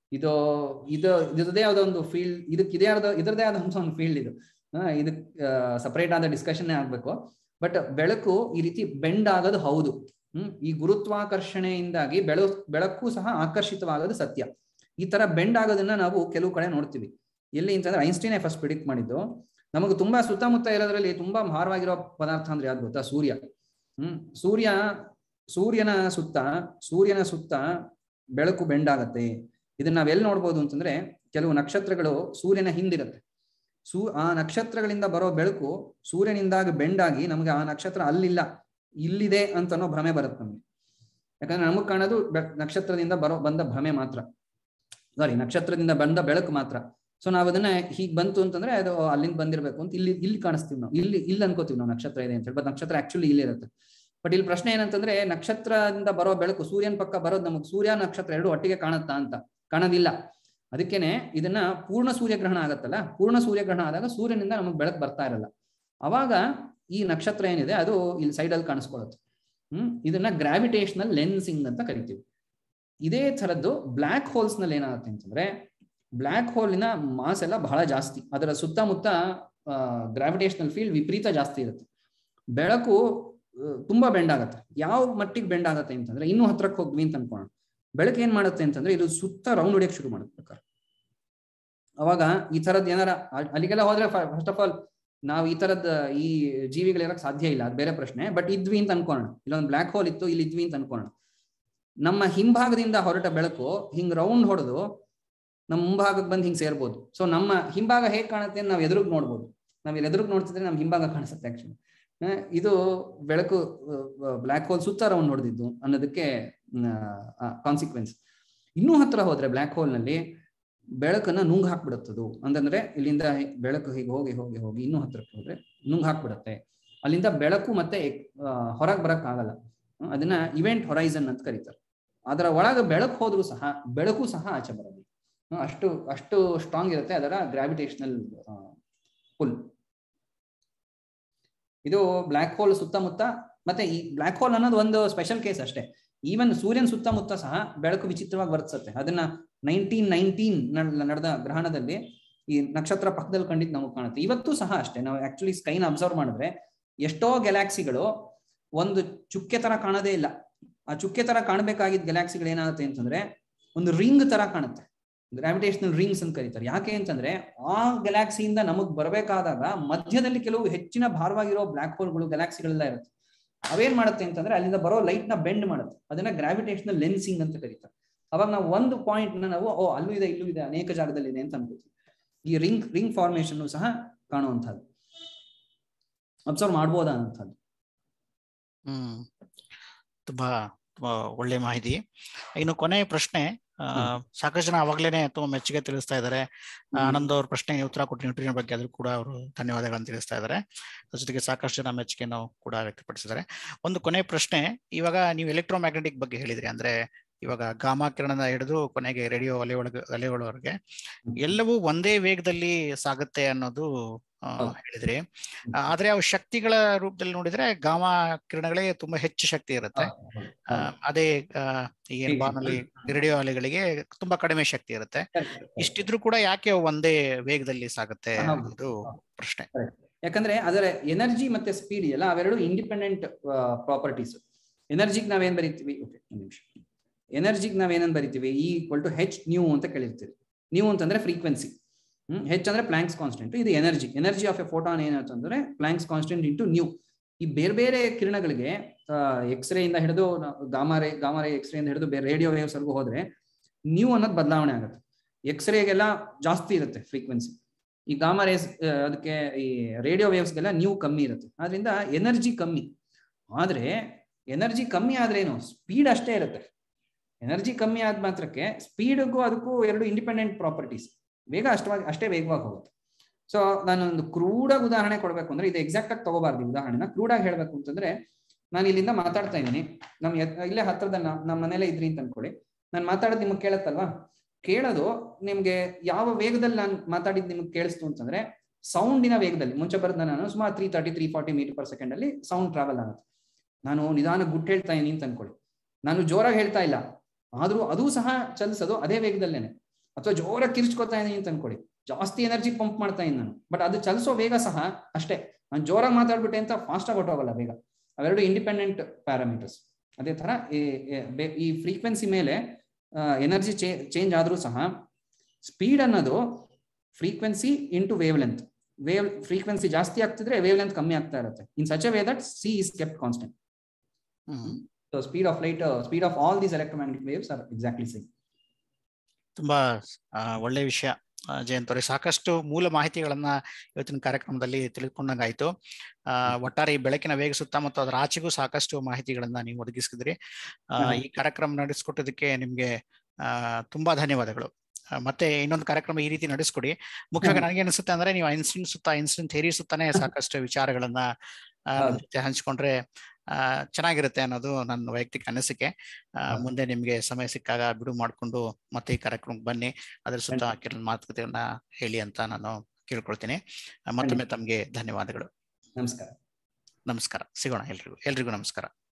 ಇದು ಇದು ಇದರದೇ ಆದ ಒಂದು ಫೀಲ್ಡ್ ಇದಕ್ಕೆ ಇದೇ ಆದ ಇದರದೇ ಆದಂತ ಒಂದು ಫೀಲ್ಡ್ ಇದು ಇದಕ್ಕೆ ಸಪರೇಟ್ ಆದ ಡಿಸ್ಕಷನ್ ಆಗ್ಬೇಕು ಬಟ್ ಬೆಳಕು ಈ ರೀತಿ ಬೆಂಡ್ ಆಗೋದು ಹೌದು ಹ್ಮ್ ಈ ಗುರುತ್ವಾಕರ್ಷಣೆಯಿಂದಾಗಿ ಬೆಳ ಬೆಳಕು ಸಹ ಆಕರ್ಷಿತವಾಗೋದು ಸತ್ಯ ಈ ತರ ಬೆಂಡ್ ಆಗೋದನ್ನ ನಾವು ಕೆಲವು ಕಡೆ ನೋಡ್ತೀವಿ ಎಲ್ಲಿ ಅಂತಂದ್ರೆ ಐನ್ಸ್ಟೀನೇ ಫಸ್ಟ್ ಪ್ರಿಡಿಕ್ಟ್ ಮಾಡಿದ್ದು ನಮಗೆ ತುಂಬಾ ಸುತ್ತಮುತ್ತ ಇರೋದ್ರಲ್ಲಿ ತುಂಬಾ ಭಾರವಾಗಿರೋ ಪದಾರ್ಥ ಅಂದ್ರೆ ಯಾವ್ದು ಗೊತ್ತಾ ಸೂರ್ಯ ಹ್ಮ್ ಸೂರ್ಯ ಸೂರ್ಯನ ಸುತ್ತ ಸೂರ್ಯನ ಸುತ್ತ ಬೆಳಕು ಬೆಂಡ್ ಆಗತ್ತೆ ಇದನ್ನ ನಾವೆಲ್ಲಿ ನೋಡ್ಬೋದು ಅಂತಂದ್ರೆ ಕೆಲವು ನಕ್ಷತ್ರಗಳು ಸೂರ್ಯನ ಹಿಂದಿರುತ್ತೆ ಸೂ ಆ ನಕ್ಷತ್ರಗಳಿಂದ ಬರೋ ಬೆಳಕು ಸೂರ್ಯನಿಂದಾಗಿ ಬೆಂಡಾಗಿ ನಮಗೆ ಆ ನಕ್ಷತ್ರ ಅಲ್ಲಿಲ್ಲ ಇಲ್ಲಿದೆ ಅಂತ ಅನ್ನೋ ಭ್ರಮೆ ಬರುತ್ತೆ ನಮ್ಗೆ ಯಾಕಂದ್ರೆ ನಮಗ್ ಕಾಣೋದು ನಕ್ಷತ್ರದಿಂದ ಬರೋ ಬಂದ ಭ್ರಮೆ ಮಾತ್ರ ಸಾರಿ ನಕ್ಷತ್ರದಿಂದ ಬಂದ ಬೆಳಕು ಮಾತ್ರ ಸೊ ನಾವ್ ಅದನ್ನ ಹೀಗ್ ಬಂತು ಅಂತಂದ್ರೆ ಅದು ಅಲ್ಲಿಂದ ಬಂದಿರ್ಬೇಕು ಅಂತ ಇಲ್ಲಿ ಇಲ್ಲಿ ಕಾಣಿಸ್ತೀವಿ ನಾವು ಇಲ್ಲಿ ಇಲ್ಲಿ ಅನ್ಕೋತೀವಿ ನಾವು ನಕ್ಷತ್ರ ಇದೆ ಅಂತ ಹೇಳಿ ಬಟ್ ನಕ್ಷತ್ರ ಆಕ್ಚುಲಿ ಇಲ್ಲಿ ಇರುತ್ತೆ ಬಟ್ ಇಲ್ಲಿ ಪ್ರಶ್ನೆ ಏನಂತಂದ್ರೆ ನಕ್ಷತ್ರದಿಂದ ಬರೋ ಬೆಳಕು ಸೂರ್ಯನ ಪಕ್ಕ ಬರೋದು ನಮಗೆ ಸೂರ್ಯ ನಕ್ಷತ್ರ ಎರಡು ಒಟ್ಟಿಗೆ ಕಾಣುತ್ತಾ ಅಂತ ಕಾಣೋದಿಲ್ಲ ಅದಕ್ಕೇನೆ ಇದನ್ನ ಪೂರ್ಣ ಸೂರ್ಯಗ್ರಹಣ ಆಗತ್ತಲ್ಲ ಪೂರ್ಣ ಸೂರ್ಯಗ್ರಹಣ ಆದಾಗ ಸೂರ್ಯನಿಂದ ನಮಗೆ ಬೆಳಕು ಬರ್ತಾ ಇರಲ್ಲ ಅವಾಗ ಈ ನಕ್ಷತ್ರ ಏನಿದೆ ಅದು ಇಲ್ಲಿ ಸೈಡಲ್ಲಿ ಕಾಣಿಸ್ಕೊಳ್ಳುತ್ತೆ ಹ್ಮ್ ಇದನ್ನ ಗ್ರಾವಿಟೇಷನಲ್ ಲೆನ್ಸಿಂಗ್ ಅಂತ ಕರಿತೀವಿ ಇದೇ ಥರದ್ದು ಬ್ಲ್ಯಾಕ್ ಹೋಲ್ಸ್ ನಲ್ಲಿ ಏನಾಗುತ್ತೆ ಅಂತಂದ್ರೆ ಬ್ಲ್ಯಾಕ್ ಹೋಲಿನ ಮಾಸ್ ಎಲ್ಲ ಬಹಳ ಜಾಸ್ತಿ ಅದರ ಸುತ್ತಮುತ್ತ ಗ್ರಾವಿಟೇಷನಲ್ ಫೀಲ್ಡ್ ವಿಪರೀತ ಜಾಸ್ತಿ ಇರುತ್ತೆ ಬೆಳಕು ತುಂಬಾ ಬೆಂಡ್ ಆಗತ್ತೆ ಯಾವ ಮಟ್ಟಿಗೆ ಬೆಂಡ್ ಆಗತ್ತೆ ಅಂತಂದ್ರೆ ಇನ್ನೂ ಹತ್ರಕ್ಕೆ ಹೋಗ್ವಿ ಅಂತ ಅನ್ಕೋಣ ಬೆಳಕು ಏನ್ ಮಾಡುತ್ತೆ ಅಂತಂದ್ರೆ ಇದು ಸುತ್ತ ರೌಂಡ್ ಹೊಡಿಯಕ್ ಶುರು ಮಾಡುತ್ತೆ ಪ್ರಕಾರ ಅವಾಗ ಈ ತರದ್ ಏನಾರ ಅಲ್ಲಿಗೆಲ್ಲ ಹೋದ್ರೆ ಫಸ್ಟ್ ಆಫ್ ಆಲ್ ನಾವು ಈ ತರದ್ ಈ ಜೀವಿಗಳಿರಕ್ ಸಾಧ್ಯ ಇಲ್ಲ ಅದು ಬೇರೆ ಪ್ರಶ್ನೆ ಬಟ್ ಇದ್ವಿ ಅಂತ ಅನ್ಕೋಣ ಇಲ್ಲೊಂದು ಬ್ಲ್ಯಾಕ್ ಹೋಲ್ ಇತ್ತು ಇಲ್ಲಿ ಇದ್ವಿ ಅಂತ ಅನ್ಕೋಣ ನಮ್ಮ ಹಿಂಭಾಗದಿಂದ ಹೊರಟ ಬೆಳಕು ಹಿಂಗ್ ರೌಂಡ್ ಹೊಡೆದು ನಮ್ಮ ಮುಂಭಾಗಕ್ಕೆ ಬಂದು ಹಿಂಗ್ ಸೇರ್ಬೋದು ಸೊ ನಮ್ಮ ಹಿಂಭಾಗ ಹೇಗ್ ಕಾಣುತ್ತೆ ನಾವು ಎದುರುಗ್ ನೋಡ್ಬೋದು ನಾವ್ ಇಲ್ಲಿ ಎದುರುಗ್ ನೋಡ್ತಿದ್ರೆ ನಮ್ ಹಿಂಭಾಗ ಕಾಣಿಸುತ್ತೆ ಆಕ್ಚುಲಿ ಇದು ಬೆಳಕು ಬ್ಲ್ಯಾಕ್ ಹೋಲ್ ಸುತ್ತ ರೌಂಡ್ ಹೊಡೆದಿದ್ದು ಅನ್ನೋದಕ್ಕೆ ಕಾನ್ಸಿಕ್ವೆನ್ಸ್ ಇನ್ನೂ ಹತ್ರ ಹೋದ್ರೆ ಬ್ಲ್ಯಾಕ್ ಹೋಲ್ ನಲ್ಲಿ ಬೆಳಕನ್ನ ನುಂಗ್ ಹಾಕ್ಬಿಡುತ್ತದು ಅಂತಂದ್ರೆ ಇಲ್ಲಿಂದ ಬೆಳಕು ಹೀಗೆ ಹೋಗಿ ಹೋಗಿ ಹೋಗಿ ಇನ್ನೂ ಹತ್ರಕ್ಕೆ ಹೋದ್ರೆ ನುಂಗ್ ಹಾಕ್ಬಿಡುತ್ತೆ ಅಲ್ಲಿಂದ ಬೆಳಕು ಮತ್ತೆ ಹೊರಗೆ ಬರಕ್ ಆಗಲ್ಲ ಅದನ್ನ ಇವೆಂಟ್ ಹೊರೈಸನ್ ಅಂತ ಕರೀತಾರೆ ಅದರ ಒಳಗೆ ಬೆಳಕು ಹೋದ್ರೂ ಸಹ ಬೆಳಕು ಸಹ ಆಚೆ ಬರೋದು ಅಷ್ಟು ಅಷ್ಟು ಸ್ಟ್ರಾಂಗ್ ಇರುತ್ತೆ ಅದರ ಗ್ರಾವಿಟೇಷನಲ್ ಪುಲ್ ಇದು ಬ್ಲ್ಯಾಕ್ ಹೋಲ್ ಸುತ್ತಮುತ್ತ ಮತ್ತೆ ಈ ಬ್ಲ್ಯಾಕ್ ಹೋಲ್ ಅನ್ನೋದು ಒಂದು ಸ್ಪೆಷಲ್ ಕೇಸ್ ಅಷ್ಟೇ ಈವನ್ ಸೂರ್ಯನ ಸುತ್ತಮುತ್ತ ಸಹ ಬೆಳಕು ವಿಚಿತ್ರವಾಗಿ ವರ್ತಿಸುತ್ತೆ ಅದನ್ನ ನೈನ್ಟೀನ್ ನೈನ್ಟೀನ್ ನಡೆದ ಗ್ರಹಣದಲ್ಲಿ ಈ ನಕ್ಷತ್ರ ಪಕ್ಕದಲ್ಲಿ ಕಂಡಿದ್ದು ನಮಗೆ ಕಾಣುತ್ತೆ ಇವತ್ತು ಸಹ ಅಷ್ಟೇ ನಾವು ಆಕ್ಚುಲಿ ಸ್ಕೈನ ಅಬ್ಸರ್ವ್ ಮಾಡಿದ್ರೆ ಎಷ್ಟೋ ಗ್ಯಾಲಾಕ್ಸಿಗಳು ಒಂದು ಚುಕ್ಕೆ ತರ ಕಾಣೋದೇ ಇಲ್ಲ ಆ ಚುಕ್ಕೆ ತರ ಕಾಣಬೇಕಾಗಿದ್ದ ಗ್ಯಾಲಾಕ್ಸಿಗಳು ಏನಾಗುತ್ತೆ ಅಂತಂದ್ರೆ ಒಂದು ರಿಂಗ್ ತರ ಕಾಣುತ್ತೆ ಗ್ರಾವಿಟೇಷನಲ್ ರಿಂಗ್ಸ್ ಅಂತ ಕರೀತಾರೆ ಯಾಕೆ ಅಂತಂದ್ರೆ ಆ ಗ್ಯಾಲಾಕ್ಸಿಯಿಂದ ನಮಗ್ ಬರಬೇಕಾದಾಗ ಮಧ್ಯದಲ್ಲಿ ಕೆಲವು ಹೆಚ್ಚಿನ ಭಾರವಾಗಿರೋ ಬ್ಲ್ಯಾಕ್ ಹೋಲ್ಗಳು ಗ್ಯಾಲಾಕ್ಸಿಗಳೆಲ್ಲ ಇರುತ್ತೆ ಅವೇನ್ ಮಾಡುತ್ತೆ ಅಂತಂದ್ರೆ ಅಲ್ಲಿಂದ ಬರೋ ಲೈಟ್ ನ ಬೆಂಡ್ ಮಾಡುತ್ತೆ ಅದನ್ನ ಗ್ರಾವಿಟೇಷನಲ್ ಲೆನ್ಸಿಂಗ್ ಅಂತ ಕರೀತಾರೆ ಅವಾಗ ನಾವು ಒಂದು ಪಾಯಿಂಟ್ ನ ನಾವು ಓ ಅಲ್ಲೂ ಇದೆ ಇಲ್ಲೂ ಇದೆ ಅನೇಕ ಜಾಗದಲ್ಲಿ ಇದೆ ಅಂತ ಅನ್ಕೋತೀವಿ ಈ ರಿಂಗ್ ರಿಂಗ್ ಫಾರ್ಮೇಶನ್ ಸಹ ಕಾಣುವಂಥದ್ದು ಅಬ್ಸರ್ವ್ ಮಾಡ್ಬೋದಾ ಅಂತದ್ದು ಹ್ಮ್ ತುಂಬಾ ತುಂಬಾ ಒಳ್ಳೆ ಮಾಹಿತಿ ಇನ್ನು ಕೊನೆಯ ಪ್ರಶ್ನೆ ಸಾಕಷ್ಟು ಜನ ಅವಾಗ್ಲೇನೆ ತುಂಬಾ ಮೆಚ್ಚುಗೆ ತಿಳಿಸ್ತಾ ಇದ್ದಾರೆ ಆನಂದ್ ಅವ್ರ ಪ್ರಶ್ನೆಗೆ ಉತ್ತರ ಕೊಟ್ಟು ನ್ಯೂಟ್ರಿಯನ್ ಬಗ್ಗೆ ಅದ್ರ ಕೂಡ ಅವರು ಧನ್ಯವಾದಗಳನ್ನು ತಿಳಿಸ್ತಾ ಇದ್ದಾರೆ ಜೊತೆಗೆ ಸಾಕಷ್ಟು ಜನ ಮೆಚ್ಚುಗೆಯನ್ನು ಕೂಡ ವ್ಯಕ್ತಪಡಿಸಿದ್ದಾರೆ ಒಂದು ಕೊನೆ ಪ್ರಶ್ನೆ ಇವಾಗ ನೀವು ಎಲೆಕ್ಟ್ರೋಮ್ಯಾಗ್ನೆಟಿಕ್ ಬಗ್ಗೆ ಹೇಳಿದ್ರಿ ಅಂದ್ರೆ ಇವಾಗ ಗಾಮಾ ಕಿರಣದ ಹಿಡಿದು ಕೊನೆಗೆ ರೇಡಿಯೋ ಅಲೆ ಒಳಗೆ ಅಲೆಗಳವರೆಗೆ ಎಲ್ಲವೂ ಒಂದೇ ವೇಗದಲ್ಲಿ ಸಾಗುತ್ತೆ ಅನ್ನೋದು ಹೇಳಿದ್ರಿ ಆದ್ರೆ ಅವು ಶಕ್ತಿಗಳ ರೂಪದಲ್ಲಿ ನೋಡಿದ್ರೆ ಗಾಮಾ ಕಿರಣಗಳೇ ತುಂಬಾ ಹೆಚ್ಚು ಶಕ್ತಿ ಇರುತ್ತೆ ಅದೇ ಏನ್ ಬಾನಲ್ಲಿ ರೇಡಿಯೋ ಅಲೆಗಳಿಗೆ ತುಂಬಾ ಕಡಿಮೆ ಶಕ್ತಿ ಇರುತ್ತೆ ಇಷ್ಟಿದ್ರು ಕೂಡ ಯಾಕೆ ಒಂದೇ ವೇಗದಲ್ಲಿ ಸಾಗುತ್ತೆ ಅನ್ನೋದು ಪ್ರಶ್ನೆ ಯಾಕಂದ್ರೆ ಅದರ ಎನರ್ಜಿ ಮತ್ತೆ ಸ್ಪೀಡ್ ಇದೆಯಲ್ಲ ಅವೆರಡು ಇಂಡಿಪೆಂಡೆಂಟ್ ಪ್ರಾಪರ್ಟೀಸ್ ಎನರ್ಜಿಗೆ ನಾವೇನ್ ಬರೀತೀವಿ ಓಕೆ ಒಂದು ನಿಮಿಷ ಎನರ್ಜಿಗೆ ನಾವೇನನ್ ಬರಿತೀವಿ ಈ ಈಕ್ವಲ್ ಟು ಹೆಚ್ ನ್ಯೂ ಅಂತ ಕೇಳಿರ್ತೀವಿ ನ್ಯೂ ಅಂತಂದ್ರೆ ಫ್ರೀಕ್ವೆನ್ಸಿ ಹ್ಮ್ ಹೆಚ್ ಅಂದ್ರೆ ಪ್ಲಾಂಕ್ಸ್ ಕಾನ್ಸ್ಟೆಂಟ್ ಇದು energy energy of a photon ಏನಂತಂದ್ರೆ ಪ್ಲಾಂಕ್ಸ್ ಕಾನ್ಸ್ಟೆಂಟ್ ಇಂಟು ನ್ಯೂ ಈ ಬೇರೆ ಬೇರೆ ಕಿರಣಗಳಿಗೆ ಎಕ್ಸ್ರೇ ಇಂದ ಹಿಡಿದು ಗಾಮಾರೆ ಗಾಮಾರೆ ಎಕ್ಸ್ರೇ ಇಂದ ಹಿಡಿದು ಬೇರೆ ರೇಡಿಯೋ ವೇವ್ಸ್ ವರ್ಗು ಹೋದ್ರೆ ನ್ಯೂ ಅನ್ನೋದು ಬದಲಾವಣೆ ಆಗುತ್ತೆ ಎಕ್ಸ್ರೇಗೆಲ್ಲ ಜಾಸ್ತಿ ಇರುತ್ತೆ ಫ್ರೀಕ್ವೆನ್ಸಿ ಈ ಗಾಮಾ ರೇಸ್ ಅದಕ್ಕೆ ಈ ರೇಡಿಯೋ ವೇವ್ಸ್ಗೆಲ್ಲ ನ್ಯೂ ಕಮ್ಮಿ ಇರುತ್ತೆ ಆದ್ರಿಂದ ಎನರ್ಜಿ ಕಮ್ಮಿ ಆದ್ರೆ ಎನರ್ಜಿ ಕಮ್ಮಿ ಆದ್ರೆ ಏನು ಸ್ಪೀಡ್ ಅಷ್ಟೇ ಇರುತ್ತೆ ಎನರ್ಜಿ ಕಮ್ಮಿ ಆದ ಮಾತ್ರಕ್ಕೆ ಸ್ಪೀಡ್ಗೂ ಅದಕ್ಕೂ ಎರಡು ಇಂಡಿಪೆಂಡೆಂಟ್ ಪ್ರಾಪರ್ಟೀಸ್ ವೇಗ ಅಷ್ಟವಾಗಿ ಅಷ್ಟೇ ವೇಗವಾಗಿ ಹೋಗುತ್ತೆ ಸೊ ನಾನೊಂದು ಕ್ರೂಡಾಗಿ ಉದಾಹರಣೆ ಕೊಡ್ಬೇಕು ಅಂದ್ರೆ ಇದು ಎಕ್ಸಾಕ್ಟ್ ಆಗಿ ತಗೋಬಾರ್ದು ಉದಾಹರಣೆನ ಕ್ರೂಡಾಗಿ ಹೇಳ್ಬೇಕು ಅಂತಂದ್ರೆ ನಾನು ಇಲ್ಲಿಂದ ಮಾತಾಡ್ತಾ ಇದ್ದೀನಿ ನಮ್ ಇಲ್ಲೇ ಹತ್ರದ ನಮ್ಮ ಮನೇಲೆ ಇದ್ರಿ ಅಂತ ಅನ್ಕೊಳ್ಳಿ ನಾನು ಮಾತಾಡೋದು ನಿಮ್ಗೆ ಕೇಳತ್ತಲ್ವಾ ಕೇಳೋದು ನಿಮ್ಗೆ ಯಾವ ವೇಗದಲ್ಲಿ ನಾನು ಮಾತಾಡಿದ್ ನಿಮ್ಗೆ ಕೇಳಿಸ್ತು ಅಂತಂದ್ರೆ ಸೌಂಡಿನ ವೇಗದಲ್ಲಿ ಮುಂಚೆ ಬರೆದ ನಾನು ಸುಮಾರು three thirty three forty metre per second ಅಲ್ಲಿ ಸೌಂಡ್ ಟ್ರಾವೆಲ್ ಆಗುತ್ತೆ ನಾನು ನಿಧಾನ ಗುಟ್ಟು ಹೇಳ್ತಾ ಇದೀನಿ ಅಂತ ಅನ್ಕೊಳ್ಳಿ ನಾನು ಜೋರಾಗಿ ಹೇಳ್ತಾ ಇಲ್ಲ ಆದ್ರೂ ಅದು ಸಹ ಚಲಿಸೋದು ಅದೇ ವೇಗದಲ್ಲೇನೆ ಅಥವಾ ಜೋರಾಗಿ ಕಿರ್ಚ್ಕೊತಾ ಇದೀನಿ ಅಂತ ಅನ್ಕೊಳ್ಳಿ ಜಾಸ್ತಿ ಎನರ್ಜಿ ಪಂಪ್ ಮಾಡ್ತಾ ಇದ್ದೀನಿ ನಾನು ಬಟ್ ಅದು ಚಲಿಸೋ ವೇಗ ಸಹ ಅಷ್ಟೇ ನಾನು ಜೋರಾಗಿ ಮಾತಾಡ್ಬಿಟ್ಟೆ ಅಂತ ಫಾಸ್ಟ್ ಆಗಿ ಹೊಟ್ಟೋಗಲ್ಲ ಬೇಗ ಅವೆರಡು ಇಂಡಿಪೆಂಡೆಂಟ್ ಪ್ಯಾರಾಮೀಟರ್ಸ್ ಅದೇ ತರ ಈ ಫ್ರೀಕ್ವೆನ್ಸಿ ಮೇಲೆ ಎನರ್ಜಿ ಚೇಂಜ್ ಆದ್ರೂ ಸಹ ಸ್ಪೀಡ್ ಅನ್ನೋದು frequency into wavelength wave frequency ಜಾಸ್ತಿ ಆಗ್ತಿದ್ರೆ ವೇವ್ ಲೆಂತ್ ಕಮ್ಮಿ ಆಗ್ತಾ ಇರುತ್ತೆ in such way that c is kept constant hmm so speed of light speed of all these electromagnetic waves are exactly same ತುಂಬಾ ಆ, ಒಳ್ಳೆ ವಿಷಯ ಆ, ಜಯಂತ್ ಅವರೇ ಸಾಕಷ್ಟು ಮೂಲ ಮಾಹಿತಿಗಳನ್ನ ಇವತ್ತಿನ ಕಾರ್ಯಕ್ರಮದಲ್ಲಿ ತಿಳಿದುಕೊಂಡಂಗಾಯ್ತು ಆ, ಒಟ್ಟಾರೆ ಈ ಬೆಳಕಿನ ವೇಗ ಸುತ್ತ ಮತ್ತು ಅದರ ಆಚೆಗೂ ಸಾಕಷ್ಟು ಮಾಹಿತಿಗಳನ್ನ ನೀವು ಒದಗಿಸಿದ್ರಿ ಆ, ಹಾ. ಈ ಕಾರ್ಯಕ್ರಮ ನಡೆಸ್ಕೊಟ್ಟದಕ್ಕೆ ನಿಮ್ಗೆ ಆ, ತುಂಬಾ ಧನ್ಯವಾದಗಳು ಆ, ಮತ್ತೆ ಇನ್ನೊಂದು ಕಾರ್ಯಕ್ರಮ ಈ ರೀತಿ ನಡೆಸ್ಕೊಡಿ ಮುಖ್ಯವಾಗಿ ನನಗೆ ಅನಿಸುತ್ತೆ ಅಂದ್ರೆ ನೀವು ಐನ್ಸ್ಟೀನ್ ಸುತ್ತ ಐನ್ಸ್ಟೀನ್ ಥೇರಿ ಸುತ್ತಾನೆ ಸಾಕಷ್ಟು ವಿಚಾರಗಳನ್ನ ಆ, ನಮ್ ಹೌದು. ಜೊತೆ ಹಂಚ್ಕೊಂಡ್ರೆ ಆ, ಚೆನ್ನಾಗಿರುತ್ತೆ ಅನ್ನೋದು ನನ್ನ ವೈಯಕ್ತಿಕ ಅನಿಸಿಕೆ ಆ, ಹೌದು. ಮುಂದೆ ನಿಮ್ಗೆ ಸಮಯ ಸಿಕ್ಕಾಗ ಬಿಡು ಮಾಡ್ಕೊಂಡು ಮತ್ತೆ ಈ ಕಾರ್ಯಕ್ರಮಕ್ಕೆ ಬನ್ನಿ ಅದ್ರ ಸುತ್ತ ಖಂಡಿತ. ಕೆಲವು ಮಾತುಕತೆಯನ್ನ ಹೇಳಿ ಅಂತ ನಾನು ಕೇಳ್ಕೊಳ್ತೀನಿ ಆ, ಮತ್ತೊಮ್ಮೆ ತಮ್ಗೆ ಧನ್ಯವಾದಗಳು ನಮಸ್ಕಾರ ನಮಸ್ಕಾರ ಸಿಗೋಣ ಎಲ್ರಿಗೂ ಎಲ್ರಿಗೂ ನಮಸ್ಕಾರ